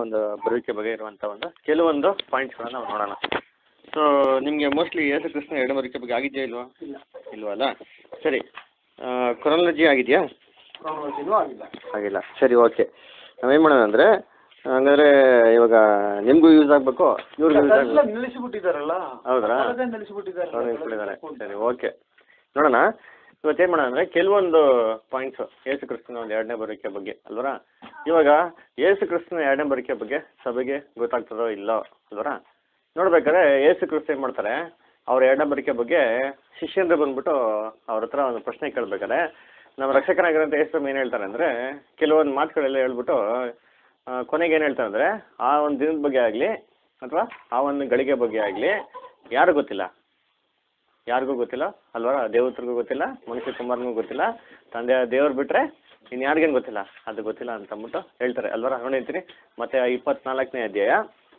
ಒಂದು ಬರುವಿಕೆ ಬಗ್ಗೆ ಇರುವಂಥ ಒಂದು ಕೆಲವೊಂದು ಪಾಯಿಂಟ್ಸ್ಗಳನ್ನ ನಾವು ನೋಡೋಣ ಸೊ ನಿಮಗೆ ಮೋಸ್ಟ್ಲಿ ಯೇಸು ಕ್ರಿಸ್ತನ ಎರಡು ಬರುವಿಕೆ ಬಗ್ಗೆ ಆಗಿದೆಯಾ ಇಲ್ವಾ ಇಲ್ವಲ್ಲ ಸರಿ ಕೊರೊಲಜಿ ಆಗಿದೆಯಾ ಕ್ರಾನಲಾಜಿನೂ ಆಗಿಲ್ಲ ಆಗಿಲ್ಲ ಸರಿ ಓಕೆ ನಾವೇನು ಮಾಡೋಣ ಅಂದರೆ ಹಂಗಾದ್ರೆ ಇವಾಗ ನಿಮಗೂ ಯೂಸ್ ಆಗಬೇಕು ಇವ್ರಿಗೂ ಯೂಸ್ ಎಲ್ಲ ಆಗಬೇಕು ನಿಲ್ಲಿಸಿಬಿಟ್ಟಿದಾರಲ್ಲ ಹೌದ್ರಾ ಅದೇ ನಿಲ್ಲಿಸಿಬಿಟ್ಟಿದ್ದಾರೆ ಇಟ್ಕೊಂಡಿದ್ದಾರೆ ಸರಿ ಓಕೆ ನೋಡೋಣ ಇವತ್ತೇನು ಮಾಡೋಣ ಅಂದರೆ ಕೆಲವೊಂದು ಪಾಯಿಂಟ್ಸು ಏಸು ಕ್ರಿಸ್ತನ ಒಂದು ಎರಡನೇ ಬರೋಕೆ ಬಗ್ಗೆ ಅಲ್ವರ ಇವಾಗ ಏಸು ಕ್ರಿಸ್ತನ ಎರಡನೇ ಬರೋಕೆ ಬಗ್ಗೆ ಸಭೆಗೆ ಗೊತ್ತಾಗ್ತದೋ ಇಲ್ಲೋ ಅಲ್ವರ ನೋಡ್ಬೇಕಾದ್ರೆ ಏಸು ಕ್ರಿಸ್ತ ಏನು ಮಾಡ್ತಾರೆ ಅವ್ರ ಎರಡನೇ ಬರೋಕೆ ಬಗ್ಗೆ ಶಿಷ್ಯಂದ್ರೆ ಬಂದ್ಬಿಟ್ಟು ಅವ್ರ ಹತ್ರ ಒಂದು ಪ್ರಶ್ನೆ ಕೇಳ್ಬೇಕಾದ್ರೆ ನಮ್ಮ ರಕ್ಷಕನಾಗಿರೋಂಥ ಯೇಸು ಏನು ಹೇಳ್ತಾರೆ ಅಂದರೆ ಕೆಲವೊಂದು ಮಾತುಗಳೆಲ್ಲ ಹೇಳ್ಬಿಟ್ಟು ಆ, ಕೊನೆಗೆ ಏನು ಹೇಳ್ತಾರೆ ಅಂದರೆ ಆ ಒಂದು ದಿನದ ಬಗ್ಗೆ ಆಗಲಿ ಅಥವಾ ಆ ಒಂದು ಗಳಿಗೆ ಬಗ್ಗೆ ಆಗಲಿ ಯಾರು ಗೊತ್ತಿಲ್ಲ ಯಾರಿಗೂ ಗೊತ್ತಿಲ್ಲ ಅಲ್ವಾ ದೇವತ್ರಿಗೂ ಗೊತ್ತಿಲ್ಲ ಮನುಷ್ಯ ಕುಮಾರನಿಗೂ ಗೊತ್ತಿಲ್ಲ ತಂದೆ ದೇವ್ರು ಬಿಟ್ರೆ ಇನ್ನು ಯಾರಿಗೇನು ಗೊತ್ತಿಲ್ಲ ಅದು ಗೊತ್ತಿಲ್ಲ ಅಂತ ಅಂದ್ಬಿಟ್ಟು ಹೇಳ್ತಾರೆ ಅಲ್ವರ ನೋಡಿರ್ತೀನಿ ಮತ್ತೆ ಇಪ್ಪತ್ನಾಲ್ಕನೇ ಅಧ್ಯಾಯ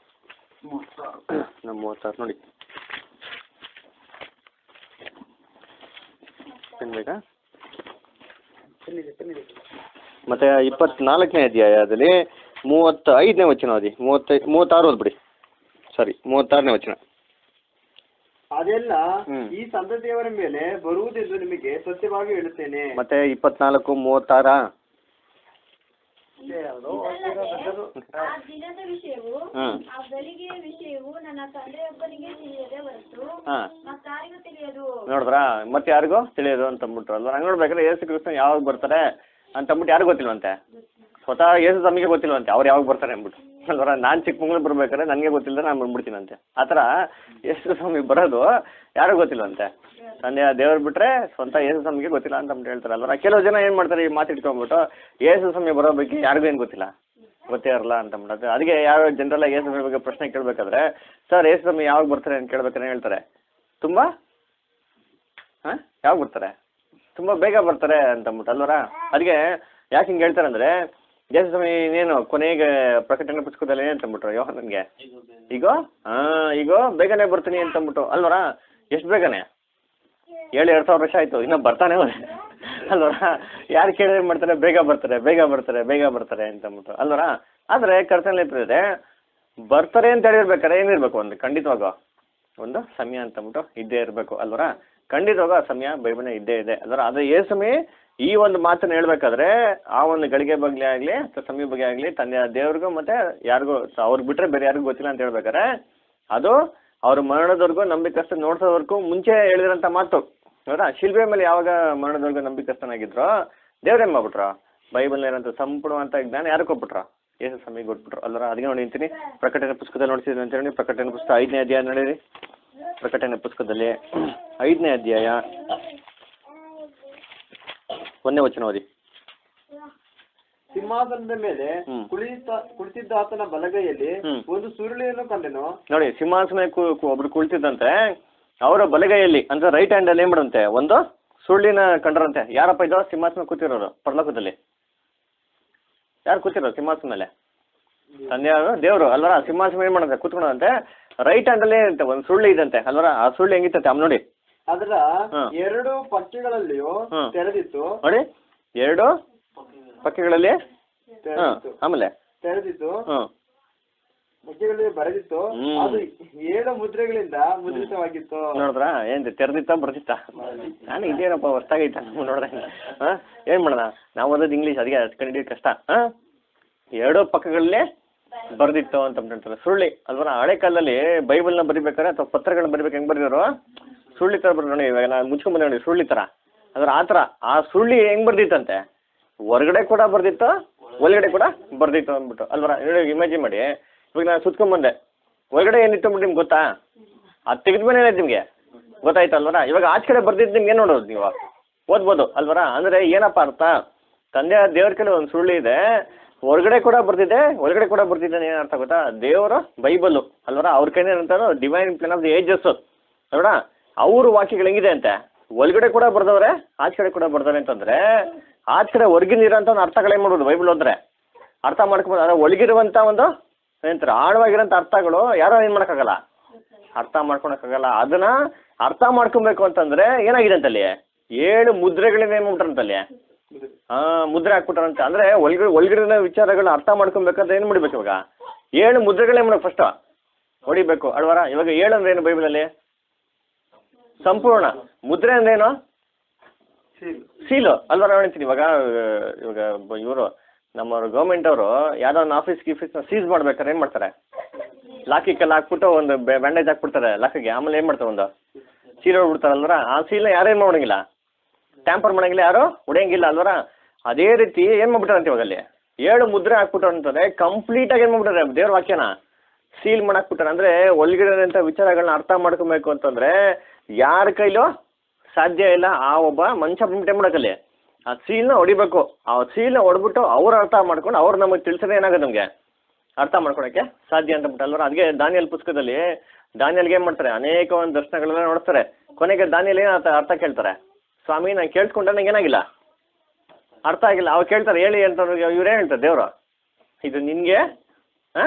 ನಮ್ಮ ಮೂವತ್ತಾರು ನೋಡಿ ಪೆನ್ ಬೇಕಾ ಮತ್ತೆ ಇಪ್ಪತ್ನಾಲ್ಕನೇ ಅಧ್ಯಾಯದಲ್ಲಿ ಮೂವತ್ತ ಐದನೇ ವಚನ ಓದಿ ಮೂವತ್ತೈ ಮೂವತ್ತಾರು ಓದ್ಬಿಡಿ ಸಾರಿ ಮೂವತ್ತಾರನೇ ವಚನ ಅದೆಲ್ಲ ಹ್ಮ್. ಈ ಸಂತತಿಯವರ ಮೇಲೆ ಬರುವುದೆಂದು ನಿಮಗೆ ಸತ್ಯವಾಗಿ ಹೇಳುತ್ತೇನೆ ಮತ್ತೆ ಇಪ್ಪತ್ನಾಲ್ಕು ಮೂವತ್ತಾರ ಅದೇ ಯಾವ್ದೋ ಆಗಿರೋದು. ಆ ದಿನದ ವಿಷಯವು ಹ್ಮ್. ಆ ಗಳಿಗೆಯ ವಿಷಯವು ನನ್ನ ತಂದೆಯೊಬ್ಬನಿಗೆ ತಿಳಿಯದೆ ಹೊರತು ಹಾ ಮತ್ತಾರಿಗೂ ತಿಳಿಯದು ನೋಡಿದ್ರಾ ಮತ್ತೆ ಯಾರಿಗೂ ತಿಳಿಯೋದು ಅಂತ ಅಂದ್ಬಿಟ್ರು ಅಲ್ವಾ ಹಂಗೆ ನೋಡ್ಬೇಕಾದ್ರೆ ಯೇಸು ಕ್ರಿಸ್ತ ಯಾವಾಗ ಬರ್ತಾರೆ ಅಂತ ಅಂದ್ಬಿಟ್ಟು ಯಾರಿಗೂ ಗೊತ್ತಿಲ್ವಂತೆ ಸ್ವತಃ ಯೇಸು ತಮಗೆ ಗೊತ್ತಿಲ್ವಂತೆ ಅವ್ರು ಯಾವಾಗ ಬರ್ತಾರೆ ಅಂದ್ಬಿಟ್ಟು ಅಲ್ವರ ನಾನು ಚಿಕ್ಕಮಂಗ್ಳೂರು ಬರ್ಬೇಕಾದ್ರೆ ನನಗೆ ಗೊತ್ತಿಲ್ಲದೆ ನಾನು ಬಂದ್ಬಿಡ್ತೀನಂತೆ ಆ ಥರ ಯೇಸು ಸ್ವಾಮಿ ಬರೋದು ಯಾರಿಗೂ ಗೊತ್ತಿಲ್ವಂತೆ ತಂದೆ ದೇವ್ರು ಬಿಟ್ರೆ ಸ್ವಂತ ಯೇಸು ಸ್ವಾಮಿಗೆ ಗೊತ್ತಿಲ್ಲ ಅಂತ ಅಂದ್ಬಿಟ್ಟು ಹೇಳ್ತಾರೆ ಅಲ್ವರ ಕೆಲವು ಜನ ಏನು ಮಾಡ್ತಾರೆ ಈ ಮಾತು ಇಟ್ಕೊಂಡ್ಬಿಟ್ಟು ಯೇಸು ಸ್ವಾಮಿ ಬರೋ ಬಗ್ಗೆ ಯಾರಿಗೂ ಏನು ಗೊತ್ತಿಲ್ಲ ಗೊತ್ತೇ ಇರಲ್ಲ ಅಂತ ಅಂದ್ಬಿಟ್ಟು ಅದಕ್ಕೆ ಯಾವ ಜನರೆಲ್ಲ ಯೇಸು ಸ್ವಾಮಿ ಬಗ್ಗೆ ಪ್ರಶ್ನೆ ಕೇಳಬೇಕಾದ್ರೆ ಸರ್ ಯೇಸು ಸ್ವಾಮಿ ಯಾವಾಗ ಬರ್ತಾರೆ ಅಂತ ಕೇಳ್ಬೇಕಾದ್ರೆ ಹೇಳ್ತಾರೆ ತುಂಬ ಹಾಂ ಯಾವಾಗ ಬರ್ತಾರೆ ತುಂಬ ಬೇಗ ಬರ್ತಾರೆ ಅಂತ ಅಂದ್ಬಿಟ್ಟು ಅಲ್ವರ ಅದಕ್ಕೆ ಯಾಕೆ ಹಿಂಗೆ ಹೇಳ್ತಾರೆ ಅಂದರೆ ಯೇಸು ಸ್ವಾಮಿ ಇನ್ನೇನು ಕೊನೆಗೆ ಪ್ರಕಟಣೆ ಪುಸ್ತಕದಲ್ಲಿ ಏನಂತ ಅಂದ್ಬಿಟ್ರು ಯೋಹ ನನಗೆ ಈಗ ಹಾಂ ಈಗ ಬೇಗನೆ ಬರ್ತೀನಿ ಅಂತ ಅಂದ್ಬಿಟ್ಟು ಅಲ್ವರ ಎಷ್ಟು ಬೇಗನೆ ಏಳು ಎರಡು ಸಾವಿರ ವರ್ಷ ಆಯಿತು ಇನ್ನೂ ಬರ್ತಾನೆ ಅವ್ರೆ ಅಲ್ವರ ಯಾರು ಕೇಳಿದ್ರೆ ಏನ್ ಮಾಡ್ತಾರೆ ಬೇಗ ಬರ್ತಾರೆ ಬೇಗ ಬರ್ತಾರೆ ಬೇಗ ಬರ್ತಾರೆ ಅಂತ ಅಂದ್ಬಿಟ್ಟು ಅಲ್ವರ ಆದರೆ ಕರ್ತನಲ್ಲಿ ಇದೆ ಬರ್ತಾರೆ ಅಂತ ಹೇಳಿರ್ಬೇಕಾರೆ ಏನಿರ್ಬೇಕು ಒಂದು ಖಂಡಿತವಾಗ ಒಂದು ಸಮಯ ಅಂತ ಅಂದ್ಬಿಟ್ಟು ಇದ್ದೇ ಇರಬೇಕು ಅಲ್ವರ ಖಂಡಿತವಾಗ ಆ ಸಮಯ ಬೈಬಲ್ನ ಇದ್ದೇ ಇದೆ ಅಲ್ವರ ಅದು ಏ ಸಮಯ ಈ ಒಂದು ಮಾತನ್ನು ಹೇಳ್ಬೇಕಾದ್ರೆ ಆ ಒಂದು ಗಳಿಗೆ ಬಗ್ಗೆ ಆಗಲಿ ಅಥವಾ ಸಮಯ ಬಗ್ಗೆ ಆಗಲಿ ತಂದೆ ದೇವ್ರಿಗೂ ಮತ್ತೆ ಯಾರಿಗೂ ಅವ್ರಿಗೆ ಬಿಟ್ರೆ ಬೇರೆ ಯಾರಿಗೂ ಗೊತ್ತಿಲ್ಲ ಅಂತ ಹೇಳ್ಬೇಕಾರೆ ಅದು ಅವ್ರ ಮರಣದವರೆಗೂ ನಂಬಿಕಸ್ತ ನೋಡ್ಸೋವರೆಗೂ ಮುಂಚೆ ಹೇಳಿದ್ರಂಥ ಮಾತು ಹೌದಾ ಶಿಲ್ಬೆ ಮೇಲೆ ಯಾವಾಗ ಮರಣದವರೆಗೂ ನಂಬಿಕಸ್ತನಾಗಿದ್ರು ದೇವ್ರೇನ್ ಮಾಡ್ಬಿಟ್ರು ಬೈಬಲ್ ಏನಂತ ಸಂಪೂರ್ಣವಂತ ಜ್ಞಾನ ಯಾರು ಕೊಟ್ಬಿಟ್ರು ಯೇಸು ಸ್ವಾಮಿಗೆ ಕೊಟ್ಬಿಟ್ರು ಅಲ್ಲರ ಅದಕ್ಕೆ ನೋಡಿ ಅಂತೀನಿ ಪ್ರಕಟಣೆ ಪುಸ್ತಕದಲ್ಲಿ ನೋಡ್ತಿದ್ವಿ ಅಂತ ಹೇಳಿ ಪ್ರಕಟಣೆ ಪುಸ್ತಕ ಐದನೇ ಅಧ್ಯಾಯ ನೋಡಿರಿ ಪ್ರಕಟಣೆ ಪುಸ್ತಕದಲ್ಲಿ ಐದನೇ ಅಧ್ಯಾಯ ಒಂದನೇ ವಚನ ಓದಿ ಸಿಂಹಾಸನದ ಮೇಲೆ ಹ್ಮ್. ಕುಳಿತ ಕುಳಿತಿದ್ದ ಆತನ ಬಲಗೈಯಲ್ಲಿ ಹ್ಮ್. ಒಂದು ಸುರುಳಿಯನ್ನು ಕಂಡೆನು ನೋಡಿ ಸಿಂಹಾಸನ ಕು- ಕು- ಒಬ್ರು ಕುಳಿತಿದ್ದಂತೆ ಅವರ ಬಲಗೈಯಲ್ಲಿ ಅಂದ್ರೆ ರೈಟ್ ಹ್ಯಾಂಡಲ್ಲಿ ಏನು ಮಾಡುವಂತೆ ಒಂದು ಸುಳ್ಳಿನ ಕಂಡ್ರಂತೆ ಯಾರಪ್ಪ ಇದು ಸಿಂಹಾಸನ ಕೂತಿರೋರು ಪರಲೋಕದಲ್ಲಿ ಯಾರು ಕೂತಿರೋರು ಸಿಂಹಾಸನ ಮೇಲೆ ತಂದೆ ಯಾರು ದೇವರು ಅಲ್ವರ ಸಿಂಹಾಸನ ಏನು ಮಾಡಂತೆ ಕೂತ್ಕೊಂಡಂತೆ ರೈಟ್ ಹ್ಯಾಂಡಲ್ಲಿ ಇರುತ್ತೆ ಒಂದು ಸುಳ್ಳು ಇದಂತೆ ಅಲ್ವರ ಆ ಸುಳ್ಳು ಹೆಂಗಿತ್ತಂತೆ ಅಮ್ಮ ನೋಡಿ ಅದರ ಹ್ಮ್. ಎರಡು ಪಕ್ಷಗಳಲ್ಲಿಯೂ ಹ್ಮ್. ತೆರೆದಿತ್ತು ನೋಡಿ ಎರಡು ಪಕ್ಕೆಗಳಲ್ಲಿ ಹಾಂ ತೆರೆದಿತ್ತು ಆಮೇಲೆ ತೆರೆದಿತ್ತು ಹಾಂ ಪಕ್ಷಗಳಲ್ಲಿ ಬರೆದಿತ್ತು ಹ್ಮ್. ಅದು ಏಳು ಮುದ್ರೆಗಳಿಂದ ಮುದ್ರಿತವಾಗಿತ್ತು ನೋಡಿದ್ರಾ ಏನು ತೆರೆದಿತ್ತ ಬರ್ದಿತ್ತ ನಾನು ಇದೇನಪ್ಪ ಹೊಸ್ತಾಗೈತ ನೋಡ್ದೆ ಹಾಂ ಏನು ಮಾಡೋಣ ನಾವು ಓದೋದು ಇಂಗ್ಲೀಷ್ ಅದಕ್ಕೆ ಅದು ಕಂಡಿದ್ದು ಕಷ್ಟ ಹಾಂ ಎರಡೂ ಪಕ್ಕಗಳಲ್ಲಿ ಬರ್ದಿತ್ತು ಅಂತ ಹೇಳ್ತಾರೆ ಸುಳ್ಳಿ ಅಲ್ವರ ಹಳೆ ಕಾಲದಲ್ಲಿ ಬೈಬಲ್ನ ಬರಿಬೇಕಾದ್ರೆ ಅಥವಾ ಪತ್ರಗಳನ್ನ ಬರಿಬೇಕು ಹೆಂಗೆ ಬರೆದಿರೋ ಸುಳ್ಳಿ ಥರ ಬರ್ದು ನೋಡಿ ಇವಾಗ ನಾನು ಮುಚ್ಕೊಂಡ್ಬಂದೆ ನೋಡಿ ಸುಳ್ಳಿ ಥರ ಅಂದ್ರೆ ಆ ಥರ ಆ ಸುಳ್ಳಿ ಹೆಂಗೆ ಬರ್ದಿತ್ತಂತೆ ಹೊರಗಡೆ ಕೂಡ ಬರ್ದಿತ್ತು ಒಳಗಡೆ ಕೂಡ ಬರ್ದಿತ್ತು ಅಂದ್ಬಿಟ್ಟು ಅಲ್ವರ ನೋಡಿ ಇಮ್ಯಾಜಿನ್ ಮಾಡಿ ಇವಾಗ ನಾನು ಸುತ್ಕೊಂಡ್ಬಂದೆ ಒಳಗಡೆ ಏನಿತ್ತು ಅಂದ್ಬಿಟ್ಟು ನಿಮ್ಗೆ ಗೊತ್ತಾ ಅದು ತೆಗೆದ್ಮೇಲೆ ಏನಾಯ್ತು ನಿಮಗೆ ಗೊತ್ತಾಯ್ತು ಅಲ್ವರ ಇವಾಗ ಆಚೆ ಕಡೆ ಬರ್ದಿದ್ದು ನಿಮ್ಗೆ ಏನು ನೋಡೋದು ನೀವು ಓದ್ಬೋದು ಅಲ್ವರ ಅಂದರೆ ಏನಪ್ಪ ಅರ್ಥ ತಂದೆ ದೇವ್ರ ಕಡೆ ಒಂದು ಸುಳ್ಳು ಇದೆ ಹೊರಗಡೆ ಕೂಡ ಬರ್ತಿದೆ ಒಳಗಡೆ ಕೂಡ ಬರ್ತಿದೆ ಏನು ಅರ್ಥ ಗೊತ್ತಾ ದೇವರು ಬೈಬಲ್ಲು ಅಲ್ವರ ಅವ್ರ ಕೈನೇ ಏನಂತಾರೋ divine plan of the ages ಅಲ್ವರ ಅವ್ರ ವಾಕ್ಯಗಳು ಹೆಂಗಿದೆ ಅಂತೆ ಒಳಗಡೆ ಕೂಡ ಬರ್ದವ್ರೆ ಆಚೆ ಕಡೆ ಕೂಡ ಬರ್ದವ್ರೆ ಅಂತಂದ್ರೆ ಆಚೆ ಕಡೆ ಹೊರಗಿನ ಇರೋಂಥ ಒಂದು ಅರ್ಥಗಳೇನು ಮಾಡ್ಬೋದು ಬೈಬಲ್ ಓದ್ರೆ ಅರ್ಥ ಮಾಡ್ಕೊಂಡು ಅಂದ್ರೆ ಒಳಗಿರುವಂಥ ಒಂದು ಏನಂತಾರೆ ಆಳವಾಗಿರೋಂಥ ಅರ್ಥಗಳು ಯಾರೋ ಏನು ಮಾಡೋಕ್ಕಾಗಲ್ಲ ಅರ್ಥ ಮಾಡ್ಕೊಳಕ್ಕಾಗಲ್ಲ ಅದನ್ನ ಅರ್ಥ ಮಾಡ್ಕೊಬೇಕು ಅಂತಂದ್ರೆ ಏನಾಗಿದೆ ಅಂತಲ್ಲಿ ಏಳು ಮುದ್ರೆಗಳನ್ನ ಏನು ಮಾಡ್ತಾರಂತಲ್ಲಿ ಹಾಂ ಮುದ್ರೆ ಹಾಕ್ಬಿಟ್ಟಾರಂತೆ ಅಂದರೆ ಒಳಗಡೆ ಒಳಗಡೆ ವಿಚಾರಗಳನ್ನ ಅರ್ಥ ಮಾಡ್ಕೊಬೇಕಂತ ಏನು ಮಾಡ್ಬೇಕು ಇವಾಗ ಏಳು ಮುದ್ರೆಗಳೇ ಮಾಡೋದು ಫಸ್ಟು ಹೊಡಿಬೇಕು ಅಲ್ವರ ಇವಾಗ ಏಳು ಅಂದ್ರೆ ಏನು ಬೈಬಲಲ್ಲಿ ಸಂಪೂರ್ಣ ಮುದ್ರೆ ಅಂದ್ರೇನು ಸೀಲ್ ಸೀಲು ಅಲ್ವಾ ನಾನು ಹೇಳ್ತೀನಿ ಇವಾಗ ಆ, ಇವಾಗ ಇವರು ನಮ್ಮ ಗೌರ್ಮೆಂಟ್ ಅವರು ಯಾವ್ದೋ ಒಂದು ಆಫೀಸ್ ಗೀಫೀಸ್ನ ಸೀಸ್ ಮಾಡ್ಬೇಕಾದ್ರೆ ಏನು ಮಾಡ್ತಾರೆ ಲಾಕಿಗೆಲ್ಲ ಹಾಕ್ಬಿಟ್ಟು ಒಂದು ಬ್ಯಾಂಡೇಜ್ ಹಾಕ್ಬಿಡ್ತಾರೆ ಲಾಕಿಗೆ ಆಮೇಲೆ ಏನು ಮಾಡ್ತಾರೆ ಒಂದು ಸೀಲ್ ಹೊಡ್ಬಿಡ್ತಾರಲ್ವರ ಆ ಸೀಲ್ನ ಯಾರೇನು ಮಾಡೋಂಗಿಲ್ಲ ಟ್ಯಾಂಪರ್ ಮಾಡಂಗಿಲ್ಲ ಯಾರು ಹೊಡೆಯಂಗಿಲ್ಲ ಅಲ್ವರ ಅದೇ ರೀತಿ ಏನು ಮಾಡ್ಬಿಟ್ಟಾರಂತೆ ಇವಾಗ ಅಲ್ಲಿ ಏಳು ಮುದ್ರೆ ಹಾಕ್ಬಿಟ್ರು ಅಂತಂದ್ರೆ ಕಂಪ್ಲೀಟಾಗಿ ಏನು ಮಾಡ್ಬಿಟ್ಟಾರೆ ದೇವ್ರ ವಾಕ್ಯನ ಸೀಲ್ ಮಾಡಾಕ್ಬಿಟ್ಟಾರೆ ಅಂದರೆ ಒಳಗಿರೋಂಥ ವಿಚಾರಗಳನ್ನ ಅರ್ಥ ಮಾಡ್ಕೊಬೇಕು ಅಂತಂದ್ರೆ ಯಾರ ಕೈಲೂ ಸಾಧ್ಯ ಇಲ್ಲ ಆ ಒಬ್ಬ ಮನುಷ್ಯ ಬಂದ್ಬಿಟ್ಟು ಮಾಡೋಕ್ಕಲ್ಲಿ ಆ ಸೀಲ್ನ ಹೊಡಿಬೇಕು ಆ ಸೀಲ್ನ ಹೊಡ್ಬಿಟ್ಟು ಅವ್ರು ಅರ್ಥ ಮಾಡ್ಕೊಂಡು ಅವ್ರು ನಮಗೆ ತಿಳಿಸಿದ್ರೆ ಏನಾಗುತ್ತೆ ನಮಗೆ ಅರ್ಥ ಮಾಡ್ಕೊಳಕ್ಕೆ ಸಾಧ್ಯ ಅಂತ ಬಿಟ್ಟು ಅಲ್ವರ ಅದಕ್ಕೆ ದಾನಿಯಲ್ ಪುಸ್ತಕದಲ್ಲಿ ದಾನಿಯಲ್ಗೆ ಏನು ಮಾಡ್ತಾರೆ ಅನೇಕ ಒಂದು ದರ್ಶನಗಳೆಲ್ಲ ನೋಡ್ತಾರೆ ಕೊನೆಗೆ ದಾನಿಯಲ್ ಏನು ಅರ್ಥ ಅರ್ಥ ಕೇಳ್ತಾರೆ ಸ್ವಾಮಿ ನಾನು ಕೇಳಿಸ್ಕೊಂಡ್ರೆ ನಂಗೆ ಏನಾಗಿಲ್ಲ ಅರ್ಥ ಆಗಿಲ್ಲ ಅವ್ರು ಕೇಳ್ತಾರೆ ಹೇಳಿ ಅಂತ ಇವ್ರೇ ಹೇಳ್ತಾರೆ ದೇವರು ಇದು ನಿನಗೆ ಹಾಂ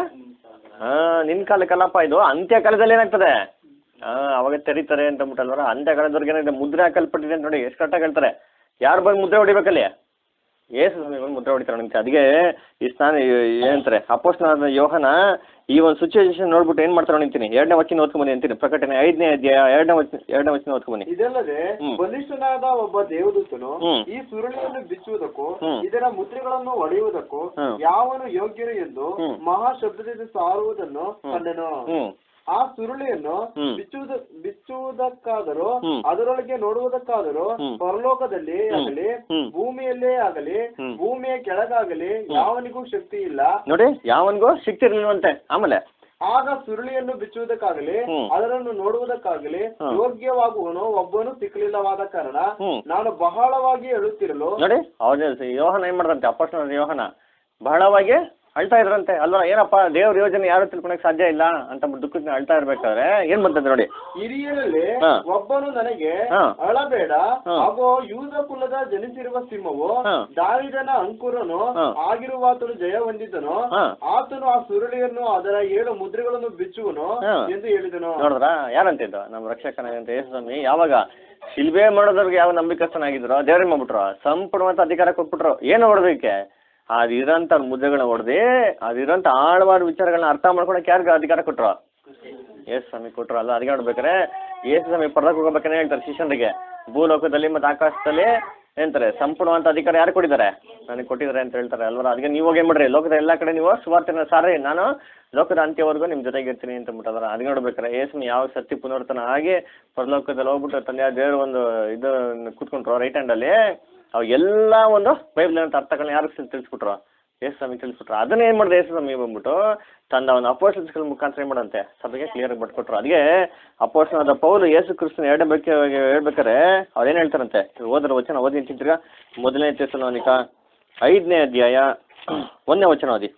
ಹಾಂ ನಿನ್ನ ಕಾಲಕ್ಕಲ್ಲಪ್ಪ ಇದು ಅಂತ್ಯ ಕಾಲದಲ್ಲಿ ಏನಾಗ್ತದೆ ಹಾಂ ಅವಾಗ ತೆರೀತಾರೆ ಅಂತ ಅಂದ್ಬಿಟ್ಟಲ್ವರ ಅಂತ್ಯ ಕಾಲದವ್ರಿಗೆ ಏನಾಗಿದೆ ಮುದ್ರೆ ಹಾಕಲ್ಪಟ್ಟಿದೆ ಅಂತ ನೋಡಿ ಎಷ್ಟು ಕರೆಕ್ಟಾಗಿ ಹೇಳ್ತಾರೆ ಯಾರು ಬಂದು ಮುದ್ರೆ ಹೊಡಿಬೇಕಲ್ಲಿ ಏಸು ಸ್ವಾಮಿ ಬಂದು ಮುದ್ರೆ ಹೊಡಿತಾರೆ ನನಗೆ ಅದಕ್ಕೆ ಈ ಸ್ನಾನ ಏನಂತಾರೆ ಅಪೋಸ್ನಾದ ಯೋಹನ ಈ ಒಂದು ಸಿಚುವೇಶನ್ ನೋಡ್ಬಿಟ್ಟು ಏನು ಮಾಡ್ತಾರೆ ನಿಂತೀನಿ ಎರಡನೇ ವಚನ ಓದ್ಕೊಂಬನಿ ಅಂತೀನಿ ಪ್ರಕಟಣೆ ಐದನೇ ಅಧ್ಯಾಯ ಎರಡನೇ ವಚನ ಎರಡನೇ ವಚನ ಓದ್ಕೊಂಬನಿ ಇದಲ್ಲದೆ ಹ್ಮ್. ಬಲಿಷ್ಠನಾದ ಒಬ್ಬ ದೇವದೂತನು ಹ್ಮ್. ಈ ಸುರುಳಿಯನ್ನು ಬಿಚ್ಚುವುದಕ್ಕೂ ಹ್ಮ್. ಇದರ ಮುದ್ರೆಗಳನ್ನು ಒಡೆಯುವುದಕ್ಕೂ ಹ್ಮ್. ಯಾವನು ಯೋಗ್ಯನು ಎಂದು ಹ್ಮ್. ಮಹಾಶಬ್ದದಿಂದ ಸಾರುವುದನ್ನು ಹ್ಮ್. ಕಂಡನು ಹ್ಞೂ ಆ ಸುರುಳಿಯನ್ನು ಹ್ಮ್. ಬಿಚ್ಚುವುದ ಬಿಚ್ಚುವುದಕ್ಕಾದರೂ ಹ್ಮ್. ಅದರೊಳಗೆ ನೋಡುವುದಕ್ಕಾದರೂ ಹ್ಮ್. ಪರಲೋಕದಲ್ಲಿ ಹ್ಮ್. ಆಗಲಿ ಹ್ಮ್. ಭೂಮಿಯಲ್ಲೇ ಆಗಲಿ ಹ್ಮ್. ಭೂಮಿಯ ಕೆಳಗಾಗಲಿ ಯಾವನಿಗೂ ಶಕ್ತಿ ಇಲ್ಲ ನೋಡಿ ಯಾವನಿಗೂ ಶಕ್ತಿ ಇರಲಿಲ್ವಂತೆ ಆಮೇಲೆ ಆಗ ಸುರುಳಿಯನ್ನು ಬಿಚ್ಚುವುದಕ್ಕಾಗಲಿ ಹ್ಮ್. ಅದರನ್ನು ನೋಡುವುದಕ್ಕಾಗಲಿ ಹ್ಮ್. ಯೋಗ್ಯವಾಗುವನು ಒಬ್ಬನು ಸಿಕ್ಕಲಿಲ್ಲವಾದ ಕಾರಣ ಹ್ಮ್. ನಾನು ಬಹಳವಾಗಿ ಹೇಳುತ್ತಿರಲು ನೋಡಿ ಅವ್ರ ಯೋಹನ ಏನು ಮಾಡ್ದಂತೆ ಅಪ್ಪಸ್ನ ಯೋಹನ ಬಹಳವಾಗಿ ಅಳ್ತಾ ಇದ್ರಂತೆ ಅಲ್ವಾ ಏನಪ್ಪ ದೇವ್ರ ಯೋಜನೆ ಯಾರು ತಿಳ್ಕೊಳಕ್ ಸಾಧ್ಯ ಇಲ್ಲ ಅಂತ ದುಃಖದಿಂದ ಅಳ್ತಾ ಇರ್ಬೇಕಾದ್ರೆ ಏನ್ ಬಂತಂತೆ ನೋಡಿ ಹಿರಿಯರಲ್ಲಿ ಹಾ. ಒಬ್ಬನು ನನಗೆ ಹಾ. ಅಳಬೇಡ ಹಾ. ಹಾಗೂ ಯೂದ ಕುಲದ ಜನಿಸಿರುವ ಸಿಂಹವು ಹಾ. ದಾವಿದನ ಅಂಕುರನು ಹಾ. ಆಗಿರುವಾತನು ಜಯ ಹೊಂದಿದ್ದನು ಹಾ. ಆತನು ಆ ಸುರುಳಿಯನ್ನು ಅದರ ಏಳು ಮುದ್ರೆಗಳನ್ನು ಬಿಚ್ಚುವನು ಹಾ. ಎಂದು ಹೇಳಿದನು ನೋಡಿದ್ರ ಯಾರಂತಿದ್ದು ನಮ್ಮ ರಕ್ಷಕನಾಗಂತ ಯೇಸು ಸ್ವಾಮಿ ಯಾವಾಗ ಶಿಲ್ಬೆ ಮಾಡೋದ್ರಿಗೆ ಯಾವ ನಂಬಿಕಸ್ಥನಾಗಿದ್ರು ದೇವ್ರಿಗೆ ಮಾಡ್ಬಿಟ್ರು ಸಂಪೂರ್ಣವಂತ ಅಧಿಕಾರ ಕೊಟ್ಬಿಟ್ರು ಏನು ಹೊಡೆದಕ್ಕೆ ಅದಿರೋಂಥ ಮುದ್ದೆಗಳನ್ನ ಹೊಡೆದಿ ಅದಿರೋಂಥ ಆಳವಾದ ವಿಚಾರಗಳನ್ನ ಅರ್ಥ ಮಾಡ್ಕೊಳಕ್ಕೆ ಯಾರಿಗೆ ಅಧಿಕಾರ ಕೊಟ್ರು ಯೇಸು ಸ್ವಾಮಿ ಕೊಟ್ರು ಅಲ್ಲ ಅದಕ್ಕೆ ನೋಡ್ಬೇಕಾರೆ ಯೇಸು ಸ್ವಾಮಿ ಪರದಕ್ಕೆ ಹೋಗ್ಬೇಕಂತ ಹೇಳ್ತಾರೆ ಶಿಷ್ಯನಿಗೆ ಭೂಲೋಕದಲ್ಲಿ ಮತ್ತು ಆಕಾಶದಲ್ಲಿ ಏನಂತಾರೆ ಸಂಪೂರ್ಣವಂತ ಅಧಿಕಾರ ಯಾರು ಕೊಟ್ಟಿದ್ದಾರೆ ನನಗೆ ಕೊಟ್ಟಿದ್ದಾರೆ ಅಂತ ಹೇಳ್ತಾರೆ ಅಲ್ವರ ಅದಕ್ಕೆ ನೀವು ಹೋಗಿ ಮಾಡ್ರಿ ಲೋಕದ ಎಲ್ಲ ಕಡೆ ನೀವು ಸುವಾರ್ತೆನ ಸಾರಿ ನಾನು ಲೋಕದ ಅಂತ್ಯವರೆಗೂ ನಿಮ್ಮ ಜೊತೆಗೆ ಇರ್ತೀನಿ ಅಂತ ಅಂದ್ಬಿಟ್ಟಲ್ಲ ಅದಕ್ಕೆ ನೋಡ್ಬೇಕಾರೆ ಯೇಸು ಯಾವ ಸತ್ಯ ಪುನರ್ತನ ಆಗಿ ಪರಲೋಕದಲ್ಲಿ ಹೋಗ್ಬಿಟ್ಟು ತಂದೆ ದೇವರು ಒಂದು ಇದು ಕೂತ್ಕೊಂಡ್ರು ರೈಟ್ ಹ್ಯಾಂಡಲ್ಲಿ ಅವು ಎಲ್ಲ ಒಂದು ಬೈಬಲ್ ಅಂತ ಅರ್ಥಗಳನ್ನ ಯಾರು ತಿಳಿಸ್ಬಿಟ್ರು ಯೇಸು ಸ್ವಾಮಿ ತಿಳಿಸ್ಬಿಟ್ರು ಅದನ್ನ ಏನು ಮಾಡಿದೆ ಯೇಸು ಸ್ವಾಮಿ ಬಂದ್ಬಿಟ್ಟು ತನ್ನ ಒಂದು ಅಪೋಸ್ಟಲ್ಸ್ಗಳ ಮುಖಾಂತರ ಏನು ಮಾಡಂತೆ ಸಭೆಗೆ ಕ್ಲಿಯರ್ ಆಗಿ ಕೊಟ್ರು ಅದಕ್ಕೆ ಅಪೋಸ್ಟನಾದ ಪೌಲು ಯೇಸು ಕ್ರಿಸ್ತನ ಹೇಳ್ಬೇಕು ಹೇಳ್ಬೇಕಾರೆ ಅವ್ರೇನು ಹೇಳ್ತಾರಂತೆ ಓದ್ರ ವಚನ ಓದಿ ಅಂತಿದ್ರಿ ಮೊದಲನೇ ತೆಸಲೋನಿಕ ಐದನೇ ಅಧ್ಯಾಯ ಒಂದನೇ ವಚನ ಓದಿ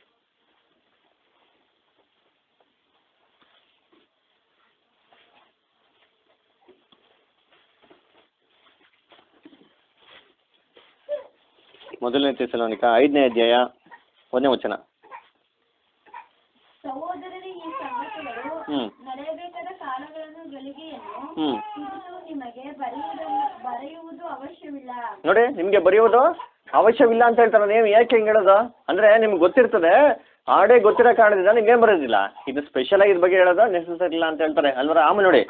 ಮೊದಲನೇ ತೆಸಲೋನಿಕ ಐದನೇ ಅಧ್ಯಾಯ ಒಂದನೇ ವಚನ ಸಹೋದರರೇ ಈ ಸಂಗತಿಗಳು ಹ್ಮ್. ನಡೆಯಬೇಕಾದ ಕಾಲಗಳನ್ನು ಗಳಿಗೆಯನ್ನು ಹ್ಮ್ ಕುರಿತು ನಿಮಗೆ ಬರೆಯುವುದನ್ನು ಬರೆಯುವುದು ಅವಶ್ಯವಿಲ್ಲ ನೋಡಿ ನಿಮಗೆ ಬರೆಯುವುದು ಅವಶ್ಯವಿಲ್ಲ ಅಂತ ಹೇಳ್ತಾರೆ ನೀವು ಯಾಕೆ ಹಿಂಗೆ ಹೇಳೋದು ಅಂದರೆ ನಿಮ್ಗೆ ಗೊತ್ತಿರ್ತದೆ ಆಡೇ ಗೊತ್ತಿರೋ ಕಾರಣದಿಂದ ನಿಮ್ಗೇನು ಬರೋದಿಲ್ಲ ಇದು ಸ್ಪೆಷಲ್ ಆಗಿ ಇದ್ರ ಬಗ್ಗೆ ಹೇಳೋದು ನೆಸೆಸರಿ ಇಲ್ಲ ಅಂತ ಹೇಳ್ತಾರೆ ಅಲ್ವರ ಆಮೇಲೆ ನೋಡಿ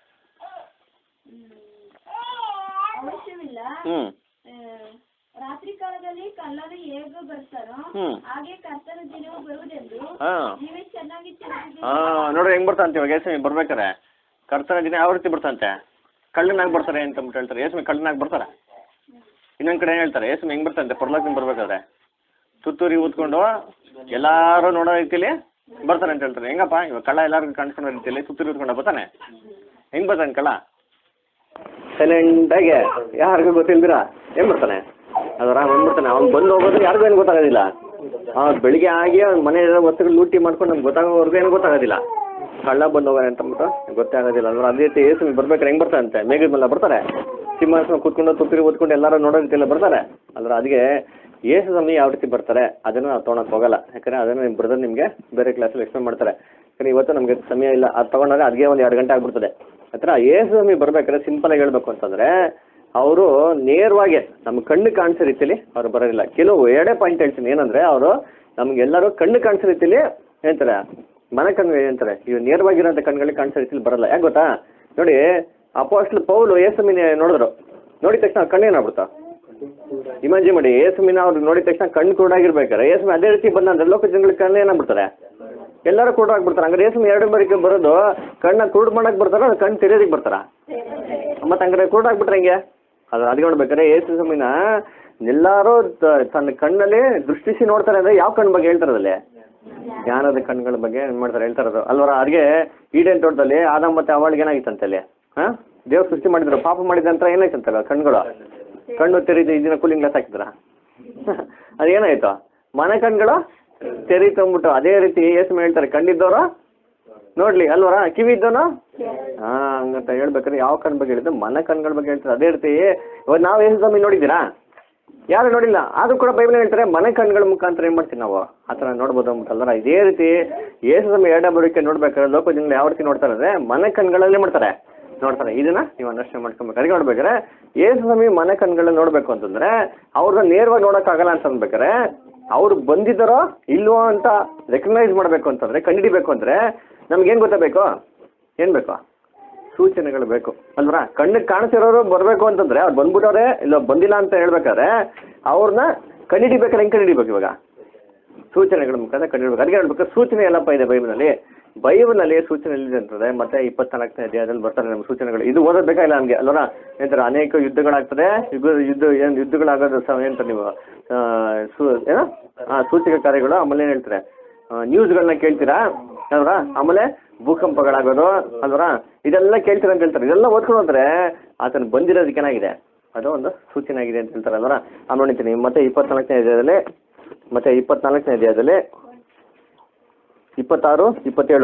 ಅವಶ್ಯವಿಲ್ಲ ಹ್ಞೂ ಆ, ರಾತ್ರಿ ಕಾಲದಲ್ಲಿ ಕಳ್ಳರು ಹೇಗೆ ಬರ್ತಾರೋ ಹ್ಮ್. ಹಾಗೆ ಕರ್ತನ ದಿನವು ಬರುವುದೆಂದು ಹಾಂ ನೀವೇ ಚೆನ್ನಾಗಿ ತಿಳಿದಿದ್ದೀರಿ ಹಾಂ ನೋಡ್ರಿ ಹೆಂಗೆ ಬರ್ತಾಂತೆ ಇವಾಗ ಯೇಸು ಬರ್ಬೇಕಾರೆ ಕರ್ತನ ದಿನ ಯಾವ ರೀತಿ ಬರ್ತಾಂತೆ ಕಳ್ಳನಾಗಿ ಬರ್ತಾರೆ ಅಂತ ಅಂದ್ಬಿಟ್ಟು ಹೇಳ್ತಾರೆ ಯೇಸು ಕಳ್ಳನಾಗಿ ಬರ್ತಾರೆ ಇನ್ನೊಂದು ಕಡೆ ಏನು ಹೇಳ್ತಾರೆ ಯೇಸು ಹೆಂಗೆ ಬರ್ತಾಂತೆ ಪರ್ಲೋಕದಿಂದ ಬರ್ಬೇಕಾದ್ರೆ ತುತ್ತೂರಿ ಊದ್ಕೊಂಡು ಎಲ್ಲರೂ ನೋಡೋ ರೀತಿಯಲ್ಲಿ ಬರ್ತಾರೆ ಅಂತ ಹೇಳ್ತಾರೆ ಹೆಂಗಪ್ಪ ಇವಾಗ ಕಳ್ಳ ಎಲ್ಲರಿಗೂ ಕಾಣಿಸ್ಕೊಳ್ಳೋ ರೀತಿಯಲ್ಲಿ ತುತ್ತೂರಿ ಊದ್ಕೊಂಡು ಬರ್ತಾನೆ ಹೆಂಗೆ ಬರ್ತಾನೆ ಕಳ್ಳ ಸೈಲೆಂಟಾಗಿ ಯಾರಿಗೂ ಗೊತ್ತಿಲ್ದಿರ ಏನು ಬರ್ತಾನೆ ಅದರ ಬಂದ್ಬಿಡ್ತಾನೆ ಅವ್ನು ಬಂದು ಹೋಗೋದು ಯಾರಿಗೂ ಏನು ಗೊತ್ತಾಗೋದಿಲ್ಲ ಅವ್ನು ಬೆಳಿಗ್ಗೆ ಆಗಿ ಅವ್ನ ಮನೆ ವಸ್ತುಗಳು ಲೂಟಿ ಮಾಡ್ಕೊಂಡು ನಮ್ಗೆ ಗೊತ್ತಾಗೋವರೆಗೂ ಏನು ಗೊತ್ತಾಗೋದಿಲ್ಲ ಕಳ್ಳ ಬಂದು ಹೋಗೋಣ ಅಂತ ಅಂದ್ಬಿಟ್ಟು ಗೊತ್ತಾಗೋದಿಲ್ಲ ಅಂದ್ರೆ ಅದೇ ರೀತಿ ಏಸು ಬರ್ಬೇಕಾರೆ ಹೆಂಗೆ ಬರ್ತಾನಂತೆ ಮೇಘದ ಮೇಲೆ ಬರ್ತಾರೆ ಸಿಂಹಾಸನ ಕೂತ್ಕೊಂಡು ತುತ್ತಿರಿ ಓದ್ಕೊಂಡು ಎಲ್ಲರೂ ನೋಡೋ ರೀತಿಯಲ್ಲ ಬರ್ತಾರೆ ಅಂದ್ರೆ ಅದಕ್ಕೆ ಏಸು ಸ್ವಾಮಿ ಯಾವ ರೀತಿ ಬರ್ತಾರೆ ಅದನ್ನು ನಾವು ತೊಗೊಳಕ್ಕೆ ಹೋಗಲ್ಲ ಯಾಕಂದರೆ ಅದನ್ನು ನಿಮ್ಮ ಬ್ರದರ್ ನಿಮಗೆ ಬೇರೆ ಕ್ಲಾಸಲ್ಲಿ ಎಕ್ಸ್ಪ್ಲೇನ್ ಮಾಡ್ತಾರೆ ಯಾಕಂದ್ರೆ ಇವತ್ತು ನಮಗೆ ಸಮಯ ಇಲ್ಲ ಅದು ತೊಗೊಂಡಾಗ ಅದಕ್ಕೆ ಒಂದು ಎರಡು ಗಂಟೆ ಆಗ್ಬಿಡ್ತದೆ ಹತ್ರ ಏಸು ಸ್ವಾಮಿ ಬರ್ಬೇಕಾದ್ರೆ ಸಿಂಪಲಾಗಿ ಹೇಳ್ಬೇಕು ಅಂತಂದರೆ ಅವರು ನೇರವಾಗಿ ನಮ್ಮ ಕಣ್ಣು ಕಾಣಿಸೋ ರೀತಿಯಲ್ಲಿ ಅವ್ರು ಬರೋದಿಲ್ಲ ಕೆಲವು ಎರಡೇ ಪಾಯಿಂಟ್ ಹೇಳ್ತೀನಿ ಏನಂದರೆ ಅವರು ನಮಗೆಲ್ಲರೂ ಕಣ್ಣು ಕಾಣಿಸೋ ರೀತಿಯಲ್ಲಿ ಏನಂತಾರೆ ಮನೆ ಕಣ್ಣು ಏನಂತಾರೆ ಇವು ನೇರವಾಗಿರೋಂಥ ಕಣ್ಗಳಿಗೆ ಕಾಣಿಸೋ ರೀತಿಲಿ ಬರಲ್ಲ ಯಾಕೆ ಗೊತ್ತಾ ನೋಡಿ ಅಪೋಸ್ಟ್ಲ್ ಪೌಲು ಏಸಮಿನ ನೋಡಿದ್ರು ನೋಡಿದ ತಕ್ಷಣ ಕಣ್ಣೇನಾಗ್ಬಿಡ್ತಾ ಇಮ್ಯಾಜಿನ್ ಮಾಡಿ ಏಸುಮಿನ ಅವ್ರು ನೋಡಿದ ತಕ್ಷಣ ಕಣ್ಣು ಕುರುಡಾಗಿರ್ಬೇಕಾರೆ ಏಸುಮಿ ಅದೇ ರೀತಿ ಬಂದಂದ್ರೆ ಲೋಕ ಜನಗಳಿಗೆ ಕಣ್ಣು ಏನಾಗ್ಬಿಡ್ತಾರೆ ಎಲ್ಲರೂ ಕುರುಡಾಗ್ಬಿಡ್ತಾರೆ ಹಂಗಾರೆ ಏಸುಮಿ ಎರಡು ಬಾರಿಗೆ ಬರೋದು ಕಣ್ಣ ಕುರುಡು ಮಾಡಕ್ ಬರ್ತಾರ ಅದು ಕಣ್ಣು ತೆರೆಯೋದಕ್ಕೆ ಬರ್ತಾರ ಮತ್ತೆ ಹಂಗಾರೆ ಕುರುಡಾಗ್ಬಿಟ್ರೆ ಹೆಂಗೆ ಅದು ಅದು ನೋಡ್ಬೇಕಾರೆ ಏಸು ಸ್ವಾಮಿನ ಎಲ್ಲರೂ ತ- ತನ್ನ ಕಣ್ಣಲ್ಲಿ ದೃಷ್ಟಿಸಿ ನೋಡ್ತಾರೆ ಅಂದ್ರೆ ಯಾವ ಕಣ್ಣು ಬಗ್ಗೆ ಹೇಳ್ತಾರೆ ಅದಲ್ಲಿ ಜ್ಞಾನದ ಕಣ್ಣುಗಳ ಬಗ್ಗೆ ಏನ್ ಮಾಡ್ತಾರೆ ಹೇಳ್ತಾರದು ಅಲ್ವರ ಅದ್ಗೆ ಈಡೇನ್ ತೋಟದಲ್ಲಿ ಆದಾಮ್ ಮತ್ತೆ ಅವಳಿಗೆ ಏನಾಗಿತ್ತಂತೆ ಅಲ್ಲಿ ಹಾ ದೇವ್ರು ಸೃಷ್ಟಿ ಮಾಡಿದ್ರು ಪಾಪ ಮಾಡಿದ ನಂತರ ಏನಾಯ್ತಂತಲ್ಲ ಕಣ್ಗಳು ಕಣ್ಣು ತೆರೀತು ಇದನ್ನ ಕೂಲಿಂಗ್ ಗ್ಲಾಸ್ ಹಾಕಿದ್ರ ಅದೇನಾಯ್ತು ಮನೆ ಕಣ್ಗಳು ತೆರೀತು ಅಂದ್ಬಿಟ್ಟು ಅದೇ ರೀತಿ ಏಸು ಹೇಳ್ತಾರೆ ಕಣ್ಣಿದ್ದವರು ನೋಡ್ಲಿ ಅಲ್ವರ ಕಿವಿ ಇದ್ದವನು ಹಾ ಹಂಗಂತ ಹೇಳ್ಬೇಕಾದ್ರೆ ಯಾವ ಕಣ್ ಬಗ್ಗೆ ಹೇಳಿದ್ದು ಮನ ಕಣ್ಗಳ ಬಗ್ಗೆ ಹೇಳ್ತಾರೆ ಅದೇ ರೀತಿ ಇವಾಗ ನಾವು ಏಸು ಸ್ವಾಮಿ ನೋಡಿದ್ದೀರಾ ಯಾರು ನೋಡಿಲ್ಲ ಆದ್ರೂ ಕೂಡ ಬೈಬಲ್ ಹೇಳ್ತಾರೆ ಮನೆ ಕಣ್ಗಳ ಮುಖಾಂತರ ಏನ್ ಮಾಡ್ತೀವಿ ನಾವು ಆ ಥರ ನೋಡ್ಬೋದು ಅಂದ್ಬಿಟ್ಟಲ್ವರ ಇದೇ ರೀತಿ ಏಸು ಸ್ವಾಮಿ ಎರಡನೇ ಬರೋಕೆ ನೋಡ್ಬೇಕಾದ್ರೆ ಲೋಕ ಜನಗಳು ಯಾವ ರೀತಿ ನೋಡ್ತಾರೆ ಅಂದ್ರೆ ಮನೆ ಕಣ್ಗಳಲ್ಲೇ ಮಾಡ್ತಾರೆ ನೋಡ್ತಾರೆ ಇದನ್ನ ನೀವು ಅಂಡರ್ಸ್ಟ್ಯಾಂಡ್ ಮಾಡ್ಕೊಬೇಕು ಅದಕ್ಕೆ ನೋಡ್ಬೇಕಾದ್ರೆ ಏಸು ಸ್ವಾಮಿ ಮನೆ ಕಣ್ಗಳನ್ನ ನೋಡ್ಬೇಕು ಅಂತಂದ್ರೆ ಅವ್ರನ್ನ ನೇರವಾಗಿ ನೋಡೋಕ್ಕಾಗಲ್ಲ ಅಂತ ಅಂದ್ಬೇಕಾರೆ ಅವ್ರು ಬಂದಿದ್ದಾರೋ ಇಲ್ವೋ ಅಂತ ರೆಕಗ್ನೈಸ್ ಮಾಡಬೇಕು ಅಂತಂದ್ರೆ ಕಂಡುಹಿಡಿಬೇಕು ಅಂದ್ರೆ ನಮ್ಗೇನು ಗೊತ್ತಾಗಬೇಕು ಏನು ಬೇಕು ಸೂಚನೆಗಳು ಬೇಕು ಅಲ್ವರ ಕಣ್ಣಿಗೆ ಕಾಣಿಸಿರೋರು ಬರಬೇಕು ಅಂತಂದ್ರೆ ಅವ್ರು ಬಂದ್ಬಿಟ್ಟವ್ರೆ ಇಲ್ಲ ಬಂದಿಲ್ಲ ಅಂತ ಹೇಳ್ಬೇಕಾದ್ರೆ ಅವ್ರನ್ನ ಕಂಡುಹಿಡಿಬೇಕಾದ್ರೆ ಹೆಂಗೆ ಕಂಡುಹಿಡಿಬೇಕು ಇವಾಗ ಸೂಚನೆಗಳ ಮುಖಾಂತರ ಕಂಡುಹಿಡ್ಬೇಕು ಅದಕ್ಕೆ ಹೇಳ್ಬೇಕು ಸೂಚನೆ ಎಲ್ಲಪ್ಪ ಇದೆ ಬೈಬಲ್ನಲ್ಲಿ ಬೈಬಲ್ನಲ್ಲಿ ಸೂಚನೆ ಎಲ್ಲಿದೆ ಅಂತಂದ್ರೆ ಮತ್ತೆ ಇಪ್ಪತ್ನಾಲ್ಕನೇ ಅಧ್ಯಾಯದಲ್ಲಿ ಬರ್ತಾರೆ ನಮ್ಮ ಸೂಚನೆಗಳು ಇದು ಓದೋದು ಬೇಕಾಗಿಲ್ಲ ನಮಗೆ ಅಲ್ವರ ಏನಂತಾರೆ ಅನೇಕ ಯುದ್ಧಗಳಾಗ್ತದೆ ಯುದ್ಧ ಯುದ್ಧ ಏನು ಯುದ್ಧಗಳಾಗೋದು ಸಹ ಏನಂತಾರೆ ನೀವು ಆ, ಸೂ ಏನೋ ಹಾಂ ಸೂಚಕ ಕಾರ್ಯಗಳು ಆಮೇಲೆ ಏನು ಹೇಳ್ತಾರೆ ನ್ಯೂಸ್ಗಳನ್ನ ಕೇಳ್ತೀರಾ ಅಲ್ವರ ಆಮೇಲೆ ಭೂಕಂಪಗಳಾಗೋದು ಅಲ್ವರ ಇದೆಲ್ಲ ಕೇಳ್ತೀರಾ ಅಂತ ಹೇಳ್ತಾರೆ ಇದೆಲ್ಲ ಓದ್ಕೊಂಡು ಹೋದ್ರೆ ಆತನ ಬಂದಿರೋದಕ್ಕೆ ಏನಾಗಿದೆ ಅದು ಒಂದು ಸೂಚನೆ ಆಗಿದೆ ಅಂತ ಹೇಳ್ತಾರೆ ಅಲ್ವರ ಆ ನೋಡಿತೀನಿ ಮತ್ತೆ ಇಪ್ಪತ್ನಾಲ್ಕನೇ ಅಧ್ಯಾಯದಲ್ಲಿ ಮತ್ತೆ ಇಪ್ಪತ್ನಾಲ್ಕನೇ ಅಧ್ಯಾಯದಲ್ಲಿ ಇಪ್ಪತ್ತಾರು ಇಪ್ಪತ್ತೇಳು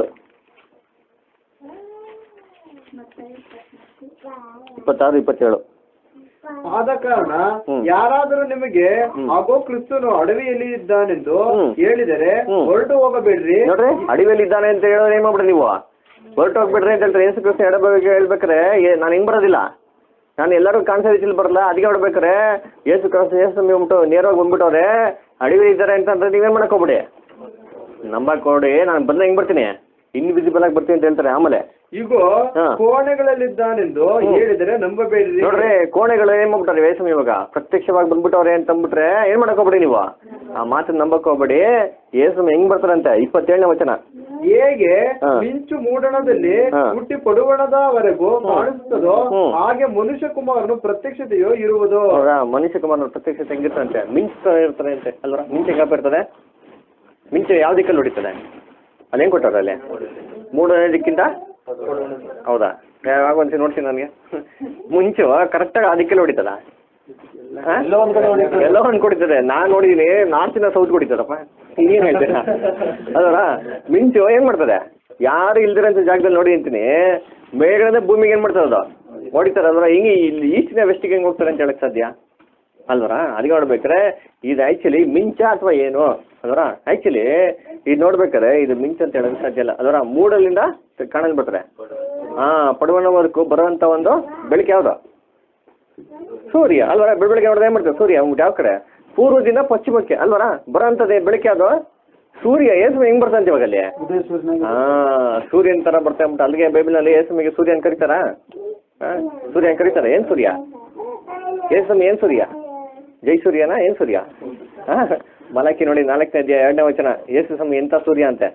ಇಪ್ಪತ್ತಾರು ಇಪ್ಪತ್ತೇಳು ಆದ ಕಾರಣ ಹ್ಮ್. ಯಾರಾದರೂ ನಿಮಗೆ ಹ್ಮ್. ಆಗೋ ಕ್ರಿಸ್ತನು ಅಡವಿಯಲ್ಲಿ ಇದ್ದಾನೆಂದು ಹ್ಮ್. ಹೇಳಿದರೆ ಹ್ಮ್. ಹೊರಟು ಹೋಗಬೇಡ್ರಿ ನೋಡ್ರಿ ಅಡಿವೆಯಲ್ಲಿ ಇದ್ದಾನೆ ಅಂತ ಹೇಳಿದ್ರೆ ಏನ್ ಮಾಡ್ಬಿಡ್ರಿ ನೀವು ಹೊರಟು ಹೋಗ್ಬಿಡ್ರಿ ಅಂತ ಹೇಳ್ತಾರೆ ಏಸು ಕ್ರಿಸ್ತ ಎಡಬಗೆ ಹೇಳ್ಬೇಕಾರೆ ಏ- ನಾನು ಹಿಂಗ್ ಬರೋದಿಲ್ಲ ನಾನು ಎಲ್ಲರೂ ಕಾಣಿಸೋ ರೀತಿಲಿ ಬರಲ್ಲ ಅದಕ್ಕೆ ಹೊಡ್ಬೇಕಾರೆ ಏಸು ಕ್ರಿಸ್ತ ಏಸು ಬಂದ್ಬಿಟ್ಟು ನೇರವಾಗಿ ಬಂದ್ಬಿಟ್ಟವ್ರೆ ಅಡಿವೆ ಇದ್ದಾರೆ ಅಂತಂದ್ರೆ ನೀವೇನ್ ಮಾಡಕ್ ಹೋಗ್ಬಿಡಿ ನಂಬಕ್ ಹೋಗ್ಬಿಡಿ ನಾನು ಬಂದ ಹೆಂಗ್ ಬರ್ತೀನಿ ಇನ್ವಿಸಿಬಲ್ ಆಗಿ ಬರ್ತೀನಿ ಅಂತ ಹೇಳ್ತಾರೆ ಆಮೇಲೆ ಇಗೋ ಹಾ. ಕೋಣೆಗಳಲ್ಲಿದ್ದಾನೆಂದು ಹ್ಮ್. ಹೇಳಿದರೆ ನಂಬಬೇಡ್ರಿ ನೋಡ್ರಿ ಕೋಣೆಗಳು ಏನ್ ಮಾಡ್ಬಿಟ್ಟಾರೆ ವೇಸಮ್ ಇವಾಗ ಪ್ರತ್ಯಕ್ಷವಾಗಿ ಬಂದ್ಬಿಟ್ಟವ್ರೆ ಅಂತ ಅಂದ್ಬಿಟ್ರೆ ಏನ್ ಮಾಡಕ್ ಹೋಗ್ಬೇಡಿ ನೀವು ಆ ಮಾತನ್ನ ನಂಬಕ್ ಹೋಗ್ಬೇಡಿ ಏಸಮ್ ಹೆಂಗ್ ಬರ್ತಾರಂತೆ ಇಪ್ಪತ್ತೇಳನೇ ವಚನ ಹೇಗೆ ಹಾ. ಮಿಂಚು ಮೂಡಣದಲ್ಲಿ ಹಾ. ಹುಟ್ಟಿ ಪಡುವಣದವರೆಗೂ ಕಾಣಿಸ್ತದೋ ಹ್ಮ್. ಹಾಗೆ ಮನುಷ್ಯ ಕುಮಾರನು ಪ್ರತ್ಯಕ್ಷತೆಯು ಇರುವುದು ಅವರ ಮನುಷ್ಯ ಕುಮಾರನ ಪ್ರತ್ಯಕ್ಷತೆ ಹೆಂಗಿರ್ತಾರಂತೆ ಮಿಂಚ್ ಇರ್ತಾರೆ ಅಂತೆ ಅಲ್ವರ ಮಿಂಚ್ ಹೆಂಗಪ್ಪ ಇರ್ತದೆ ಮಿಂಚು ಯಾವ ದಿಕ್ಕಲ್ಲಿ ಹೊಡಿತದೆ ಅಲ್ಲಿ ಹೆಂಗ್ ಕೊಟ್ಟವ್ರೆ ಅಲ್ಲಿ ಮೂರನೇ ದಿಕ್ಕಿಂತ ಹೌದಾ ಯಾವಾಗ ಒಂದ್ಸರಿ ನೋಡ್ತೀನಿ ನನಗೆ ಮುಂಚು ಕರೆಕ್ಟಾಗಿ ಆ ದಿಕ್ಕಲ್ಲಿ ಹೊಡಿತದ ಆ? ಎಲ್ಲೋ ಒಂದು ಕೊಡಿತದೆ ನಾನು ನೋಡಿದೀನಿ ನಾರ್ತಿನ ಸೌತ್ ಕೊಡಿತದಪ್ಪ ಏನು ಹೇಳ್ತೀರಾ ಅದರ ಮಿಂಚು ಏನ್ ಮಾಡ್ತದೆ ಯಾರು ಇಲ್ದಿರೋಂಥ ಜಾಗದಲ್ಲಿ ನೋಡಿ ಅಂತೀನಿ ಮೇಲ್ಗಡೆ ಭೂಮಿಗೆ ಏನ್ ಮಾಡ್ತದೆ ಅದು ಹೊಡಿತಾರೆ ಅದರ ಹಿಂಗೆ ಇಲ್ಲಿ ಈಸ್ಟಿನ ವೆಸ್ಟಿಗೆ ಹೆಂಗೆ ಹೋಗ್ತಾರೆ ಅಂತ ಹೇಳಕ್ ಸಾಧ್ಯ ಅಲ್ವರ ಅದಕ್ಕೆ ನೋಡ್ಬೇಕಾರೆ ಇದು ಆ್ಯಕ್ಚುಲಿ ಮಿಂಚ ಅಥವಾ ಏನು ಅದರ ಆ್ಯಕ್ಚುಲಿ ಇದು ನೋಡ್ಬೇಕಾರೆ ಇದು ಮಿಂಚ್ ಅಂತ ಹೇಳೋದು ಸಾಧ್ಯ ಇಲ್ಲ ಅದರ ಮೂಡಲ್ಲಿಂದ ಕಾಣಲ್ ಬರ್ತಾರೆ ಹಾಂ ಪಡುವಣವರೆಗೂ ಬರುವಂಥ ಒಂದು ಬೆಳಕು ಯಾವುದು ಸೂರ್ಯ ಅಲ್ವರ ಬೆಳಗ್ಗೆ ನೋಡಿದ್ರೆ ಏನು ಮಾಡ್ತಾರೆ ಸೂರ್ಯ ಅವ್ನು ಯಾವ ಕಡೆ ಪೂರ್ವದಿಂದ ಪಶ್ಚಿಮಕ್ಕೆ ಅಲ್ವರ ಬರೋಂಥದ್ದು ಬೆಳಕೆ ಅದು ಸೂರ್ಯ ಏಸು ಹೆಂಗ್ ಬರ್ತಾನೆ ಇವಾಗ ಅಲ್ಲಿ ಹಾ ಸೂರ್ಯನ ತರ ಬರ್ತಾ ಅಂದ್ಬಿಟ್ಟು ಅಲ್ಲಿಗೆ ಬೈಬಲ್ನಲ್ಲಿ ಏಸುಮಿಗೆ ಸೂರ್ಯನ್ ಕರೀತಾರಾ ಹಾ ಸೂರ್ಯನ್ ಕರೀತಾರ ಏನ್ ಸೂರ್ಯ ಏಸಮ್ ಏನ್ ಸೂರ್ಯ ಜೈ ಸೂರ್ಯನಾ ಏನ್ ಸೂರ್ಯ ಹಾ ಮಲಕಿ ನೋಡಿ ನಾಲ್ಕನೇ ಅಧ್ಯಾಯ ಎರಡನೇ ವಚನ ಏಸು ಸಮ ಎಂತ ಸೂರ್ಯ ಅಂತೆ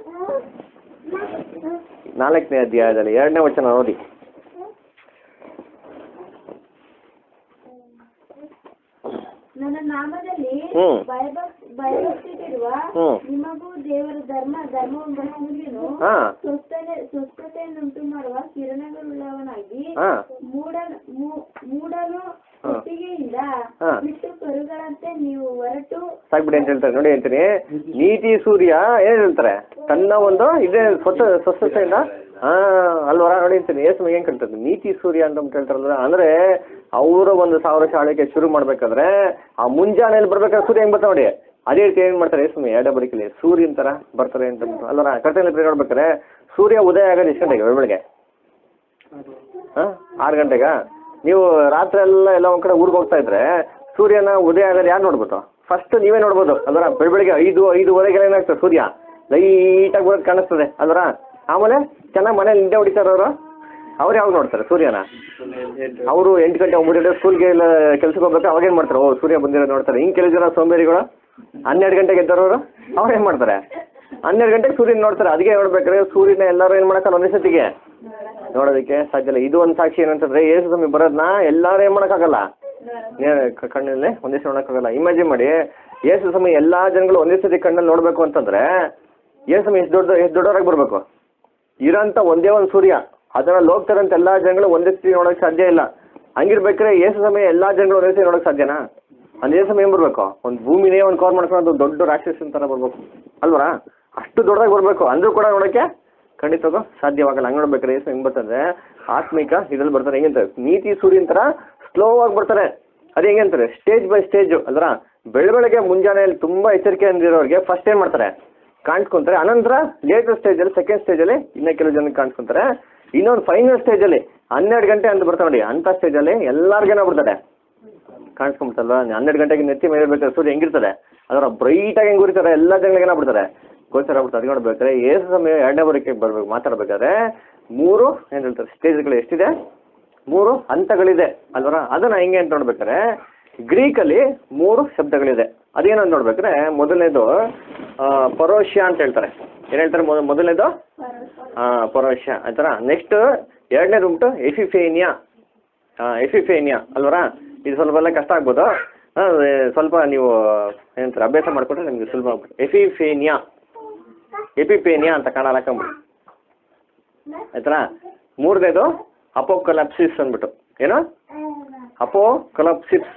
ನಾಲ್ಕನೇ ಅಧ್ಯಾಯದಲ್ಲಿ ಎರಡನೇ ವಚನ ನೋಡಿ ನನ್ನ ನಾಮದಲ್ಲಿ ಹ್ಮ್. ಭಯಭಕ್ತಿ ಭಯಭಕ್ತಿಗಿರುವ ಹ್ಮ್. ನಿಮಗೂ ದೇವರ ಧರ್ಮ ಧರ್ಮವೆಂಬುವನಿಗೂ ಹಾ ಸ್ವಸ್ಥತೆ ಸ್ವಸ್ಥತೆಯನ್ನುಂಟು ಮಾಡುವ ಕಿರಣಗಳುಳ್ಳವನಾಗಿ ಹಾ ಮೂಡ ಮೂ- ಮೂಡಲು ಹಾ. ಒಟ್ಟಿಗೆಯಿಂದ ಹಾ. ಬಿಟ್ಟು ಕರುಗಳಂತೆ ನೀವು ಹೊರಟು ಸಾಕ್ಬಿಡಿ ಅಂತ ಹೇಳ್ತಾರೆ ನೋಡಿ ಅಂತೀನಿ ನೀತಿ ಸೂರ್ಯ ಏನ್ ಹೇಳ್ತಾರೆ ತನ್ನ ಒಂದು ಇದೇ ಸ್ವಚ್ಛ ಸ್ವಚ್ಛತೆಯಿಂದ ಹಾ ಅಲ್ವರ ನೋಡಿ ಅಂತೀನಿ ಏಸು ಏನ್ ಕಳ್ತದೆ ನೀತಿ ಸೂರ್ಯ ಅಂತ ಅಂದ್ಬಿಟ್ಟು ಹೇಳ್ತಾರಲ್ಲ ಅಂದ್ರೆ ಅವರ ಒಂದು ಸಾವಿರ ಶಾಲೆಗೆ ಶುರು ಮಾಡ್ಬೇಕಾದ್ರೆ ಆ ಮುಂಜಾನೆಯಲ್ಲಿ ಬರ್ಬೇಕಾದ್ರೆ ಸೂರ್ಯ ಹೆಂಗ್ ಬರ್ತಾವ ನೋಡಿ ಅದೇ ರೀತಿ ಏನ್ ಮಾಡ್ತಾರೆ ಏಸು ಎರಡೇ ಬದುಕಲಿ ಸೂರ್ಯನ್ ತರ ಬರ್ತಾರೆ ಅಂತ ಅಂದ್ಬಿಟ್ಟು. ಅಲ್ವರ ಕರ್ತನಲ್ಲಿ ನೋಡ್ಬೇಕಾದ್ರೆ ಸೂರ್ಯ ಉದಯ ಆಗೋದು ಎಷ್ಟು ಗಂಟೆಗೆ ಬೆಳಗ್ಗೆ ಹಾಂ ಆರು ಗಂಟೆಗಾ ನೀವು ರಾತ್ರಿ ಎಲ್ಲ ಎಲ್ಲ ಒಂದ್ ಕಡೆ ಊರಿಗೆ ಹೋಗ್ತಾ ಇದ್ರೆ ಸೂರ್ಯನ ಉದಯ ಆಗೋದು ಯಾರು ನೋಡ್ಬೋದು ಫಸ್ಟ್ ನೀವೇ ನೋಡ್ಬೋದು ಅಲ್ವರ ಬೆಳಗ್ಗೆ ಐದು ಐದುವರೆಗೆ ಏನಾಗ್ತದೆ ಸೂರ್ಯ ಲೈಟಾಗಿ ಬರೋದು ಕಾಣಿಸ್ತದೆ ಅಲ್ವರ ಆಮೇಲೆ ಚೆನ್ನಾಗಿ ಮನೇಲಿ ನಿದ್ದೆ ಹೊಡಿತಾರೆ ಅವರು ಅವ್ರು ಯಾವಾಗ ನೋಡ್ತಾರೆ ಸೂರ್ಯನ ಅವರು ಎಂಟು ಗಂಟೆ ಒಂಬತ್ತು ಗಂಟೆ ಸ್ಕೂಲ್ಗೆ ಇಲ್ಲ ಕೆಲ್ಸಕ್ಕೆ ಹೋಗ್ಬೇಕು ಅವಾಗ ಏನು ಮಾಡ್ತಾರೆ ಓ ಸೂರ್ಯ ಬಂದಿರೋದು ನೋಡ್ತಾರೆ ಹಿಂಗೆ ಕೆಲವು ಜನ ಸೋಂಬೇರಿಗಳು ಹನ್ನೆರಡು ಗಂಟೆಗೆ ಎದ್ದವರು ಅವ್ರು ಏನು ಮಾಡ್ತಾರೆ ಹನ್ನೆರಡು ಗಂಟೆಗೆ ಸೂರ್ಯನ ನೋಡ್ತಾರೆ ಅದಕ್ಕೆ ನೋಡ್ಬೇಕಾದ್ರೆ ಸೂರ್ಯನ ಎಲ್ಲರೂ ಏನು ಮಾಡೋಕ್ಕಲ್ಲ ಒಂದೇ ಸತಿಗೆ ನೋಡೋದಕ್ಕೆ ಸಾಧ್ಯ ಇಲ್ಲ ಇದು ಒಂದು ಸಾಕ್ಷಿ ಏನಂತಂದ್ರೆ ಏಸು ಸ್ವಾಮಿ ಬರೋದನ್ನ ಎಲ್ಲರೂ ಏನು ಮಾಡೋಕ್ಕಾಗಲ್ಲ ನೇ- ಕ- ಕಣ್ಣಲ್ಲೇ ಒಂದೇ ಸತಿ ನೋಡೋಕ್ಕಾಗಲ್ಲ ಇಮ್ಯಾಜಿನ್ ಮಾಡಿ ಏಸು ಸ್ವಾಮಿ ಎಲ್ಲ ಜನಗಳು ಒಂದೇ ಸತಿ ಕಣ್ಣಲ್ಲಿ ನೋಡಬೇಕು ಅಂತಂದ್ರೆ ಏಸು ಸ್ವಾಮಿ ಎಷ್ಟು ದೊಡ್ಡ ಎಷ್ಟು ದೊಡ್ಡವರಾಗಿ ಬರಬೇಕು ಇರೋಂಥ ಒಂದೇ ಒಂದು ಸೂರ್ಯ ಅದರಲ್ಲಿ ಹೋಗ್ತಾರಂತ ಎಲ್ಲ ಜನಗಳು ಒಂದೇ ಸತಿ ನೋಡೋಕೆ ಸಾಧ್ಯ ಇಲ್ಲ ಹಂಗಿರ್ಬೇಕಾದ್ರೆ ಏಸು ಸಮಯ ಎಲ್ಲ ಜನಗಳು ಒಂದೇ ಸತಿ ನೋಡೋಕೆ ಸಾಧ್ಯನಾ ಅದೇ ಸಮಯ ಏನು ಬರಬೇಕು ಒಂದು ಭೂಮಿನೇ ಒಂದು ಕವರ್ ಮಾಡ್ಕೊಂಡು ಒಂದು ದೊಡ್ಡ ರಾಕ್ಷಸನ ಥರ ಬರಬೇಕು ಅಲ್ವರಾ ಅಷ್ಟು ದೊಡ್ಡದಾಗಿ ಬರಬೇಕು ಅಂದ್ರೂ ಕೂಡ ನೋಡೋಕ್ಕೆ ಖಂಡಿತವಾಗೂ ಸಾಧ್ಯವಾಗಲ್ಲ ಹಂಗೆ ನೋಡ್ಬೇಕಾದ್ರೆ ಏಸು ಹೆಂಗೆ ಬರ್ತಂದ್ರೆ ಆತ್ಮಿಕ ಇದ್ರಲ್ಲಿ ಬರ್ತಾರೆ ಹೆಂಗಂತಾರೆ ನೀತಿ ಸೂರ್ಯನ ಥರ ಸ್ಲೋ ಆಗಿ ಬರ್ತಾರೆ ಅದು ಹೆಂಗೆ ಅಂತಾರೆ ಸ್ಟೇಜ್ ಬೈ ಸ್ಟೇಜು ಅಲ್ವರ ಬೆಳಬೆಳಗ್ಗೆ ಮುಂಜಾನೆಯಲ್ಲಿ ತುಂಬ ಎಚ್ಚರಿಕೆ ಅಂದಿರೋರಿಗೆ ಫಸ್ಟ್ ಏನು ಮಾಡ್ತಾರೆ ಕಾಣಿಸ್ಕೊಂತಾರೆ ಅನಂತರ ಲೇಟರ್ ಸ್ಟೇಜಲ್ಲಿ ಸೆಕೆಂಡ್ ಸ್ಟೇಜಲ್ಲಿ ಇನ್ನೂ ಕೆಲವು ಜನಕ್ಕೆ ಕಾಣಿಸ್ಕೊಂತಾರೆ ಇನ್ನೊಂದು ಫೈನಲ್ ಸ್ಟೇಜಲ್ಲಿ ಹನ್ನೆರಡು ಗಂಟೆ ಅಂತ ಬರ್ತಾರೆ ನೋಡಿ ಅಂಥ ಸ್ಟೇಜಲ್ಲಿ ಎಲ್ಲರಿಗೇನೋ ಬಿಡ್ತಾರೆ ಕಾಣಿಸ್ಕೊಂಬಿಡ್ತಲ್ವ ಹನ್ನೆರಡು ಗಂಟೆಗೆ ನೆತ್ತಿ ಮೇಲೆ ಬೇಕಾದ್ರೆ ಸೂರ್ಯ ಹೆಂಗಿರ್ತದೆ ಅದರ ಬ್ರೈಟಾಗಿ ಹೆಂಗೆ ಉರಿತಾರೆ ಎಲ್ಲ ಜನಗಳಿಗೆ ಏನಾಗ್ಬಿಡ್ತಾರೆ ಗೋಚರ ಆಗ್ಬಿಡ್ತಾರೆ ಅದು ನೋಡ್ಬೇಕಾದ್ರೆ ಏಸು ಸಮಯ ಎರಡನೇ ಬರೋಕ್ಕೆ ಬರ್ಬೇಕು ಮಾತಾಡ್ಬೇಕಾದ್ರೆ ಮೂರು ಏನು ಹೇಳ್ತಾರೆ ಸ್ಟೇಜ್ಗಳು ಎಷ್ಟಿದೆ ಮೂರು ಹಂತಗಳಿದೆ ಅಲ್ವರ ಅದನ್ನ ಹೆಂಗೆ ಅಂತ ನೋಡ್ಬೇಕಾದ್ರೆ ಗ್ರೀಕಲ್ಲಿ ಮೂರು ಶಬ್ದಗಳಿದೆ ಅದೇನು ಅಂತ ನೋಡ್ಬೇಕಾದ್ರೆ ಮೊದಲನೇದು ಆ, ಪರೋಶ್ಯ ಅಂತ ಹೇಳ್ತಾರೆ ಏನು ಹೇಳ್ತಾರೆ ಮೊದ ಮೊದಲನೇದು ಹಾಂ ಪರೋಶ್ಯ ಆಯ್ತಾರ ನೆಕ್ಸ್ಟ್ ಎರಡನೇದು ಉಂಟು ಎಫಿಫೇನಿಯಾ ಹಾಂ ಎಫಿಫೇನಿಯಾ ಅಲ್ವರ ಇದು ಸ್ವಲ್ಪ ಎಲ್ಲ ಕಷ್ಟ ಆಗ್ಬೋದು ಆ, ಏ, ಸ್ವಲ್ಪ ನೀವು ಏನಂತಾರೆ ಅಭ್ಯಾಸ ಮಾಡಿಕೊಂಡ್ರೆ ನಿಮಗೆ ಸುಲಭ ಆಗ್ಬಿಟ್ಟು ಎಫಿಫೇನಿಯಾ ಎಪಿಪೇನಿಯಾ ಅಂತ ಕನ್ನಡ ಹಾಕೊಂಬಿಡಿ ಆಯ್ತಾ ಮೂರನೇದು ಅಪೋಕಲಾಪ್ಸಿಸ್ ಅಂದ್ಬಿಟ್ಟು ಏನು ಅಪೋ ಕೊಲಾಪ್ಸಿಸ್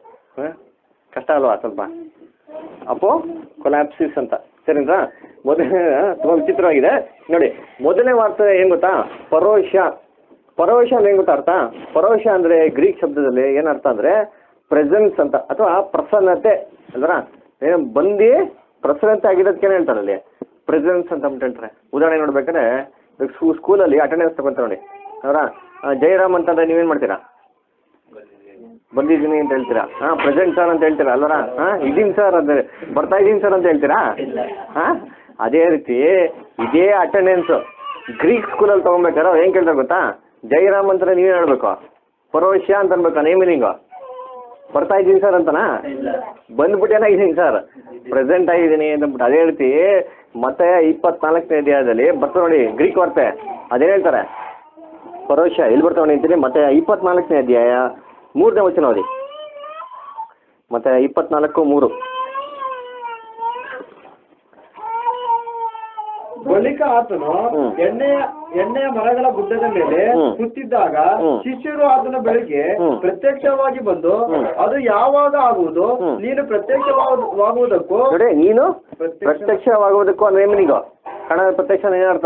ಕಷ್ಟ ಅಲ್ವಾ ಸ್ವಲ್ಪ ಅಪೋ ಕೊಲಾಪ್ಸಿಸ್ ಅಂತ ಸರಿನಾ ಮೊದಲನೇ ತುಂಬ ವಿಚಿತ್ರವಾಗಿದೆ ನೋಡಿ ಮೊದಲನೇ ವಾರ್ತೆ ಏನು ಗೊತ್ತಾ ಪರೋಶ ಪರೋಶ ಅಂದ್ರೆ ಏನು ಗೊತ್ತಾ ಅರ್ಥ ಪರೋಶ ಅಂದರೆ ಗ್ರೀಕ್ ಶಬ್ದದಲ್ಲಿ ಏನು ಅರ್ಥ ಅಂದರೆ ಪ್ರೆಸೆನ್ಸ್ ಅಂತ ಅಥವಾ ಪ್ರಸನ್ನತೆ ಅಲ್ವರ ಏನು ಬಂದು ಪ್ರಸನ್ನತೆ ಆಗಿರೋದಕ್ಕೇನೆ ಹೇಳ್ತಾರೆ ಅಲ್ಲಿ ಪ್ರೆಸೆನ್ಸ್ ಅಂತ ಅಂದ್ಬಿಟ್ಟು ಹೇಳ್ತಾರೆ ಉದಾಹರಣೆ ನೋಡ್ಬೇಕಾದ್ರೆ ಸ್ಕೂ ಸ್ಕೂಲಲ್ಲಿ ಅಟೆಂಡೆನ್ಸ್ ತಗೊಂತಾರೆ ನೋಡಿ ಅವರ ಜಯರಾಮ್ ಅಂತಂದ್ರೆ ನೀವೇನು ಮಾಡ್ತೀರಾ ಬಂದಿದ್ದೀನಿ ಅಂತ ಹೇಳ್ತೀರಾ ಹಾಂ ಪ್ರೆಸೆಂಟ್ ಸರ್ ಅಂತ ಹೇಳ್ತೀರಾ ಅಲ್ವರ ಹಾಂ ಇದೀನಿ ಸರ್ ಅಂತ ಬರ್ತಾ ಇದ್ದೀನಿ ಸರ್ ಅಂತ ಹೇಳ್ತೀರಾ ಹಾಂ ಅದೇ ರೀತಿ ಇದೇ ಅಟೆಂಡೆನ್ಸು ಗ್ರೀಕ್ ಸ್ಕೂಲಲ್ಲಿ ತೊಗೊಬೇಕಾದ್ರೆ ಅವ್ರು ಏನು ಕೇಳ್ತಾರೆ ಗೊತ್ತಾ ಜಯರಾಮ್ ಅಂತಾರೆ ನೀವೇ ಹೇಳ್ಬೇಕು ಪರೋಶ್ಯ ಅಂತ ಅನ್ಬೇಕಾ ನೇಮ್ ಮೀನಿಂಗು ಬರ್ತಾ ಇದ್ದೀನಿ ಸರ್ ಅಂತನಾ ಬಂದ್ಬಿಟ್ಟು ಏನಾಗಿದ್ದೀನಿ ಸರ್ ಪ್ರೆಸೆಂಟ್ ಆಗಿದ್ದೀನಿ ಅಂದ್ಬಿಟ್ಟು ಅದೇ ರೀತಿ ಮತ್ತೆ ಇಪ್ಪತ್ನಾಲ್ಕನೇ ಅಧ್ಯಾಯದಲ್ಲಿ ಬರ್ತಾರೆ ನೋಡಿ ಗ್ರೀಕ್ ವಾರ್ತೆ ಅದೇನು ಹೇಳ್ತಾರೆ ಪರೋಶ ಎಲ್ಲಿ ಬರ್ತಾವೆ ನೋಡಿ ಅಂತೀನಿ ಮತ್ತೆ ಇಪ್ಪತ್ನಾಲ್ಕನೇ ಅಧ್ಯಾಯ ಮೂರನೇ ವಚನ ಓದಿ ಮತ್ತೆ ಇಪ್ಪತ್ನಾಲ್ಕು ಮೂರು ಬಳಿಕ ಆತನು ಹ್ಮ್. ಎಣ್ಣೆಯ ಎಣ್ಣೆಯ ಮರಗಳ ಗುಡ್ಡದ ಮೇಲೆ ಹ್ಮ್. ಕೂತಿದ್ದಾಗ ಹ್ಮ್. ಶಿಷ್ಯರು ಆತನ ಬೆಳಿಗ್ಗೆ ಹ್ಮ್. ಪ್ರತ್ಯಕ್ಷವಾಗಿ ಬಂದು ಹ್ಮ್. ಅದು ಯಾವಾಗ ಆಗುವುದು ಹ್ಮ್. ನೀನು ಪ್ರತ್ಯಕ್ಷವಾಗುವುದಕ್ಕೂ ನೋಡಿ ನೀನು ಪ್ರತ್ಯಕ್ಷ- ಪ್ರತ್ಯಕ್ಷವಾಗುವುದಕ್ಕೂ ಅಂದ್ರೆ ಮೀನಿಂಗು ಕನ್ನಡ ಪ್ರತ್ಯಕ್ಷ ಏನರ್ಥ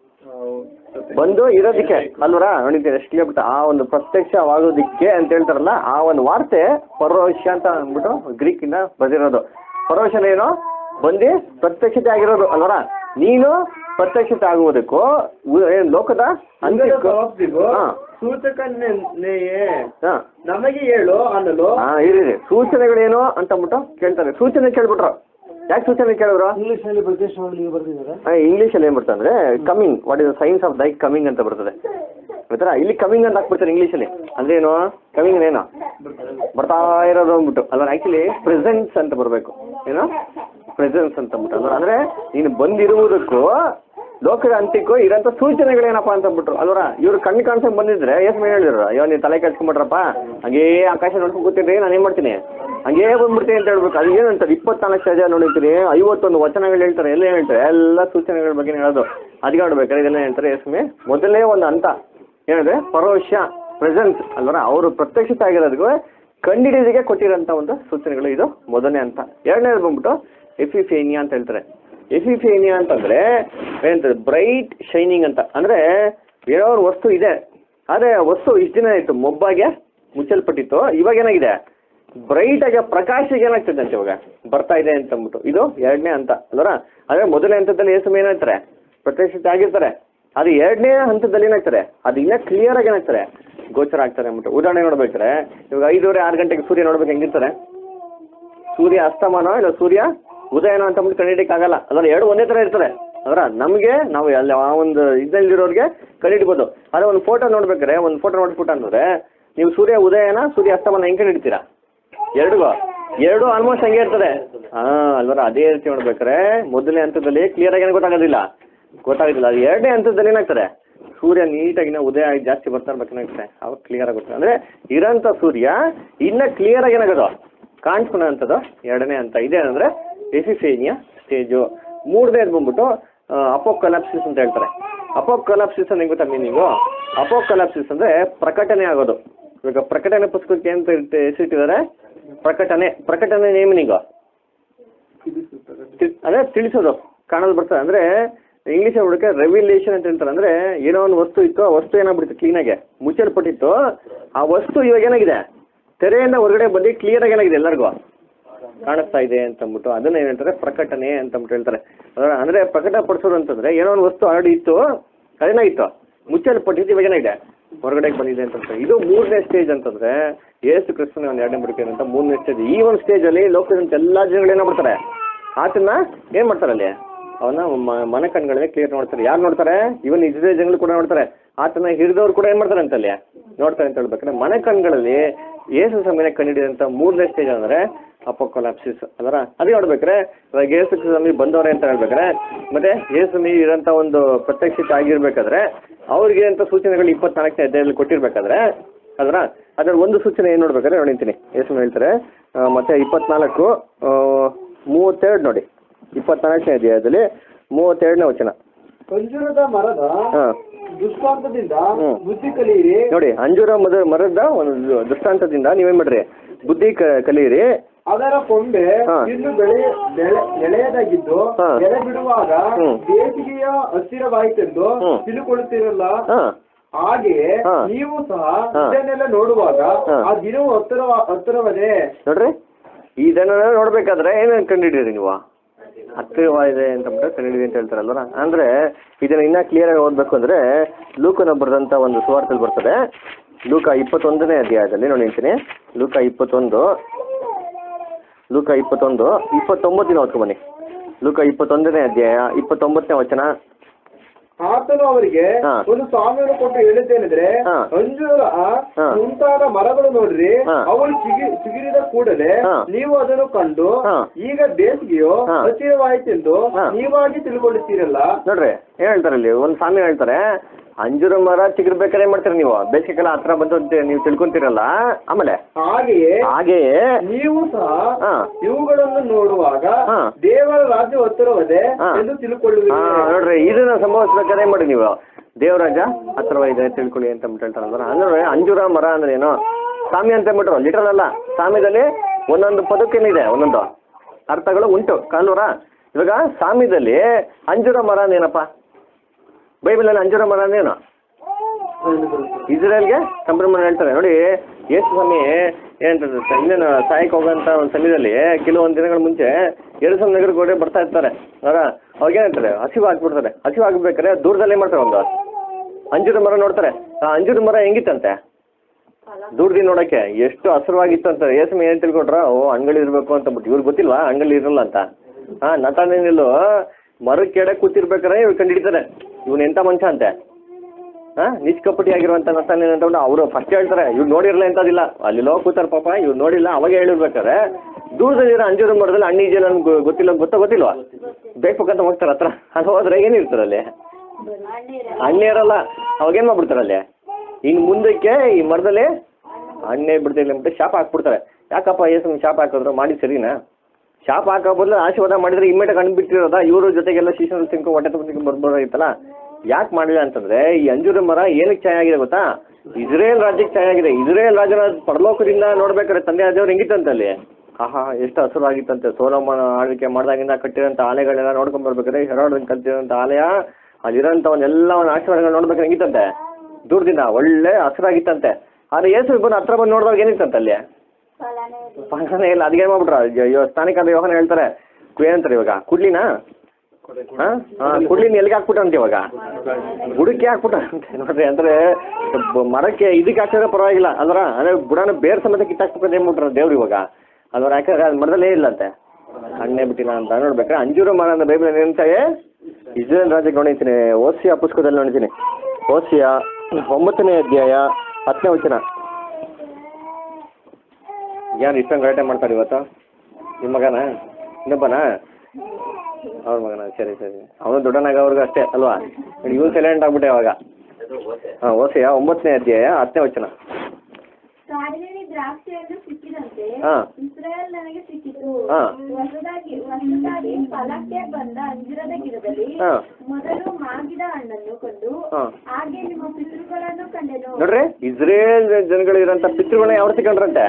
ಬಂದು ಇರೋದಕ್ಕೆ ಅಲ್ವರ ನೋಡಿದ್ದೀನಿ ಎಷ್ಟು ಹೇಳ್ಬಿಟ್ಟು ಆ ಒಂದು ಪ್ರತ್ಯಕ್ಷವಾಗೋದಿಕ್ಕೆ ಅಂತ ಹೇಳ್ತಾರಲ್ಲ ಆ ಒಂದು ವಾರ್ತೆ ಪರೋಶ ಅಂತ ಅಂದ್ಬಿಟ್ಟು ಗ್ರೀಕಿಂದ ಬರೆದಿರೋದು ಪರೋಶನ ಏನು ಬಂದು ಪ್ರತ್ಯಕ್ಷತೆ ಆಗಿರೋದು ಅಲ್ವರ ನೀನು ಪ್ರತ್ಯಕ್ಷತೆ ಆಗುವುದಕ್ಕೂ ಉ- ಏನ್ ಲೋಕದ ಅಂತ್ಯಕ್ಕೂ ಜವಾಬ್ದಿಗೂ ಹಾ ಸೂಚಕನೆಯೇ ಹಾ ನಮಗೆ ಹೇಳು ಅನ್ನಲು ಹಾ ಇರಿ ಸೂಚನೆಗಳೇನು ಅಂತ ಅಂದ್ಬಿಟ್ಟು ಕೇಳ್ತಾರೆ ಸೂಚನೆ ಕೇಳ್ಬಿಟ್ರು ಯಾಕೆ ಸೂಚನೆ ಕೇಳಿದ್ರು ಇಂಗ್ಲಿಷ್ ನಲ್ಲಿ ಪ್ರತ್ಯಕ್ಷವಾಗಿ ಬರ್ತಿದ್ದಾರೆ ಇಂಗ್ಲೀಷಲ್ಲಿ ಏನು ಬರ್ತದೆ ಅಂದರೆ coming what is signs of thy coming ಅಂತ ಬರ್ತದೆ ಆಯ್ತಾ ಇಲ್ಲಿ ಕಮಿಂಗ್ ಅಂತ ಹಾಕ್ಬಿಡ್ತಾರೆ ಇಂಗ್ಲೀಷಲ್ಲಿ ಅಂದ್ರೆ ಏನು ಕಮಿಂಗ್ ಏನು ಬರ್ತಾ ಇರೋದು ಅಂದ್ಬಿಟ್ಟು ಅಲ್ವ ಆ್ಯಕ್ಚುಲಿ ಪ್ರೆಸೆನ್ಸ್ ಅಂತ ಬರಬೇಕು ಏನು ಪ್ರೆಸೆನ್ಸ್ ಅಂತ ಅಂದ್ಬಿಟ್ಟು ಅಲ್ವ ಅಂದರೆ ನೀನು ಬಂದಿರುವುದಕ್ಕೂ ಲೋಕದ ಅಂತ್ಯಕ್ಕೂ ಇರೋಂಥ ಸೂಚನೆಗಳೇನಪ್ಪ ಅಂತ ಅಂದ್ಬಿಟ್ರು ಅಲ್ವರ ಇವ್ರು ಕಣ್ಣು ಕಾಣಿಸೋಕೆ ಬಂದಿದ್ರೆ ಎಷ್ಟು ಮೇಲೆ ಹೇಳಿದ್ರು ಅಯ್ಯೋ ನೀವು ತಲೆ ಕೆಡ್ಸ್ಕೊಂಬಿಟ್ರಪ್ಪ ಹಂಗೇ ಆಕಾಶ ನೋಡ್ಕೊಂಡು ಕೂತಿದ್ರಿ ನಾನು ಏನು ಮಾಡ್ತೀನಿ ಹಂಗೇ ಬಂದ್ಬಿಡ್ತೀನಿ ಅಂತ ಹೇಳ್ಬೇಕು ಅದು ಏನಂತಾರೆ ಇಪ್ಪತ್ನಾಲ್ಕು ಸಜ ನೋಡಿರ್ತೀರಿ ಐವತ್ತೊಂದು ವಚನಗಳು ಹೇಳ್ತಾರೆ ಎಲ್ಲ ಏನ್ ಹೇಳ್ತಾರೆ ಎಲ್ಲ ಸೂಚನೆಗಳ ಬಗ್ಗೆ ಹೇಳೋದು ಅದಕ್ಕೆ ನೋಡ್ಬೇಕಾದ್ರೆ ಇದೆಲ್ಲ ಹೇಳ್ತಾರೆ ಎಸ್ಮೆ ಮೊದಲೇ ಒಂದು ಹಂತ ಏನಿದೆ ಪರೋಶ ಪ್ರೆಸೆನ್ಸ್ ಅಲ್ವರ ಅವರು ಪ್ರತ್ಯಕ್ಷತೆ ಆಗಿರೋದಕ್ಕೆ ಕಂಡಿಡಿದಿಗೆ ಕೊಟ್ಟಿರೋಂಥ ಒಂದು ಸೂಚನೆಗಳು ಇದು ಮೊದಲನೇ ಹಂತ ಎರಡನೇದು ಬಂದ್ಬಿಟ್ಟು ಎಫಿಫೇನಿಯಾ ಅಂತ ಹೇಳ್ತಾರೆ ಎಫಿಫೇನಿಯಾ ಅಂತಂದ್ರೆ ಏನಂತಾರೆ ಬ್ರೈಟ್ ಶೈನಿಂಗ್ ಅಂತ ಅಂದ್ರೆ ಏನೋ ಒಂದು ವಸ್ತು ಇದೆ ಆದರೆ ಆ ವಸ್ತು ಇಷ್ಟು ದಿನ ಇತ್ತು ಮೊಬ್ಬಾಗೆ ಮುಚ್ಚಲ್ಪಟ್ಟಿತ್ತು ಇವಾಗ ಏನಾಗಿದೆ ಬ್ರೈಟ್ ಆಗಿ ಪ್ರಕಾಶಕ್ಕೆ ಏನಾಗ್ತದೆ ಅಂತ ಇವಾಗ ಬರ್ತಾ ಇದೆ ಅಂತ ಅಂದ್ಬಿಟ್ಟು ಇದು ಎರಡನೇ ಹಂತ ಅಲ್ವರ ಅದೇ ಮೊದಲನೇ ಹಂತದಲ್ಲಿ ಏಸು ಏನಾಗ್ತಾರೆ ಪ್ರತ್ಯಕ್ಷತೆ ಆಗಿರ್ತಾರೆ ಅದು ಎರಡನೇ ಹಂತದಲ್ಲಿ ಏನಾಗ್ತಾರೆ ಅದು ಇನ್ನೂ ಕ್ಲಿಯರ್ ಆಗಿ ಏನಾಗ್ತಾರೆ ಗೋಚರ ಆಗ್ತಾರೆ ಅಂದ್ಬಿಟ್ಟು ಉದಾಹರಣೆ ನೋಡ್ಬೇಕಾದ್ರೆ ಇವಾಗ ಐದೂವರೆ ಆರು ಗಂಟೆಗೆ ಸೂರ್ಯ ನೋಡ್ಬೇಕು ಹೆಂಗಿರ್ತಾರೆ ಸೂರ್ಯ ಅಸ್ತಮಾನ ಇಲ್ಲ ಸೂರ್ಯ ಉದಯನ ಅಂತ ಅಂದ್ಬಿಟ್ಟು ಕಂಡಿಡಿಯಕ್ಕೆ ಆಗಲ್ಲ ಅದರ ಎರಡು ಒಂದೇ ಥರ ಇರ್ತದೆ ಅದರ ನಮಗೆ ನಾವು ಅಲ್ಲಿ ಆ ಒಂದು ಇದ್ರಲ್ಲಿರೋರಿಗೆ ಕಂಡಿಡ್ಬೋದು ಅದೇ ಒಂದು ಫೋಟೋ ನೋಡ್ಬೇಕಾದ್ರೆ ಒಂದು ಫೋಟೋ ನೋಡ್ಬಿಟ್ಟು ಅಂದ್ರೆ ನೀವು ಸೂರ್ಯ ಉದಯನ ಸೂರ್ಯ ಅಸ್ತಮನ ಹೆಂಗೆ ಕಂಡಿಡ್ತೀರಾ ಎರಡಿಗೂ ಎರಡು ಆಲ್ಮೋಸ್ಟ್ ಹಂಗೆ ಇರ್ತದೆ ಹಾಂ ಅಲ್ವರ ಅದೇ ರೀತಿ ನೋಡ್ಬೇಕಾರೆ ಮೊದಲನೇ ಹಂತದಲ್ಲಿ ಕ್ಲಿಯರ್ ಆಗಿ ಗೊತ್ತಾಗೋದಿಲ್ಲ ಗೊತ್ತಾಗೋದಿಲ್ಲ ಅದು ಎರಡನೇ ಹಂತದಲ್ಲಿ ಏನಾಗ್ತದೆ ಸೂರ್ಯ ನೀಟಾಗಿ ಉದಯ ಆಗಿ ಜಾಸ್ತಿ ಬರ್ತಾ ಇರ್ಬೇಕೇನಾಗ್ತದೆ ಅವಾಗ ಕ್ಲಿಯರ್ ಆಗುತ್ತೆ ಅಂದರೆ ಇರೋಂಥ ಸೂರ್ಯ ಇನ್ನ ಕ್ಲಿಯರ್ ಆಗಿ ಏನಾಗೋದು ಕಾಣಿಸ್ಕೊಳ್ಳೋಂಥದ್ದು ಎರಡನೇ ಹಂತ ಇದೆ ಅಂದರೆ ಎಫಿಫೇನಿಯ ಸ್ಟೇಜು ಮೂರನೇದು ಬಂದ್ಬಿಟ್ಟು ಅಪೋಕಲಾಪ್ಸಿಸ್ ಅಂತ ಹೇಳ್ತಾರೆ ಅಪೋಕಲಾಪ್ಸಿಸ್ ಅಂದ್ರೆ ಗೊತ್ತಾ ಮೀನಿಂಗು ಅಪೋಕಲಾಪ್ಸಿಸ್ ಅಂದರೆ ಪ್ರಕಟಣೆ ಆಗೋದು ಇವಾಗ ಪ್ರಕಟಣೆ ಪುಸ್ತಕಕ್ಕೆ ಅಂತ ಇರ್ತೆ- ಹೆಸರಿಟ್ಟಿದ್ದಾರೆ ಪ್ರಕಟಣೆ ಪ್ರಕಟಣೆ ನೇಮನಿಗೋ ತಿ- ಅದೇ ತಿಳಿಸೋದು ಕಾಣಲು ಬರ್ತದೆ ಅಂದರೆ ಇಂಗ್ಲೀಷ್ ಹುಡುಕ ರೆವಿಲೇಷನ್ ಅಂತ ಹೇಳ್ತಾರೆ ಅಂದರೆ ಏನೋ ಒಂದು ವಸ್ತು ಇತ್ತು ಆ ವಸ್ತು ಏನಾಗ್ಬಿಡ್ತು ಕ್ಲೀನಾಗೆ ಮುಚ್ಚಲ್ಪಟ್ಟಿತ್ತು ಆ ವಸ್ತು ಇವಾಗ ಏನಾಗಿದೆ ತೆರೆಯಿಂದ ಹೊರಗಡೆ ಬಂದು ಕ್ಲಿಯರಾಗಿ ಏನಾಗಿದೆ ಎಲ್ಲರಿಗೂ ಕಾಣಿಸ್ತಾ ಇದೆ ಅಂತ ಅಂದ್ಬಿಟ್ಟು ಅದನ್ನ ಏನು ಹೇಳ್ತಾರೆ ಪ್ರಕಟಣೆ ಅಂತ ಅಂದ್ಬಿಟ್ಟು ಹೇಳ್ತಾರೆ ಅದರ- ಅಂದರೆ ಪ್ರಕಟಪಡಿಸೋದು ಅಂತಂದರೆ ಏನೋ ಒಂದು ವಸ್ತು ಆಲ್ರೆಡಿ ಇತ್ತು ಅದೇನಾಗಿತ್ತು ಮುಚ್ಚಲ್ಪಟ್ಟಿದ್ದು ಇವಾಗ ಏನಾಗಿದೆ ಹೊರಗಡೆ ಬಂದಿದೆ ಅಂತ ಹೇಳ್ತಾರೆ. ಇದು ಮೂರನೇ ಸ್ಟೇಜ್ ಅಂತಂದ್ರೆ ಏಸು ಕ್ರಿಸ್ತನ ಒಂದು ಎರಡನೇ ಬಿಡ್ತೇನೆ ಅಂತ ಮೂರನೇ ಸ್ಟೇಜ್ ಈ ಒಂದು ಸ್ಟೇಜಲ್ಲಿ ಲೋಕದಂತ ಎಲ್ಲ ಜನಗಳು ಏನು ಮಾಡ್ತಾರೆ ಆತನ್ನ ಏನು ಮಾಡ್ತಾರೆ ಅಲ್ಲಿ ಅವನ ಮ- ಮನ ಕಣ್ಗಳಲ್ಲಿ ಕ್ಲಿಯರ್ ನೋಡ್ತಾರೆ ಯಾರು ನೋಡ್ತಾರೆ ಇವನ್ ಇಸ್ರೇಲ್ ಜನಗಳು ಕೂಡ ನೋಡ್ತಾರೆ ಆತನ ಹಿಡಿದವ್ರು ಕೂಡ ಏನು ಮಾಡ್ತಾರೆ ಅಂತ ಅಲ್ಲಿ ನೋಡ್ತಾರೆ ಅಂತ ಹೇಳ್ಬೇಕಾದ್ರೆ ಮನ ಕಣ್ಗಳಲ್ಲಿ ಏಸು ಸಮಯ ಕಂಡಿಡಿದಂಥ ಮೂರನೇ ಸ್ಟೇಜ್ ಅಂದರೆ ಅಪೋಕೊಲಾಪ್ಸಿಸ್ ಅದರ ಅದೇ ನೋಡ್ಬೇಕಾರೆ ಇವಾಗ ಏಸು ಸ್ವಾಮಿ ಬಂದವ್ರೆ ಅಂತ ಹೇಳ್ಬೇಕಾರೆ ಮತ್ತೆ ಏಸು ಸ್ವಾಮಿ ಇರೋಂಥ ಒಂದು ಪ್ರತ್ಯಕ್ಷತೆ ಆಗಿರ್ಬೇಕಾದ್ರೆ ಅವ್ರಿಗೆ ಅಂತ ಸೂಚನೆಗಳು ಇಪ್ಪತ್ನಾಲ್ಕನೇ ಅಧ್ಯಾಯದಲ್ಲಿ ಕೊಟ್ಟಿರ್ಬೇಕಾದ್ರೆ ಅದರ ಅದರ ಒಂದು ಸೂಚನೆ ಏನು ನೋಡ್ಬೇಕಾದ್ರೆ ನೋಡಿಂತೀನಿ ಏಸು ಹೇಳ್ತಾರೆ ಆ, ಮತ್ತೆ ಇಪ್ಪತ್ನಾಲ್ಕು ಆ, ಮೂವತ್ತೆರಡು ನೋಡಿ ಇಪ್ಪತ್ನಾಲ್ಕನೇ ಅಧ್ಯಾಯದಲ್ಲಿ ಮೂವತ್ತೆರಡನೇ ವಚನ ಅಂಜೂರದ ಮರದ ಹಾಂ ದುಷ್ಟಾಂತದಿಂದ ಹ್ಮ್. ಬುದ್ಧಿ ಕಲಿಯಿರಿ ನೋಡಿ ಅಂಜೂರ ಮದ ಮರದ ಒಂದು ದೃಷ್ಟಾಂತದಿಂದ ನೀವೇನ್ ಮಾಡ್ರಿ ಬುದ್ಧಿ ಕ- ಕಲಿಯಿರಿ ಅದರ ಕೊಂಬೆ ಹಾ. ಇನ್ನು ಬೆಳೆ ಬೆಳೆ ಎಳೆಯದಾಗಿದ್ದು ಹಾ. ಎಲೆ ಬಿಡುವಾಗ ಹ್ಮ್. ಬೇಸಿಗೆಯ ಹತ್ತಿರವಾಯಿತೆಂದು ಹ್ಮ್. ತಿಳುಕೊಳ್ಳುತ್ತಿರಲ್ಲ ಹಾ ಹಾಗೆಯೇ ಹಾ. ನೀವು ಸಹ ಹಾ. ಇದನ್ನೆಲ್ಲ ನೋಡುವಾಗ ಹಾ. ಆ ದಿನವು ಹತ್ತಿರ ಹತ್ತಿರವದೇ ನೋಡ್ರಿ ಇದನ್ನ ನೋಡ್ಬೇಕಾದ್ರೆ ಏನು ಕಂಡಿಡಿರಿ ನೀವು ಹತ್ತಿರವಾಗಿದೆ ಅಂತ ಅಂದ್ಬಿಟ್ಟು ಕಂಡಿಡಿರಿ ಅಂತ ಹೇಳ್ತಾರಲ್ವ ಅಂದ್ರೆ ಇದನ್ನ ಇನ್ನ ಕ್ಲಿಯರ್ ಆಗಿ ಓದ್ಬೇಕು ಅಂದ್ರೆ ಲೂಕನ ಬರೆದಂತ ಒಂದು ಸುವಾರ್ತಲ್ಲಿ ಬರ್ತದೆ ಲೂಕ ಇಪ್ಪತ್ತೊಂದನೇ ಅಧ್ಯಾಯದಲ್ಲಿ ನೋಡಿ ಹೇಳ್ತೀನಿ ಲೂಕ ಇಪ್ಪತ್ತೊಂದು ಲೂಕ ಇಪ್ಪತ್ತೊಂದು ಇಪ್ಪತ್ತೊಂಬತ್ತಿನ ಓದ್ಕೊಂಡ್ ಬನ್ನಿ ಲೂಕ ಇಪ್ಪತ್ತೊಂದನೇ ಅಧ್ಯಾಯ ಇಪ್ಪತ್ತೊಂಬತ್ತನೇ ವಚನ ಆತನು ಅವರಿಗೆ ಹಾ. ಒಂದು ಸಾಮ್ಯವನ್ನು ಕೊಟ್ಟು ಹೇಳಿದ್ದೇನೆಂದ್ರೆ ಹಾ. ಅಂಜೂರ ಹಾ. ಮುಂತಾದ ಮರಗಳು ನೋಡ್ರಿ ಹಾ. ಅವಳು ಚಿಗಿ ಚಿಗಿರಿದ ಕೂಡಲೇ ಹಾ. ನೀವು ಅದನ್ನು ಕಂಡು ಹಾ. ಈಗ ಬೇಸಿಗೆಯು ಹಾ. ಹತ್ತಿರವಾಯಿತೆಂದು ಹಾ. ನೀವಾಗಿ ತಿಳ್ಕೊಳ್ಳುತ್ತೀರಲ್ಲ ನೋಡ್ರಿ ಏನ್ ಹೇಳ್ತಾರೆ ಇಲ್ಲಿ ಒಂದು ಸಾಮಿ ಹೇಳ್ತಾರೆ ಅಂಜೂರ ಮರ ಚಿಗುರ್ಬೇಕಾದ್ರೆ ಏನ್ ಮಾಡ್ತೀರಿ ನೀವು ಬೇಸಿಗೆ ಕಾಲ ಹತ್ರ ಬಂದು ಅಂತ ನೀವು ತಿಳ್ಕೊಂತೀರಲ್ಲ ಆಮೇಲೆ ಹಾಗೆಯೇ ಹಾಗೆಯೇ ನೀವು ಸಹ ಹಾ. ಇವುಗಳನ್ನು ನೋಡುವಾಗ ಹಾ. ದೇವರ ರಾಜ್ಯ ಹತ್ತಿರವದೆ ಹಾ. ಎಂದು ತಿಳ್ಕೊಳ್ಳುವಿರಿ ಹಾ ನೋಡ್ರಿ ಇದನ್ನ ಸಂಭವಿಸ್ಬೇಕಾದ್ರೆ ಏನ್ ಮಾಡಿ ನೀವು ದೇವರಾಜ ಹತ್ರವ ಇದೆ ತಿಳ್ಕೊಳ್ಳಿ ಅಂತ ಅಂದ್ಬಿಟ್ಟು ಹೇಳ್ತಾರಲ್ವ ಅಂದ್ರೆ ಅಂಜೂರ ಮರ ಅಂದ್ರೆ ಏನು ಸಾಮಿ ಅಂತ ಅಂದ್ಬಿಟ್ರು ಲಿಟರಲ್ ಅಲ್ಲ ಸಾಮ್ಯದಲ್ಲಿ ಒಂದೊಂದು ಪದಕ್ಕೇನಿದೆ ಒಂದೊಂದು ಅರ್ಥಗಳು ಉಂಟು ಕಾಲ್ವರ ಇವಾಗ ಸಾಮ್ಯದಲ್ಲಿ ಅಂಜೂರ ಮರ ಅಂದೇನಪ್ಪ ಬೈಬಲಲ್ಲಿ ಅಂಜೂರ ಮರ ಅಂದೇನು ಇಸ್ರೇಲ್ಗೆ ಸಂಭ್ರಮ ಹೇಳ್ತಾರೆ ನೋಡಿ ಯೇಸು ಸ್ವಾಮಿ ಏನಂತಂದ್ರೆ ಇನ್ನೇನು ಸಾಯಕ್ಕೆ ಹೋಗೋಂಥ ಒಂದು ಸಮಯದಲ್ಲಿ ಕೆಲವೊಂದು ದಿನಗಳ ಮುಂಚೆ ಎರಡು ನಗರಕ್ಕೆ ಹೋಗಿ ಬರ್ತಾ ಇರ್ತಾರೆ ಅವರ ಅವಾಗ ಏನಂತಾರೆ ಹಸಿವು ಹಾಕ್ಬಿಡ್ತಾರೆ ಹಸಿವು ಹಾಕ್ಬೇಕಾದ್ರೆ ದೂರದಲ್ಲೇ ಮಾಡ್ತಾರೆ ಒಂದು ಅಂಜೂರ ಮರ ನೋಡ್ತಾರೆ ಆ ಅಂಜೂರ ಮರ ಹೆಂಗಿತ್ತಂತೆ ದೂರದಿಂದ ನೋಡಕ್ಕೆ ಎಷ್ಟು ಹಸಿರವಾಗಿತ್ತು ಅಂತ ಯೇಸು ಏನು ತಿಳ್ಕೊಂಡ್ರ ಓ ಹಣ್ಗಳು ಇರಬೇಕು ಅಂತ ಬಿಟ್ಟು ಇವ್ರಿಗೆ ಗೊತ್ತಿಲ್ವಾ ಹಣ್ಗಳು ಇರಲ್ಲ ಅಂತ ಹಾಂ ನತಾನೇನಿಲ್ಲು ಮರಕ್ಕೆ ಕೆಡೆ ಕೂತಿರ್ಬೇಕಾರೆ ಇವ್ರು ಕಂಡಿಡಿತಾರೆ ಇವನು ಎಂಥ ಮನುಷ್ಯ ಅಂತೆ ಹಾಂ ನಿಷ್ಕಪಟಿ ಆಗಿರುವಂಥ ನತಾನೇನ್ ಅಂತ ಅವರು ಫಸ್ಟ್ ಹೇಳ್ತಾರೆ ಇವ್ರು ನೋಡಿರಲ್ಲ ಅಂತದಿಲ್ಲ ಅಲ್ಲಿ ಲೋ ಕೂತಾರ ಪಾಪ ಇವ್ರು ನೋಡಿಲ್ಲ ಅವಾಗ ಹೇಳಿರ್ಬೇಕಾರೆ ದೂರದಲ್ಲಿರೋ ಅಂಜೂರ ಮರದಲ್ಲಿ ಹಣ್ಣು ಇದೆಯಲ್ಲ ನನ್ಗೆ ಗೊತ್ತಿಲ್ಲ ಗೊತ್ತಾ ಗೊತ್ತಿಲ್ವಾ ಬೇಕಂತ ಹೋಗ್ತಾರೆ ಹತ್ರ ಅದು ಹೋದ್ರೆ ಏನಿರ್ತದೆ ಅಲ್ಲಿ ಹಣ್ಣೇ ಇರಲ್ಲ ಅವಾಗ ಏನು ಮಾಡ್ಬಿಡ್ತಾರೆ ಅಲ್ಲಿ ಇನ್ನು ಮುಂದಕ್ಕೆ ಈ ಮರದಲ್ಲಿ ಹಣ್ಣೇ ಬಿಡ್ತಿಲ್ಲ ಅಂತ ಶಾಪ ಹಾಕ್ಬಿಡ್ತಾರೆ ಯಾಕಪ್ಪ ಏಸು ಶಾಪ ಹಾಕಿದ್ರು ಮಾಡಿ ಸರಿನಾ ಶಾಪ ಹಾಕೋ ಬದಲು ಆಶೀರ್ವಾದ ಮಾಡಿದ್ರೆ ಇಮ್ಮಿಡಿಯೇಟ್ ಕಣ್ಣು ಬಿಟ್ಟಿರೋದ ಇವರು ಜೊತೆಗೆಲ್ಲ ಶಿಷ್ಯರು ತಿನ್ಕೊ ಹೊಟ್ಟೆ ತುಂಬ ಬರ್ಬೋದಾಗಿತ್ತಲ್ಲ ಯಾಕೆ ಮಾಡಿಲ್ಲ ಅಂತಂದ್ರೆ ಈ ಅಂಜೂರ ಮರ ಏನಕ್ಕೆ ಚೆನ್ನಾಗಿದೆ ಗೊತ್ತಾ ಇಸ್ರೇಲ್ ರಾಜ್ಯಕ್ಕೆ ಚೆನ್ನಾಗಿದೆ ಇಸ್ರೇಲ್ ರಾಜ್ಯನ ಪರಲೋಕದಿಂದ ನೋಡ್ಬೇಕಾದ್ರೆ ತಂದೆ ಆದವ್ರು ಹೆಂಗಿತ್ತಂತೆ ಅಲ್ಲಿ ಆಹಾ ಎಷ್ಟು ಹಸುರಾಗಿತ್ತಂತೆ ಸೋಲಮ್ಮನ ಆಳ್ವಿಕೆ ಮಾಡ್ದಾಗಿಂದ ಕಟ್ಟಿರೋಂಥ ಆಲೆಗಳೆಲ್ಲ ನೋಡ್ಕೊಂಡ್ ಬರ್ಬೇಕಾದ್ರೆ ಹೆರೋಡನ್ ಕಲ್ತಿರೋಂಥ ಆಲಯ ಅಲ್ಲಿರೋಂಥ ಒಂದೆಲ್ಲ ಒಂದು ಆಶೀರ್ವಾದಗಳು ನೋಡ್ಬೇಕಾದ್ರೆ ಹೆಂಗಿತ್ತಂತೆ ದೂರದಿಂದ ಒಳ್ಳೆ ಹಸಿರಾಗಿತ್ತಂತೆ ಆದ್ರೆ ಯೇಸು ಬಂದು ಹತ್ರ ಬಂದು ನೋಡಿದಾಗ ಏನಿತ್ತಂತೆ ಅಲ್ಲಿ ಫಲನೇ ಇಲ್ಲ ಅದಕ್ಕೆ ಏನು ಮಾಡ್ಬಿಟ್ರ ಅಯ್ಯೋ ಸ್ಥಾನಿಕ ಯೋಹನ ಹೇಳ್ತಾರೆ ಏನಂತಾರೆ ಇವಾಗ ಕುಡ್ಲಿನಾ ಹಾಂ ಹಾಂ ಕುಡ್ಲಿನ ಎಲ್ಲಿಗೆ ಹಾಕ್ಬಿಟ್ಟಂತೆ ಇವಾಗ ಬುಡಕ್ಕೆ ಹಾಕ್ಬಿಟ್ಟಂತೆ ನೋಡ್ರಿ ಅಂದ್ರೆ ಬ- ಮರಕ್ಕೆ ಇದಕ್ಕೆ ಹಾಕಿದ್ರೆ ಪರವಾಗಿಲ್ಲ ಅಲ್ವರ ಅಂದ್ರೆ ಬುಡನ ಬೇರೆ ಸಮೇತ ಕಿತ್ತಾಕ್ಬೇಕು ಏನು ಮಾಡ್ಬಿಟ್ರ ದೇವ್ರು ಇವಾಗ ಅಲ್ವರ ಯಾಕಂದ್ರೆ ಅದು ಮರದಲ್ಲೇ ಇಲ್ಲಂತೆ ಹಣ್ಣೇ ಬಿಟ್ಟಿಲ್ಲ ಅಂತ ನೋಡ್ಬೇಕಾ ಅಂಜೂರ ಮರ ಅಂತ ಬೈಬಲ್ ಏನಂತಾರೆ ಇಸ್ರೇಲ್ ರಾಜ್ಯ ನೋಡಿದ್ದೀನಿ ಓಸಿಯಾ ಪುಸ್ತಕದಲ್ಲಿ ನೋಡಿದ್ದೀನಿ ಓಸಿಯಾ ಒಂಬತ್ತನೇ ಅಧ್ಯಾಯ ಹತ್ತನೇ ವಚನ ಯಾರು ಇಷ್ಟೊಂದು ಗಲಾಟೆ ಮಾಡ್ತಾರೆ ಇವತ್ತು ನಿಮ್ಮ ಮಗನ ಇನ್ನೊಬ್ಬನಾ ಅವ್ರ ಮಗನ ಸರಿ ಸರಿ ಅವನು ದೊಡ್ಡನಾಗವ್ರಿಗೂ ಅಷ್ಟೇ ಅಲ್ವಾ ಇವನು ಸೈಲೆಂಟ್ ಆಗ್ಬಿಟ್ಟೆ ಅವಾಗ ಹಾಂ ಓಸಿಯಾ ಒಂಬತ್ತನೇ ಅಧ್ಯಾಯ ಹತ್ತನೇ ವಚನ ಕಾಡಿನಲ್ಲಿ ದ್ರಾಕ್ಷಿಯನ್ನು ಸಿಕ್ಕಿದಂತೆ ಹಾ. ಇಸ್ರಾಯೇಲ್ ನನಗೆ ಸಿಕ್ಕಿತು ಹಾ. ಹೊಸದಾಗಿ ಹೊಸದಾಗಿ ಫಲಕ್ಕೆ ಬಂದ ಅಂಜೂರದ ಗಿಡದಲ್ಲಿ ಹಾ. ಮೊದಲು ಮಾಗಿದ ಹಣ್ಣನ್ನು ಕಂಡು ಹಾ. ಹಾಗೆ ನಿಮ್ಮ ಪಿತೃಗಳನ್ನು ಕಂಡೆನು ನೋಡ್ರಿ ಇಸ್ರೇಲ್ ಜನಗಳಿರೋಂಥ ಪಿತೃಗಳನ್ನ ಯಾವ ಕಂಡ್ರಂತೆ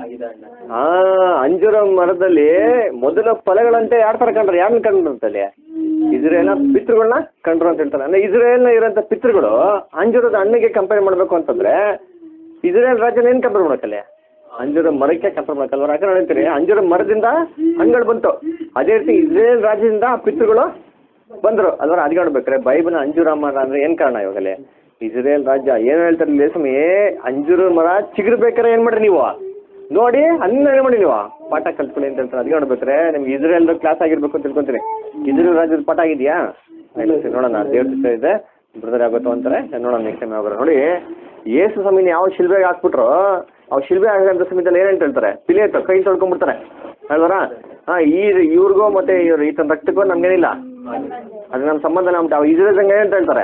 ಹಾ ಅಂಜೂರ ಮರದಲ್ಲಿ ಮೊದಲ ಫಲಗಳಂತೆ ಯಾರು ತರ ಕಂಡ್ರು ಯಾರನ್ನ ಕಂಡ್ರಂತಲ್ಲಿ ಇಸ್ರೇಲ್ನ ಪಿತೃಗಳನ್ನ ಕಂಡ್ರು ಅಂತ ಹೇಳ್ತಾರೆ ಅಂದ್ರೆ ಇಸ್ರೇಲ್ನ ಇರೋಂಥ ಪಿತೃಗಳು ಅಂಜೂರದ ಹಣ್ಣಿಗೆ ಕಂಪೇರ್ ಮಾಡಬೇಕು ಅಂತಂದ್ರೆ ಇಸ್ರೇಲ್ ರಾಜ್ಯನ ಏನು ಕಂಪೇರ್ ಮಾಡಕ್ಕಲ್ಲಿ ಅಂಜೂರ ಮರಕ್ಕೆ ಕಂಪೇರ್ ಮಾಡಕ್ಕಲ್ವ ಯಾಕಂದ್ರೆ ಹೇಳ್ತೀರಿ ಅಂಜೂರ ಮರದಿಂದ ಹಣ್ಣುಗಳು ಬಂತು ಅದೇ ರೀತಿ ಇಸ್ರೇಲ್ ರಾಜ್ಯದಿಂದ ಆ ಪಿತೃಗಳು ಬಂದರು ಅಲ್ವರ ಅದಕ್ಕೆ ನೋಡ್ಬೇಕಾರೆ ಬೈಬಲ್ ಅಂಜೂರ ಮರ ಅಂದ್ರೆ ಏನು ಕಾರಣ ಇವಾಗಲೇ ಇಸ್ರೇಲ್ ರಾಜ್ಯ ಏನು ಹೇಳ್ತಾರೆ ಇಲ್ಲಿ ಸ್ವಾಮಿ ಅಂಜೂರ ಮರ ಚಿಗುರ್ಬೇಕಾರೆ ಏನು ಮಾಡ್ರಿ ನೀವು ನೋಡಿ ಅನ್ನ ಏನು ಮಾಡಿ ನೀವು ಪಾಠ ಕಲ್ತ್ಕೊಳ್ಳಿ ಅಂತ ಹೇಳ್ತಾರೆ ಅದಕ್ಕೆ ನೋಡ್ಬೇಕಾರೆ ನಿಮ್ಗೆ ಇಸ್ರೇಲ್ ಕ್ಲಾಸ್ ಆಗಿರ್ಬೇಕು ಅಂತ ತಿಳ್ಕೊಂತೀನಿ ಇಸ್ರೇಲ್ ರಾಜ್ಯದ ಪಾಠ ಆಗಿದೆಯಾ ಆಯ್ತು ಸರಿ, ನೋಡೋಣ ದೇವ್ರ ಚಿತ್ರ ಇದೆ ಬ್ರದರ್ ಆಗುತ್ತೋ ಅಂತಾರೆ ನೋಡೋಣ ನೆಕ್ಸ್ಟ್ ಟೈಮ್ ಯಾವಾಗ ನೋಡಿ ಏಸು ಸ್ವಾಮಿನ ಯಾವ ಶಿಲ್ಬೆಗೆ ಹಾಕ್ಬಿಟ್ರು ಅವ್ ಶಿಲ್ಬೆ ಆಗಂತ ಸಮಯದಲ್ಲಿ ಏನಂತ ಹೇಳ್ತಾರೆ ಪಿಲೇಟ್ ಕೈ ತೊಳ್ಕೊಂಡ್ಬಿಡ್ತಾರೆ ಅಲ್ವರ ಹಾಂ ಈ ಇವ್ರಿಗೂ ಮತ್ತೆ ಇವ್ರು ಈತನ ರಕ್ತಕ್ಕೂ ನಮ್ಗೇನಿಲ್ಲ ಅದು ನಮ್ಮ ಸಂಬಂಧ ನಮ್ಮ ಅವ್ ಇಸ್ರೇಲ್ ಸಂಘ ಏನಂತ ಹೇಳ್ತಾರೆ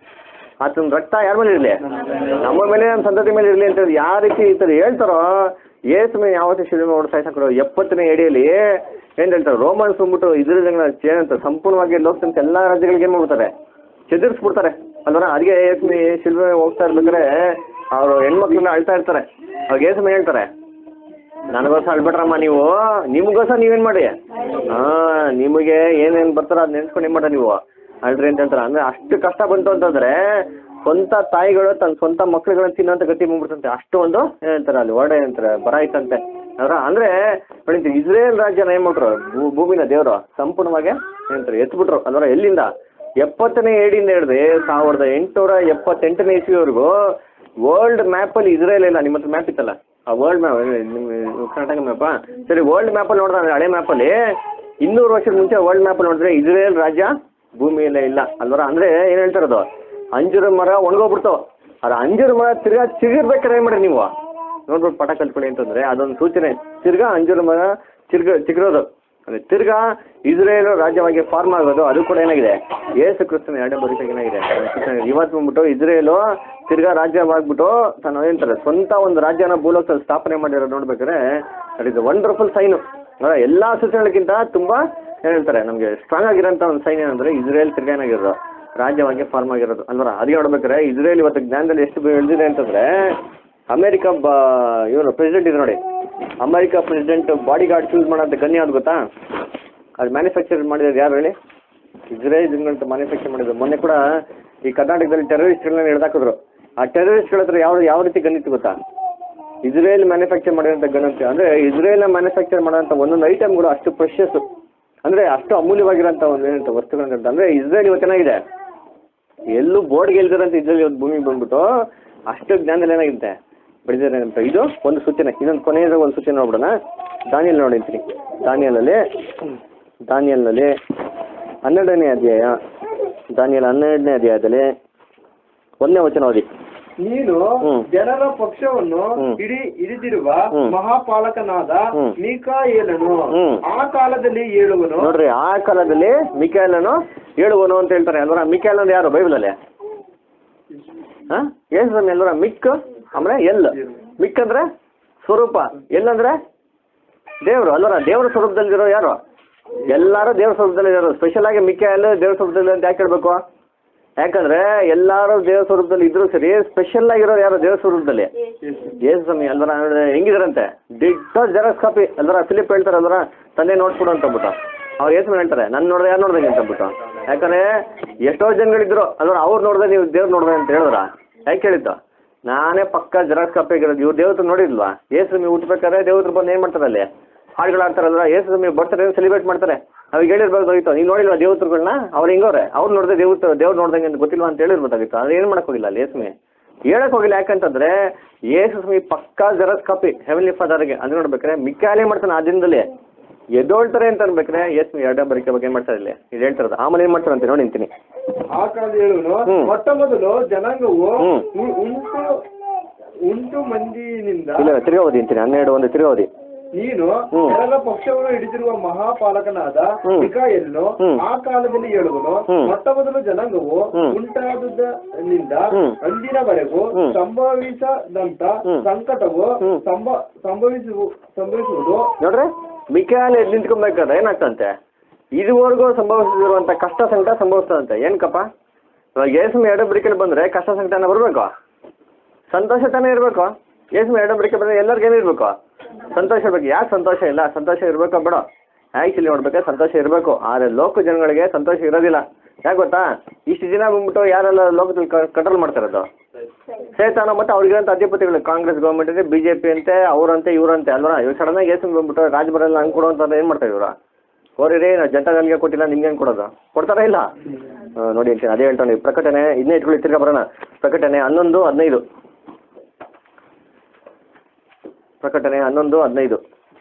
ಆತನ ರಕ್ತ ಯಾರ ಮೇಲೆ ಇರಲಿ ನಮ್ಮ ಮೇಲೆ ನಮ್ಮ ಸಂತತಿ ಮೇಲೆ ಇರಲಿ ಅಂತ ಹೇಳಿ ಯಾವ ರೀತಿ ಈ ಥರ ಹೇಳ್ತಾರೋ ಏಸು ಮೇಲೆ ಯಾವತ್ತೂ ಶಿಲ್ಬೆ ಮಾಡಿ ಸಾಯ್ಸಾಕ್ರು ಎಪ್ಪತ್ತನೇ ಎಡೆಯಲ್ಲಿ ಏನು ಹೇಳ್ತಾರೆ ರೋಮನ್ಸ್ ಬಂದ್ಬಿಟ್ಟು ಇದ್ರದಂಗ ಏನಂತ ಸಂಪೂರ್ಣವಾಗಿ ಲೋಕದಂತ ಎಲ್ಲ ರಾಜ್ಯಗಳಿಗೆ ಏನು ಮಾಡ್ಬಿಡ್ತಾರೆ ಚೆದರಿಸ್ಬಿಡ್ತಾರೆ ಅಲ್ವರ ಅದಕ್ಕೆ ಏಸ್ಮಿ ಶಿಲ್ಬೆ ಹೋಗ್ತಾ ಇರ್ಬೇಕಾದ್ರೆ ಅವರು ಹೆಣ್ಮಕ್ಳನ್ನ ಅಳ್ತಾ ಇರ್ತಾರೆ ಅವಾಗ ಏಸ್ಮಿ ಹೇಳ್ತಾರೆ ನನಗೋಸ್ಕರ ಅಳ್ಬೇಡ್ರಮ್ಮ ನೀವು ನಿಮಗೋಸ್ಕರ ನೀವೇನು ಮಾಡಿ ಹಾಂ ನಿಮಗೆ ಏನೇನು ಬರ್ತಾರೋ ಅದು ನೆನ್ಸ್ಕೊಂಡು ಏನು ಮಾಡ್ರಿ ನೀವು ಅಳ್ರಿ ಅಂತ ಹೇಳ್ತಾರೆ ಅಂದರೆ ಅಷ್ಟು ಕಷ್ಟ ಬಂತು ಅಂತಂದರೆ ಸ್ವಂತ ತಾಯಿಗಳು ತನ್ನ ಸ್ವಂತ ಮಕ್ಳುಗಳನ್ನ ತಿನ್ನೋಂಥ ಗತಿ ಬಂದ್ಬಿಡ್ತಂತೆ ಅಷ್ಟು ಒಂದು ಏನಂತಾರೆ ಅಲ್ಲಿ ಹೊರಡೆ ಅಂತಾರೆ ಬರ ಐತಂತೆ ಅವರ ಅಂದರೆ ನೋಡಿ ಇಸ್ರೇಲ್ ರಾಜ್ಯನ ಏನು ಮಾಡ್ರು ಭೂ ಭೂಮಿನ ದೇವರು ಸಂಪೂರ್ಣವಾಗಿ ಏನಂತಾರೆ ಎತ್ಬಿಟ್ರು ಅದರ ಎಲ್ಲಿಂದ ಎಪ್ಪತ್ತನೇ ಏಡಿಂದ ಹಿಡ್ದು ಸಾವಿರದ ಎಂಟುನೂರ ಎಪ್ಪತ್ತೆಂಟನೇ ಇಸ್ವಿವರೆಗೂ ವರ್ಲ್ಡ್ ಮ್ಯಾಪಲ್ಲಿ ಇಸ್ರೇಲ್ ಇಲ್ಲ ನಿಮ್ಮ ಹತ್ರ ಮ್ಯಾಪ್ ಇತ್ತಲ್ಲ ಆ ವರ್ಲ್ಡ್ ಮ್ಯಾಪ್ ನಿಮ್ಮ ಕರ್ನಾಟಕ ಮ್ಯಾಪಾ ಸರಿ ವರ್ಲ್ಡ್ ಮ್ಯಾಪಲ್ಲಿ ನೋಡಿದ್ರೆ ಹಳೆ ಮ್ಯಾಪಲ್ಲಿ ಇನ್ನೂರು ವರ್ಷದ ಮುಂಚೆ ವರ್ಲ್ಡ್ ಮ್ಯಾಪಲ್ಲಿ ನೋಡಿದ್ರೆ ಇಸ್ರೇಲ್ ರಾಜ್ಯ ಭೂಮಿಯಲ್ಲೇ ಇಲ್ಲ ಅಲ್ವರ ಅಂದರೆ ಏನು ಹೇಳ್ತಿರೋದು ಅಂಜೂರ ಮರ ಒಣಗೋಗ್ಬಿಡ್ತಾವ ಅದು ಅಂಜೂರ ಮರ ತಿರ್ಗಾ ಚಿಗಿರ್ಬೇಕಾರೆ ಏನು ಮಾಡಿ ನೀವು ನೋಡ್ಬಿಟ್ಟು ಪಟ ಕಲ್ತ್ಕೊಳ್ಳಿ ಅಂತಂದರೆ ಅದೊಂದು ಸೂಚನೆ ತಿರ್ಗಾ ಅಂಜೂರ ಮರ ಚಿರ್ಗ ಚಿಗುರೋದು ಅದೇ ತಿರ್ಗಾ ಇಸ್ರೇಲ್ ರಾಜ್ಯವಾಗಿ ಫಾರ್ಮ್ ಆಗೋದು ಅದು ಕೂಡ ಏನಾಗಿದೆ ಏಸು ಕ್ರಿಸ್ತನ ಎರಡನೇ ಬರೀತಾಗ ಏನಾಗಿದೆ ಅದೊಂದ್ ಸೂಚನೆ. ಇವತ್ತು ಬಂದ್ಬಿಟ್ಟು ಇಸ್ರೇಲು ತಿರ್ಗಾ ರಾಜ್ಯವಾಗ್ಬಿಟ್ಟು ತಾನು ಏನಂತಾರೆ ಸ್ವಂತ ಒಂದು ರಾಜ್ಯನ ಭೂಲೋಕದಲ್ಲಿ ಸ್ಥಾಪನೆ ಮಾಡಿರೋದು ನೋಡ್ಬೇಕಾದ್ರೆ ದಟ್ ಇಸ್ ವಂಡರ್ಫುಲ್ ಸೈನು ಎಲ್ಲ ಸೂಚನೆಗಳಿಗಿಂತ ತುಂಬ ಏನು ಹೇಳ್ತಾರೆ ನಮಗೆ ಸ್ಟ್ರಾಂಗ್ ಆಗಿರೋಂಥ ಒಂದು ಸೈನ್ ಏನಂದ್ರೆ ಇಸ್ರೇಲ್ ತಿರ್ಗಾ ಏನಾಗಿರೋದು ರಾಜ್ಯವಾಗಿ ಫಾರ್ಮ್ ಆಗಿರೋದು ಅಲ್ವರ ಅದಕ್ಕೆ ನೋಡ್ಬೇಕಾದ್ರೆ ಇಸ್ರೇಲ್ ಇವತ್ತು ಜ್ಞಾನದಲ್ಲಿ ಎಷ್ಟು ಬೆಳೆದಿದೆ ಅಂತಂದ್ರೆ ಅಮೆರಿಕ ಬ ಇವರು ಪ್ರೆಸಿಡೆಂಟ್ ಇದೆ ನೋಡಿ America president bodyguard choose ಮಾಡೋಂಥ ಗನ್ ಯಾವ್ದು ಗೊತ್ತಾ ಅದು ಮ್ಯಾನುಫ್ಯಾಕ್ಚರ್ ಮಾಡಿರೋದು ಯಾರು ಹೇಳಿ ಇಸ್ರೇಲ್ ಜನಗಳಂತ ಮ್ಯಾನುಫ್ಯಾಕ್ಚರ್ ಮಾಡಿದ್ರು ಮೊನ್ನೆ ಕೂಡ ಈ ಕರ್ನಾಟಕದಲ್ಲಿ ಟೆರರಿಸ್ಟ್ಗಳನ್ನ ಹಿಡ್ದಾಕಿದ್ರು ಆ ಟೆರರಿಸ್ಟ್ಗಳ ಹತ್ರ ಯಾವ ಯಾವ ರೀತಿ ಗನ್ ಇತ್ತು ಗೊತ್ತಾ ಇಸ್ರೇಲ್ ಮ್ಯಾನುಫ್ಯಾಕ್ಚರ್ ಮಾಡಿರೋಂಥ ಗನ್ ಅಂತ ಅಂದರೆ ಇಸ್ರೇಲ್ನ ಮ್ಯಾನುಫ್ಯಾಕ್ಚರ್ ಮಾಡೋಂಥ ಒಂದೊಂದು ಐಟಮ್ಗಳು ಅಷ್ಟು ಪ್ರೆಷಸ್ ಅಂದರೆ ಅಷ್ಟು ಅಮೂಲ್ಯವಾಗಿರೋಂಥ ಒಂದು ಏನಂತ ವಸ್ತುಗಳಂತ ಅಂದರೆ ಇಸ್ರೇಲ್ ಇವತ್ತು ಚೆನ್ನಾಗಿದೆ ಎಲ್ಲೂ ಬೋರ್ಡ್ಗೆ ಇಲ್ದಿರಂತ ಇದ್ರಲ್ಲಿ ಇವತ್ತು ಭೂಮಿಗೆ ಬಂದ್ಬಿಟ್ಟು ಅಷ್ಟು ಜ್ಞಾನದಲ್ಲಿ ಏನಾಗಿದೆ ಬೆಳೆದಿದೆ ಅಂತ ಇದು ಒಂದು ಸೂಚನೆ ಇನ್ನೊಂದು ಕೊನೆಯದ ಒಂದು ಸೂಚನೆ ನೋಡ್ಬಿಡೋಣ ದಾನಿಯಲ್ಲಿ ನೋಡಿರ್ತೀನಿ ದಾನಿಯಲಲ್ಲಿ ದಾನಿಯಲ್ನಲ್ಲಿ ಹನ್ನೆರಡನೇ ಅಧ್ಯಾಯ ದಾನಿಯಲ್ ಹನ್ನೆರಡನೇ ಅಧ್ಯಾಯದಲ್ಲಿ ಒಂದನೇ ವಚನ ಓದಿ ನೀನು ಹ್ಮ್. ಜನರ ಪಕ್ಷವನ್ನು ಹ್ಮ್. ಹಿಡಿ ಹಿಡಿದಿರುವ ಹ್ಮ್. ಮಹಾಪಾಲಕನಾದ ಹ್ಮ್. ಮೀಕಾಯೇಲನು ಹ್ಮ್. ಆ ಕಾಲದಲ್ಲಿ ಹೇಳುವನು ನೋಡ್ರಿ ಆ ಕಾಲದಲ್ಲಿ ಮಿಕಾಯಲನು ಹೇಳುವನು ಅಂತ ಹೇಳ್ತಾರೆ ಅಲ್ವರ ಮಿಕಾಯಲ್ ಅಂದ್ರೆ ಯಾರು ಬೈಬಲಲ್ಲಿ ಹಾಂ ಏನು ಎಲ್ಲರ ಮಿಕ್ ಆಮೇಲೆ ಎಲ್ ಮಿಕ್ ಅಂದ್ರೆ ಸ್ವರೂಪ ಎಲ್ ಅಂದ್ರೆ ದೇವರು ಅಲ್ವರ ದೇವರ ಸ್ವರೂಪದಲ್ಲಿರೋ ಯಾರು ಎಲ್ಲರೂ ದೇವ್ರ ಸ್ವರೂಪದಲ್ಲಿ ಇರೋರು ಸ್ಪೆಷಲ್ ಆಗಿ ಮಿಕಾಯಲ್ ದೇವ್ರ ಸ್ವರೂಪದಲ್ಲಿ ಅಂತ ಯಾಕೆ ಹೇಳ್ಬೇಕು ಯಾಕಂದ್ರೆ ಎಲ್ಲರೂ ದೇವ್ರ ಸ್ವರೂಪದಲ್ಲಿ ಇದ್ರು ಸರಿ ಸ್ಪೆಷಲ್ ಆಗಿರೋರು ಯಾರು ದೇವ್ರ ಸ್ವರೂಪದಲ್ಲಿ ಯೇಸು ಸ್ವಾಮಿ ಅಲ್ವರ ಹೆಂಗಿದಾರಂತೆ ದಿಟ್ಟ ಜೆರಾಕ್ಸ್ ಕಾಪಿ ಅಲ್ವರ ಫಿಲಿಪ್ ಹೇಳ್ತಾರೆ ಅಲ್ವರ ತಂದೆ ನೋಡ್ಕೊಡು ಅಂತ ಅಂದ್ಬಿಟ್ಟು ಅವ್ರು ಯೇಸು ಹೇಳ್ತಾರೆ ನನ್ನ ನೋಡಿದ್ರೆ ಯಾರು ನೋಡ್ದಂಗೆ ಅಂತ ಅಂದ್ಬಿಟ್ಟು ಯಾಕಂದ್ರೆ ಎಷ್ಟೋ ಜನಗಳಿದ್ರು ಅಲ್ವರ ಅವ್ರು ನೋಡಿದ್ರೆ ನೀವು ದೇವ್ರು ನೋಡ್ದೆ ಅಂತ ಹೇಳಿದ್ರ ಯಾಕೆ ಹೇಳಿದ್ದು ನಾನೇ ಪಕ್ಕ ಜೆರಾಕ್ಸ್ ಕಾಪಿ ಆಗಿರೋದು ಇವ್ರು ದೇವ್ರ ನೋಡಿಲ್ವಾ ಯೇಸು ಸ್ವಾಮಿ ಹುಟ್ಬೇಕಾದ್ರೆ ದೇವ್ರ ಬಂದು ಏನು ಮಾಡ್ತಾರೆ ಅಲ್ಲಿ ಹಾಡುಗಳು ಆಡ್ತಾರಲ್ವ ಯೇಸು ಸ್ವಾಮಿ ಬರ್ತಾರೆ ಸೆಲೆಬ್ರೇಟ್ ಮಾಡ್ತಾರೆ ಅವಾಗ ಹೇಳಿರ್ಬೇಕಾಗಿತ್ತು ನೀವು ನೋಡಿಲ್ವಾ ದೇವತರುಗಳನ್ನ ಅವ್ರು ಹೆಂಗವ್ರೆ ಅವ್ರು ನೋಡಿದ್ರೆ ದೇವ್ರ ದೇವ್ರು ನೋಡ್ದಂಗೆ ಅಂತ ಗೊತ್ತಿಲ್ವಾ ಅಂತ ಹೇಳಿರ್ಬೇಕಾಗಿತ್ತು ಅದು ಏನು ಮಾಡಕ್ ಹೋಗಿಲ್ಲ ಅಲ್ಲಿ ಯೇಸುಮಿ ಹೇಳಕ್ ಹೋಗಿಲ್ಲ ಯಾಕಂತಂದ್ರೆ ಯೇಸು ಸ್ವಾಮಿ ಪಕ್ಕಾ ಜೆರಾಕ್ಸ್ ಕಾಪಿ ಹೆವೆನ್ಲಿ ಫಾದರ್ಗೆ ಅದು ನೋಡ್ಬೇಕಾರೆ ಮಿಕ್ಕಾಲೇ ಮಾಡ್ತಾನೆ ಆ ದಿನದಲ್ಲಿ ಎದ್ದೋಳ್ತಾರೆ ಅಂತ ಅನ್ಬೇಕ್ರೆ ಎಸ್ ಎರಡನೇ ಬರಿಕೆ ಬಗ್ಗೆ ಏನು ಮಾಡ್ತಾರೆ ಇಲ್ಲಿ ಇದು ಹೇಳ್ತಾರದು ಆಮೇಲೆ ಏನು ಮಾಡ್ತಾರೆ ಅಂತ ನೋಡಿ ನಿಂತೀನಿ ಆ ಕಾಲದ ಹೇಳುವನು ಹ್ಮ್. ಮೊಟ್ಟ ಮೊದಲು ಜನಾಂಗವು ಹ್ಮ್. ಉ- ಉಂಟು ಉಂಟು ಮಂದಿನಿಂದ ಇಲ್ಲ ತಿರ್ಗಾ ಓದಿ ಅಂತೀನಿ ಹನ್ನೆರಡು ಒಂದು ತಿರ್ಗಾ ಓದಿ ನೀನು ಹ್ಮ್. ಕೆಳಗ ಪಕ್ಷವನ್ನು ಹಿಡಿದಿರುವ ಮಹಾಪಾಲಕನಾದ ಹ್ಮ್. ಮಿಕಾಯಲ್ನು ಹ್ಮ್. ಆ ಕಾಲದಲ್ಲಿ ಹೇಳುವನು ಹ್ಮ್. ಮೊಟ್ಟ ಮೊದಲು ಜನಾಂಗವು ಹ್ಮ್. ಉಂಟಾದುದರಿಂದ ಹ್ಮ್. ಅಂದಿನವರೆಗೂ ಹ್ಮ್. ಸಂಭವಿಸದಂತ ಹ್ಮ್. ಸಂಕಟವು ಹ್ಮ್. ಸಂಭ ಸಂಭವಿಸು ಸಂಭವಿಸುವುದು ನೋಡ್ರಿ ಮಿಕಾಲ್ ಎದ್ದು ನಿಂತ್ಕೊಬೇಕಾದ್ರೆ ಏನಾಗ್ತಂತೆ ಇದುವರೆಗೂ ಸಂಭವಿಸಿರುವಂತ ಕಷ್ಟ ಸಂಕಟ ಸಂಭವಿಸ್ತದಂತೆ ಏನಕ್ಕಪ್ಪ ಇವಾಗ ಏಸು ಎರಡು ಬ್ರಿಕಲ್ ಬಂದ್ರೆ ಕಷ್ಟ ಸಂಕಟನ ಬರಬೇಕು ಸಂತೋಷ ತಾನೇ ಇರಬೇಕು ಏಸು ಎರಡು ಬ್ರಿಕೆ ಬಂದ್ರೆ ಎಲ್ಲರಿಗೂ ಏನಿರ್ಬೇಕು ಸಂತೋಷ ಇರ್ಬೇಕು ಯಾಕೆ ಸಂತೋಷ ಇಲ್ಲ ಸಂತೋಷ ಇರಬೇಕು ಬೇಡ ಆ್ಯಕ್ಚುಲಿ ನೋಡ್ಬೇಕಾದ್ರೆ ಸಂತೋಷ ಇರಬೇಕು ಆದರೆ ಲೋಕ ಜನಗಳಿಗೆ ಸಂತೋಷ ಇರೋದಿಲ್ಲ ಯಾಕೆ ಗೊತ್ತಾ ಇಷ್ಟು ದಿನ ಬಂದ್ಬಿಟ್ಟು ಯಾರೆಲ್ಲ ಲೋಕದಲ್ಲಿ ಕಂಟ್ರೋಲ್ ಮಾಡ್ತಾರದು ಸೇತಾನ ಮತ್ತು ಅವ್ರಿಗಿರೋಂಥ ಅಧಿಪತಿಗಳು ಕಾಂಗ್ರೆಸ್ ಗೌರ್ಮೆಂಟ್ ಇದೆ ಬಿ ಜೆ ಪಿ ಅಂತೆ ಅವರಂತೆ ಇವರಂತೆ ಅಲ್ವಾ ಇವಾಗ ಸಡನ್ನಾಗಿ ಏಸು ಬಂದ್ಬಿಟ್ಟು ರಾಜಭರೆಲ್ಲ ಹಂಗೆ ಕೊಡುವಂತ ಏನು ಮಾಡ್ತಾರೆ ಇವರು ಹೋರಿ ನಾವು ಜನತಾದಳಿಗೆ ಕೊಟ್ಟಿಲ್ಲ ನಿಮ್ಗೆ ಹೆಂಗೆ ಕೊಡೋದು ಕೊಡ್ತಾರಾ ಇಲ್ಲ ಆ, ನೋಡಿ ಅಂತೀನಿ ಅದೇ ಹೇಳ್ತಾನೆ ಪ್ರಕಟಣೆ ಇದನ್ನೇ ಇಟ್ಕೊಳ್ಳಿ ತಿರ್ಗಾ ಬರೋಣ ಪ್ರಕಟಣೆ ಹನ್ನೊಂದು ಹದಿನೈದು ಪ್ರಕಟಣೆ ಹನ್ನೊಂದು ಹದಿನೈದು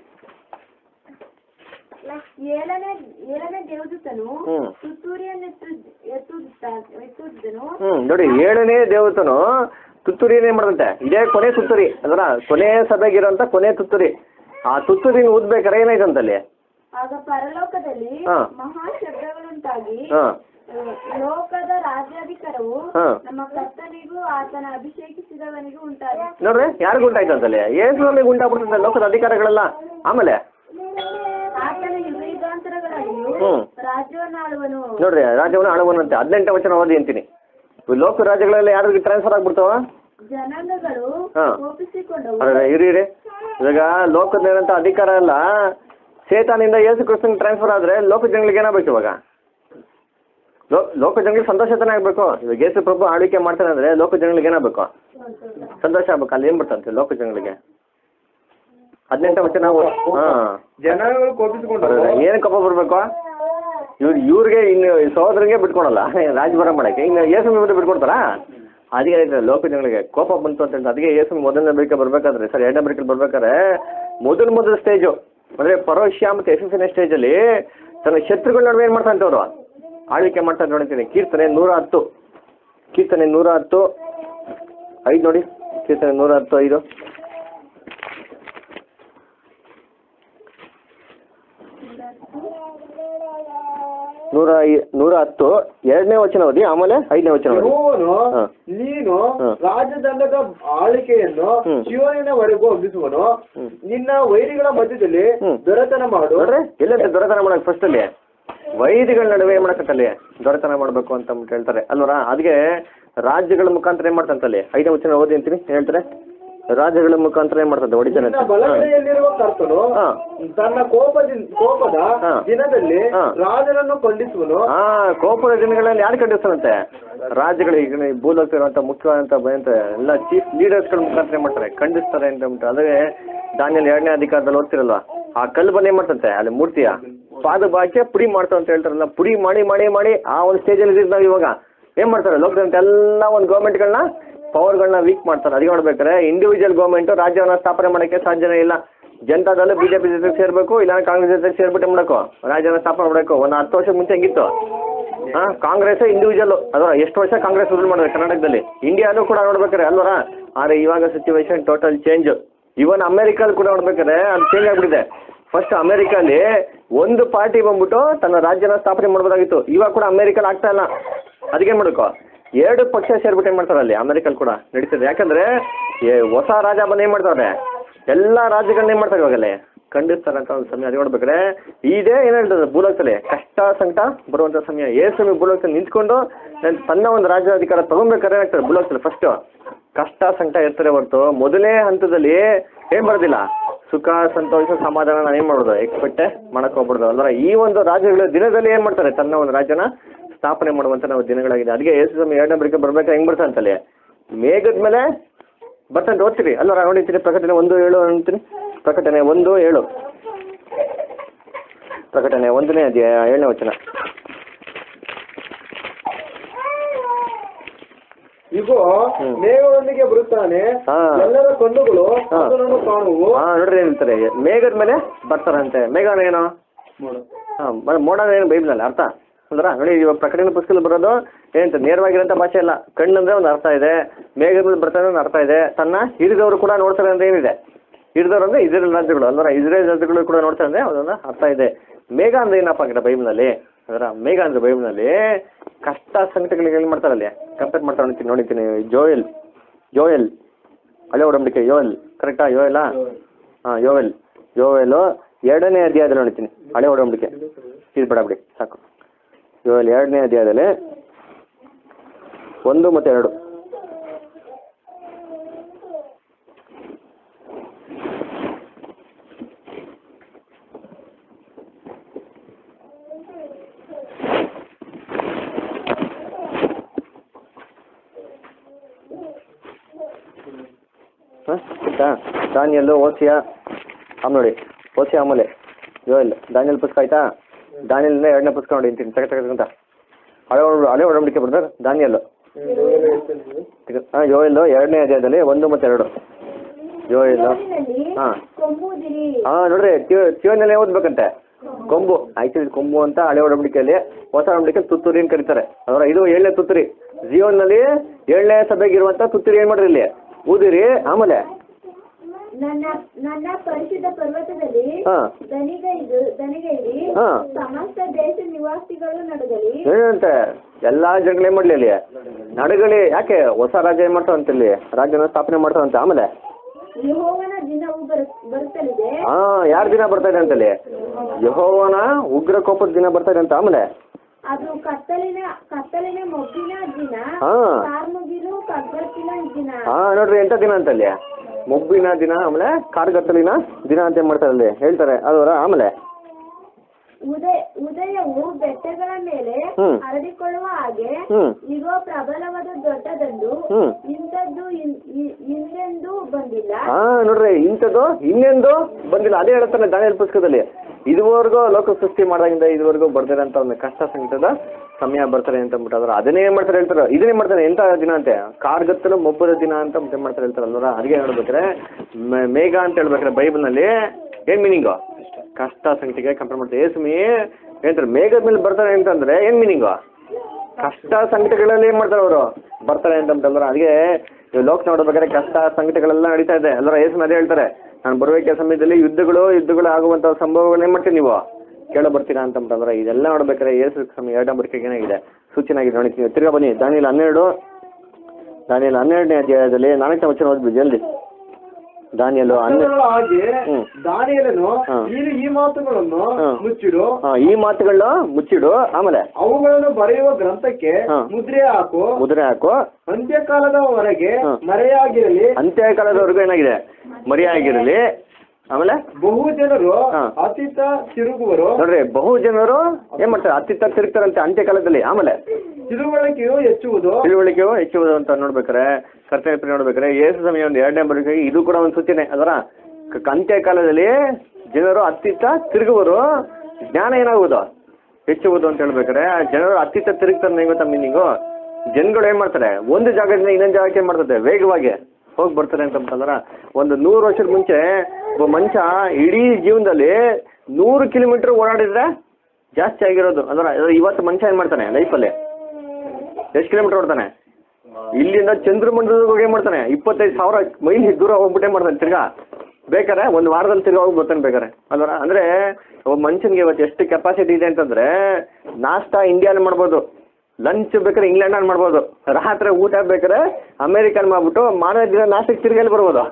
ಏಳನೇ ಏಳನೇ ದೇವದೂತನು ಹ್ಮ್. ತುತ್ತೂರಿಯನ್ನು ಎತ್ತುತ್ತಿದ್ದನು ಹ್ಞೂ ನೋಡಿ ಏಳನೇ ದೇವತನು ತುತ್ತೂರಿ ಏನೇ ಮಾಡದಂತೆ ಇದೇ ಕೊನೆ ತುತ್ತೂರಿ ಅದರ ಕೊನೆ ಸಭೆಗಿರೋಂಥ ಕೊನೆ ತುತ್ತೂರಿ ಆ ತುತ್ತೂರಿನ ಊದ್ಬೇಕಾರೆ ಏನಾಯ್ತಂತಲ್ಲಿ ಆಗ ಪರಲೋಕದಲ್ಲಿ ಹಾ. ಮಹಾ ಶಬ್ದಗಳುಂಟಾಗಿ ಹಾಂ ಆ, ಲೋಕದ ರಾಜ್ಯಾಧಿಕಾರವು ಹಾ. ನಮ್ಮ ಕರ್ತನಿಗೂ ಆತನ ಅಭಿಷೇಕಿಸಿದವನಿಗೂ ಉಂಟಾಯಿತು ನೋಡ್ರಿ ಯಾರಿಗೂ ಉಂಟಾಯ್ತಂತಲ್ಲಿ ಏಸು ನಮಗೆ ಉಂಟಾಗ್ಬಿಡ್ತದೆ ಲೋಕದ ಅಧಿಕಾರಗಳೆಲ್ಲ ಆಮೇಲೆ ಆತನ ಯುಗ ಯುಗಾಂತರಗಳಲ್ಲಿಯೂ ಹ್ಮ್. ರಾಜ್ಯವನ್ನು ಆಳುವನು ನೋಡ್ರಿ ರಾಜ್ಯವನ್ನು ಆಳುವನಂತೆ ಹದಿನೆಂಟು ವಚನ ಓದಿ ಅಂತೀನಿ ಈ ಲೋಕ ರಾಜ್ಯಗಳೆಲ್ಲ ಯಾರಿಗೆ ಟ್ರಾನ್ಸ್ಫರ್ ಆಗ್ಬಿಡ್ತಾವ ಜನಾಂಗಗಳು ಹಾ. ಕೋಪಿಸಿಕೊಂಡವು ಅರೆ ಇರಿ ಇರಿ ಇವಾಗ ಲೋಕದಲ್ಲಿರೋಂಥ ಅಧಿಕಾರ ಎಲ್ಲ ಸೇತಾನಿಂದ ಯೇಸು ಕ್ರಿಸ್ತನ್ ಟ್ರಾನ್ಸ್ಫರ್ ಆದರೆ ಲೋಕ ಜನಗಳಿಗೆ ಏನಾಗಬೇಕು ಇವಾಗ ಲೋ ಲೋಕ ಜನಗಳಿಗೆ ಸಂತೋಷ ತಾನೇ ಆಗಬೇಕು ಇವಾಗ ಯೇಸು ಪ್ರಭು ಆಳ್ವಿಕೆ ಮಾಡ್ತಾನೆ ಅಂದರೆ ಲೋಕ ಜನಗಳಿಗೆ ಏನಾಗಬೇಕು ಸಂತೋಷ ಆಗ್ಬೇಕು ಅಲ್ಲಿ ಏನು ಬರ್ತಂತೆ ಲೋಕ ಜನಗಳಿಗೆ ಹದಿನೆಂಟು ವಚನ ಹಾಂ ಜನಾಂಗಗಳು ಕೋಪಿಸಿಕೊಂಡು ಏನು ಕಪ್ಪ ಬರಬೇಕು ಇವ್ರು ಇವ್ರಿಗೆ ಇನ್ನು ಸಹೋದರಿಗೆ ಬಿಟ್ಕೊಡಲ್ಲ ರಾಜಭರ ಮಾಡಕ್ಕೆ ಇನ್ನು ಯೇಸು ಮೇಲೆ ಬಿಟ್ಕೊಡ್ತಾರಾ ಅದಕ್ಕೆ ಹೇಳ್ತಾರೆ ಲೋಕ ಜನಗಳಿಗೆ ಕೋಪ ಬಂತು ಅಂತ ಹೇಳ್ತಾರೆ ಅದಕ್ಕೆ ಯೇಸು ಮೊದಲನೇ ಬೇಕೆ ಬರ್ಬೇಕಾದ್ರೆ ಸರ್ ಎರಡನೇ ಬೇಕಲ್ಲಿ ಬರ್ಬೇಕಾದ್ರೆ ಮೊದಲು ಮೊದಲ ಸ್ಟೇಜು ಅಂದರೆ ಪರೋಶ್ಯ ಮತ್ತು ಯಶಸ್ಸಿನ ಸ್ಟೇಜಲ್ಲಿ ತನ್ನ ಶತ್ರುಗಳ ನಡುವೆ ಏನು ಮಾಡ್ತಾಂತೆ ಅವರು ಆಳ್ವಿಕೆ ಮಾಡ್ತಾರೆ ನೋಡ್ತೀನಿ ಕೀರ್ತನೆ ನೂರ ಹತ್ತು ಕೀರ್ತನೆ ನೂರ ಹತ್ತು ಐದು ನೋಡಿ ಕೀರ್ತನೆ ನೂರ ಹತ್ತು ಐದು ನೂರ ಐ- ನೂರ ಹತ್ತು ಎರಡನೇ ವಚನ ಓದಿ ಆಮೇಲೆ ಐದನೇ ವಚನ ಓದಿ ಯೆಹೋವನು ಹಾ. ನೀನು ಹಾ. ರಾಜದಂಡದ ಆಳಿಕೆಯನ್ನು ಹ್ಮ್. ಶಿವನಿನವರೆಗೂ ಒಗ್ಗಿಸುವನು ಹ್ಮ್. ನಿನ್ನ ವೈರಿಗಳ ಮಧ್ಯದಲ್ಲಿ ಹ್ಮ್. ದೊರೆತನ ಮಾಡು ನೋಡ್ರಿ ಎಲ್ಲಂತೆ ದೊರೆತನ ಮಾಡಕ್ ಫಸ್ಟ್ ಅಲ್ಲಿ ವೈದಿಗಳ ನಡುವೆ ಏನ್ ಮಾಡಕತ್ತಲ್ಲಿ ದೊರೆತನ ಮಾಡಬೇಕು ಅಂತ ಅಂದ್ಬಿಟ್ಟು ಹೇಳ್ತಾರೆ ಅಲ್ವರ ಅದಕ್ಕೆ ರಾಜ್ಯಗಳ ಮುಖಾಂತರ ಏನ್ ಮಾಡ್ತಂತಲ್ಲಿ ಐದನೇ ವಚನ ಓದಿ ಅಂತೀನಿ ಹೇಳ್ತಾರೆ ರಾಜ್ಯಗಳ ಮುಖಾಂತರ ಏನ್ ಮಾಡ್ತಂತೆ ಹೊಡಿತಾನೆ ನಿನ್ನ ಬಲಗಡೆಯಲ್ಲಿರುವ ಕರ್ತನು ಹಾ. ತನ್ನ ಕೋಪದ ಕೋಪದ ಹಾ. ದಿನದಲ್ಲಿ ಹಾ. ರಾಜನನ್ನು ಖಂಡಿಸುವನು ಹಾ ಕೋಪದ ದಿನಗಳಲ್ಲಿ ಯಾರು ಖಂಡಿಸ್ತಾರಂತೆ ರಾಜ್ಯಗಳಿಗೆ ಈ ಭೂಲೋಕದಲ್ಲಿರುವಂಥ ಮುಖ್ಯವಾದಂಥ ಭಯಂತ ಎಲ್ಲ ಚೀಫ್ ಲೀಡರ್ಸ್ಗಳ ಮುಖಾಂತರ ಏನ್ ಮಾಡ್ತಾರೆ ಖಂಡಿಸ್ತಾರೆ ಅಂತ ಅಂದ್ಬಿಟ್ಟು ಅದೇ ದಾನಿಯಲ್ಲಿ ಎರಡನೇ ಅಧಿಕಾರದಲ್ಲಿ ಓದ್ತಿರಲ್ವಾ ಆ ಕಲ್ಲು ಬಂದು ಏನ್ ಮಾಡ್ತಂತೆ ಅಲ್ಲಿ ಮೂರ್ತಿಯ ಪಾದ ಬಾಚೆ ಪುಡಿ ಮಾಡ್ತಾವ ಅಂತ ಹೇಳ್ತಾರಲ್ಲ ಪುಡಿ ಮಾಡಿ ಮಾಡಿ ಮಾಡಿ ಆ ಒಂದು ಸ್ಟೇಜಲ್ಲಿ ಇದ್ದೀವಿ ನಾವು ಇವಾಗ ಏನ್ ಮಾಡ್ತಾರೆ ಲೋಕದಂತ ಎಲ್ಲ ಒಂದು ಗೌರ್ಮೆಂಟ್ಗಳನ್ನ ಪವರ್ಗಳನ್ನ ವೀಕ್ ಮಾಡ್ತಾರೆ ಅದಕ್ಕೆ ನೋಡ್ಬೇಕಾದ್ರೆ ಇಂಡಿವಿಜುವಲ್ ಗೌರ್ಮೆಂಟು ರಾಜ್ಯವನ್ನ ಸ್ಥಾಪನೆ ಮಾಡೋಕ್ಕೆ ಸಾಧ್ಯನೇ ಇಲ್ಲ ಜನತಾದಲ್ಲೂ ಬಿ ಜೆ ಪಿ ಜೊತೆಗೆ ಸೇರಬೇಕು ಇಲ್ಲ ಕಾಂಗ್ರೆಸ್ ಜೊತೆಗೆ ಸೇರ್ಬಿಟ್ಟು ಏನ್ ಮಾಡಬೇಕು ರಾಜ್ಯವನ್ನ ಸ್ಥಾಪನೆ ಮಾಡಬೇಕು ಒಂದು ಹತ್ತು ವರ್ಷ ಮುಂಚೆ ಹೆಂಗಿತ್ತು ಹಾ ಕಾಂಗ್ರೆಸ್ ಇಂಡಿವಿಜುವಲ್ ಅದರ ಎಷ್ಟು ವರ್ಷ ಕಾಂಗ್ರೆಸ್ ರೂಲ್ ಮಾಡಿದೆ ಕರ್ನಾಟಕದಲ್ಲಿ ಇಂಡಿಯಾನು ಕೂಡ ನೋಡ್ಬೇಕಾರೆ ಅಲ್ವರ ಆದರೆ ಇವಾಗ ಸಿಚುವೇಶನ್ ಟೋಟಲ್ ಚೇಂಜ್ ಇವನ್ ಅಮೆರಿಕಲ್ಲಿ ಕೂಡ ನೋಡ್ಬೇಕಾದ್ರೆ ಅದು ಚೇಂಜ್ ಆಗ್ಬಿಟ್ಟಿದೆ ಫಸ್ಟ್ ಅಮೆರಿಕಲ್ಲಿ ಒಂದು ಪಾರ್ಟಿ ಬಂದ್ಬಿಟ್ಟು ತನ್ನ ರಾಜ್ಯನ ಸ್ಥಾಪನೆ ಮಾಡ್ಬೋದಾಗಿತ್ತು ಇವಾಗ ಕೂಡ ಅಮೆರಿಕಲ್ ಆಗ್ತಾ ಇಲ್ಲ ಅದಕ್ಕೆ ಮಾಡಬೇಕು ಎರಡು ಪಕ್ಷ ಸೇರ್ಬಿಟ್ಟು ಏನು ಮಾಡ್ತಾರೆ ಅಲ್ಲಿ ಅಮೆರಿಕಲ್ ಕೂಡ ನಡೀತದೆ ಯಾಕಂದ್ರೆ ಏ ಹೊಸ ರಾಜ ಬಂದು ಏನು ಮಾಡ್ತಾರೆ ಎಲ್ಲ ರಾಜ್ಯಗಳನ್ನ ಏನು ಮಾಡ್ತಾರೆ ಇವಾಗಲೇ ಖಂಡಿಸ್ತಾರೆ ಅಂತ ಒಂದು ಸಮಯ ಅದು ನೋಡ್ಬೇಕಾದ್ರೆ ಇದೇ ಏನು ಹೇಳ್ತದೆ ಭೂಲೋಕದಲ್ಲಿ ಕಷ್ಟ ಸಂಕಟ ಬರುವಂಥ ಸಮಯ ಏಸು ಭೂಲೋಕದಲ್ಲಿ ನಿಂತ್ಕೊಂಡು ನಾನು ತನ್ನ ಒಂದು ರಾಜ್ಯಾಧಿಕಾರ ತಗೊಬೇಕಾದ್ರೆ ಏನಾಗ್ತದೆ ಭೂಲೋಕದಲ್ಲಿ ಫಸ್ಟು ಕಷ್ಟ ಸಂಕಟ ಇರ್ತಾರೆ ಹೊರತು ಮೊದಲನೇ ಹಂತದಲ್ಲಿ ಏನು ಬರೋದಿಲ್ಲ ಸುಖ ಸಂತೋಷ ಸಮಾಧಾನ ನಾನು ಏನು ಮಾಡೋದು ಎಕ್ಸ್ಪೆಕ್ಟೇ ಮಾಡಕ್ಕೆ ಹೋಗ್ಬಿಡೋದು ಅಲ್ವರ ಈ ಒಂದು ರಾಜ್ಯಗಳ ದಿನದಲ್ಲಿ ಏನು ಮಾಡ್ತಾರೆ ತನ್ನ ಒಂದು ರಾಜ್ಯನ ಸ್ಥಾಪನೆ ಮಾಡುವಂಥ ನಾವು ದಿನಗಳಾಗಿದೆ ಅದಕ್ಕೆ ಯೇಸು ಸ್ವಾಮಿ ಎರಡನೇ ಬಳಿಕೆ ಬರ್ಬೇಕಾದ್ರೆ ಹೆಂಗೆ ಬರ್ತಾ ಅಂತಲ್ಲಿ ಮೇಘದ ಮೇಲೆ ಬರ್ತಂತ ಓದ್ತೀರಿ ಅಲ್ವರ ನೋಡಿರ್ತೀರಿ ಪ್ರಕಟಣೆ ಒಂದು ಏಳು ಅಂತೀನಿ ಪ್ರಕಟಣೆ ಒಂದು ಏಳು ಪ್ರಕಟಣೆ ಒಂದನೇ ಅಧ್ಯಾಯ ಏಳನೇ ವಚನ ಇಗೋ ಹ್ಮ್. ಮೇಘದೊಂದಿಗೆ ಬರುತ್ತಾನೆ ಹಾ. ಎಲ್ಲರ ಕಣ್ಣುಗಳು ಹಾ. ಆತನನ್ನು ಕಾಣುವು ಹಾಂ ನೋಡ್ರಿ ಏನು ಹೇಳ್ತಾರೆ ಮೇಘದ ಮೇಲೆ ಬರ್ತಾರಂತೆ ಮೇಘನ ಏನು ಹಾಂ ಮೋಡ ಏನು ಬೈಬಲಲ್ಲ ಅರ್ಥ ಅಂದ್ರ ನೋಡಿ ಇವಾಗ ಪ್ರಕಟಣೆ ಪುಸ್ತಕದಲ್ಲಿ ಬರೋದು ಏನಂತ ನೇರವಾಗಿರೋಂಥ ಭಾಷೆ ಅಲ್ಲ ಕಣ್ಣಂದ್ರೆ ಒಂದು ಅರ್ಥ ಇದೆ ಮೇಘದ ಮೇಲೆ ಬರ್ತಾರೆ ಒಂದು ಅರ್ಥ ಇದೆ ತನ್ನ ಹಿಡಿದವರು ಕೂಡ ನೋಡ್ತಾರೆ ಅಂತ ಏನಿದೆ ಹಿಡಿದವರು ಅಂದ್ರೆ ಇಸ್ರೇಲ್ ರಾಜ್ಯಗಳು ಅಂದ್ರೆ ಇಸ್ರೇಲ್ ರಾಜ್ಯಗಳು ಕೂಡ ನೋಡ್ತಾರೆ ಅಂದ್ರೆ ಅದೊಂದು ಅರ್ಥ ಇದೆ ಮೇಘ ಅಂದ್ರೆ ಏನಪ್ಪ ಆಗಿದೆ ಬೈಬಲ್ನಲ್ಲಿ ಅದರ ಮೇಘ ಅಂದ್ರೆ ಬೈಬಲ್ನಲ್ಲಿ ಕಷ್ಟ ಸಂಕಟಗಳಿಗೆ ಏನು ಮಾಡ್ತಾರೆ ಅಲ್ಲಿ ಕಂಪೇರ್ ಮಾಡ್ತಾ ನೋಡ್ತೀನಿ ನೋಡಿದ್ದೀನಿ ಜೋಯಲ್ ಜೋಯಲ್ ಹಳೆ ಒಡಂಬಡಿಕೆ ಯೋಯಲ್ ಕರೆಕ್ಟಾ ಯೋಯಲಾ ಹಾಂ ಯೋವೆಲ್ ಯೋವೆಲು ಎರಡನೇ ಅಧ್ಯಾಯದಲ್ಲಿ ನೋಡ್ತೀನಿ ಹಳೆ ಒಡಂಬಡಿಕೆ ಇದು ಬೇಡ ಬಿಡಿ ಸಾಕು ಯೋವೆಲ್ ಎರಡನೇ ಅಧ್ಯಾಯದಲ್ಲಿ ಒಂದು ಮತ್ತು ಎರಡು ಹಾಂ ಆಯ್ತಾ ದಾನಿಯಲ್ಲು ಓಸಿಯಾ ಆಮ್ ನೋಡಿ ಓಸಿಯಾ ಆಮೇಲೆ ಯೋಯಲ್ ದಾನಿಯಲ್ ಪುಸ್ತಕ ಆಯ್ತಾ ದಾನಿಯಲ್ನ ಎರಡನೇ ಪುಸ್ತಕ ನೋಡಿ ಅಂತೀನಿ ತಗ ತಗಂತ ಹಳೆ ಒಡ ಹಳೆ ಒಡಂಬಡಿಕೆ ಬರ್ತಾರೆ ದಾನಿಯಲ್ಲು ಹಾಂ ಯೋಯಲ್ಲು ಎರಡನೇ ಅಧ್ಯಾಯದಲ್ಲಿ ಒಂದು ಮತ್ತು ಎರಡು ಯೋಯಲ್ಲು ಜೀವನದಲ್ಲಿ ಹಾಂ ಕೊಂಬುದಿರಿ ಹಾಂ ನೋಡ್ರಿ ಕಿವನಲ್ಲಿ ಓದ್ಬೇಕಂತೆ ಕೊಂಬು ಆಕ್ಚುಲಿ ಕೊಂಬು ಅಂತ ಹಳೆ ಒಡಂಬಡಿಕೆಯಲ್ಲಿ ಹೊಸ ಒಡಂಬಡಿಕೆ ತುತ್ತೂರಿ ಅಂತ ಕರೀತಾರೆ ಅದರ ಇದು ಏಳನೇ ತುತ್ತೂರಿ ಜೀವನದಲ್ಲಿ ಏಳನೇ ಸಭೆಗೆ ಇರುವಂತ ತುತ್ತೂರಿ ಏನ್ ಮಾಡ್ರಿ ಇಲ್ಲಿ ಊದಿರಿ ಆಮೇಲೆ ನನ್ನ ನನ್ನ ಪರಿಶುದ್ಧ ಪರ್ವತದಲ್ಲಿ ಹಾ ದನಿಗೈದು ದನಿಗೈರಿ ಹಾ. ಸಮಸ್ತ ದೇಶ ನಿವಾಸಿಗಳು ನಡುಗಲಿ ಏನಂತೆ ಎಲ್ಲಾ ಜನಗಳು ಏನ್ ಮಾಡ್ಲಿ ಅಲ್ಲಿ ನಡುಗಳಿ ಯಾಕೆ ಹೊಸ ರಾಜ್ಯ ಏನ್ ಮಾಡ್ತಾವಂತೆ ಇಲ್ಲಿ ರಾಜ್ಯನ ಸ್ಥಾಪನೆ ಮಾಡ್ತಾವಂತೆ ಆಮೇಲೆ ಯೆಹೋವನ ದಿನವು ಬರು ಬರುತ್ತಲಿದೆ ಹಾ ಯಾರ ದಿನ ಬರ್ತಾ ಇದೆ ಅಂತಲ್ಲಿ ಯಹೋವನ ಉಗ್ರ ಕೋಪದ ದಿನ ಬರ್ತಾ ಇದೆ ಅಂತ ಆಮೇಲೆ ಅದು ಕತ್ತಲಿನ ಕತ್ತಲಿನ ಮೊಗ್ಗಿನ ದಿನ ಹಾ ಕಾರ್ಮುಗಿಲು ಕಗ್ಗತ್ತಿನ ದಿನ ಹಾ ನೋಡ್ರಿ ಎಂತ ದಿನ ಅಂತಲ್ಲಿ ಮೊಬ್ಬಿನ ದಿನ ಆಮೇಲೆ ಕಾರ್ಗತ್ತಲಿನ ದಿನ ಅಂತ ಏನ್ ಮಾಡ್ತಾರೆ ಅಲ್ಲಿ ಹೇಳ್ತಾರೆ ಅದರ ಆಮೇಲೆ ಉದಯ ಉದಯವು ಬೆಟ್ಟಗಳ ಮೇಲೆ ಹ್ಮ್. ಹರಡಿಕೊಳ್ಳುವ ಹಾಗೆ ಹ್ಮ್ ಇರುವ ಪ್ರಬಲವಾದ ದೊಡ್ಡದಂದು ಹ್ಮ್ ಇಂಥದ್ದು ಇನ್- ಇ- ಹಿಂದೆಂದೂ ಬಂದಿಲ್ಲ ಹಾ ನೋಡ್ರಿ ಇಂಥದ್ದು ಇನ್ನೆಂದು ಬಂದಿಲ್ಲ ಅದೇ ಹೇಳ್ತಾನೆ ದಾನಿಯಲ್ ಪುಸ್ತಕದಲ್ಲಿ ಇದುವರೆಗೂ ಲೋಕ ಸೃಷ್ಟಿ ಮಾಡಿದಾಗಿಂದ ಇದುವರೆಗೂ ಬರ್ದಿರೋಂಥ ಒಂದು ಕಷ್ಟ ಸಂಕಟದ ಸಮಯ ಬರ್ತಾರೆ ಅಂತ ಅಂದ್ಬಿಟ್ಟು ಅದ್ರ ಅದನ್ನೇ ಏನ್ ಮಾಡ್ತಾರೆ ಹೇಳ್ತಾರೆ ಇದನ್ನೇ ಮಾಡ್ತಾರೆ ಎಂತ ದಿನ ಅಂತೆ ಕಾರ್ಗತ್ತಲು ಮೊಬ್ಬದ ದಿನ ಅಂತ ಮತ್ತೆ ಏನ್ ಮಾಡ್ತಾರೆ ಹೇಳ್ತಾರೆ ಅಲ್ವರ ಅದಕ್ಕೆ ಹೇಳ್ಬೇಕಾರೆ ಮೇ- ಮೇಘ ಅಂತ ಹೇಳ್ಬೇಕಾರೆ ಬೈಬಲ್ನಲ್ಲಿ ಏನ್ ಮೀನಿಂಗು ಕಷ್ಟ ಸಂಕಟಿಗೆ ಕಂಪೇರ್ ಮಾಡ್ತಾರೆ ಏಸುಮಿ ಹೇಳ್ತಾರೆ ಮೇಘದ ಮೇಲೆ ಬರ್ತಾರೆ ಅಂತಂದ್ರೆ ಏನ್ ಮೀನಿಂಗು ಕಷ್ಟ ಸಂಕಟಗಳಲ್ಲಿ ಏನ್ ಮಾಡ್ತಾರೆ ಅವರು ಬರ್ತಾರೆ ಅಂತ ಅಂತಂದ್ರೆ ಅದಕ್ಕೆ ಇವ್ ಲೋಕ ನೋಡ್ಬೇಕಾದ್ರೆ ಕಷ್ಟ ಸಂಕಟಗಳೆಲ್ಲ ನಡೀತಾ ಇದೆ ಎಲ್ಲರ ಏಸು ಅದೇ ಹೇಳ್ತಾರೆ ನಾನು ಬರುವಿಕೆ ಸಮಯದಲ್ಲಿ ಯುದ್ಧಗಳು ಯುದ್ಧಗಳು ಆಗುವಂತ ಸಂಭವಗಳನ್ನ ಏನ್ ಮಾಡ್ತೀರಿ ನೀವು ಕೇಳೋ ಬರ್ತೀರಾ ಅಂತ ಅಂತಂದ್ರೆ ಇದೆಲ್ಲ ನೋಡ್ಬೇಕಾದ್ರೆ ಏಸು ಸಮಯ ಎರಡನೇ ಬರಿಕೆಗೆ ಏನಾಗಿದೆ ಸೂಚನೆ ಆಗಿದೆ ನೋಡಿ ನೀವು ತಿರ್ಗಾ ಬನ್ನಿ ದಾನಿಯಲ್ಲಿ ಹನ್ನೆರಡು ದಾನಿಯಲ್ಲಿ ಹನ್ನೆರಡನೇ ಅಧ್ಯಾಯದಲ್ಲಿ ನಾಲ್ಕನೇ ವಚನ ಓದ್ಬಿಡಿ ಜಲ್ದಿ ದಾನಿಯಲ್ಲು ಹನ್ನೆರಡು ಕರ್ತನ ಹಾಗೆ ಹ್ಮ್. ದಾನಿಯೇಲನು ಹಾ. ನೀನು ಈ ಮಾತುಗಳನ್ನು ಹಾ. ಮುಚ್ಚಿಡು ಹಾ ಈ ಮಾತುಗಳನ್ನ ಮುಚ್ಚಿಡು ಆಮೇಲೆ ಅವುಗಳನ್ನು ಬರೆಯುವ ಗ್ರಂಥಕ್ಕೆ ಹಾ. ಮುದ್ರೆ ಹಾಕು ಮುದ್ರೆ ಹಾಕು ಅಂತ್ಯಕಾಲದವರೆಗೆ ಹಾ. ಮರೆಯಾಗಿರಲಿ ಅಂತ್ಯಕಾಲದವರೆಗೂ ಏನಾಗಿದೆ ಮರಿಯಾಗಿರಲಿ ಆಮೇಲೆ ಬಹು ಜನರು ಹಾ. ಅತೀತ ತಿರುಗುವರು ನೋಡ್ರಿ ಬಹು ಜನರು ಏನ್ ಮಾಡ್ತಾರೆ ಅತ್ತಿತ್ತ ತಿರುಗ್ತಾರಂತೆ ಅಂತ್ಯಕಾಲದಲ್ಲಿ ಆಮೇಲೆ ತಿಳುವಳಿಕೆಯು ಹೆಚ್ಚುವುದು ತಿಳುವಳಿಕೆಯು ಹೆಚ್ಚುವುದು ಅಂತ ನೋಡ್ಬೇಕಾರೆ ಕರ್ತವ್ಯ ನೋಡ್ಬೇಕಾರೆ ಏಸು ಸಮಯ ಒಂದು ಎರಡನೇ ಬರೀ ಇದು ಕೂಡ ಒಂದು ಸೂಚನೆ ಅದರ ಕ- ಅಂತ್ಯಕಾಲದಲ್ಲಿ ಜನರು ಅತ್ತಿತ್ತ ತಿರುಗುವರು ಜ್ಞಾನ ಏನಾಗುವುದು ಹೆಚ್ಚುವುದು ಅಂತ ಹೇಳ್ಬೇಕಾರೆ ಜನರು ಅತ್ತಿತ್ತ ತಿರುಗ್ತಾರೆ ಹೆಂಗ್ ಗೊತ್ತಾ ಮೀನಿಂಗು ಜನಗಳು ಏನ್ ಮಾಡ್ತಾರೆ ಒಂದು ಜಾಗದಿಂದ ಇನ್ನೊಂದು ಜಾಗಕ್ಕೆ ಏನ್ ಮಾಡ್ತಾರೆ ವೇಗವಾಗಿ ಹೋಗಿ ಬರ್ತಾರೆ ಅಂತ ಅಂತಂದ್ರ ಒಂದು ನೂರು ವರ್ಷದ ಮುಂಚೆ ಒಬ್ಬ ಮನುಷ್ಯ ಇಡೀ ಜೀವನದಲ್ಲಿ ನೂರು ಕಿಲೋಮೀಟರ್ ಓಡಾಡಿದ್ರೆ ಜಾಸ್ತಿ ಆಗಿರೋದು ಅಂದ್ರೆ ಇವತ್ತು ಮನುಷ್ಯ ಏನ್ ಮಾಡ್ತಾನೆ ಲೈಫಲ್ಲಿ ಎಷ್ಟು ಕಿಲೋಮೀಟರ್ ಓಡ್ತಾನೆ ಇಲ್ಲಿಂದ ಚಂದ್ರಮಂಡಲದಾಗ ಹೋಗಿ ಏನ್ ಮಾಡ್ತಾನೆ ಇಪ್ಪತ್ತೈದು ಸಾವಿರ ಮೈಲ್ ದೂರ ಹೋಗ್ಬಿಟ್ಟೆ ಮಾಡ್ತಾನೆ ತಿರ್ಗಾ ಬೇಕಾರೆ ಒಂದು ವಾರದಲ್ಲಿ ತಿರ್ಗಾ ಹೋಗಿ ಬರ್ತಾನೆ ಬೇಕಾರೆ ಅಲ್ವರ ಅಂದ್ರೆ ಒಬ್ಬ ಮನುಷ್ಯನಿಗೆ ಇವತ್ತು ಎಷ್ಟು ಕೆಪಾಸಿಟಿ ಇದೆ ಅಂತಂದ್ರೆ ನಾಷ್ಟಾ ಇಂಡಿಯಾದಲ್ಲಿ ಮಾಡ್ಬೋದು ಲಂಚ್ ಬೇಕಾದ್ರೆ ಇಂಗ್ಲೆಂಡಲ್ಲಿ ಮಾಡ್ಬೋದು ರಾತ್ರಿ ಊಟ ಬೇಕಾದ್ರೆ ಅಮೇರಿಕನ್ ಮಾಡ್ಬಿಟ್ಟು ಮಾರನೇ ದಿನ ನಾಷ್ಟಕ್ಕೆ ತಿರ್ಗಲ್ಲಿ ಬರ್ಬೋದು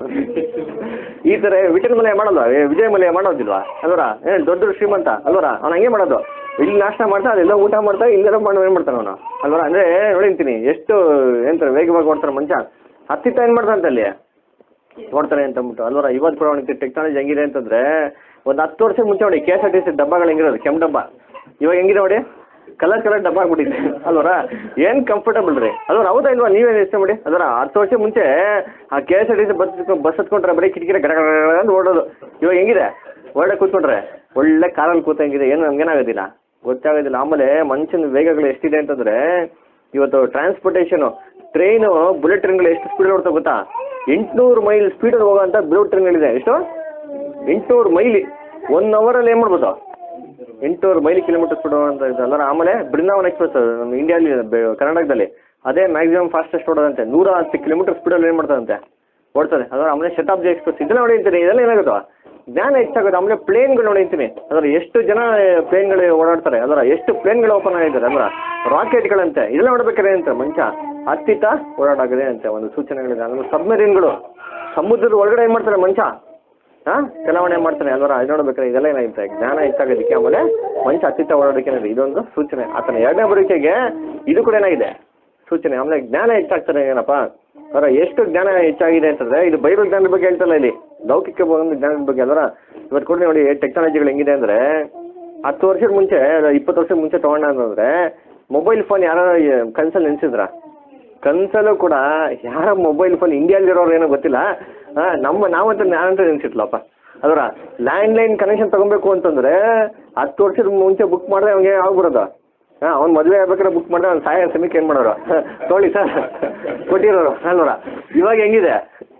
ಈ ಥರ ವಿಟನ್ ಮಲೆ ಮಾಡಲ್ವಾ ಏ, ವಿಜಯ್ ಮಲೆ ಮಾಡೋದಿಲ್ವಾ ಅಲ್ವರ ಏನು ದೊಡ್ಡ ದೊಡ್ಡ ಶ್ರೀಮಂತ ಅಲ್ವರ ಅವ್ನು ಹಂಗೆ ಮಾಡೋದು ಇಲ್ಲಿ ನಾಷ್ಟ ಮಾಡ್ತಾ ಅದೆಲ್ಲ ಊಟ ಮಾಡ್ತಾ ಇಲ್ಲೆಲ್ಲ ಮಾಡಿ ಏನು ಮಾಡ್ತಾನೆ ಅವನು ಅಲ್ವರ ಅಂದರೆ ನೋಡಿಂತೀನಿ ಎಷ್ಟು ಏನಂತಾರೆ ವೇಗವಾಗಿ ಓಡ್ತಾನೆ ಮನುಷ್ಯ ಹತ್ತಿತ್ತ ಏನು ಮಾಡ್ತಾನಂತ ಅಲ್ಲಿ ನೋಡ್ತಾರೆ ಅಂತ ಅಂದ್ಬಿಟ್ಟು ಅಲ್ವರ ಇವತ್ತು ಕೂಡ ಅವನಿಗೆ ಟೆಕ್ನಾಲಜಿ ಹೆಂಗಿದೆ ಅಂತಂದ್ರೆ ಒಂದು ಹತ್ತು ವರ್ಷ ಮುಂಚೆ ನೋಡಿ K S R T C ಡಬ್ಬಗಳು ಹೆಂಗಿರೋದು ಕೆಂಪು ಡಬ್ಬ ಇವಾಗ ಹೆಂಗಿದೆ ನೋಡಿ ಕಲರ್ ಕಲರ್ ಡಬ್ಬ ಆಗ್ಬಿಟ್ಟಿದೆ ಅಲ್ವರ ಏನು ಕಂಫರ್ಟಬಲ್ ರೀ ಅಲ್ವರ ಹೌದಾ ಇಲ್ವಾ ನೀವೇನು ಯೋಚನೆ ಮಾಡಿ ಅದರ ಹತ್ತು ವರ್ಷ ಮುಂಚೆ ಆ K S R T C bus bus ಹತ್ಕೊಂಡ್ರೆ ಬರೀ ಕಿಟಕಿರ ಗಡ ಗಡ ಗಡ ಅಂತ ಓಡೋದು ಇವಾಗ ಹೆಂಗಿದೆ ಒಳ್ಳೆ ಕೂತ್ಕೊಂಡ್ರೆ ಒಳ್ಳೆ ಕಾರಲ್ಲಿ ಕೂತಂಗಿದೆ ಏನು ನಮ್ಗೇನಾಗೋದಿಲ್ಲ ಗೊತ್ತಾಗೋದಿಲ್ಲ ಆಮೇಲೆ ಮನುಷ್ಯನ ವೇಗಗಳು ಎಷ್ಟಿದೆ ಅಂತಂದ್ರೆ ಇವತ್ತು ಟ್ರಾನ್ಸ್ಪೋರ್ಟೇಷನು ಟ್ರೈನು ಬುಲೆಟ್ ಟ್ರೈನ್ಗಳು ಎಷ್ಟು ಸ್ಪೀಡ್ ಓಡ್ತಾ ಗೊತ್ತಾ ಎಂಟುನೂರು ಮೈಲ್ ಸ್ಪೀಡಲ್ಲಿ ಹೋಗೋಂಥ ಬುಲೆಟ್ ಟ್ರೈನ್ಗಳಿದೆ ಎಷ್ಟು ಎಂಟುನೂರು ಮೈಲಿ ಒನ್ ಅವರಲ್ಲಿ ಏನು ಮಾಡ್ಬೋದು ಎಂಟೂವರೆ ಮೈಲಿ ಕಿಲೋಮೀಟರ್ ಸ್ಪೀಡ್ ಅಂತ ಇದೆ ಅಲ್ಲರ ಆಮೇಲೆ ಬೃಂದಾವನ್ ಎಕ್ಸ್ಪ್ರೆಸ್ ನಮ್ಮ ಇಂಡಿಯಾಲಿ ಬೆ- ಕರ್ನಾಟಕದಲ್ಲಿ ಅದೇ ಮ್ಯಾಕ್ಸಿಮಮ್ ಫಾಸ್ಟೆಸ್ಟ್ ಓಡೋದಂತೆ ನೂರ ಹತ್ತು ಕಿಲೋಮೀಟರ್ ಸ್ಪೀಡಲ್ಲಿ ಏನು ಮಾಡ್ತದಂತೆ ಓಡ್ತದೆ ಅದರ ಆಮೇಲೆ ಶತಾಬ್ದಿ ಎಕ್ಸ್ಪ್ರೆಸ್ ಇದೆಲ್ಲ ನೋಡಿ ಅಂತೀನಿ ಇದೆಲ್ಲ ಏನಾಗುತ್ತೋ ಜ್ಞಾನ ಹೆಚ್ಚಾಗುತ್ತೆ ಆಮೇಲೆ ಪ್ಲೇನ್ಗಳು ನೋಡಿ ಅಂತೀನಿ ಅದರ ಎಷ್ಟು ಜನ ಪ್ಲೇನ್ಗಳು ಓಡಾಡ್ತಾರೆ ಅದರ ಎಷ್ಟು ಪ್ಲೇನ್ಗಳು ಓಪನ್ ಆಗಿದ್ದಾರೆ ಅಂದ್ರೆ ರಾಕೆಟ್ಗಳಂತೆ ಇದೆಲ್ಲ ನೋಡ್ಬೇಕಾದ್ರೆ ಅಂತ ಮನುಷ್ಯ ಹತ್ತಿತ ಓಡಾಡಾಗಿದೆ ಅಂತೆ ಒಂದು ಸೂಚನೆಗಳಿದೆ ಆಮೇಲೆ ಸಬ್ಮರೀನ್ಗಳು ಸಮುದ್ರದ ಒಳಗಡೆ ಏನು ಮಾಡ್ತಾರೆ ಮನುಷ್ಯ ಹಾಂ ಚಲಾವಣೆ ಮಾಡ್ತಾನೆ ಅಲ್ವರ ಅದು ನೋಡ್ಬೇಕಾದ್ರೆ ಇದೆಲ್ಲ ಏನಾಗುತ್ತೆ ಜ್ಞಾನ ಹೆಚ್ಚಾಗೋದಕ್ಕೆ ಆಮೇಲೆ ಮನುಷ್ಯ ಹತ್ತಿತ್ತ ಓಡಾಡೋದಕ್ಕೆ ಏನಿದೆ ಇದೊಂದು ಸೂಚನೆ ಆತನ ಎರಡನೇ ಬರುವಿಕೆಗೆ ಇದು ಕೂಡ ಏನಾಗಿದೆ ಸೂಚನೆ ಆಮೇಲೆ ಜ್ಞಾನ ಹೆಚ್ಚಾಗ್ತಾರೆ ಏನಪ್ಪ ಅವರ ಎಷ್ಟು ಜ್ಞಾನ ಹೆಚ್ಚಾಗಿದೆ ಅಂತಂದ್ರೆ ಇದು ಬೈಬಲ್ ಜ್ಞಾನದ ಬಗ್ಗೆ ಹೇಳ್ತಲ್ಲ ಇಲ್ಲಿ ಲೌಕಿಕ ಒಂದು ಜ್ಞಾನದ ಬಗ್ಗೆ ಅಲ್ವರ ಇವತ್ತು ಕೂಡ ನೋಡಿ ಟೆಕ್ನಾಲಜಿಗಳು ಹೆಂಗಿದೆ ಅಂದ್ರೆ ಹತ್ತು ವರ್ಷದ ಮುಂಚೆ ಅಲ್ಲ, ಇಪ್ಪತ್ತು ವರ್ಷದ ಮುಂಚೆ ತೊಗೊಂಡ ಅಂತಂದ್ರೆ ಮೊಬೈಲ್ ಫೋನ್ ಯಾರು ಕನ್ಸಲ್ಲಿ ನೆನೆಸಿದ್ರ ಕನ್ಸಲ್ಲೂ ಕೂಡ ಯಾರ ಮೊಬೈಲ್ ಫೋನ್ ಇಂಡಿಯಾಲಿರೋರು ಏನೋ ಗೊತ್ತಿಲ್ಲ ಆ, ನಮ್ಮ ನಾವಂತ ನಾನಂತ ನೆನೆಸಿಟ್ಲಪ್ಪ ಅದರ ಲ್ಯಾಂಡ್ಲೈನ್ ಕನೆಕ್ಷನ್ ತಗೊಬೇಕು ಅಂತಂದ್ರೆ ಹತ್ತು ವರ್ಷದ ಮುಂಚೆ ಬುಕ್ ಮಾಡಿದ್ರೆ ಅವ್ನಿಗೆ ಆಗ್ಬಿಡೋದು ಹಾಂ ಅವ್ನು ಮದುವೆ ಆಗ್ಬೇಕಾದ್ರೆ ಬುಕ್ ಮಾಡಿದ್ರೆ ಅವ್ನು ಸಾಯ ಸಮಯಕ್ಕೆ ಏನು ಮಾಡೋರು ತೊಗೊಳ್ಳಿ ಸರ್ ಕೊಟ್ಟಿರೋರು ಅಲ್ವರ ಇವಾಗ ಹೆಂಗಿದೆ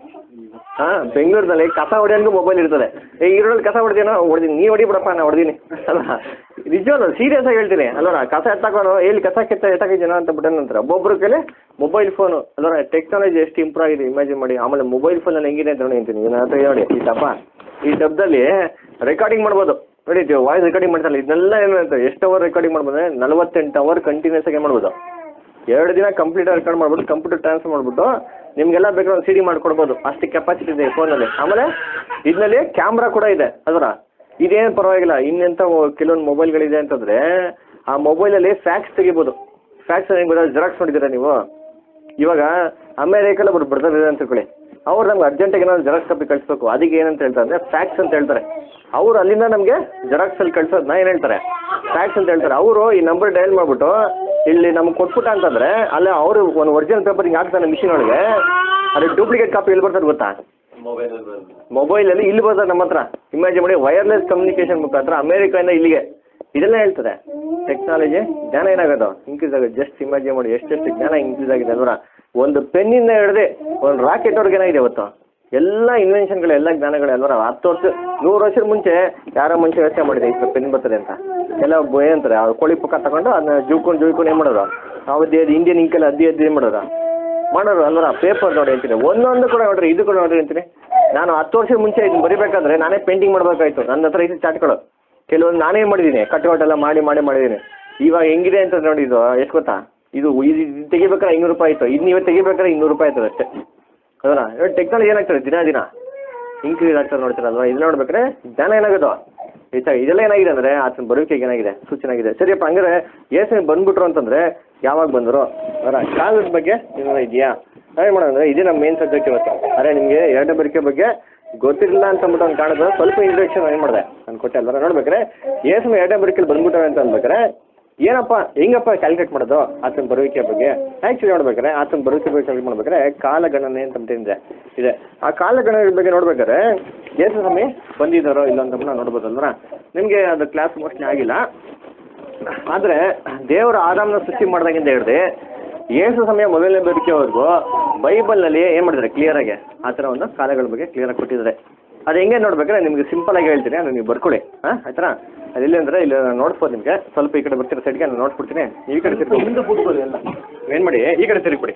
ಹಾಂ ಬೆಂಗಳೂರಿನಲ್ಲಿ ಕಸ ಹೊಡೆಯೋಂಗೂ ಮೊಬೈಲ್ ಇರ್ತದೆ ಏ ಈರಲ್ಲಿ ಕಸ ಹೊಡೆದೇನೋ ಹೊಡೆದೀನಿ ನೀ ಹೊಡಿ ಬಿಡಪ್ಪ ನಾ ಹೊಡೆದೀನಿ ಅಲ್ಲ ನಿಜವಲ್ಲ ಸೀರಿಯಸ್ ಆಗಿ ಹೇಳ್ತೀನಿ ಅಲ್ವರ ಕಸ ಎತ್ತಾಕೋನು ಎಲ್ಲಿ ಕಸ ಕೆತ್ತ ಎತ್ತಾಕಿದ್ದೀನ ಅಂತ ಬಿಟ್ಟ ನಂತರ ಒಬ್ಬೊಬ್ರ ಕೈಲಿ ಮೊಬೈಲ್ ಫೋನು ಅಲ್ವರ ಟೆಕ್ನಾಲಜಿ ಎಷ್ಟು ಇಂಪ್ರೂವ್ ಆಗಿದೆ ಇಮ್ಯಾಜಿನ್ ಮಾಡಿ ಆಮೇಲೆ ಮೊಬೈಲ್ ಫೋನಲ್ಲಿ ಹೆಂಗಿದೆ ಅಂತ ನೋಡಿ ಅಂತೀನಿ ನನ್ನ ಹತ್ರ ನೋಡಿ ಈ ಡಬ್ಬ ಈ ಡಬ್ಬದಲ್ಲಿ ರೆಕಾರ್ಡಿಂಗ್ ಮಾಡ್ಬೋದು ನೋಡಿ ವಾಯ್ಸ್ ರೆಕಾರ್ಡಿಂಗ್ ಮಾಡ್ತಾರಲ್ಲ ಇದನ್ನೆಲ್ಲ ಏನು ಅಂತ ಎಷ್ಟು ಅವರ್ ರೆಕಾರ್ಡಿಂಗ್ ಮಾಡ್ಬೋದು ಅಂದರೆ ನಲವತ್ತೆಂಟು ಅವರ್ ಕಂಟಿನ್ಯೂಸ್ ಆಗಿ ಮಾಡ್ಬೋದು ಎರಡು ದಿನ ಕಂಪ್ಲೀಟ್ ರೆಕಾರ್ಡ್ ಮಾಡ್ಬಿಟ್ಟು ಕಂಪ್ಯೂಟರ್ ಟ್ರಾನ್ಸ್ಫರ್ ಮಾಡ್ಬಿಟ್ಟು ನಿಮಗೆಲ್ಲ ಬೇಕಾದ್ರೆ ಒಂದು ಸಿ ಡಿ ಮಾಡ್ಕೊಡ್ಬೋದು ಅಷ್ಟು ಕೆಪಾಸಿಟಿ ಇದೆ ಫೋನಲ್ಲಿ ಆಮೇಲೆ ಇದರಲ್ಲಿ ಕ್ಯಾಮ್ರಾ ಕೂಡ ಇದೆ ಅದರ ಇದೇನು ಪರವಾಗಿಲ್ಲ ಇನ್ನೆಂಥ ಕೆಲವೊಂದು ಮೊಬೈಲ್ಗಳಿದೆ ಅಂತಂದರೆ ಆ ಮೊಬೈಲಲ್ಲಿ ಫ್ಯಾಕ್ಸ್ ತೆಗಿಬೋದು ಫ್ಯಾಕ್ಸ್ ಹೆಂಗೆ ಗೊತ್ತಾ ಜೆರಾಕ್ಸ್ ನೋಡಿದ್ದೀರಾ ನೀವು ಇವಾಗ ಅಮೇರಿಕಲ್ಲ ಒಬ್ರು ಬ್ರದರ್ ಇದೆ ಅಂತ ತಿಳ್ಕೊಳ್ಳಿ ಅವ್ರು ನಮ್ಗೆ ಅರ್ಜೆಂಟಾಗಿ ಏನಾದ್ರು ಜೆರಾಕ್ಸ್ ಕಾಪಿ ಕಳಿಸ್ಬೇಕು ಅದಕ್ಕೆ ಏನಂತ ಹೇಳ್ತಾರೆ ಅಂದರೆ ಫ್ಯಾಕ್ಸ್ ಅಂತ ಹೇಳ್ತಾರೆ ಅವ್ರು ಅಲ್ಲಿಂದ ನಮಗೆ ಜೆರಾಕ್ಸಲ್ಲಿ ಕಳ್ಸೋದನ್ನ ಏನು ಹೇಳ್ತಾರೆ ಫ್ಯಾಕ್ಸ್ ಅಂತ ಹೇಳ್ತಾರೆ ಅವರು ಈ ನಂಬರ್ ಡಯಲ್ ಮಾಡಿಬಿಟ್ಟು ಇಲ್ಲಿ ನಮ್ಗೆ ಕೊಟ್ಬಿಟ್ಟ ಅಂತಂದರೆ ಅಲ್ಲೇ ಅವರು ಒಂದು ಒರಿಜಿನಲ್ ಪೇಪರ್ ಹಿಂಗೆ ಹಾಕ್ತಾನೆ ಮಿಷಿನ್ ಒಳಗೆ ಅದು ಡೂಪ್ಲಿಕೇಟ್ ಕಾಪಿ ಎಲ್ಲಿ ಬರ್ತದೆ ಗೊತ್ತಾ ಮೊಬೈಲಲ್ಲಿ ಇಲ್ಲಿ ಬರ್ತದೆ ನಮ್ಮ ಹತ್ರ ಇಮ್ಯಾಜಿನ್ ಮಾಡಿ ವೈರ್ಲೆಸ್ ಕಮ್ಯುನಿಕೇಶನ್ ಮುಖಾಂತರ ಅಮೇರಿಕಾಯಿಂದ ಇಲ್ಲಿಗೆ ಇದೆಲ್ಲ ಹೇಳ್ತದೆ ಟೆಕ್ನಾಲಜಿ ಜ್ಞಾನ ಏನಾಗೋದು ಇನ್ಕ್ರೀಸ್ ಆಗೋದು ಜಸ್ಟ್ ಇಮ್ಯಾಜಿನ್ ಮಾಡಿ ಎಷ್ಟೆಷ್ಟು ಜ್ಞಾನ ಇನ್ಕ್ರೀಸ್ ಆಗಿದೆ ಅಲ್ವರ ಒಂದು ಪೆನ್ನಿಂದ ಹಿಡ್ದು ಒಂದು ರಾಕೆಟ್ವರೆಗೆ ಏನಾಗಿದೆ ಇವತ್ತು ಎಲ್ಲ ಇನ್ವೆನ್ಷನ್ಗಳು ಎಲ್ಲ ಜ್ಞಾನಗಳು ಅಲ್ವರ ಹತ್ತು ವರ್ಷ ನೂರು ವರ್ಷದ ಮುಂಚೆ ಯಾರೋ ಮನುಷ್ಯ ಯೋಚನೆ ಮಾಡಿದೆ ಈ ಪೆನ್ ಬರ್ತದೆ ಅಂತ ಎಲ್ಲ ಬ- ಏನಂತಾರೆ ಆ ಕೋಳಿ ಪುಕ್ಕ ತಗೊಂಡು ಅದನ್ನ ಜೂಕೊಂಡು ಜೂಯ್ಕೊಂಡು ಏನು ಮಾಡೋರು ಅವದ್ದೇ ಅದು ಇಂಡಿಯನ್ ಇಂಕಲ್ಲಿ ಅದ್ದಿ ಅದ್ದಿ ಏನು ಮಾಡೋರು ಮಾಡೋರು ಅಲ್ವರ ಪೇಪರ್ ನೋಡಿ ಅಂತೀನಿ ಒಂದೊಂದು ಕೂಡ ನೋಡ್ರಿ ಇದು ಕೂಡ ನೋಡ್ರಿ ಅಂತೀನಿ ನಾನು ಹತ್ತು ವರ್ಷದ ಮುಂಚೆ ಇದನ್ನ ಬರಿಬೇಕಾದ್ರೆ ನಾನೇ ಪೇಂಟಿಂಗ್ ಮಾಡಬೇಕಾಯ್ತು ನನ್ನ ಹತ್ರ ಇದು ಚಾಟ್ಗಳು ಕೆಲವೊಂದು ನಾನೇ ಮಾಡಿದ್ದೀನಿ ಕಟ್ಔಟ್ ಎಲ್ಲ ಮಾಡಿ ಮಾಡಿ ಮಾಡಿದ್ದೀನಿ ಇವಾಗ ಹೆಂಗಿದೆ ಅಂತ ನೋಡಿ ಇದು ಎಷ್ಟು ಗೊತ್ತಾ ಇದು ಇದು ಇದು ತೆಗಿಬೇಕಾದ್ರೆ ಐನೂರು ರೂಪಾಯಿ ಆಯಿತು ಇದು ನೀವು ತೆಗಿಬೇಕಾದ್ರೆ ಇನ್ನೂರು ರೂಪಾಯಿ ಆಯ್ತದೆ ಅಷ್ಟೇ ಹೌದಾ ಟೆಕ್ನಾಲಜಿ ಏನಾಗ್ತದೆ ದಿನ ದಿನ ಇನ್ಕ್ರೀಸ್ ಆಗ್ತದೆ ನೋಡ್ತೀರಲ್ವಾ ಇದು ನೋಡ್ಬೇಕಾದ್ರೆ ಜ್ಞಾನ ಏನಾಗೋದು ಹೆಚ್ಚಾಗಿ ಇದೆಲ್ಲ ಏನಾಗಿದೆ ಅಂದರೆ ಆತನ ಬರುವಿಕೆಗೆ ಏನಾಗಿದೆ ಸೂಚನೆ ಆಗಿದೆ ಸರಿಯಪ್ಪ ಹಂಗಾರೆ ಏಸು ಬಂದ್ಬಿಟ್ರು ಅಂತಂದರೆ ಯಾವಾಗ ಬಂದರು ಅವರ ಕಾಲದ ಬಗ್ಗೆ ಏನಾರ ಇದೆಯಾ ಏನು ಮಾಡೋಣ ಅಂದರೆ ಇದೇ ನಮ್ಮ ಮೇನ್ ಸಬ್ಜೆಕ್ಟ್ ಇವತ್ತು ಅರೆ ನಿಮಗೆ ಎರಡನೇ ಬರಿಕೆ ಬಗ್ಗೆ ಗೊತ್ತಿರಲಿಲ್ಲ ಅಂತ ಅಂದ್ಬಿಟ್ಟು ಅವ್ನು ಕಾಣಿದ್ರು ಸ್ವಲ್ಪ ಇಂಟ್ರಡಕ್ಷನ್ ಏನು ಮಾಡಿದೆ ನಾನು ಕೊಟ್ಟೆ ಅಲ್ವರ ನೋಡ್ಬೇಕಾರೆ ಏಸು ಎರಡನೇ ಬರಿಕೆಯಲ್ಲಿ ಬಂದ್ಬಿಟ್ಟವೆ ಅಂತ ಅನ್ಬೇಕಾರೆ ಏನಪ್ಪ ಹೆಂಗಪ್ಪ ಕ್ಯಾಲ್ಕುಲೇಟ್ ಮಾಡೋದು ಆತನ ಬರುವಿಕೆ ಬಗ್ಗೆ ಆ್ಯಕ್ಚುಲಿ ನೋಡ್ಬೇಕಾದ್ರೆ ಆತನ ಬರುವಿಕೆ ಬಗ್ಗೆ ಕ್ಯಾಲ್ಕುಲೇಟ್ ಮಾಡ್ಬೇಕಾದ್ರೆ ಕಾಲಗಣನೆ ಅಂತ ಅಂದ್ಬಿಟ್ಟಿದೆ ಇದೆ ಆ ಕಾಲಗಣನೆ ಬಗ್ಗೆ ನೋಡ್ಬೇಕಾದ್ರೆ ಏಸು ಸಮಯ ಬಂದಿದ್ದಾರೋ ಇಲ್ಲ ಅಂತ ನಾವು ನೋಡ್ಬೋದಲ್ವ ನಿಮಗೆ ಅದು ಕ್ಲಾಸ್ ಮೋಸ್ಟ್ಲಿ ಆಗಿಲ್ಲ ಆದರೆ ದೇವರ ಆದಾಮನ ಸೃಷ್ಟಿ ಮಾಡ್ದಾಗಿಂದ ಹಿಡ್ದು ಏಸು ಸಮಯ ಮೊದಲನೇ ಬದುಕಿಯವರೆಗೂ ಬೈಬಲ್ನಲ್ಲಿ ಏನು ಮಾಡಿದ್ದಾರೆ ಕ್ಲಿಯರಾಗಿ ಆ ಥರ ಒಂದು ಕಾಲಗಳ ಬಗ್ಗೆ ಕ್ಲಿಯರಾಗಿ ಕೊಟ್ಟಿದ್ದಾರೆ ಅದು ಹೆಂಗೆ ನೋಡ್ಬೇಕಾದ್ರೆ ನಿಮಗೆ ಸಿಂಪಲ್ ಆಗಿ ಹೇಳ್ತೀನಿ ಅದು ನೀವು ಬರ್ಕೊಳ್ಳಿ ಹಾಂ ಆಯ್ತಾ ಅದು ಎಲ್ಲಿ ಅಂದರೆ ಇಲ್ಲಿ ನಾನು ನೋಡ್ಸ್ಬೋದು ನಿಮಗೆ ಸ್ವಲ್ಪ ಈ ಕಡೆ ಬರ್ತಿರೋ ಸೈಡ್ಗೆ ನಾನು ನೋಡ್ಸ್ಬಿಡ್ತೀನಿ ಈ ಕಡೆ ತಿರ್ಗಿ ಹಿಂದೆ ಕೂತ್ಕೊಳ್ಳಿ ಎಲ್ಲ ಏನು ಮಾಡಿ ಈ ಕಡೆ ತಿರುಗಿಬಿಡಿ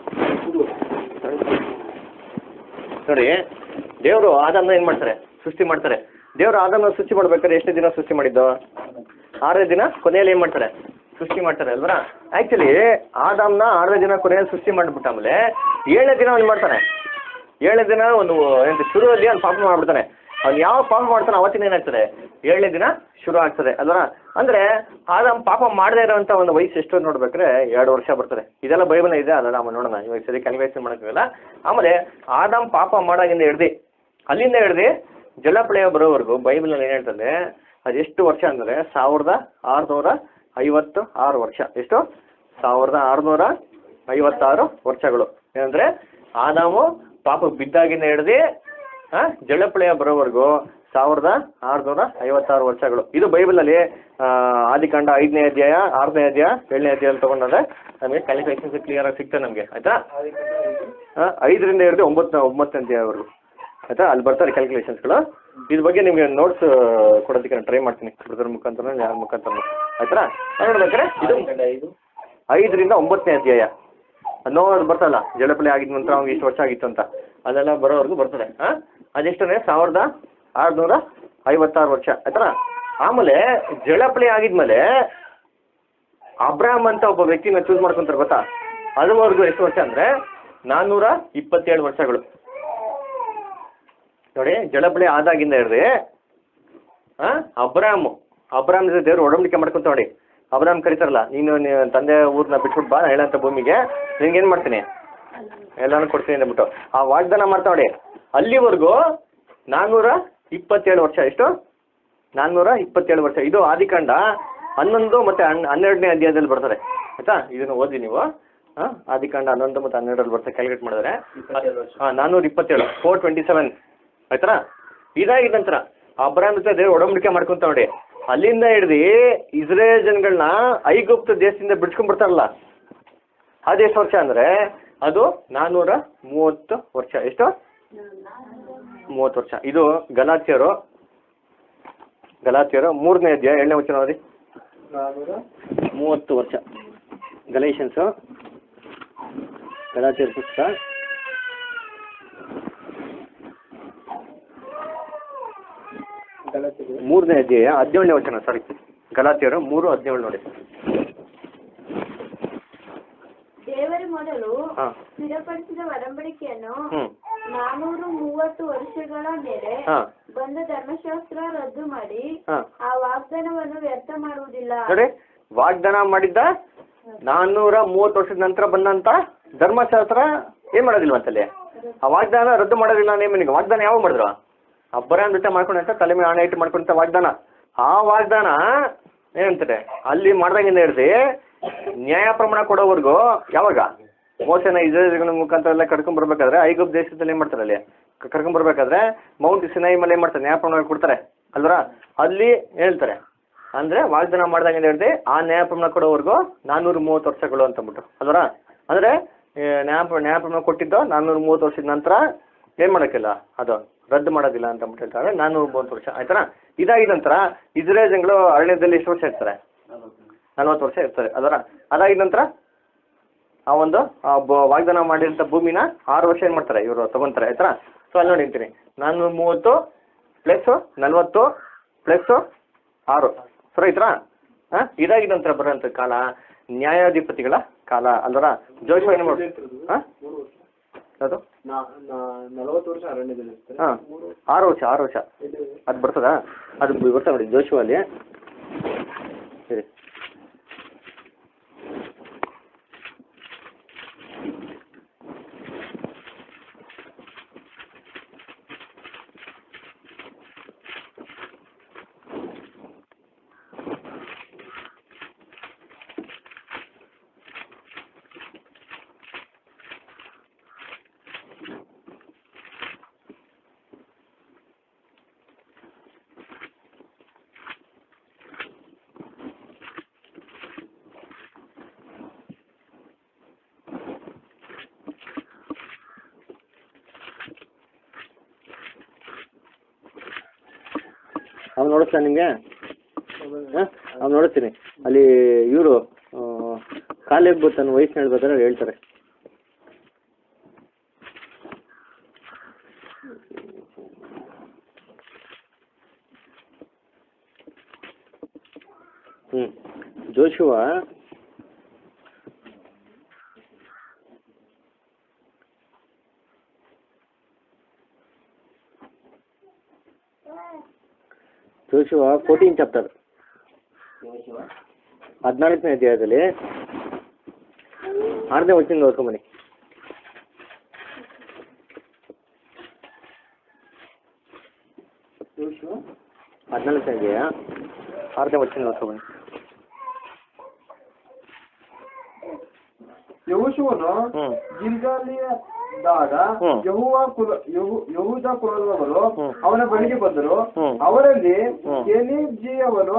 ನೋಡಿ ದೇವರು ಆದಾಮನ ಏನು ಮಾಡ್ತಾರೆ ಸೃಷ್ಟಿ ಮಾಡ್ತಾರೆ ದೇವರು ಆದಾಮನ ಸೃಷ್ಟಿ ಮಾಡ್ಬೇಕಾದ್ರೆ ಎಷ್ಟು ದಿನ ಸೃಷ್ಟಿ ಮಾಡಿದ್ದು ಆರನೇ ದಿನ ಕೊನೆಯಲ್ಲಿ ಏನು ಮಾಡ್ತಾರೆ ಸೃಷ್ಟಿ ಮಾಡ್ತಾರೆ ಅಲ್ವರ ಆ್ಯಕ್ಚುಲಿ ಆದಾಮ್ನ ಆರನೇ ದಿನ ಕೊನೆಯಲ್ಲಿ ಸೃಷ್ಟಿ ಮಾಡಿಬಿಟ್ಟ ಆಮೇಲೆ ಏಳನೇ ದಿನ ಅವ್ನು ಮಾಡ್ತಾನೆ ಏಳನೇ ದಿನ ಒಂದು ಏನು ಶುರುವಲ್ಲಿ ಅವ್ನು ಪಾಪ ಮಾಡ್ಬಿಡ್ತಾನೆ ಅವ್ನು ಯಾವ ಪಾಪ ಮಾಡ್ತಾನೆ ಅವತ್ತಿನ ಏನಾಗ್ತದೆ ಏಳನೇ ದಿನ ಶುರು ಆಗ್ತದೆ ಅಲ್ವರ ಅಂದರೆ ಆದಾಮ್ ಪಾಪ ಮಾಡದೇ ಇರೋಂಥ ಒಂದು ವಯಸ್ಸು ಎಷ್ಟು ಅಂತ ನೋಡ್ಬೇಕಾದ್ರೆ ಎರಡು ವರ್ಷ ಬರ್ತದೆ ಇದೆಲ್ಲ ಬೈಬಲ್ ಇದೆ ಅದಲ್ಲ ಆಮೇಲೆ ನೋಡೋಣ ಇವಾಗ ಸರಿ ಕ್ಯಾಲ್ಕುಲೇಷನ್ ಮಾಡೋಕ್ಕಾಗಲ್ಲ ಆಮೇಲೆ ಆದಾಮ್ ಪಾಪ ಮಾಡೋಗಿಂದ ಹಿಡ್ದು ಅಲ್ಲಿಂದ ಹಿಡ್ದು ಜಲಪ್ರಳಯ ಬರೋವರೆಗೂ ಬೈಬಲಲ್ಲಿ ಏನು ಹೇಳ್ತದೆ ಅದೆಷ್ಟು ವರ್ಷ ಅಂದರೆ ಸಾವಿರದ ಆರುನೂರ ಐವತ್ತು ಆರು ವರ್ಷ ಎಷ್ಟು ಸಾವಿರದ ಆರುನೂರ ಐವತ್ತಾರು ವರ್ಷಗಳು ಏನಂದರೆ ಆದಾಮು ಪಾಪ ಬಿದ್ದಾಗಿಂದ ಹಿಡ್ದು ಹಾಂ ಜಲಪ್ರಳಯ ಬರೋವರೆಗೂ ಸಾವಿರದ ಆರುನೂರ ಐವತ್ತಾರು ವರ್ಷಗಳು ಇದು ಬೈಬಲಲ್ಲಿ ಆ, ಆದಿಕಾಂಡ ಐದನೇ ಅಧ್ಯಾಯ ಆರನೇ ಅಧ್ಯಾಯ ಏಳನೇ ಅಧ್ಯಾಯ ತೊಗೊಂಡ್ರೆ ನಮಗೆ ಕ್ಯಾಲ್ಕುಲೇಷನ್ಸ್ ಕ್ಲಿಯರ್ ಆಗಿ ಸಿಗ್ತದೆ ನಮಗೆ ಆಯ್ತಾ ಹಾಂ ಐದರಿಂದ ಹಿಡಿದು ಒಂಬತ್ತು ಒಂಬತ್ತನೇ ಅಧ್ಯಾಯವರೆಗೂ ಆಯ್ತಾ ಅಲ್ಲಿ ಬರ್ತಾರೆ ಕ್ಯಾಲ್ಕುಲೇಷನ್ಸ್ಗಳು ಇದ್ರ ಬಗ್ಗೆ ನಿಮಗೆ ನೋಟ್ಸ್ ಕೊಡೋದಕ್ಕೆ ನಾನು ಟ್ರೈ ಮಾಡ್ತೀನಿ ಬ್ರದರ್ ಮುಖಾಂತರ ಯಾರ ಮುಖಾಂತರ ಆಯ್ತಾ ನೋಡ್ಬೇಕಾರೆ ಇದು ಐದು ಐದರಿಂದ ಒಂಬತ್ತನೇ ಅಧ್ಯಾಯ ನೋವು ಬರ್ತಲ್ಲ ಜಲಪಲೆ ಆಗಿದ ನಂತರ ಅವ್ನಿಗೆ ಇಷ್ಟು ವರ್ಷ ಆಗಿತ್ತು ಅಂತ ಅದೆಲ್ಲ ಬರೋವರೆಗೂ ಬರ್ತದೆ ಹಾಂ ಅದೆಷ್ಟನೇ ಸಾವಿರದ ಆರುನೂರ ಐವತ್ತಾರು ವರ್ಷ ಆಯ್ತಾ ಆಮೇಲೆ ಜಲಪಲೆ ಆಗಿದ್ಮೇಲೆ ಅಬ್ರಾಮ್ ಅಂತ ಒಬ್ಬ ವ್ಯಕ್ತಿನ ಚೂಸ್ ಮಾಡ್ಕೊಂತಾರೆ ಗೊತ್ತಾ ಅದುವರೆಗೂ ಎಷ್ಟು ವರ್ಷ ಅಂದರೆ ನಾನ್ನೂರ ಇಪ್ಪತ್ತೇಳು ವರ್ಷಗಳು ನೋಡಿ ಜಲಪಲೆ ಆದಾಗಿಂದ ಹಿಡ್ದು ಹಾಂ ಅಬ್ರಾಮ್ ಅಬ್ರಾಮ್ ಜೊತೆ ದೇವ್ರು ಒಡಂಬಡಿಕೆ ಮಾಡ್ಕೊಂತ ನೋಡಿ ಅಬ್ರಾಮ್ ಕರೀತಾರಲ್ಲ ನೀನು ನೀನು ತಂದೆ ಊರನ್ನ ಬಿಟ್ಬಿಟ್ಟು ಬಾ ಹೇಳಂತ ಭೂಮಿಗೆ ನಿನ್ಗೇನು ಮಾಡ್ತೀನಿ ಎಲ್ಲಾನು ಕೊಡ್ತೀನಿ ಅಂದ್ಬಿಟ್ಟು ಆ ವಾಗ್ದಾನ ಮಾಡ್ತಾ ನೋಡಿ ಅಲ್ಲಿವರೆಗೂ ನಾನ್ನೂರ ಇಪ್ಪತ್ತೇಳು ವರ್ಷ ಎಷ್ಟು ನಾನ್ನೂರ ಇಪ್ಪತ್ತೇಳು ವರ್ಷ ಇದು ಆದಿಕಾಂಡ ಹನ್ನೊಂದು ಮತ್ತು ಹನ್ ಹನ್ನೆರಡನೇ ಅಧ್ಯಾಯದಲ್ಲಿ ಬರ್ತಾರೆ ಆಯ್ತಾ ಇದನ್ನು ಓದಿ ನೀವು ಹಾಂ ಆದಿಕಾಂಡ ಹನ್ನೊಂದು ಮತ್ತು ಹನ್ನೆರಡರಲ್ಲಿ ಬರ್ತಾರೆ ಕ್ಯಾಲ್ಕುಲೇಟ್ ಮಾಡಿದ್ರೆ ಇಪ್ಪತ್ತೇಳು ವರ್ಷ. ಹಾಂ ನಾನ್ನೂರ ಇಪ್ಪತ್ತೇಳು ಫೋರ್ ಟ್ವೆಂಟಿ ಸೆವೆನ್ ಆಯ್ತಾ ಇದಾಗಿದ ನಂತರ ಅಬ್ರಾಮ್ ಜೊತೆ ದೇವ್ರು ಒಡಂಬಡಿಕೆ ಮಾಡ್ಕೊಂತ ನೋಡಿ ಅಲ್ಲಿಂದ ಹಿಡ್ದು ಇಸ್ರೇಲ್ ಜನಗಳನ್ನ ಐಗುಪ್ತ ದೇಶದಿಂದ ಬಿಡ್ಸ್ಕೊಂಡ್ಬಿಡ್ತಾರಲ್ಲ ಅದು ಎಷ್ಟು ವರ್ಷ ಅಂದರೆ ಅದು ನಾನ್ನೂರ ಮೂವತ್ತು ವರ್ಷ ಎಷ್ಟು ಮೂವತ್ತು ವರ್ಷ ಇದು ಗಲಾತಿಯರು ಗಲಾತಿಯರು ಮೂರನೇ ಅಧ್ಯಾಯ ಏಳನೇ ವಚನ ನೋಡಿ ನಾನ್ನೂರ ಮೂವತ್ತು ವರ್ಷ ಗಲೇಷನ್ಸು ಗಲಾತಿಯರ ಪುಸ್ತಕ ಗಲಾಟೆಗಳು. ಮೂರನೇ ಅಧ್ಯಾಯ ಹದಿನೇಳನೇ ವಚನ ಸಾರಿ ಗಲಾತಿಯರು ಮೂರು ಹದಿನೇಳು ನೋಡಿ ದೇವರ ಮೊದಲು ಹಾಂ ಸ್ಥಿರಪಡಿಸಿದ ಒಡಂಬಡಿಕೆಯನ್ನು ಹ್ಞೂ ನಾನೂರು ಮೂವತ್ತು ವರ್ಷಗಳ ಮೇಲೆ ಹಾಂ ಬಂದ ಧರ್ಮಶಾಸ್ತ್ರ ರದ್ದು ಮಾಡಿ ಹಾಂ ಆ ವಾಗ್ದಾನವನ್ನು ವ್ಯರ್ಥ ಮಾಡುವುದಿಲ್ಲ ನೋಡಿ ವಾಗ್ದಾನ ಮಾಡಿದ್ದ ನಾನ್ನೂರ ಮೂವತ್ತು ವರ್ಷದ ನಂತರ ಬಂದಂತ ಧರ್ಮಶಾಸ್ತ್ರ ಏನ್ ಮಾಡೋದಿಲ್ವಂತಲ್ಲಿ ಆ ವಾಗ್ದಾನ ರದ್ದು ಮಾಡೋದಿಲ್ಲ ನೇಮನಿಗೆ ವಾಗ್ದಾನ ಯಾವಾಗ ಮಾಡಿದ್ರು ಅಬ್ಬರ ಜೊತೆ ಮಾಡ್ಕೊಂಡಂತ ತಲೆ ಮೇಲೆ ಆಣೆ ಇಟ್ಟು ಮಾಡ್ಕೊಂಡಂತ ವಾಗ್ದಾನ ಆ ವಾಗ್ದಾನ ಏನಂತಾರೆ ಅಲ್ಲಿ ಮಾಡ್ದಂಗಿಂದ ಹಿಡ್ದು ನ್ಯಾಯ ಪ್ರಮಾಣ ಕೊಡೋವರೆಗೂ ಯಾವಾಗ ಮೋಸನ ಇಸ್ರೇಲ್ಗಳ ಮುಖಾಂತರ ಎಲ್ಲ ಕರ್ಕೊಂಡ್ ಬರ್ಬೇಕಾದ್ರೆ ಐಗುಪ್ತ ದೇಶದಲ್ಲಿ ಏನ್ ಮಾಡ್ತಾರೆ ಅಲ್ಲಿ ಕ- ಕರ್ಕೊಂಡ್ ಬರ್ಬೇಕಾದ್ರೆ ಮೌಂಟ್ ಸಿನಾಯಿ ಮೇಲೆ ಏನ್ ಮಾಡ್ತಾರೆ ನ್ಯಾಯ ಪ್ರಮಾಣ ಕೊಡ್ತಾರೆ ಅಲ್ವರ ಅಲ್ಲಿ ಹೇಳ್ತಾರೆ ಅಂದ್ರೆ ವಾಗ್ದಾನ ಮಾಡ್ದಂಗೆ ಹೇಳಿದೆ ಆ ನ್ಯಾಯ ಪ್ರಮಾಣ ಕೊಡೋವರೆಗೂ ನಾನ್ನೂರ ಮೂವತ್ತು ವರ್ಷಗಳು ಅಂತ ಅಂದ್ಬಿಟ್ಟು ಅಲ್ವರ ಅಂದ್ರೆ ಏ, ನ್ಯಾಯ ಪ್ರ- ನ್ಯಾಯ ಪ್ರಮಾಣ ಕೊಟ್ಟಿದ್ದು ನಾನ್ನೂರ ಮೂವತ್ತು ವರ್ಷದ ನಂತರ ಏನ್ ಮಾಡೋಕ್ಕಿಲ್ಲ ಅದು ರದ್ದು ಮಾಡೋದಿಲ್ಲ ಅಂತ ಅಂದ್ಬಿಟ್ಟು ಹೇಳ್ತಾರೆ ನಾನ್ನೂರ ಮೂವತ್ತು ವರ್ಷ ಆಯ್ತಾ ಇದಾಗಿದ ನಂತರ ಇಸ್ರೇಲ್ ಜನಗಳು ಅರಣ್ಯದಲ್ಲಿ ಎಷ್ಟು ವರ್ಷ ಇರ್ತಾರೆ ನಲ್ವತ್ತು ವರ್ಷ ಇರ್ತಾರೆ ಅದರ ಅದಾಗಿದ ನಂತರ ಆ ಒಂದು ಆ ಬ- ವಾಗ್ದಾನ ಮಾಡಿರೋಂಥ ಭೂಮಿನ ಆರು ವರ್ಷ ಏನು ಮಾಡ್ತಾರೆ ಇವರು ತಗೊಂತಾರೆ ಆಯ್ತಾ ಸೊ ಅಲ್ಲಿ ನೋಡಿ ಅಂತೀನಿ ನಾನ್ನೂರ ಮೂವತ್ತು ಪ್ಲಸ್ಸು ನಲ್ವತ್ತು ಪ್ಲಸ್ಸು ಆರು ಸರಿ ಆಯ್ತಾ ಹಾಂ ಇದಾಗಿದ ನಂತರ ಬರೋಂಥ ಕಾಲ ನ್ಯಾಯಾಧಿಪತಿಗಳ ಕಾಲ ಅಲ್ವರ ಜೋಶ್ ಏನು ಮಾಡಿ ಹಾಂ ಮೂರು ವರ್ಷ ಅದು ನಾ- ನಾ- ನಲವತ್ತು ವರ್ಷ ಅರಣ್ಯದಲ್ಲಿ ಇರ್ತಾರೆ ಹಾಂ ಮೂರು ವರ್ಷ ಆರು ವರ್ಷ ಆರು ವರ್ಷ ಇದು ಅದು ಬರ್ತದಾ ಅದು ಬರ್ತಾ ನೋಡಿ ಜೋಶು ಅಲ್ಲಿ ಸರಿ ಅವ್ನು ನೋಡಿಸ್ಲಾ ನಿಮಗೆ ಹಾಂ ಅವ್ನು ನೋಡಿಸ್ತೀನಿ ಅಲ್ಲಿ ಇವರು ಕಾಲೇಜ್ ಗೊತ್ತಾನು ವಯಸ್ಸು ಹೇಳ್ಬೇಕಾದ್ರೆ ಅವ್ರು ಹೇಳ್ತಾರೆ ಹ್ಞೂ ಜೋಶುವ ಜೋಶುವ ಫೋರ್ಟೀನ್ ಚಾಪ್ಟರ್ ಹದಿನಾಲ್ಕನೇ ಅಧ್ಯಾಯದಲ್ಲಿ ಆರನೇ ವಚನ ಓದ್ಕೊಂಬನ್ನಿ ಯೋಶುವ ಹದಿನಾಲ್ಕನೇ ಅಧ್ಯಾಯ ಆರನೇ ವಚನ ಓದ್ಕೊಂಬನ್ನಿ ಯಹೋಶುವನು ಹ್ಮ್. ಗಿಲ್ಗಾಲಿಯದಾಗ ಹ್ಮ್. ಯಹುವ ಕುಲ ಯಹು ಯಹೂದ ಕುಲದವರು ಹ್ಮ್. ಅವನ ಬಳಿಗೆ ಬಂದರು ಹ್ಮ್. ಅವರಲ್ಲಿ ಹ್ಮ್. ಕೆನಿಜಿಯವನು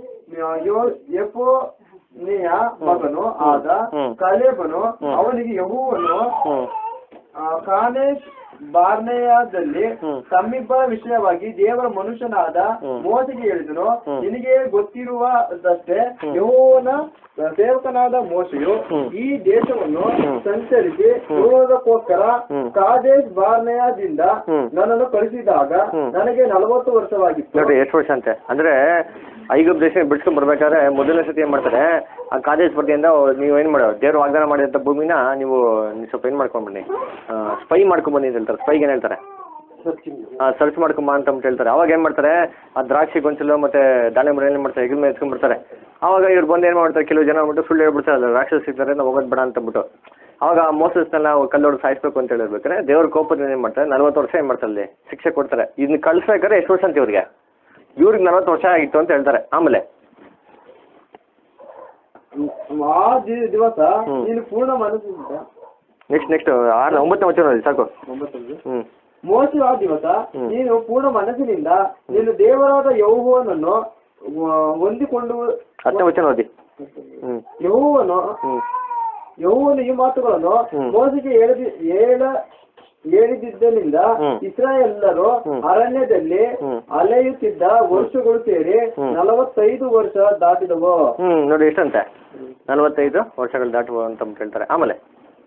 ಯೆಫೋನೆಯ ಮಗನು ಆದ ಹ್ಮ್. ಕಲೇಬನು ಹ್ಮ್. ಅವನಿಗೆ ಯಹುವನು ಹ್ಞೂ ಆ, ಕಾನೇಶ್ ಬಾರ್ನೆಯಾದಲ್ಲಿ ಹ್ಮ್. ತಮ್ಮಿಬ್ಬರ ವಿಷಯವಾಗಿ ದೇವರ ಮನುಷ್ಯನಾದ ಹ್ಮ್. ಮೋಸೆಗೆ ಹೇಳಿದನು ಹ್ಮ್. ನಿನಗೆ ಗೊತ್ತಿರುವುದಷ್ಟೇ ಹ್ಮ್. ಯೆಹೋವನ ಸೇವಕನಾದ ಮೋಶೆಯು ಹ್ಮ್. ಈ ದೇಶವನ್ನು ಹ್ಮ್. ಸಂಚರಿಸಿ ಹ್ಮ್. ನೋಡೋದಕ್ಕೋಸ್ಕರ ಹ್ಮ್. ಕಾದೇಶ್ ಬಾರ್ನೆಯಾದಿಂದ ಹ್ಮ್. ನನ್ನನ್ನು ಕಳಿಸಿದಾಗ ಹ್ಮ್. ನನಗೆ ನಲವತ್ತು ವರ್ಷವಾಗಿತ್ತು ನೋಡ್ರಿ ಎಷ್ಟು ವರ್ಷ ಅಂತೆ ಅಂದ್ರೆ ಐಗುಪ್ ದೇಶ ಬಿಡ್ಸ್ಕೊಂಡ್ ಬರ್ಬೇಕಾದ್ರೆ ಮೊದಲನೇ ಸತಿ ಏನ್ ಮಾಡ್ತಾರೆ ಆ ಕಾಲೇಜ್ ಸ್ಪರ್ಧೆಯಿಂದ ನೀವು ಏನ್ ಮಾಡೋ ದೇವ್ರು ವಾಗ್ದಾನ ಮಾಡಿದಂತ ಭೂಮಿನ ನೀವು ನೀವು ಸ್ವಲ್ಪ ಏನ್ ಮಾಡ್ಕೊಂಡ್ ಬನ್ನಿ ಸ್ಪೈ ಮಾಡ್ಕೊಂಡ್ ಬನ್ನಿ ಅಂತ ಹೇಳ್ತಾರೆ ಸ್ಪೈಗೆ ಏನ್ ಹೇಳ್ತಾರೆ ಸರ್ಚ್ ಮಾಡ್ಕೊಂಬ ಅಂತ ಅಂದ್ಬಿಟ್ಟು ಹೇಳ್ತಾರೆ ಅವಾಗ ಏನ್ ಮಾಡ್ತಾರೆ ಆ ದ್ರಾಕ್ಷಿ ಗೊಂಚಲು ಮತ್ತೆ ದಾಳಿಂಬೆ ಏನ್ ಮಾಡ್ತಾರೆ ಹೆಗಲ್ ಮೇಲೆ ಎತ್ಕೊಂಡ್ಬಿಡ್ತಾರೆ ಅವಾಗ ಇವ್ರು ಬಂದು ಏನ್ ಮಾಡ್ತಾರೆ ಕೆಲವು ಜನ ಬಿಟ್ಟು ಸುಳ್ಳು ಹೇಳ್ಬಿಡ್ತಾರೆ ಅಲ್ಲ ರಾಕ್ಷಸ ಸಿಗ್ತಾರೆ ನಾವು ಹೋಗೋದು ಬೇಡ ಅಂತ ಅಂದ್ಬಿಟ್ಟು ಅವಾಗ ಆ ಮೋಸಸ್ನೆಲ್ಲ ಕಲ್ಲೋಡು ಸಾಯಿಸ್ಬೇಕು ಅಂತ ಹೇಳಿರ್ಬೇಕಾರೆ ದೇವ್ರ ಕೋಪದಿಂದ ಏನ್ ಮಾಡ್ತಾರೆ ನಲ್ವತ್ತು ವರ್ಷ ಏನ್ ಮಾಡ್ತಾರೆ ಅಲ್ಲಿ ಶಿಕ್ಷೆ ಕೊಡ್ತಾರೆ ಇದನ್ನ ಕಳ್ಸ್ಬೇಕಾದ್ರೆ ಎಷ್ಟು ವರ್ಷ ಅಂತ ಇವ್ರಿಗೆ ಇವ್ರಿಗೆ ನಲ್ವತ್ತು ವರ್ಷ ಆಗಿತ್ತು ಅಂತ ಹೇಳ್ತಾರೆ ಆಮೇಲೆ ಆ ದಿ- ದಿವಸ ಹ್ಮ್. ನೀನು ಪೂರ್ಣ ಮನಸ್ಸಿನಿಂದ ನೆಕ್ಸ್ಟ್ ನೆಕ್ಸ್ಟ್ ಆರು ಒಂಬತ್ತನೇ ವಚನ ನೋಡಿ ಸಾಕು ಒಂಬತ್ತೊಂದು. ಹ್ಞೂ ಮೋಸ ಆ ದಿವಸ ಹ್ಮ್. ನೀನು ಪೂರ್ಣ ಮನಸ್ಸಿನಿಂದ ನೀನು ದೇವರಾದ ಯೌವನನ್ನು ಹೊಂದಿಕೊಂಡು ಹತ್ತನೇ ವಚನ ಓದಿ ಹ್ಞೂ ಯೌವನು ಹ್ಞೂ ಯೌವನು ಈ ಮಾತುಗಳನ್ನು ಹ್ಮ್. ಮೋಸೆಗೆ ಹೇಳಿದ ಹೇಳ ಹೇಳಿದ್ದರಿಂದ ಹ್ಮ್. ಇಸ್ರಾಯೇಲರು ಹ್ಮ್. ಅರಣ್ಯದಲ್ಲಿ ಹ್ಮ್. ಅಲೆಯುತ್ತಿದ್ದ ವರ್ಷಗಳು ಸೇರಿ ಹ್ಮ್. ನಲವತ್ತೈದು ವರ್ಷ ದಾಟಿದವು ಹ್ಞೂ ನೋಡಿ ಎಷ್ಟಂತೆ ನಲವತ್ತೈದು ವರ್ಷಗಳು ದಾಟುವ ಅಂತ ಅಂದ್ಬಿಟ್ಟು ಹೇಳ್ತಾರೆ ಆಮೇಲೆ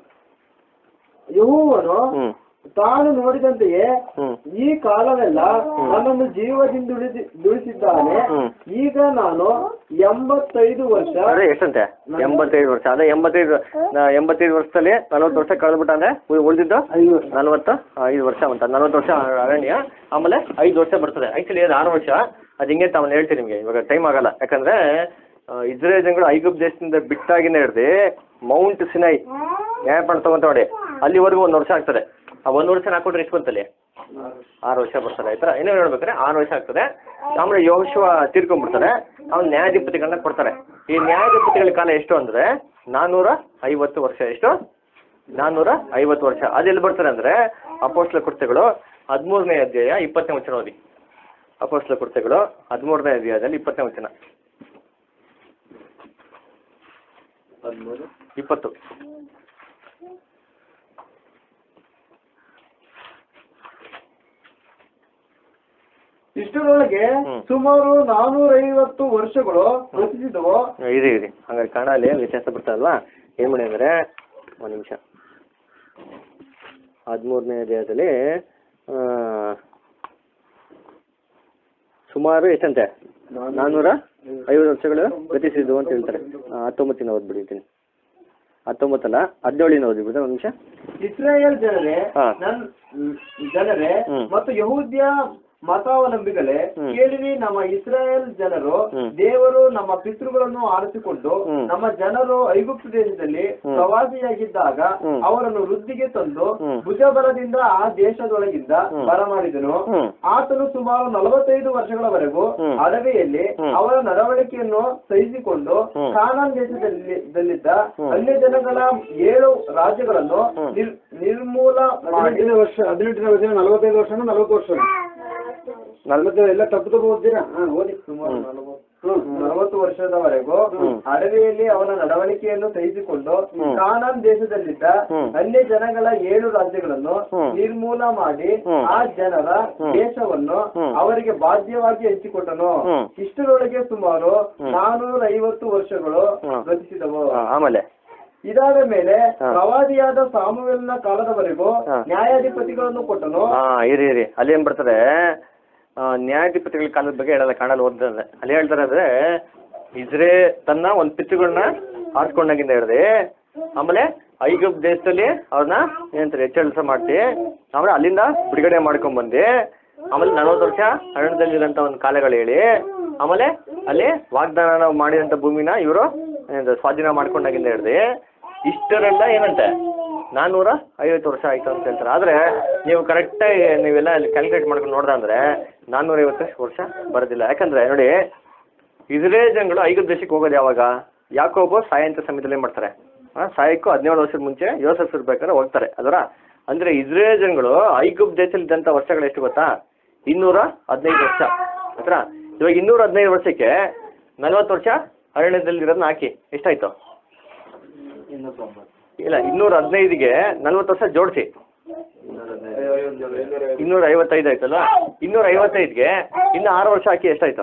ಯಹೋವನು ಹ್ಞೂ ತಾನು ನೋಡಿದಂತೆಯೇ ಹ್ಞೂ ಈ ಕಾಲವೆಲ್ಲ ನನ್ನನ್ನು ಜೀವದಿಂದ ಉಳಿಸಿ ದುಳಿಸಿದ್ದಾನೆ ಹ್ಮ್. ಈಗ ನಾನು ಎಂಬತ್ತೈದು ವರ್ಷ ಅದೇ ಎಷ್ಟಂತೆ ಎಂಬತ್ತೈದು ವರ್ಷ ಅದೇ ಎಂಬತ್ತೈದು ನಾ- ಎಂಬತ್ತೈದು ವರ್ಷದಲ್ಲಿ ನಲವತ್ತು ವರ್ಷ ಕಳೆದ್ಬಿಟ್ಟ ಅಂದ್ರೆ ಉಳ್- ಉಳ್ದಿದ್ದು ನಲವತ್ತು ಐದು ವರ್ಷ ಅಂತ ನಲವತ್ತು ವರ್ಷ ಅರಣ್ಯ ಆಮೇಲೆ ಐದು ವರ್ಷ ಬರ್ತದೆ ಆ್ಯಕ್ಚುಲಿ ಅದು ಆರು ವರ್ಷ ಅದು ಹಿಂಗೆ ತಾವು ಹೇಳ್ತೀನಿ ನಿಮಗೆ ಇವಾಗ ಟೈಮ್ ಆಗಲ್ಲ ಯಾಕಂದ್ರೆ ಇಸ್ರೇಲ್ ಜನಗಳು ಐಗುಪ್ ದೇಶದಿಂದ ಬಿಟ್ಟಾಗಿನೇ ಹಿಡ್ದು ಮೌಂಟ್ ಸಿನೈ ನ್ಯಾಯಪಾಣ ತಗೊಂತ ನೋಡಿ ಅಲ್ಲಿವರೆಗೂ ಒಂದು ವರ್ಷ ಆಗ್ತದೆ ಆ ಒಂದು ವರ್ಷ ಹಾಕೊಟ್ರೆ ಎಷ್ಟು ಬಂತಲ್ಲಿ ಆರು ವರ್ಷ ಬರ್ತಾರೆ ಆಯ್ತಾ ಇನ್ನೂ ಹೇಳ್ಬೇಕಾದ್ರೆ ಆರು ವರ್ಷ ಆಗ್ತದೆ ಆಮೇಲೆ ಯೋಶುವ ತೀರ್ಕೊಂಡ್ಬಿಡ್ತಾರೆ ಅವ್ನು ನ್ಯಾಯಾಧಿಪತಿಗಳನ್ನ ಕೊಡ್ತಾರೆ ಈ ನ್ಯಾಯಾಧಿಪತಿಗಳ ಕಾಲ ಎಷ್ಟು ಅಂದ್ರೆ ನಾನ್ನೂರ ಐವತ್ತು ವರ್ಷ ಎಷ್ಟು ನಾನ್ನೂರ ಐವತ್ತು ವರ್ಷ ಅದೆಲ್ಲಿ ಬರ್ತಾರೆ ಅಂದ್ರೆ ಅಪೋಸ್ಲ ಕೃತ್ಯಗಳು ಹದಿಮೂರನೇ ಅಧ್ಯಾಯ ಇಪ್ಪತ್ತನೇ ವಚನ ಓದಿ ಅಪೋಸ್ಲ ಕೃತ್ಯಗಳು ಹದಿಮೂರನೇ ಅಧ್ಯಾಯದಲ್ಲಿ ಇಪ್ಪತ್ತನೇ ವಚನ ಇಪ್ಪತ್ತು ಇಷ್ಟರೊಳಗೆ ಹ್ಮ್. ಸುಮಾರು ನಾನೂರೈವತ್ತು ವರ್ಷಗಳು ರಚಿಸಿದವು ಇರಿ ಇರಿ ಹಂಗಾರೆ ಕನ್ನಡಲ್ಲಿ ವ್ಯತ್ಯಾಸ ಬರ್ತದಲ್ವಾ ಏನು ಮಾಡಿ ಅಂದರೆ ಒಂದು ನಿಮಿಷ ಹದಿಮೂರನೇ ಅಧ್ಯಾಯದಲ್ಲಿ ಆ, ಸುಮಾರು ಎಷ್ಟಂತೆ ನಾನ್ನೂರ ಐವತ್ತು ವರ್ಷಗಳು ಗತಿಸಿದ್ವು ಅಂತ ಹೇಳ್ತಾರೆ ಆ, ಹತ್ತೊಂಬತ್ತಿನ ಓದ್ಬಿಡಿತೀನಿ ಹತ್ತೊಂಬತ್ತಲ್ಲ ಹದಿನೇಳಿನ ಓದಿಬಿಡ್ತಾರೆ ಒಂದು ನಿಮಿಷ ಇಸ್ರಾಯೇಲ್ ಜನರೇ ಹಾ. ನನ್ ಜನರೇ ಹ್ಮ್. ಮತ್ತು ಯಹೂದ್ಯ ಮತಾವಲಂಬಿಗಳೇ ಹ್ಮ್. ಕೇಳಿರಿ ನಮ್ಮ ಇಸ್ರಾಯೇಲ್ ಜನರು ಹ್ಮ್. ದೇವರು ನಮ್ಮ ಪಿತೃಗಳನ್ನು ಆರಿಸಿಕೊಂಡು ಹ್ಮ್. ನಮ್ಮ ಜನರು ಐಗುಪ್ತ ದೇಶದಲ್ಲಿ ಹ್ಮ್. ಪ್ರವಾಸಿಯಾಗಿದ್ದಾಗ ಹ್ಮ್. ಅವರನ್ನು ವೃದ್ಧಿಗೆ ತಂದು ಹ್ಮ್. ಭುಜಬಲದಿಂದ ಆ ದೇಶದೊಳಗಿಂದ ಹ್ಮ್. ಬರಮಾಡಿದನು ಹ್ಮ್. ಆತನು ಸುಮಾರು ನಲವತ್ತೈದು ವರ್ಷಗಳವರೆಗೂ ಹ್ಮ್. ಅಡವಿಯಲ್ಲಿ ಹ್ಮ್. ಅವರ ನಡವಳಿಕೆಯನ್ನು ಸಹಿಸಿಕೊಂಡು ಹ್ಮ್. ಕಾನಾನ್ ದೇಶದಲ್ಲಿ ದಲ್ಲಿದ್ದ ಹ್ಮ್. ಅನ್ಯ ಜನಗಳ ಏಳು ರಾಜ್ಯಗಳನ್ನು ಹ್ಮ್. ನಿರ್- ನಿರ್ಮೂಲ ಮಾಡಿ ಹದಿನೆಂಟನೇ ವರ್ಷ ಹದಿನೆಂಟನೇ ವರ್ಷ ನಲವತ್ತೈದು ವರ್ಷ ನಲವತ್ತು ವರ್ಷ ನಲವತ್ತು ಎಲ್ಲ ತಪ್ಪು ತಪ್ಪು ಓದ್ತೀರಾ ಹಾ ಓದಿ ಸುಮಾರು ಹ್ಮ್. ನಲವತ್ತು ನಲವತ್ತು ವರ್ಷದವರೆಗೂ ಹ್ಮ್. ಅಡವಿಯಲ್ಲಿ ಅವನ ನಡವಳಿಕೆಯನ್ನು ಸಹಿಸಿಕೊಂಡು ಹ್ಮ್. ಕಾನಾನ್ ದೇಶದಲ್ಲಿದ್ದ ಹ್ಮ್. ಅನ್ಯ ಜನಗಳ ಏಳು ರಾಜ್ಯಗಳನ್ನು ಹ್ಮ್. ನಿರ್ಮೂಲ ಮಾಡಿ ಹ್ಮ್. ಆ ಜನರ ಹ್ಮ್. ದೇಶವನ್ನು ಹ್ಮ್. ಅವರಿಗೆ ಬಾಧ್ಯವಾಗಿ ಹಂಚಿಕೊಟ್ಟನು ಹ್ಮ್. ಇಷ್ಟರೊಳಗೆ ಸುಮಾರು ಹ್ಮ್. ನಾನೂರ ಐವತ್ತು ವರ್ಷಗಳು ಹ್ಮ್. ಗತಿಸಿದವು ಆ, ಆಮೇಲೆ ಇದಾದ ಮೇಲೆ ಹಾ. ಪ್ರವಾದಿಯಾದ ಸಾಮುವೆಲ್ನ ಕಾಲದವರೆಗೂ ಹಾ. ನ್ಯಾಯಾಧಿಪತಿಗಳನ್ನು ಕೊಟ್ಟನು ಹಾಂ ಇರಿ ಇರಿ ಅಲ್ಲಿ ಏನು ಬರ್ತಾರೆ ಆ, ನ್ಯಾಯಾಧಿಪತಿಗಳ ಕಾಲದ ಬಗ್ಗೆ ಹೇಳಲ್ಲ ಕಾಣಲ್ಲ ಓದಿದ್ರೆ ಅಲ್ಲಿ ಹೇಳ್ತಾರೆ ಅಂದರೆ ಇಸ್ರೇ ತನ್ನ ಒಂದು ಪಿತೃಗಳನ್ನ ಆರಿಸ್ಕೊಂಡಾಗಿಂದ ಹಿಡ್ದು ಆಮೇಲೆ ಐಗುಪ್ ದೇಶದಲ್ಲಿ ಅವ್ರನ್ನ ಏನಂತಾರೆ ಹೆಚ್ಚಳಿಸ ಮಾಡ್ತಿ ಆಮೇಲೆ ಅಲ್ಲಿಂದ ಬಿಡುಗಡೆ ಮಾಡ್ಕೊಂಬಂದು ಆಮೇಲೆ ನಲವತ್ತು ವರ್ಷ ಅರಣ್ಯದಲ್ಲಿರೋಂಥ ಒಂದು ಕಾಲಗಳು ಹೇಳಿ ಆಮೇಲೆ ಅಲ್ಲಿ ವಾಗ್ದಾನ ಮಾಡಿದಂಥ ಭೂಮಿನ ಇವರು ಏನಂತ ಸ್ವಾಧೀನ ಮಾಡ್ಕೊಂಡಾಗಿಂದ ಹಿಡ್ದು ಇಷ್ಟರೆಲ್ಲ ಏನಂತೆ ನಾನ್ನೂರ ಐವತ್ತು ವರ್ಷ ಆಯಿತು ಅಂತ ಹೇಳ್ತಾರೆ ಆದರೆ ನೀವು ಕರೆಕ್ಟಾಗಿ ನೀವೆಲ್ಲ ಅಲ್ಲಿ ಕ್ಯಾಲ್ಕುಲೇಟ್ ಮಾಡ್ಕೊಂಡು ನೋಡ್ದೆ ಅಂದರೆ ನಾನ್ನೂರೈವತ್ತು ವರ್ಷ ಬರೋದಿಲ್ಲ ಯಾಕಂದರೆ ನೋಡಿ ಇಸ್ರೇಲ್ ಜನಗಳು ಐಗುಪ್ತ ದೇಶಕ್ಕೆ ಹೋಗೋದು ಯಾವಾಗ ಯಾಕೋಬು ಸಾಯಂತ ಸಮಯದಲ್ಲಿ ಮಾಡ್ತಾರೆ ಹಾಂ ಸಾಯಕ್ಕೂ ಹದಿನೇಳು ವರ್ಷದ ಮುಂಚೆ ಯೋಸಫ್ ಇರ್ಬೇಕಾದ್ರೆ ಹೋಗ್ತಾರೆ ಅದರ ಅಂದರೆ ಇಸ್ರೇಲ್ ಜನಗಳು ಐಗುಪ್ತ ದೇಶದಲ್ಲಿದ್ದಂಥ ವರ್ಷಗಳು ಎಷ್ಟು ಗೊತ್ತಾ ಇನ್ನೂರ ಹದಿನೈದು ವರ್ಷ ಹತ್ರ ಇವಾಗ ಇನ್ನೂರ ಹದಿನೈದು ವರ್ಷಕ್ಕೆ ನಲ್ವತ್ತು ವರ್ಷ ಅರಣ್ಯದಲ್ಲಿರೋದನ್ನ ಹಾಕಿ ಎಷ್ಟಾಯಿತು ಇಲ್ಲ ಇನ್ನೂರ ಹದಿನೈದಿಗೆ ನಲ್ವತ್ತು ವರ್ಷ ಜೋಡಿಸಿ ಇನ್ನೂರ ಐವತ್ತೈದು ಆಯ್ತಲ್ಲ ಇನ್ನೂರ ಐವತ್ತೈದ್ಗೆ ಇನ್ನು ಆರು ವರ್ಷ ಹಾಕಿ ಎಷ್ಟಾಯ್ತು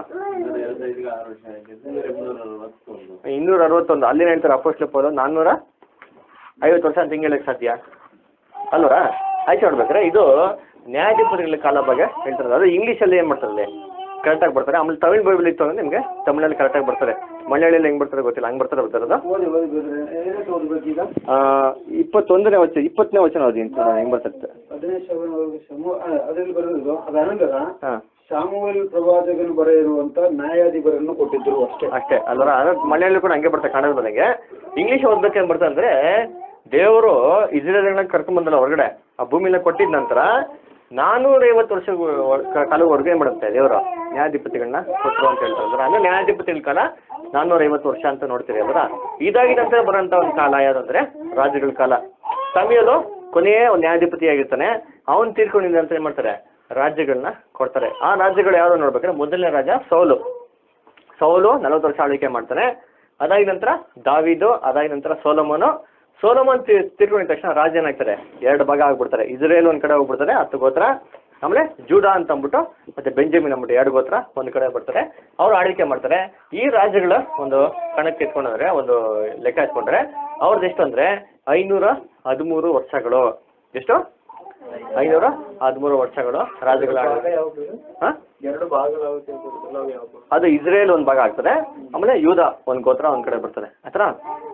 ಇನ್ನೂರ ಅರವತ್ತೊಂದು ಅಲ್ಲಿನ ಹೇಳ್ತಾರೆ ಅಪೋಸ್ಟ್ಲ ಪೌಲು ನಾನ್ನೂರ ಐವತ್ತು ವರ್ಷ ಅಂತ ಹಿಂಗೆ ಹೇಳಕ್ಕೆ ಸಾಧ್ಯ ಅಲ್ವರಾ ಆಯ್ತು ನೋಡ್ಬೇಕಾರೆ ಇದು ನ್ಯಾಯಾಧಿಪತಿಗಳ ಕಾಲ ಬಗ್ಗೆ ಹೇಳ್ತಾರೆ ಅದು ಇಂಗ್ಲೀಷಲ್ಲಿ ಏನು ಮಾಡ್ತಾರೆ ಅಲ್ಲಿ ಕರೆಕ್ಟಾಗಿ ಬರ್ತಾರೆ ಆಮೇಲೆ ತಮಿಳ್ ಬೈಬಲ್ ಇತ್ತು ಅಂದ್ರೆ ನಿಮಗೆ ತಮಿಳಲ್ಲಿ ಕರೆಕ್ಟಾಗಿ ಬರ್ತಾರೆ ಮಲಯಾಳಿಯಲ್ಲಿ ಹೆಂಗೆ ಬರ್ತಾರೆ ಗೊತ್ತಿಲ್ಲ ಹಂಗೆ ಬರ್ತಾರೆ ಬರ್ತಾರದು ಓದಿ ಓದಿ ಬಿಡ್ರಿ ಏನಕ್ಕೆ ಓದ್ಬೇಕು ಈಗ ಇಪ್ಪತ್ತೊಂದನೇ ವಚನ ಇಪ್ಪತ್ತನೇ ವಚನ ಓದಿ ಅಂತ ಹೆಂಗೆ ಬರ್ತಾರೆ ಹದಿನೈದು ಸಾವಿರ ಸಮೂ ಅದರಲ್ಲಿ ಬರೆದಿದ್ದು ಅದಾನಂತರ ಹಾಂ ಸಾಮುವೇಲ್ ಪ್ರವಾಚಕನು ಬರೆಯಿರುವಂತ ನ್ಯಾಯಾಧಿಪರನ್ನು ಕೊಟ್ಟಿದ್ರು ಅಷ್ಟೇ ಅಷ್ಟೇ ಅಲ್ವರ ಅಂದ್ರೆ ಮಲಯಾಳಿ ಕೂಡ ಹಂಗೆ ಬರ್ತಾರೆ ಕನ್ನಡ ಬಂದಂಗೆ ಇಂಗ್ಲೀಷ್ ಓದ್ಬೇಕು ಏನ್ ಬರ್ತಾರೆ ಅಂದ್ರೆ ದೇವರು ಇಸ್ರೇಲ್ಗಳನ್ನ ಕರ್ಕೊಂಡ್ ಹೊರಗಡೆ ಆ ಭೂಮಿನ ಕೊಟ್ಟಿದ ನಂತರ ನಾನೂರೈವತ್ತು ವರ್ಷ ಕಾಲವರೆಗೂ ಏನ್ ಮಾಡುತ್ತೆ ದೇವರು ನ್ಯಾಯಾಧಿಪತಿಗಳನ್ನ ಕೊಟ್ಟರು ಅಂತ ಹೇಳ್ತಾರೆ ಅಂದ್ರೆ ಅಂದ್ರೆ ನ್ಯಾಯಾಧಿಪತಿಗಳ ಕಾಲ ನಾನ್ನೂರೈವತ್ತು ವರ್ಷ ಅಂತ ನೋಡ್ತೀರಿ ಅವರ ಇದಾಗಿ ನಂತರ ಬರೋಂಥ ಒಂದು ಕಾಲ ಯಾವುದಂದ್ರೆ ರಾಜಗಳ ಕಾಲ ಸಮಯಲು ಕೊನೆಯೇ ಒಂದು ನ್ಯಾಯಾಧಿಪತಿ ಆಗಿರ್ತಾನೆ ಅವನ್ ತೀರ್ಕೊಂಡಿದ್ದ ಅಂತ ಏನ್ ಮಾಡ್ತಾರೆ ರಾಜ್ಯಗಳನ್ನ ಕೊಡ್ತಾರೆ ಆ ರಾಜ್ಯಗಳು ಯಾವ್ದು ನೋಡ್ಬೇಕಾದ್ರೆ ಮೊದಲನೇ ರಾಜ ಸೌಲು ಸೌಲು ನಲವತ್ತು ವರ್ಷ ಆಳ್ವಿಕೆ ಮಾಡ್ತಾನೆ ಅದಾದ ನಂತರ ದಾವಿದು ಅದಾದ ನಂತರ ಸೋಲಮೋನು ಸೋಲಮೋನ್ ತಿ- ತೀರ್ಕೊಂಡಿದ ತಕ್ಷಣ ರಾಜ್ಯ ಏನಾಗ್ತಾರೆ ಎರಡು ಭಾಗ ಆಗ್ಬಿಡ್ತಾರೆ ಇಸ್ರೇಲ್ ಒಂದ್ ಕಡೆ ಹೋಗ್ಬಿಡ್ತಾರೆ ಹತ್ತು ಗೋತ್ರ ಆಮೇಲೆ ಜೂಡಾ ಅಂತ ಅಂದ್ಬಿಟ್ಟು ಮತ್ತೆ ಬೆಂಜಮಿನ್ ಅಂದ್ಬಿಟ್ಟು ಎರಡು ಗೋತ್ರ ಒಂದ್ ಕಡೆ ಬರ್ತಾರೆ ಅವ್ರು ಆಳ್ವಿಕೆ ಮಾಡ್ತಾರೆ ಈ ರಾಜ್ಯಗಳ ಒಂದು ಕಣಕ್ಕೆ ಎತ್ಕೊಂಡ್ರೆ ಒಂದು ಲೆಕ್ಕ ಎತ್ಕೊಂಡ್ರೆ ಅವ್ರದ್ದು ಎಷ್ಟು ಅಂದ್ರೆ ಐನೂರ ಹದಿಮೂರು ವರ್ಷಗಳು ಎಷ್ಟು ಐನೂರ ಹದಿಮೂರು ವರ್ಷಗಳು ರಾಜ್ಯಗಳ ಆಳ್ವಿಕೆ. ಹಾ ಎರಡು ಭಾಗಗಳಾಗುತ್ತೆ ಅಂತ ಗೊತ್ತಲ್ಲ, ಅವು ಯಾವ ಭಾಗ? ಅದು ಇಸ್ರೇಲ್ ಒಂದು ಭಾಗ ಆಗ್ತದೆ ಆಮೇಲೆ ಯೂದ ಒಂದು ಗೋತ್ರ ಒಂದು ಕಡೆ ಬರ್ತದೆ ಆಯ್ತಾ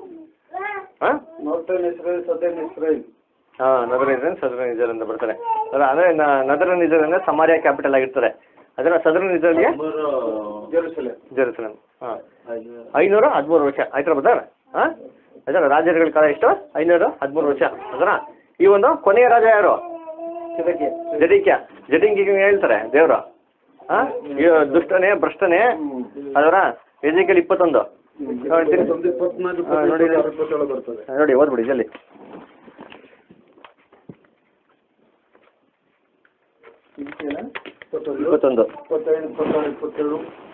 ಹಾಂ ನಾರ್ಟನ್ ಇಸ್ರೇಲ್ ಸದರ್ನ್ ಇಸ್ರೇಲ್ ಹಾಂ ನದರನ್ ಇಸ್ರೇಲ್ ಸದರನ್ ಇಸ್ರೇಲ್ ಅಂತ ಬರ್ತಾರೆ ಅಲ್ಲ ಅಂದರೆ ನದರನ್ ಇಸ್ರೇಲ್ ಅಂದರೆ ಸಮಾರಿಯಾ ಕ್ಯಾಪಿಟಲ್ ಆಗಿರ್ತಾರೆ ಅದರ ಸದರನ್ ಇಸ್ರೇಲ್ಗೆ ಜೆರುಸಲೇಮ್ ಜೆರುಸಲಂ ಹಾಂ ಐನೂರ ಹದಿಮೂರು ವರ್ಷ ಆಯ್ತಾ ಬರ್ತಾರೆ ಹಾಂ ಅದರ ರಾಜರುಗಳ ಕಾಲ ಎಷ್ಟು ಐನೂರ ಹದಿಮೂರು ವರ್ಷ ಅದರ ಈ ಒಂದು ಕೊನೆಯ ರಾಜ ಯಾರು ಇದಕ್ಕೆ ಜಡಿಕ್ಯ ಜಡಿಂಗಿಗೆ ಹೇಳ್ತಾರೆ ದೇವರು ಹಾಂ ದುಷ್ಟನೇ ಭ್ರಷ್ಟನೇ ಅದರ ಎಜಿಕಲ್ ಇಪ್ಪತ್ತೊಂದು ಹೇಳ್ತೀನಿ. ಒಂದು ಇಪ್ಪತ್ನಾಲ್ಕು ಹಾ, ನೋಡಿ ಇಲ್ಲಿ. ಇಪ್ಪತ್ತೇಳು ಬರ್ತದೆ ನೋಡಿ ಓದ್ಬಿಡಿ ಜಲ್ದಿ ಇದಕ್ಕೆಲ್ಲ ಇಪ್ಪತ್ತೊಂದು ಇಪ್ಪತ್ತೊಂದು ಇಪ್ಪತ್ತೈದು ಇಪ್ಪತ್ತಾರು ಇಪ್ಪತ್ತೇಳು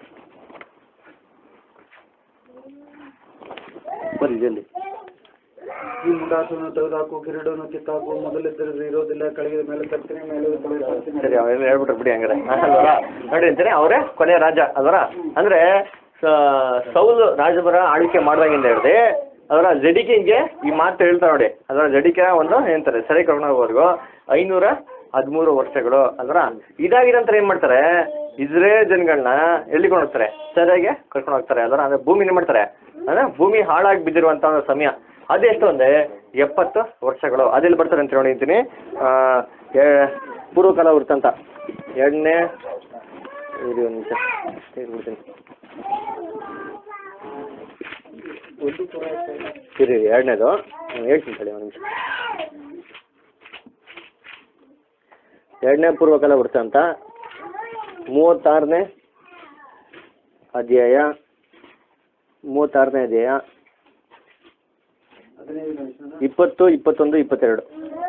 ಬರೀ ಜಲ್ದಿ ಈ ಮುಂಡಾಸವನ್ನು ತೆಗೆದುಹಾಕು ಕಿರೀಟವನ್ನು ಕಿತ್ತಾಕು ಮೊದಲಿದ್ದರೆ ಇರೋದಿಲ್ಲ ಕೆಳಗೆ ಮೇಲೆ ತರ್ತೀನಿ ಮೇಲೆ ಕೆಳಗೆ ತರ್ತೀನಿ ಸರಿ ಅವೆಲ್ಲ ಹೇಳ್ಬಿಟ್ರು ಬಿಡಿ ಹಂಗಾರೆ ಅಲ್ವರ ನೋಡಿ ಅಂತಾನೆ ಅವರೇ ಕೊನೆಯ ರಾಜ ಅಲ್ವರ ಅಂದ್ರೆ ಸ- ಸೌಲ್ ರಾಜಭರ ಆಳ್ವಿಕೆ ಮಾಡ್ದಾಗಿಂದ ಹಿಡ್ದು ಅದರ ಜಡಿಕೆಗೆ ಈ ಮಾತು ಹೇಳ್ತಾರೆ ನೋಡಿ ಅದರ ಜಡಿಕೆ ಒಂದು ಏನಂತಾರೆ ಸರಿ ಕರ್ಕೊಂಡು ಹೋಗೋವರೆಗೂ ಐನೂರ ಹದಿಮೂರು ವರ್ಷಗಳು ಅಲ್ವರ ಇದಾಗಿದ ನಂತರ ಏನ್ ಮಾಡ್ತಾರೆ ಇಸ್ರೇಲ್ ಜನಗಳನ್ನ ಎಲ್ಲಿಕೊಂಡು ಹೋಗ್ತಾರೆ ಸರಿಯಾಗಿ ಕರ್ಕೊಂಡು ಹೋಗ್ತಾರೆ ಅದರ ಅಂದ್ರೆ ಭೂಮಿನ ಮಾಡ್ತಾರೆ ಅಂದ್ರೆ ಭೂಮಿ ಹಾಳಾಗಿ ಬಿದ್ದಿರುವಂತ ಒಂದು ಸಮಯ ಅದೆಷ್ಟು ಅಂದ್ರೆ ಎಪ್ಪತ್ತು ವರ್ಷಗಳು ಅದೆಲ್ಲಿ ಬರ್ತಾರೆ ಅಂತ ನೋಡಿ ಅಂತೀನಿ ಆ, ಎ- ಪೂರ್ವಕಾಲ ವೃತ್ತಾಂತ ಎರಡನೇ ಇರಿ ಒಂದು ನಿಮಿಷ ತೆಗೆದ್ಬಿಡ್ತೀನಿ ಇರಿ ಇರಿ, ಎರಡನೇದು ಹ್ಮ್, ಹೇಳ್ತೀನಿ ತಡಿ ಒಂದು ನಿಮಿಷ ಎರಡನೇ ಪೂರ್ವಕಾಲ ವೃತ್ತಾಂತ ಮೂವತ್ತಾರನೇ ಅಧ್ಯಾಯ ಮೂವತ್ತಾರನೇ ಅಧ್ಯಾಯ ಹದಿನೈದು ನಿಮಿಷ ಇಪ್ಪತ್ತು ಇಪ್ಪತ್ತೊಂದು ಇಪ್ಪತ್ತೆರಡು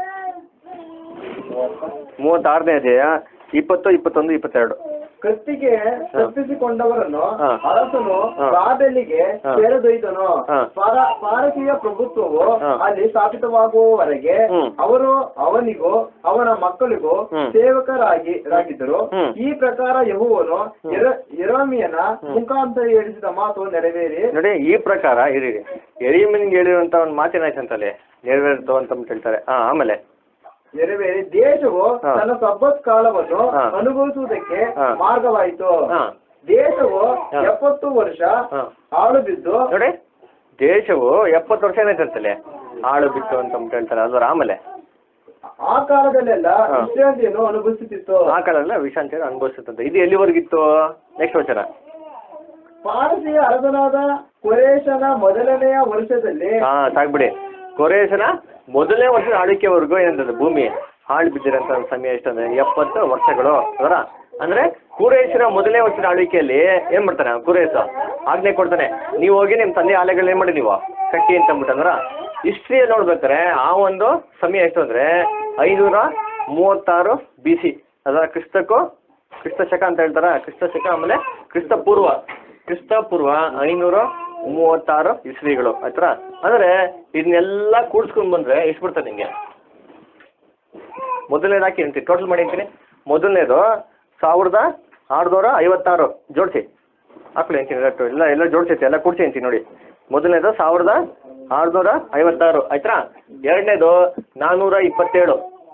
ಮೂವತ್ತಾರನೇ ಅಧ್ಯಾಯ ಇಪ್ಪತ್ತು ಇಪ್ಪತ್ತೊಂದು ಇಪ್ಪತ್ತೆರಡು ಕತ್ತಿಗೆ ತಪ್ಪಿಸಿಕೊಂಡವರನ್ನು ಹಾ. ಅರಸನು ಹಾ. ಬಾಬೆಲಿಗೆ ಹಾ. ಸೇರದೊಯ್ದನು ಹಾ. ಪಾರ- ಪಾರಸೀಯ ಪ್ರಭುತ್ವವು ಹಾ. ಅಲ್ಲಿ ಸ್ಥಾಪಿತವಾಗುವವರೆಗೆ ಹ್ಮ್. ಅವರು ಅವನಿಗೂ ಅವನ ಮಕ್ಕಳಿಗೂ ಹ್ಮ್. ಸೇವಕರಾಗಿ ರಾಗಿದ್ದರು ಹ್ಮ್. ಈ ಪ್ರಕಾರ ಯೆಹೋವನು ಎರ- ಯೆರೆಮೀಯನ ಮುಖಾಂತರ ಹೇಳಿಸಿದ ಮಾತು ನೆರವೇರಿ ನೋಡಿ ಈ ಪ್ರಕಾರ ಇರಿ ಎರಿಮನಿಗೆ ಹೇಳಿರುವಂತ ಒಂದು ಮಾತೇನಾಯ್ತಂತಲ್ಲಿ ನೆರವೇರಿತು ಅಂತ ಹೇಳ್ತಾರೆ ಹಾ ಆಮೇಲೆ ನೆರವೇರಿ ದೇಶವು ಹಾ. ತನ್ನ ಸಬ್ಬತ್ ಕಾಲವನ್ನು ಹಾ. ಅನುಭವಿಸುವುದಕ್ಕೆ ಹಾ. ಮಾರ್ಗವಾಯಿತು ಹಾ. ದೇಶವು ಹಾ. ಎಪ್ಪತ್ತು ವರ್ಷ ಹಾ. ಆಳು ಬಿದ್ದು ನೋಡಿ ದೇಶವು ಎಪ್ಪತ್ತು ವರ್ಷ ಏನಾಯ್ತಂತಲ್ಲಿ ಆಳು ಬಿತ್ತು ಅಂತ ಅಂದ್ಬಿಟ್ಟು ಹೇಳ್ತಾರೆ ಅಲ್ವರ ಆಮೇಲೆ ಆ ಕಾಲದಲ್ಲೆಲ್ಲ ಹಾ. ವಿಶ್ರಾಂತಿಯನ್ನು ಅನುಭವಿಸುತ್ತಿತ್ತು ಆ ಕಾಲದಲ್ಲಿ ವಿಷಾಂತಿ ಅನುಭವಿಸುತ್ತಂತೆ ಇದು ಎಲ್ಲಿವರೆಗಿತ್ತು ನೆಕ್ಸ್ಟ್ ವಚನ ಪಾರಸಿಯ ಅರಸನಾದ ಕೊರೇಶನ ಮೊದಲನೆಯ ವರ್ಷದಲ್ಲಿ ಹಾ ಸಾಕ್ಬಿಡಿ ಕೊರೇಶನ ಮೊದಲನೇ ವರ್ಷದ ಆಳ್ವಿಕೆವರೆಗೂ ಏನಂತಂದ್ರೆ ಭೂಮಿ ಹಾಳು ಬಿದ್ದಿರೋಂಥ ಸಮಯ ಎಷ್ಟಂದ್ರೆ ಎಪ್ಪತ್ತು ವರ್ಷಗಳು ಅದರ ಅಂದ್ರೆ ಕುರೇಶನ ಮೊದಲನೇ ವರ್ಷದ ಆಳ್ವಿಕೆಯಲ್ಲಿ ಏನ್ ಮಾಡ್ತಾನೆ ಕುರೇಶ ಆಜ್ಞೆ ಕೊಡ್ತಾನೆ ನೀವು ಹೋಗಿ ನಿಮ್ಮ ತಂದೆ ಆಲೆಗಳನ್ನ ಏನ್ ಮಾಡಿ ನೀವು ಕಟ್ಟಿ ಅಂತ ಅಂದ್ಬಿಟ್ಟು ಅಂದ್ರ ಹಿಸ್ಟ್ರಿಯಲ್ಲಿ ನೋಡ್ಬೇಕಾರೆ ಆ ಒಂದು ಸಮಯ ಎಷ್ಟು ಅಂದ್ರೆ ಐನೂರ ಮೂವತ್ತಾರು ಬಿ ಸಿ ಅದರ ಕ್ರಿಸ್ತಕ್ಕೂ ಕ್ರಿಸ್ತ ಶಕ ಅಂತ ಹೇಳ್ತಾರ ಕ್ರಿಸ್ತ ಶಕ ಆಮೇಲೆ ಕ್ರಿಸ್ತ ಪೂರ್ವ ಕ್ರಿಸ್ತ ಪೂರ್ವ ಐನೂರ ಮೂವತ್ತಾರು ಇಸ್ವಿಗಳು ಆಯ್ತಾ ಅಂದ್ರೆ ಇದನ್ನೆಲ್ಲ ಕೂಡ್ಸ್ಕೊಂಡ್ ಬಂದ್ರೆ ಎಷ್ಟು ಬರ್ತದೆ ನಿಂಗೆ ಮೊದಲನೇದು ಹಾಕಿ ಅಂತೀನಿ ಟೋಟಲ್ ಮಾಡಿ ಅಂತೀನಿ ಮೊದಲನೇದು ಸಾವಿರದ ಆರುನೂರ ಐವತ್ತಾರು ಜೋಡಿಸಿ ಹಾಕ್ಲಿ ಅಂತೀನಿ ಎಲ್ಲ ಎಲ್ಲ ಎಲ್ಲ ಜೋಡಿಸೈತೆ ಎಲ್ಲ ಕೂಡಿಸಿ ಅಂತೀನಿ ನೋಡಿ ಮೊದಲನೇದು ಸಾವಿರದ ಆರುನೂರ ಐವತ್ತಾರು ಆಯ್ತಾ ಎರಡನೇದು ನಾನ್ನೂರ ಇಪ್ಪತ್ತೇಳು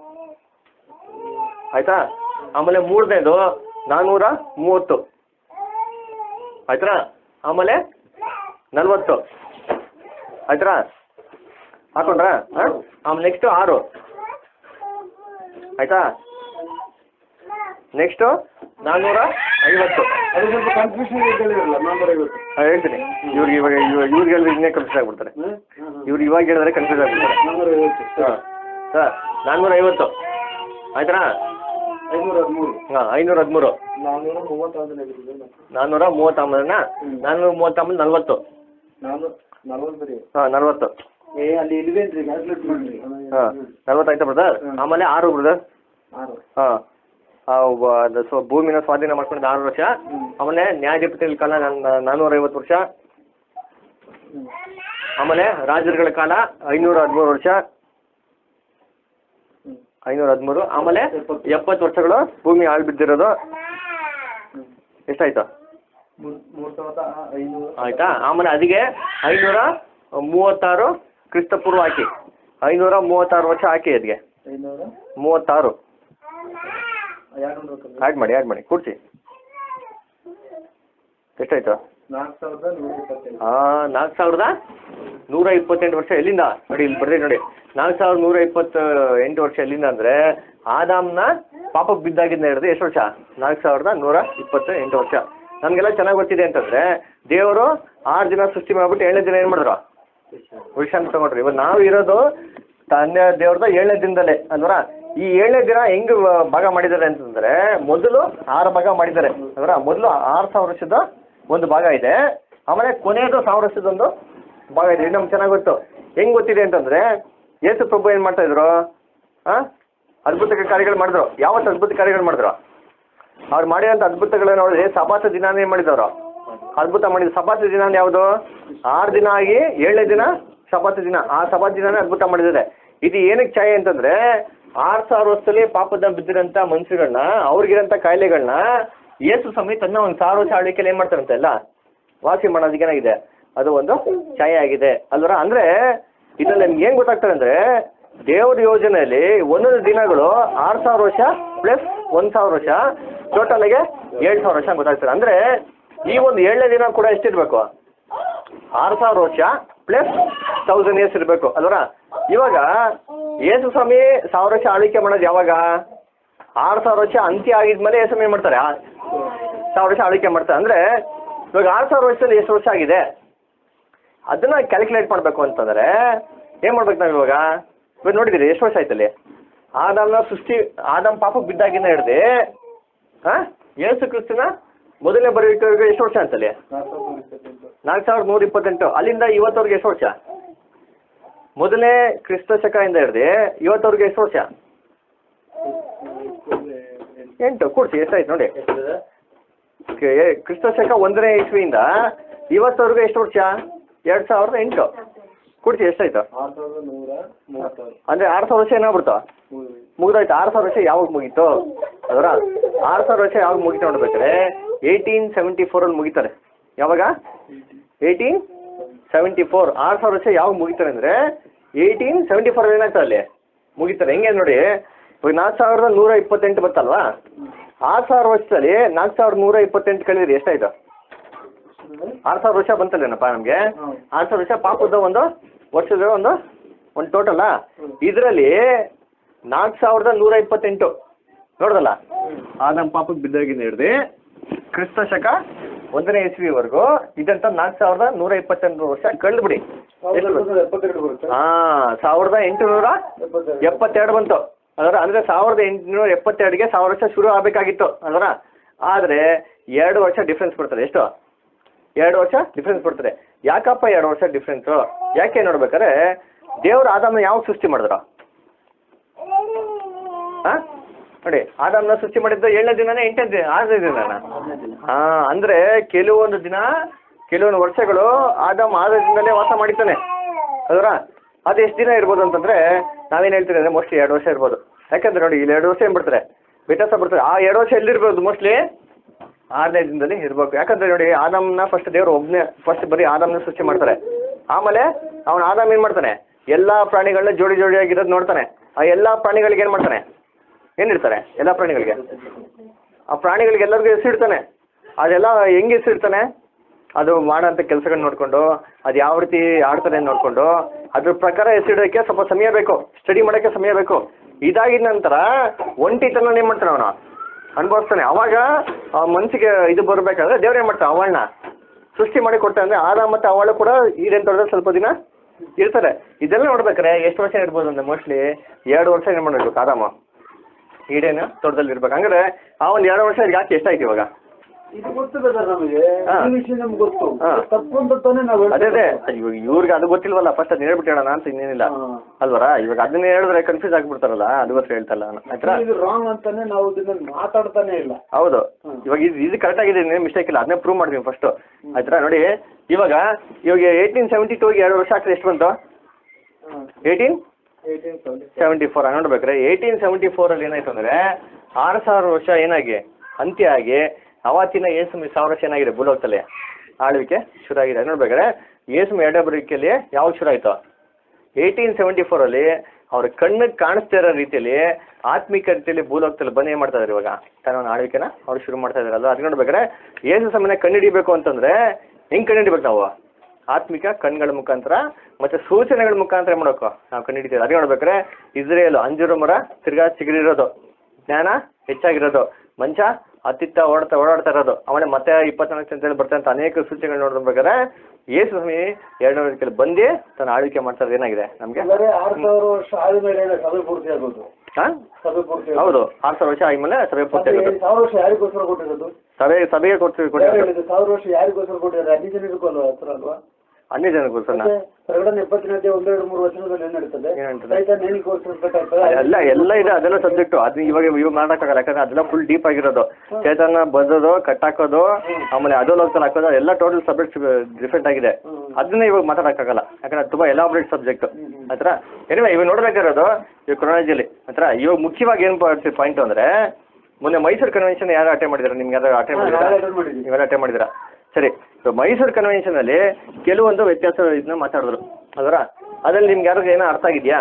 ಆಯ್ತಾ ಆಮೇಲೆ ಮೂರನೇದು ನಾನ್ನೂರ ಮೂವತ್ತು ಆಯ್ತಾ ಆಮೇಲೆ ನಲ್ವತ್ತು ಆಯ್ತಾ ಹಾಕೊಂಡ್ರಾ ಹಾಂ ಆಮೇಲೆ ನೆಕ್ಸ್ಟು ಆರು ಆಯ್ತಾ ನೆಕ್ಸ್ಟು ನಾನ್ನೂರ ಐವತ್ತು ಅದು ಸ್ವಲ್ಪ ಕನ್ಫ್ಯೂಷನ್ ಹೇಳಿರಲ್ಲ ನಾನ್ನೂರ ಐವತ್ತು ಹಾಂ ಹೇಳ್ತೀನಿ ಇವ್ರಿಗೆ ಇವಾಗ ಇವಾಗ ಇವ್ರಿಗೆ ಹೇಳಿದ್ರೆ ಇನ್ನೇ ಕನ್ಫ್ಯೂಸ್ ಆಗ್ಬಿಡ್ತಾರೆ ಇವ್ರು ಇವಾಗ ಹೇಳಿದ್ರೆ ಕನ್ಫ್ಯೂಸ್ ಆಗ್ಬಿಡ್ತಾರೆ ನಾನ್ನೂರ ಐವತ್ತು ಹಾಂ ಸರ್ ನಾನ್ನೂರ ಐವತ್ತು ಆಯ್ತಾ ಐನೂರ ಹದಿಮೂರು ಹಾಂ ಐನೂರ ಹದಿಮೂರು ನಾನ್ನೂರ ಮೂವತ್ತಾರು ನೆಗೆದಿದೆ ನಾನ್ನೂರ ಮೂವತ್ತಾಂಬದನ ನಾನ್ನೂರ ಮೂವತ್ತಾಂಬದು ನಲ್ವತ್ತು ನಾನ್ನೂರ ನಲವತ್ತು ರೀ ಹಾಂ ನಲ್ವತ್ತು ಏ ಅಲ್ಲಿ ಇಲ್ವೇನ್ರಿ ಕ್ಯಾಲ್ಕುಲೇಟ್ ಮಾಡ್ರಿ ಹಾಂ ನಲ್ವತ್ತು ಆಯ್ತಾ ಬ್ರದರ್ ಆಮೇಲೆ ಆರು ಬ್ರದರ್ ಆರು ಹಾಂ ಅದು ಸೊ ಭೂಮಿನ ಸ್ವಾಧೀನ ಮಾಡ್ಕೊಂಡಿದ್ದು ಆರು ವರ್ಷ ಆಮೇಲೆ ನ್ಯಾಯಾಧಿಪತಿಗಳ ಕಾಲ ನನ್ನ ನಾನ್ನೂರ ಐವತ್ತು ವರ್ಷ ಆಮೇಲೆ ರಾಜರುಗಳ ಕಾಲ ಐನೂರ ಹದಿಮೂರು ವರ್ಷ ಐನೂರ ಹದಿಮೂರು ಆಮೇಲೆ ಎಪ್ಪತ್ತು ವರ್ಷಗಳು ಭೂಮಿ ಆಳ್ ಬಿದ್ದಿರೋದು ಎಷ್ಟಾಯ್ತು ಮೂರು ಸಾವಿರದ ಐನೂರು ಆಯ್ತಾ ಆಮೇಲೆ ಅದಕ್ಕೆ ಐನೂರ ಮೂವತ್ತಾರು ಕ್ರಿಸ್ತಪೂರ್ವ ಹಾಕಿ ಐನೂರ ಮೂವತ್ತಾರು ವರ್ಷ ಹಾಕಿ ಅದಕ್ಕೆ ಐನೂರ ಮೂವತ್ತಾರು ಎರಡು ನೋಡ್ಬೇಕಲ್ಲ ಆ್ಯಡ್ ಮಾಡಿ ಆ್ಯಡ್ ಮಾಡಿ ಕೂಡಿಸಿ ಎಷ್ಟಾಯ್ತು ನಾಲ್ಕು ಸಾವಿರದ ನೂರ ಇಪ್ಪತ್ತೈದು ಹಾಂ ನಾಲ್ಕು ಸಾವಿರದ ನೂರ ಇಪ್ಪತ್ತೆಂಟು ವರ್ಷ ಎಲ್ಲಿಂದ ನೋಡಿ ಇಲ್ಲಿ ಬರ್ದೆ ನೋಡಿ ನಾಲ್ಕು ಸಾವಿರದ ನೂರ ಇಪ್ಪತ್ತ ಎಂಟು ವರ್ಷ ಎಲ್ಲಿಂದ ಅಂದರೆ ಆದಾಮ್ನ ಪಾಪಕ್ಕೆ ಬಿದ್ದಾಗಿಂದ ಹಿಡಿದು ಎಷ್ಟು ವರ್ಷ ನಾಲ್ಕು ಸಾವಿರದ ನೂರ ಇಪ್ಪತ್ತ ಎಂಟು ವರ್ಷ ನಮಗೆಲ್ಲ ಚೆನ್ನಾಗಿ ಗೊತ್ತಿದೆ ಅಂತಂದರೆ ದೇವರು ಆರು ದಿನ ಸೃಷ್ಟಿ ಮಾಡ್ಬಿಟ್ಟು ಏಳನೇ ದಿನ ಏನು ಮಾಡಿದ್ರು ವಿಶ್ರಾಂತಿ ತಗೊಂಡ್ರು ಇವಾಗ ನಾವು ಇರೋದು ತಂದೆ ದೇವ್ರದ ಏಳನೇ ದಿನದಲ್ಲೇ ಅಲ್ವರ ಈ ಏಳನೇ ದಿನ ಹೆಂಗ್ ಭಾಗ ಮಾಡಿದ್ದಾರೆ ಅಂತಂದ್ರೆ ಮೊದಲು ಆರು ಭಾಗ ಮಾಡಿದ್ದಾರೆ ಅಲ್ವರ ಮೊದಲು ಆರು ಸಾವಿರ ವರ್ಷದ ಒಂದು ಭಾಗ ಇದೆ ಆಮೇಲೆ ಕೊನೆಯದು ಸಾವಿರ ವರ್ಷದೊಂದು ಭಾಗ ಇದೆ ಇದು ನಮ್ಗೆ ಚೆನ್ನಾಗಿ ಗೊತ್ತು ಹೆಂಗ್ ಗೊತ್ತಿದೆ ಅಂತಂದ್ರೆ ಯೇಸು ಪ್ರಭು ಏನು ಮಾಡ್ತಾ ಇದ್ರು ಆ ಅದ್ಭುತ ಕಾರ್ಯಗಳು ಮಾಡಿದ್ರು ಯಾವತ್ತು ಅದ್ಭುತ ಕಾರ್ಯಗಳು ಮಾಡಿದ್ರು ಅವ್ರು ಮಾಡಿರೋಂಥ ಅದ್ಭುತಗಳನ್ನ ನೋಡಿದ್ರೆ ಸಭಾಸ ದಿನಾನೇ ಏನು ಮಾಡಿದವರು ಅದ್ಭುತ ಮಾಡಿದ್ರು ಸಭಾಸ ದಿನ ಯಾವುದು ಆರು ದಿನ ಆಗಿ ಏಳನೇ ದಿನ ಸಭಾಸ ದಿನ ಆ ಸಭಾ ದಿನಾನೇ ಅದ್ಭುತ ಮಾಡಿದ್ದಾರೆ ಇದು ಏನಕ್ಕೆ ಛಾಯೆ ಅಂತಂದ್ರೆ ಆರು ಸಾವಿರ ವರ್ಷದಲ್ಲಿ ಪಾಪದ ಬಿದ್ದಿರೋಂಥ ಮನುಷ್ಯಗಳನ್ನ ಅವ್ರಿಗಿರೋಂಥ ಕಾಯಿಲೆಗಳನ್ನ ಯೇಸು ಸ್ವಾಮಿ ತನ್ನ ಒಂದು ಸಾವಿರ ವರ್ಷ ಆಳ್ವಿಕೆಯಲ್ಲಿ ಏನು ಮಾಡ್ತಾರಂತೆ ಎಲ್ಲ ವಾಸಿ ಮಾಡೋದಕ್ಕೆ ಏನಾಗಿದೆ ಅದು ಒಂದು ಛಾಯೆ ಆಗಿದೆ ಅಲ್ವರ ಅಂದ್ರೆ ಇದ್ರಲ್ಲಿ ನಿಮ್ಗೆ ಏನು ಗೊತ್ತಾಗ್ತದೆ ಅಂದ್ರೆ ದೇವ್ರ ಯೋಜನೆಯಲ್ಲಿ ಒಂದೊಂದು ದಿನಗಳು ಆರು ಸಾವಿರ ವರ್ಷ ಪ್ಲಸ್ ಒಂದು ಸಾವಿರ ವರ್ಷ ಟೋಟಲ್ಗೆ ಏಳು ಸಾವಿರ ವರ್ಷ ಗೊತ್ತಾಗ್ತದೆ ಅಂದ್ರೆ ಈ ಒಂದು ಏಳನೇ ದಿನ ಕೂಡ ಎಷ್ಟಿರ್ಬೇಕು ಆರು ಸಾವಿರ ವರ್ಷ ಪ್ಲಸ್ ತೌಸಂಡ್ ಇಯರ್ಸ್ ಇರಬೇಕು ಅಲ್ವರ ಇವಾಗ ಯೇಸು ಸ್ವಾಮಿ ಸಾವಿರ ವರ್ಷ ಆಳ್ವಿಕೆ ಮಾಡೋದು ಯಾವಾಗ ಆರು ಸಾವಿರ ವರ್ಷ ಅಂತ್ಯ ಆಗಿದ್ಮೇಲೆ ಯೇಸು ಸ್ವಾಮಿ ಏನ್ ಮಾಡ್ತಾರೆ ಆ- ಸಾವಿರ ವರ್ಷ ಆಳ್ವಿಕೆ ಮಾಡ್ತಾರೆ ಅಂದ್ರೆ ಇವಾಗ ಆರು ಸಾವಿರ ವರ್ಷದಲ್ಲಿ ಎಷ್ಟು ವರ್ಷ ಆಗಿದೆ ಅದನ್ನ ಕ್ಯಾಲ್ಕುಲೇಟ್ ಮಾಡಬೇಕು ಅಂತಂದ್ರೆ ಏನು ಮಾಡ್ಬೇಕು ನಾವು ಇವಾಗ ಇವಾಗ ನೋಡಿದ್ದೀರಿ ಎಷ್ಟು ವರ್ಷ ಆಯ್ತಲ್ಲಿ ಆದಾಮ್ನ ಸೃಷ್ಟಿ ಆದಾಮ್ ಪಾಪಕ್ಕೆ ಬಿದ್ದಾಗಿಂದ ಹಿಡ್ದು ಹಾಂ ಯೇಸು ಕ್ರಿಸ್ತನ ಮೊದಲನೇ ಬರೋಕೆ ಎಷ್ಟು ವರ್ಷ ಅಂತಲ್ಲಿ ನಾಲ್ಕು ಸಾವಿರದ ನೂರ ಇಪ್ಪತ್ತೆಂಟು ನಾಲ್ಕು ಸಾವಿರದ ನೂರ ಇಪ್ಪತ್ತೆಂಟು ಅಲ್ಲಿಂದ ಇವತ್ತವರೆಗೆ ಎಷ್ಟು ವರ್ಷ ಮೊದಲನೇ ಕ್ರಿಸ್ತ ಶಕದಿಂದ ಹಿಡ್ದು ಇವತ್ತವರೆಗೆ ಎಷ್ಟು ವರ್ಷ ಎಂಟು ಕೂಡಿಸಿ ಎಷ್ಟಾಯ್ತು ನೋಡಿ ಕೆ- ಕ್ರಿಸ್ತ ಶಕ ಒಂದನೇ ಇಸ್ವಿಯಿಂದ ಇವತ್ತವರೆಗೂ ಎಷ್ಟು ವರ್ಷ ಎರಡು ಸಾವಿರದ ಎಂಟು ಕೂಡಿಸಿ ಎಷ್ಟಾಯ್ತು ಆರು ಸಾವಿರದ ನೂರ ಮೂವತ್ತಾರು ಅಂದರೆ ಆರು ಸಾವಿರ ವರ್ಷ ಏನಾಗ್ಬಿಡ್ತು ಮೂರು ಮುಗಿದೋಯ್ತು ಆರು ಸಾವಿರ ವರ್ಷ ಯಾವಾಗ ಮುಗೀತು ಅದರ ಆರು ಸಾವಿರ ವರ್ಷ ಯಾವಾಗ ಮುಗೀತು ನೋಡ್ಬೇಕಾದ್ರೆ ಏಯ್ಟೀನ್ ಸೆವೆಂಟಿ ಫೋರಲ್ಲಿ ಮುಗಿತಾರೆ ಯಾವಾಗ ಏಯ್ಟೀನ್ ಸೆವೆಂಟಿ ಫೋರ್ ಆರು ಸಾವಿರ ವರ್ಷ ಯಾವಾಗ ಮುಗಿತಾರೆ ಅಂದರೆ ಏಯ್ಟೀನ್ ಸೆವೆಂಟಿ ಫೋರಲ್ಲಿ ಏನಾಗ್ತದೆ ಅಲ್ಲಿ ಮುಗಿತಾರೆ ಹೆಂಗೆ ನೋಡಿ ಇವಾಗ ನಾಲ್ಕು ಸಾವಿರದ ನೂರ ಇಪ್ಪತ್ತೆಂಟು ಬರ್ತಲ್ವಾ ಆರು ಸಾವಿರ ವರ್ಷದಲ್ಲಿ ನಾಲ್ಕು ಸಾವಿರದ ನೂರ ಇಪ್ಪತ್ತೆಂಟು ಕಳೆದ್ರಿ ಎಷ್ಟಾಯ್ತು ಆರು ಸಾವಿರ ವರ್ಷ ಬಂತಲ್ಲೇನಪ್ಪ ನಮಗೆ ಹ್ಮ್. ಆರು ಸಾವಿರ ವರ್ಷ ಪಾಪದ ಒಂದು ವರ್ಷದ ಒಂದು ಒಂದು ಟೋಟಲ್ಲ ಇದರಲ್ಲಿ ನಾಲ್ಕು ಸಾವಿರದ ನೂರ ಇಪ್ಪತ್ತೆಂಟು ನೋಡ್ದಲ್ಲ ಆ ನಮ್ಮ ಪಾಪಕ್ಕೆ ಬಿದ್ದಾಗಿಂದ ಹಿಡ್ದು ಕ್ರಿಸ್ತ ಶಕ ಒಂದನೇ ಇಸ್ವಿವರೆಗೂ ಇದಂತ ನಾಲ್ಕು ಸಾವಿರದ ನೂರ ಇಪ್ಪತ್ತೆಂಟು ವರ್ಷ ಕಳೆದ್ಬಿಡಿ ಎಷ್ಟು ಬಂತು? ಎಪ್ಪತ್ತೆರಡು ಬರುತ್ತೆ ಹಾ ಸಾವಿರದ ಎಂಟುನೂರ ಎಪ್ಪತ್ತೆರಡು ಎಪ್ಪತ್ತೆರಡು ಬಂತು ಅದರ ಅಂದರೆ ಸಾವಿರದ ಎಂಟುನೂರ ಎಪ್ಪತ್ತೆರಡಿಗೆ ಸಾವಿರ ವರ್ಷ ಶುರು ಆಗಬೇಕಾಗಿತ್ತು ಅದರ ಆದರೆ ಎರಡು ವರ್ಷ ಡಿಫ್ರೆನ್ಸ್ ಬರ್ತದೆ ಎಷ್ಟು ಎರಡು ವರ್ಷ ಡಿಫ್ರೆನ್ಸ್ ಬರ್ತದೆ ಯಾಕಪ್ಪ ಎರಡು ವರ್ಷ ಡಿಫ್ರೆನ್ಸು ಯಾಕೆ ನೋಡ್ಬೇಕಾದ್ರೆ ದೇವ್ರು ಆದಾಮನ ಯಾವಾಗ ಸೃಷ್ಟಿ ಮಾಡಿದ್ರು ಹಾಂ ನೋಡಿ ಆದಾಮನ ಸೃಷ್ಟಿ ಮಾಡಿದ್ದು ಏಳನೇ ದಿನನೇ ಎಂಟನೇ ದಿನ ಆರನೇ ದಿನನ ಹಾಂ ಅಂದರೆ ಕೆಲವೊಂದು ದಿನ ಕೆಲವೊಂದು ವರ್ಷಗಳು ಆದಾಮ್ ಆರನೇ ದಿನದಲ್ಲೇ ವಾಸ ಮಾಡಿದ್ದಾನೆ ಅದರ ಅದು ಎಷ್ಟು ದಿನ ಇರ್ಬೋದು ಅಂತಂದರೆ ನಾವೇನು ಹೇಳ್ತೀವಿ ಅಂದರೆ ಮೋಸ್ಟ್ಲಿ ಎರಡು ವರ್ಷ ಇರ್ಬೋದು ಯಾಕಂದ್ರೆ ನೋಡಿ ಇಲ್ಲಿ ಎರಡು ವರ್ಷ ಏನು ಬಿಡ್ತಾರೆ ವ್ಯತ್ಯಾಸ ಬಿಡ್ತಾರೆ ಆ ಎರಡು ವರ್ಷ ಎಲ್ಲಿರ್ಬೋದು ಮೋಸ್ಟ್ಲಿ ಆರನೇ ದಿನದಲ್ಲಿ ಇರ್ಬೇಕು ಯಾಕಂದ್ರೆ ನೋಡಿ ಆದಾಮ್ನ ಫಸ್ಟ್ ದೇವರು ಒಬ್ಬನೇ ಫಸ್ಟ್ ಬರೀ ಆದಾಮ್ನ ಸೃಷ್ಟಿ ಮಾಡ್ತಾರೆ ಆಮೇಲೆ ಅವನು ಆದಾಮ್ ಏನು ಮಾಡ್ತಾನೆ ಎಲ್ಲ ಪ್ರಾಣಿಗಳನ್ನ ಜೋಡಿ ಜೋಡಿಯಾಗಿರೋದು ನೋಡ್ತಾನೆ ಆ ಎಲ್ಲ ಪ್ರಾಣಿಗಳಿಗೆ ಏನು ಮಾಡ್ತಾನೆ ಏನಿರ್ತಾರೆ ಎಲ್ಲ ಪ್ರಾಣಿಗಳಿಗೆ ಆ ಪ್ರಾಣಿಗಳಿಗೆ ಎಲ್ಲರಿಗೂ ಹೆಸರಿಡ್ತಾನೆ ಅದೆಲ್ಲ ಹೆಂಗೆ ಹೆಸರಿಡ್ತಾನೆ ಅದು ಮಾಡೋಂಥ ಕೆಲಸಗಳನ್ನ ನೋಡಿಕೊಂಡು ಅದು ಯಾವ ರೀತಿ ಆಡ್ತಾರೆ ಅಂತ ನೋಡಿಕೊಂಡು ಅದ್ರ ಪ್ರಕಾರ ಹೆಸರಿಡೋಕ್ಕೆ ಸ್ವಲ್ಪ ಸಮಯ ಬೇಕು ಸ್ಟಡಿ ಮಾಡೋಕ್ಕೆ ಸಮಯ ಬೇಕು ಇದಾಗಿದ ನಂತರ ಒಂಟಿತನ ಏನು ಮಾಡ್ತಾನೆ ಅವನು ಅನುಭವಿಸ್ತಾನೆ ಅವಾಗ ಆ ಮನಸ್ಸಿಗೆ ಇದು ಬರಬೇಕಾದ್ರೆ ದೇವ್ರು ಏನು ಮಾಡ್ತಾನೆ ಅವಳನ್ನ ಸೃಷ್ಟಿ ಮಾಡಿ ಕೊಡ್ತಾನೆ ಅಂದರೆ ಆದ ಮತ್ತು ಅವಳು ಕೂಡ ಈಡೇನು ತೊಡೆದ್ರೆ ಸ್ವಲ್ಪ ದಿನ ಇರ್ತಾರೆ ಇದೆಲ್ಲ ನೋಡ್ಬೇಕಾರೆ ಎಷ್ಟು ವರ್ಷ ಇರ್ಬೋದು ಅಂದ್ರೆ ಮೋಸ್ಟ್ಲಿ ಎರಡು ವರ್ಷ ಏನು ಮಾಡಬೇಕು ಆರಾಮ ಈಡೇನು ತೋಟದಲ್ಲಿ ಇರ್ಬೇಕು ಹಂಗಾರೆ ಆ ಒಂದು ಎರಡು ವರ್ಷ ಯಾಕೆ ಎಷ್ಟಾಯ್ತು ಇವಾಗ ಇದು ಗೊತ್ತಿದೆ ಸರ್ ನಮಗೆ ಹಾ. ಈ ವಿಷಯ ನಮ್ಗೆ ಗೊತ್ತು ಹಾ. ತಪ್ಪು ಅಂತ ತಾನೇ ನಾವು ಅದೇ ಅದೇ ಇವ್- ಇವ್ರಿಗೆ ಅದು ಗೊತ್ತಿಲ್ವಲ್ಲ ಫಸ್ಟ್ ಅದು ಹೇಳ್ಬಿಟ್ಟು ಹೇಳೋಣ ಅಂತ ಇನ್ನೇನಿಲ್ಲ ಅಲ್ವರ ಇವಾಗ ಅದನ್ನೇ ಹೇಳಿದ್ರೆ ಕನ್ಫ್ಯೂಸ್ ಆಗ್ಬಿಡ್ತಾರಲ್ಲ ಅದಕ್ಕೋಸ್ಕರ ಹೇಳ್ತಲ್ಲ ಆಯ್ತಾ ಇದು ರಾಂಗ್ ಅಂತಾನೆ ನಾವು ಇದನ್ನ ಮಾತಾಡ್ತಾನೆ ಇಲ್ಲ ಹೌದು ಇವಾಗ ಇದು ಇದು ಕರೆಕ್ಟ್ ಆಗಿದೆ ಮಿಸ್ಟೇಕ್ ಇಲ್ಲ ಅದನ್ನೇ ಪ್ರೂವ್ ಮಾಡ್ತೀನಿ ಫಸ್ಟ್ ಆಯ್ತಾ ನೋಡಿ ಇವಾಗ ಇವಾಗ ಏಯ್ಟೀನ್ ಸೆವೆಂಟಿ ಟೂಗೆ ಎರಡು ವರ್ಷ ಆಗ್ತದೆ ಎಷ್ಟು ಬಂತು eighteen eighteen seventy seventy four ನೋಡ್ಬೇಕ್ರೆ ಏಯ್ಟೀನ್ ಸೆವೆಂಟಿ ಫೋರಲ್ಲಿ ಏನಾಯ್ತು ಅಂದರೆ ಆರು ಸಾವಿರ ವರ್ಷ ಏನಾಗಿ ಅಂತ್ಯ ಆಗಿ ಅವತ್ತಿನ ಏಸು ಸಾವಿರ ವರ್ಷ ಏನಾಗಿದೆ ಭೂಲೋಕದಲ್ಲಿ ಆಳ್ವಿಕೆ ಶುರು ಆಗಿದೆ ನೋಡ್ಬೇಕಾದ್ರೆ ಏಸು ಎರಡೇ ಬರೀಕೆಯಲ್ಲಿ ಯಾವಾಗ ಶುರು ಆಯಿತು ಏಯ್ಟೀನ್ ಸೆವೆಂಟಿ ಫೋರಲ್ಲಿ ಅವ್ರ ಕಣ್ಣಿಗೆ ಕಾಣಿಸ್ತಾ ಇರೋ ರೀತಿಯಲ್ಲಿ ಆತ್ಮಿಕ ರೀತಿಯಲ್ಲಿ ಭೂಲೋಕದಲ್ಲಿ ಬಂದು ಏನು ಮಾಡ್ತಾ ಇದ್ದಾರೆ ಇವಾಗ ತನ್ನ ಆಳ್ವಿಕೆನ ಅವ್ರು ಶುರು ಮಾಡ್ತಾ ಇದಾರಲ್ಲ ಅದು ನೋಡ್ಬೇಕಾದ್ರೆ ಏಸು ಸಮಯ ಕಂಡುಹಿಡಿಬೇಕು ಅಂತಂದ್ರೆ ಹೆಂಗ್ ಕಂಡುಹಿಡಿಬೇಕು ನಾವು ಆತ್ಮಿಕ ಕಣ್ಗಳ ಮುಖಾಂತರ ಮತ್ತೆ ಸೂಚನೆಗಳ ಮುಖಾಂತರ ಏನ್ ಮಾಡ್ಬೇಕು ನಾವು ಕಂಡುಹಿಡಿತೀವಿ ಅದೇ ನೋಡ್ಬೇಕಾದ್ರೆ ಇಸ್ರೇಲ್ ಅಂಜೂರ ಮರ ತಿರ್ಗಾ ಚಿಗುರಿರೋದು ಜ್ಞಾನ ಹೆಚ್ಚಾಗಿರೋದು ಮಂಚ ಅತ್ತಿತ್ತ ಓಡ್ತಾ ಓಡಾಡ್ತಾ ಇರೋದು ಆಮೇಲೆ ಮತ್ತೆ ಇಪ್ಪತ್ನಾಲ್ಕು ಅಂತೇಳಿ ಬರ್ತಂತ ಅನೇಕ ಸೂಚನೆಗಳು ನೋಡ್ಬೇಕಾದ್ರೆ ಯೇಸು ಸ್ವಾಮಿ ಎರಡನೇ ರೀತಿಯಲ್ಲಿ ಬಂದು ತನ್ನ ಆಳ್ವಿಕೆ ಮಾಡ್ತಾ ಇರೋದು ಏನಾಗಿದೆ ನಮಗೆ ಅಂದರೆ ಆರು ಸಾವಿರ ವರ್ಷ ಆದ್ಮೇಲೆ ಸಭೆ ಪೂರ್ತಿ ಆಗೋದು ಹಾ ಸಭೆ ಪೂರ್ತಿ ಆಗೋದು. ಹೌದು ಆರು ಸಾವಿರ ವರ್ಷ ಆದ್ಮೇಲೆ ಸಭೆ ಪೂರ್ತಿ ಮತ್ತೆ ಆಗೋದು ಈ ಸಾವಿರ ವರ್ಷ ಯಾರಿಗೋಸ್ಕರ ಕೊಟ್ಟಿರೋದು ಸಭೆ ಸಭೆಗೆ ಕೊಡ್ತೀವಿ ಯಾರು ಕೊಟ್ಟಿರೋದು ಹೇಳಿದ್ದು ಸಾವಿರ ವರ್ಷ ಯಾರಿಗೋಸ್ಕರ ಕೊಟ್ಟಿದ್ದಾರೆ ಅన్ని ಜನರಿಗೂ ಅಲ್ವಾ ಹತ್ರ ಅಲ್ವಾ ಅನ್ಯ ಜನಗೋಸ್ಕರ ಮತ್ತೆ ಪ್ರಕಟಣೆ ಎಪ್ಪತ್ತನೇ ಅಧ್ಯಾಯ ಒಂದೆರಡು ಮೂರು ವಚನದಲ್ಲಿ ಏನ್ ನಡೀತದೆ ಏನ್ ನಡೀತದೆ? ಸೈತಾನ್ ಏನಿಗೋಸ್ಕರ ಬೇಕಾಗ್ತದೆ ಎಲ್ಲ ಎಲ್ಲ ಇದೆ ಅದೆಲ್ಲ ಸಬ್ಜೆಕ್ಟ್ ಅದು ಇವಾಗ ಇವಾಗ ಮಾಡೋಕ್ಕಾಗಲ್ಲ ಯಾಕಂದ್ರೆ ಅದೆಲ್ಲ ಫುಲ್ ಡೀಪ್ ಆಗಿರೋದು ಚೇತನ ಬದೋದು ಕಟ್ಟಾಕೋದು ಆಮೇಲೆ ಅದು ಲೋಕದಲ್ಲಿ ಹಾಕೋದು ಎಲ್ಲ ಟೋಟಲ್ ಸಬ್ಜೆಕ್ಟ್ ಡಿಫ್ರೆಂಟ್ ಆಗಿದೆ ಅದನ್ನ ಇವಾಗ ಮಾತಾಡೋಕ್ಕಾಗಲ್ಲ ಯಾಕಂದ್ರೆ ತುಂಬಾ ಎಲಾಬ್ರೇಟ್ ಸಬ್ಜೆಕ್ಟ್ ಹತ್ರ ಏನಿವೆ ಇವಾಗ ನೋಡ್ಬೇಕಾಗಿರೋದು ಇವಾಗ ಕ್ರೊನಾಲಜಿಲಿ ಹತ್ರ ಇವಾಗ ಮುಖ್ಯವಾಗಿ ಏನು ಪಾಯಿಂಟ್ ಅಂದ್ರೆ ಮೊನ್ನೆ ಮೈಸೂರು ಕನ್ವೆನ್ಷನ್ ಯಾರು ಅಟೆಂಡ್ ಮಾಡಿದಾರೆ ನಿಮ್ಗೆ ಯಾರು ಅಟೆಂಡ್ ಹಾ, ಮಾಡಿದಾರಾ ನಾವೇ attend ಮಾಡಿದ್ದೀವಿ. ನೀವೆಲ್ಲ ಅಟೆಂಡ್ ಮಾಡಿದ್ದೀರಾ ಸರಿ ಸೊ ಮೈಸೂರು ಕನ್ವೆನ್ಷನ್ ಅಲ್ಲಿ ಕೆಲವೊಂದು ವ್ಯತ್ಯಾಸ ಇದನ್ನ ಮಾತಾಡಿದ್ರು ಅದರ ಅದ್ರಲ್ಲಿ ನಿಮ್ಗೆ ಯಾರು ಏನೋ ಅರ್ಥ ಆಗಿದೆಯಾ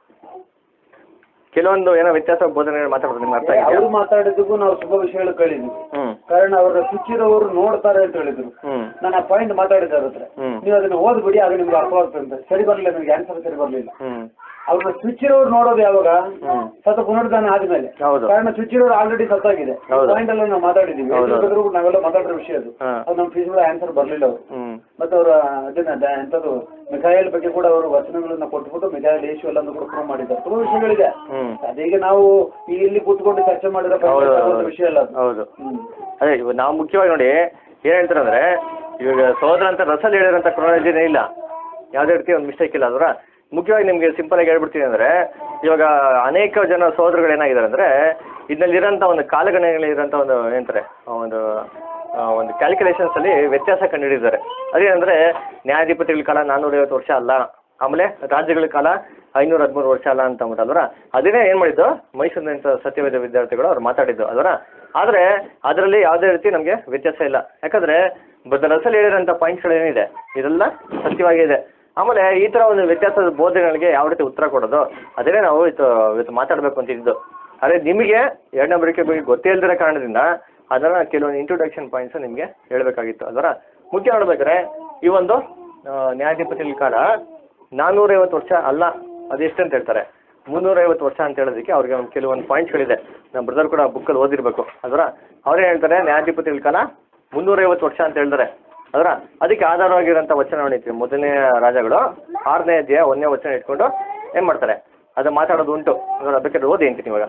ಕೆಲವೊಂದು ಏನೋ ವ್ಯತ್ಯಾಸ ಬೋಧನೆಗಳು ಮಾತಾಡಿದ್ರು ನಿಮ್ಗೆ ಅರ್ಥ ಆಗಿದೆಯಾ ಅವ್ರು ಮಾತಾಡಿದ್ದಕ್ಕೂ ನಾವು ಶುಭ ವಿಷಯಗಳು ಕೇಳಿದ್ವಿ ಹ್ಮ್ ಕಾರಣ ಅವರ ಚುಚ್ಚಿರೋರು ನೋಡ್ತಾರೆ ಅಂತ ಹೇಳಿದ್ರು ಹ್ಮ್ ನಾನು ಆ ಪಾಯಿಂಟ್ ಮಾತಾಡಿದ್ದೆ ಅವ್ರ ಹತ್ರ ಹ್ಮ್. ನೀವು ಅದನ್ನ ಓದ್ಬಿಡಿ ಆಗ ನಿಮ್ಗೆ ಅರ್ಥವಾಗ್ತದೆ ಅಂತ ಸರಿ ಬರ್ಲಿಲ್ಲ ನನಗೆ ಆನ್ಸರ್ ಸರಿ ಬರ್ಲಿಲ್ಲ ಹ್ಮ್ ಅವ್ರನ್ನ ಚುಚ್ಚಿರೋರು ನೋಡೋದು ಯಾವಾಗ ಹ್ಮ್. ಸತ ಪುನರುದ್ಧಾನ ಆದ್ಮೇಲೆ ಹೌದು. ಕಾರಣ ಚುಚ್ಚಿರೋರು ಆಲ್ರೆಡಿ ಸತ್ತಾಗಿದೆ ಹೌದು. ಪಾಯಿಂಟ್ ಎಲ್ಲ ನಾವು ಮಾತಾಡಿದೀವಿ ಹೌದು. ಎಷ್ಟ್ ಬೇಕಾದ್ರೂ ನಾವೆಲ್ಲ ಮಾತಾಡಿರೋ ವಿಷಯ ಅದು ಹಾ. ಅದು ನಮ್ಮ ಫೀಸ್ ಆನ್ಸರ್ ಬರ್ಲಿಲ್ಲ ಅವರು ಹ್ಮ್ ಮತ್ತೆ ಅವರ ಅದನ್ನ ದ- ಎಂತದು ಮಿಖಾಯಲ್ ಬಗ್ಗೆ ಕೂಡ ಅವರು ವಚನಗಳನ್ನ ಕೊಟ್ಬಿಟ್ಟು ಮಿಖಾಯಲ್ ಯೇಸು ಎಲ್ಲ ಕೂಡ ಪ್ರೂವ್ ಮಾಡಿದ್ದಾರೆ ತುಂಬಾ ವಿಷಯಗಳಿದೆ ಹ್ಮ್ ಅದೀಗ ನಾವು ಈ ಇಲ್ಲಿ ಕೂತ್ಕೊಂಡು ಚರ್ಚೆ ಮಾಡಿರೋ ಹೌದು ಒಂದು ವಿಷಯ ಅಲ್ಲ ಅದು ಹೌದು ಹ್ಮ್. ಅದೇ ಇವಾಗ ನಾವು ಮುಖ್ಯವಾಗಿ ನೋಡಿ ಏನ್ ಹೇಳ್ತಾರೆ ಅಂದ್ರೆ ಇವಾಗ ಸೋದರ ಅಂತ ರಸಲ್ ಹೇಳಿರೋಂಥ ಕ್ರೊನಾಲಜಿನೇ ಇಲ್ಲ ಯಾವುದೇ ರೀತಿ ಒಂದು ಮಿಸ್ಟೇಕ್ ಇಲ್ಲ ಅದರ ಮುಖ್ಯವಾಗಿ ನಿಮಗೆ ಸಿಂಪಲ್ ಆಗಿ ಹೇಳ್ಬಿಡ್ತೀನಿ ಅಂದ್ರೆ ಇವಾಗ ಅನೇಕ ಜನ ಸೋದರಗಳು ಏನಾಗಿದ್ದಾರೆ ಅಂದ್ರೆ ಇದರಲ್ಲಿರೋಂಥ ಒಂದು ಕಾಲಗಣನೆಗಳಿರೋಂಥ ಒಂದು ಏನಂತಾರೆ ಒಂದು ಆ, ಒಂದು ಕ್ಯಾಲ್ಕುಲೇಷನ್ಸ್ ಅಲ್ಲಿ ವ್ಯತ್ಯಾಸ ಕಂಡುಹಿಡಿದಿದ್ದಾರೆ ಅದೇನಂದ್ರೆ ನ್ಯಾಯಾಧಿಪತಿಗಳ ಕಾಲ ನಾನ್ನೂರೈವತ್ತು ವರ್ಷ ಅಲ್ಲ ಆಮೇಲೆ ರಾಜ್ಯಗಳ ಕಾಲ ಐನೂರ ಹದಿಮೂರು ವರ್ಷ ಅಲ್ಲ ಅಂತ ಅಂದ್ಬಿಟ್ಟು ಅದನ್ನೇ ಏನು ಮಾಡಿದ್ದು ಮೈಸೂರಿನ ಸತ್ಯವೇದ ವಿದ್ಯಾರ್ಥಿಗಳು ಅವ್ರು ಮಾತಾಡಿದ್ದು ಅದರ ಆದರೆ ಅದರಲ್ಲಿ ಯಾವುದೇ ರೀತಿ ನಮಗೆ ವ್ಯತ್ಯಾಸ ಇಲ್ಲ ಯಾಕಂದರೆ ರಸಲ್ ಹೇಳಿರೋಂಥ ಪಾಯಿಂಟ್ಸ್ಗಳು ಏನಿದೆ ಇದೆಲ್ಲ ಸತ್ಯವಾಗಿದೆ ಆಮೇಲೆ ಈ ಥರ ಒಂದು ವ್ಯತ್ಯಾಸದ ಬೋಧನೆಗಳಿಗೆ ಯಾವ ರೀತಿ ಉತ್ತರ ಕೊಡೋದು ಅದನ್ನೇ ನಾವು ಇವತ್ತು ಇವತ್ತು ಮಾತಾಡಬೇಕು ಅಂತಿದ್ದು ಅದೇ ನಿಮಗೆ ಎರಡನೇ ಬರಿಕೆ ಬಗ್ಗೆ ಗೊತ್ತೇ ಇಲ್ದಿರೋ ಕಾರಣದಿಂದ ಅದರ ಕೆಲವೊಂದು ಇಂಟ್ರೊಡಕ್ಷನ್ ಪಾಯಿಂಟ್ಸ್ ನಿಮಗೆ ಹೇಳಬೇಕಾಗಿತ್ತು ಅದರ ಮುಖ್ಯ ನೋಡ್ಬೇಕಾದ್ರೆ ಈ ಒಂದು ಆ, ನ್ಯಾಯಾಧಿಪತಿಗಳ ಕಾಲ ನಾನ್ನೂರೈವತ್ತು ವರ್ಷ ಅಲ್ಲ ಅದೆಷ್ಟು ಅಂತ ಹೇಳ್ತಾರೆ ಮುನ್ನೂರೈವತ್ತು ವರ್ಷ ಅಂತ ಹೇಳೋದಕ್ಕೆ ಅವ್ರಿಗೆ ಒಂದು ಕೆಲವೊಂದು ಪಾಯಿಂಟ್ಸ್ಗಳಿದೆ ನಮ್ಮ ಬ್ರದರ್ ಕೂಡ ಬುಕ್ಕಲ್ಲಿ ಓದಿರಬೇಕು ಅದರ ಅವರೇ ಹೇಳ್ತಾರೆ ನ್ಯಾಯಾಧಿಪತಿಗಳ ಕಾಲ ಮುನ್ನೂರೈವತ್ತು ವರ್ಷ ಅಂತ ಹೇಳ್ತಾರೆ ಅದರ ಅದಕ್ಕೆ ಆಧಾರವಾಗಿರೋಂಥ ವಚನ ನೋಡಿರ್ತೀವಿ ಮೊದಲನೇ ರಾಜಗಳು ಆರನೇ ಅಧ್ಯಾಯ ಒಂದನೇ ವಚನ ಇಟ್ಕೊಂಡು ಏನು ಮಾಡ್ತಾರೆ ಅದು ಮಾತಾಡೋದು ಉಂಟು ಅದರ ಬೇಕಾದ್ರೆ ಓದಿ ಅಂತೀನಿ ಇವಾಗ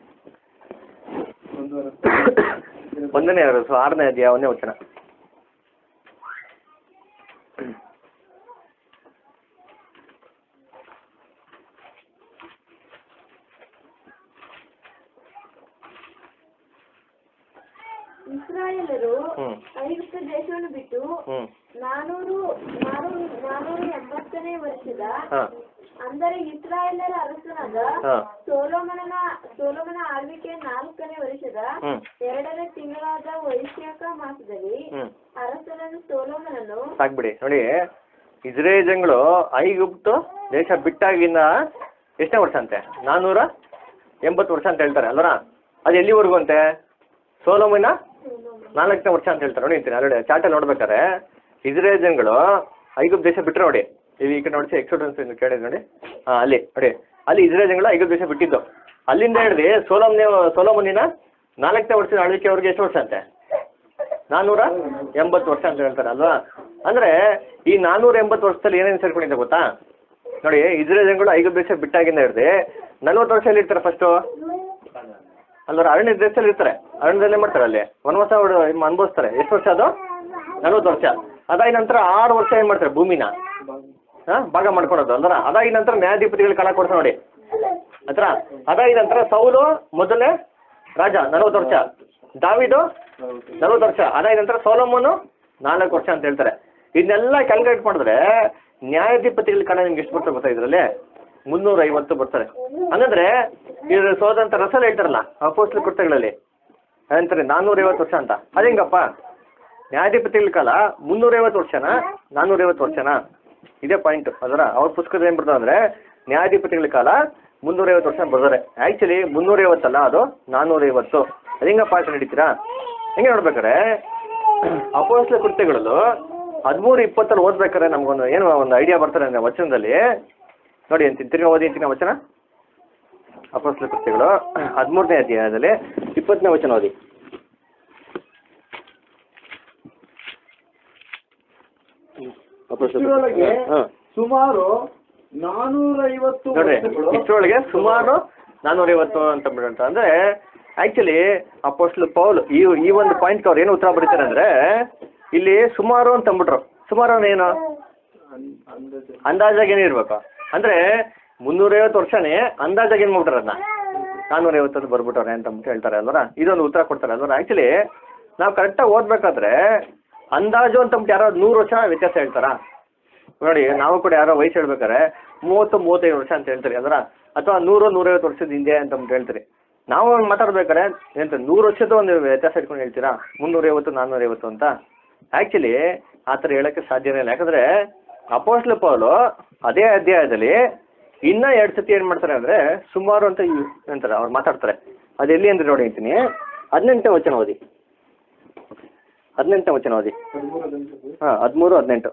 ಒಂದನೇ ಅರಸು ಆರನೇ ಅಧ್ಯಾಯ ಒಂದನೇ ವಚನ ಇಸ್ರಾಯೇಲರು ಹ್ಮ್. ಐಗುಪ್ತ ದೇಶವನ್ನು ಬಿಟ್ಟು ಹ್ಞೂ ನಾನೂರು ನಾನೂರು ನಾನೂರ ಎಂಬತ್ತನೇ ವರ್ಷದ ಹಾಂ ಅಂದರೆ ಇಸ್ರಾಯೇಲರ ಅರಸನಾದ ಆದ್ದರಿಂದ ಹಾಂ ಸೋಲೋಮನನ ಸೋಲೋಮನ ಆಳ್ವಿಕೆ ನಾಲ್ಕನೇ ವರ್ಷದ ಹ್ಞೂ ಎರಡನೇ ತಿಂಗಳಾದ ವೈಶಾಖ ಮಾಸದಲ್ಲಿ ಹ್ಞೂ ಅರಸನನ್ನು ಸೋಲೋಮನನು ಸಾಕ್ಬಿಡಿ ನೋಡಿ ಇಸ್ರೇಜನ್ಗಳು ಐಗುಪ್ತು ದೇಶ ಬಿಟ್ಟಾಗಿಂದ ಎಷ್ಟನೇ ವರ್ಷ ಅಂತೆ ನಾನ್ನೂರ ಎಂಬತ್ತು ವರ್ಷ ಅಂತ ಹೇಳ್ತಾರೆ ಅಲ್ವರ ಅದು ಎಲ್ಲಿವರೆಗೂ ಅಂತೆ ಸೋಲೋಮಿನ ನಾಲ್ಕನೇ ವರ್ಷ ಅಂತ ಹೇಳ್ತಾರೆ ನೋಡಿ ಅಂತೀನಿ ಅಲ್ಲಿ ಚಾರ್ಟಲ್ಲಿ ನೋಡ್ಬೇಕಾರೆ ಇಸ್ರೇಲ್ ಜನಗಳು ಐಗುಪ್ತ ದೇಶ ಬಿಟ್ಟರೆ ನೋಡಿ ಇಲ್ಲಿ ಈ ಕಡೆ ನೋಡಿ ಎಕ್ಸೋಟನ್ಸ್ ಕೇಳಿದ್ ನೋಡಿ ಹಾಂ ಅಲ್ಲಿ ನೋಡಿ ಅಲ್ಲಿ ಇಸ್ರೇಲ್ ಜನಗಳು ಐಗುಪ್ತ ದೇಶ ಬಿಟ್ಟಿದ್ದು ಅಲ್ಲಿಂದ ಹಿಡ್ದು ಸೋಲೋಮ್ನೇ ಸೋಲೋಮನಿನ ನಾಲ್ಕನೇ ವರ್ಷದ ಆಳ್ವಿಕೆ ಅವ್ರಿಗೆ ಎಷ್ಟು ವರ್ಷ ಅಂತೆ ನಾನ್ನೂರ ಎಂಬತ್ತು ವರ್ಷ ಅಂತ ಹೇಳ್ತಾರೆ ಅಲ್ವಾ ಅಂದರೆ ಈ ನಾನ್ನೂರ ಎಂಬತ್ತು ವರ್ಷದಲ್ಲಿ ಏನೇನು ಸೇರ್ಕೊಂಡಿದೆ ಗೊತ್ತಾ ನೋಡಿ ಇಸ್ರೇಲ್ ಜನಗಳು ಐಗುಪ್ತ ದೇಶ ಬಿಟ್ಟಾಗಿಂದ ಹಿಡ್ದು ನಲ್ವತ್ತು ವರ್ಷ ಎಲ್ಲಿ ಇರ್ತಾರೆ ಫಸ್ಟು ಅಲ್ವರ ಅರಣ್ಯ ದೇಶದಲ್ಲಿ ಇರ್ತಾರೆ ಅರಣ್ಯದಲ್ಲೇ ಮಾಡ್ತಾರೆ ಅಲ್ಲಿ ವನವಾಸ ಅವ್ರು ಇಮ್ ಅನುಭವಿಸ್ತಾರೆ ಎಷ್ಟು ವರ್ಷ ಅದು ನಲ್ವತ್ತು ವರ್ಷ ಅದಾದ ನಂತರ ಆರು ವರ್ಷ ಏನು ಮಾಡ್ತಾರೆ ಭೂಮಿನ ಹಾಂ ಭಾಗ ಮಾಡ್ಕೊಳೋದು ಅಲ್ವರ ಅದಾದ ನಂತರ ನ್ಯಾಯಾಧಿಪತಿಗಳು ಕಾಲ ಕೊಡ್ತಾರೆ ನೋಡಿ ಹತ್ರ ಅದಾದ ನಂತರ ಸೌಲು ಮೊದಲನೇ ರಾಜ ನಲ್ವತ್ತು ವರ್ಷ ದಾವಿದು ನಲ್ವತ್ತು ವರ್ಷ ಅದಾದ ನಂತರ ಸೋಲೋಮನು ನಾಲ್ಕು ವರ್ಷ ಅಂತ ಹೇಳ್ತಾರೆ ಇದನ್ನೆಲ್ಲ ಕ್ಯಾಲ್ಕುಲೇಟ್ ಮಾಡಿದ್ರೆ ನ್ಯಾಯಾಧಿಪತಿಗಳ ಕಾಲ ನಿಮ್ಗೆ ಎಷ್ಟು ಬರ್ತದೆ ಗೊತ್ತಾ ಇದರಲ್ಲಿ ಮುನ್ನೂರ ಐವತ್ತು ಬರ್ತಾರೆ ಹಂಗಂದ್ರೆ ಇದ್ರ ಸೋದಂತ ರಸಲ್ ಹೇಳ್ತಾರಲ್ಲ ಅಪೋಸ್ಟಲ್ ಕೃತ್ಯಗಳಲ್ಲಿ ಅಂತಾರೆ ನಾನ್ನೂರೈವತ್ತು ವರ್ಷ ಅಂತ ಅದೇಂಗಪ್ಪ ನ್ಯಾಯಾಧಿಪತಿಗಳ ಕಾಲ ಮುನ್ನೂರೈವತ್ತು ವರ್ಷನಾ ನಾನ್ನೂರೈವತ್ತು ವರ್ಷನಾ ಇದೇ ಪಾಯಿಂಟ್ ಅದರ ಅವ್ರ ಪುಸ್ತಕದ ಏನು ಬರ್ತದೆ ಅಂದರೆ ನ್ಯಾಯಾಧಿಪತಿಗಳ ಕಾಲ ಮುನ್ನೂರೈವತ್ತು ವರ್ಷ ಬರ್ತಾರೆ ಆ್ಯಕ್ಚುಲಿ ಮುನ್ನೂರೈವತ್ತಲ್ಲ ಅದು ನಾನ್ನೂರೈವತ್ತು ಅದೇಂಗಪ್ಪ ಅಂತ ನಡೀತೀರಾ ಹೆಂಗೆ ನೋಡ್ಬೇಕಾರೆ ಅಪೋಸ್ಲ ಕೃತ್ಯಗಳಲ್ಲೂ ಹದಿಮೂರು ಇಪ್ಪತ್ತಲ್ಲಿ ಓದ್ಬೇಕಾದ್ರೆ ನಮಗೊಂದು ಏನು ಒಂದು ಐಡಿಯಾ ಬರ್ತಾರೆ ಅಂದರೆ ವಚನದಲ್ಲಿ ನೋಡಿ ಅಂತೀನಿ ತಿರ್ಗಿ ಓದಿ ಅಂತೀನಿ ವಚನ ಅಪೋಸ್ಲ ಕೃತ್ಯಗಳು ಹದಿಮೂರನೇ ಅಧ್ಯಾಯದಲ್ಲಿ ಇಪ್ಪತ್ತನೇ ವಚನ ಓದಿ ಅಪೋಸ್ಲ ಇಷ್ಟರೊಳಗೆ ಹಾಂ ಸುಮಾರು ನಾನೂರೈವತ್ತು ನೋಡ್ರಿ ವರ್ಷಗಳು ಇಷ್ಟರೊಳಗೆ ಸುಮಾರು ನಾನ್ನೂರೈವತ್ತು ಅಂತ ಬಿಡಂತ ಅಂದರೆ ಆ್ಯಕ್ಚುಲಿ ಅಪೋಸ್ಟ್ಲ್ ಪೌಲ್ ಈ ಈ ಒಂದು ಪಾಯಿಂಟ್ಗೆ ಅವ್ರು ಏನು ಉತ್ತರ ಬರೀತಾರೆ ಅಂದರೆ ಇಲ್ಲಿ ಸುಮಾರು ಅಂತ ಅಂದ್ಬಿಟ್ರು ಸುಮಾರು ಅಂದ್ರೆ ಏನು ಅಂದಾಜಾಗಿ ಏನು ಇರಬೇಕು ಅಂದರೆ ಮುನ್ನೂರೈವತ್ತು ವರ್ಷನೇ ಅಂದಾಜಾಗಿ ಏನು ಮಾಡ್ಬಿಟ್ರೆ ಅದನ್ನ ನಾನ್ನೂರೈವತ್ತದ್ದು ಬರ್ಬಿಟ್ಟವ್ರೆ ಅಂತ ಅಂದ್ಬಿಟ್ಟು ಹೇಳ್ತಾರೆ ಅಲ್ವರ ಇದೊಂದು ಉತ್ತರ ಕೊಡ್ತಾರೆ ಅಲ್ವರ ಆ್ಯಕ್ಚುಲಿ ನಾವು ಕರೆಕ್ಟಾಗಿ ಓದಬೇಕಾದ್ರೆ ಅಂದಾಜು ಅಂತ ಅಂದ್ಬಿಟ್ಟು ಯಾರೋ ನೂರು ವರ್ಷ ವ್ಯತ್ಯಾಸ ಹೇಳ್ತಾರಾ ನೋಡಿ ನಾವು ಕೂಡ ಯಾರೋ ವಯಸ್ಸು ಹೇಳ್ಬೇಕಾರೆ ಮೂವತ್ತು ಮೂವತ್ತೈದು ವರ್ಷ ಅಂತ ಹೇಳ್ತೀರಿ ಅದರ ಅಥವಾ ನೂರು ನೂರೈವತ್ತು ವರ್ಷದ ಹಿಂದೆ ಅಂತ ಅಂದ್ಬಿಟ್ಟು ಹೇಳ್ತೀರಿ ನಾವು ಮಾತಾಡ್ಬೇಕಾರೆ ಎಂತ ನೂರು ವರ್ಷದ ಒಂದು ವ್ಯತ್ಯಾಸ ಇಟ್ಕೊಂಡು ಹೇಳ್ತೀರಾ ಮುನ್ನೂರೈವತ್ತು ನಾನ್ನೂರೈವತ್ತು ಅಂತ ಆ್ಯಕ್ಚುಲಿ ಆ ಥರ ಹೇಳೋಕ್ಕೆ ಸಾಧ್ಯನೇ ಇಲ್ಲ ಯಾಕಂದರೆ ಅಪೋಸ್ಲ ಪೌಲು ಅದೇ ಅಧ್ಯಾಯದಲ್ಲಿ ಇನ್ನೂ ಎರಡು ಸತಿ ಏನು ಮಾಡ್ತಾರೆ ಅಂದರೆ ಸುಮಾರು ಅಂತ ಇವ್- ಅಂತಾರೆ ಅವ್ರು ಮಾತಾಡ್ತಾರೆ ಅದು ಎಲ್ಲಿ ಅಂದ್ರೆ ನೋಡಿ ಅಂತೀನಿ ಹದಿನೆಂಟನೇ ವಚನ ಓದಿ ಹದಿನೆಂಟನೇ ವಚನ ಓದಿ ಹಾಂ ಹದಿಮೂರು ಹದಿನೆಂಟು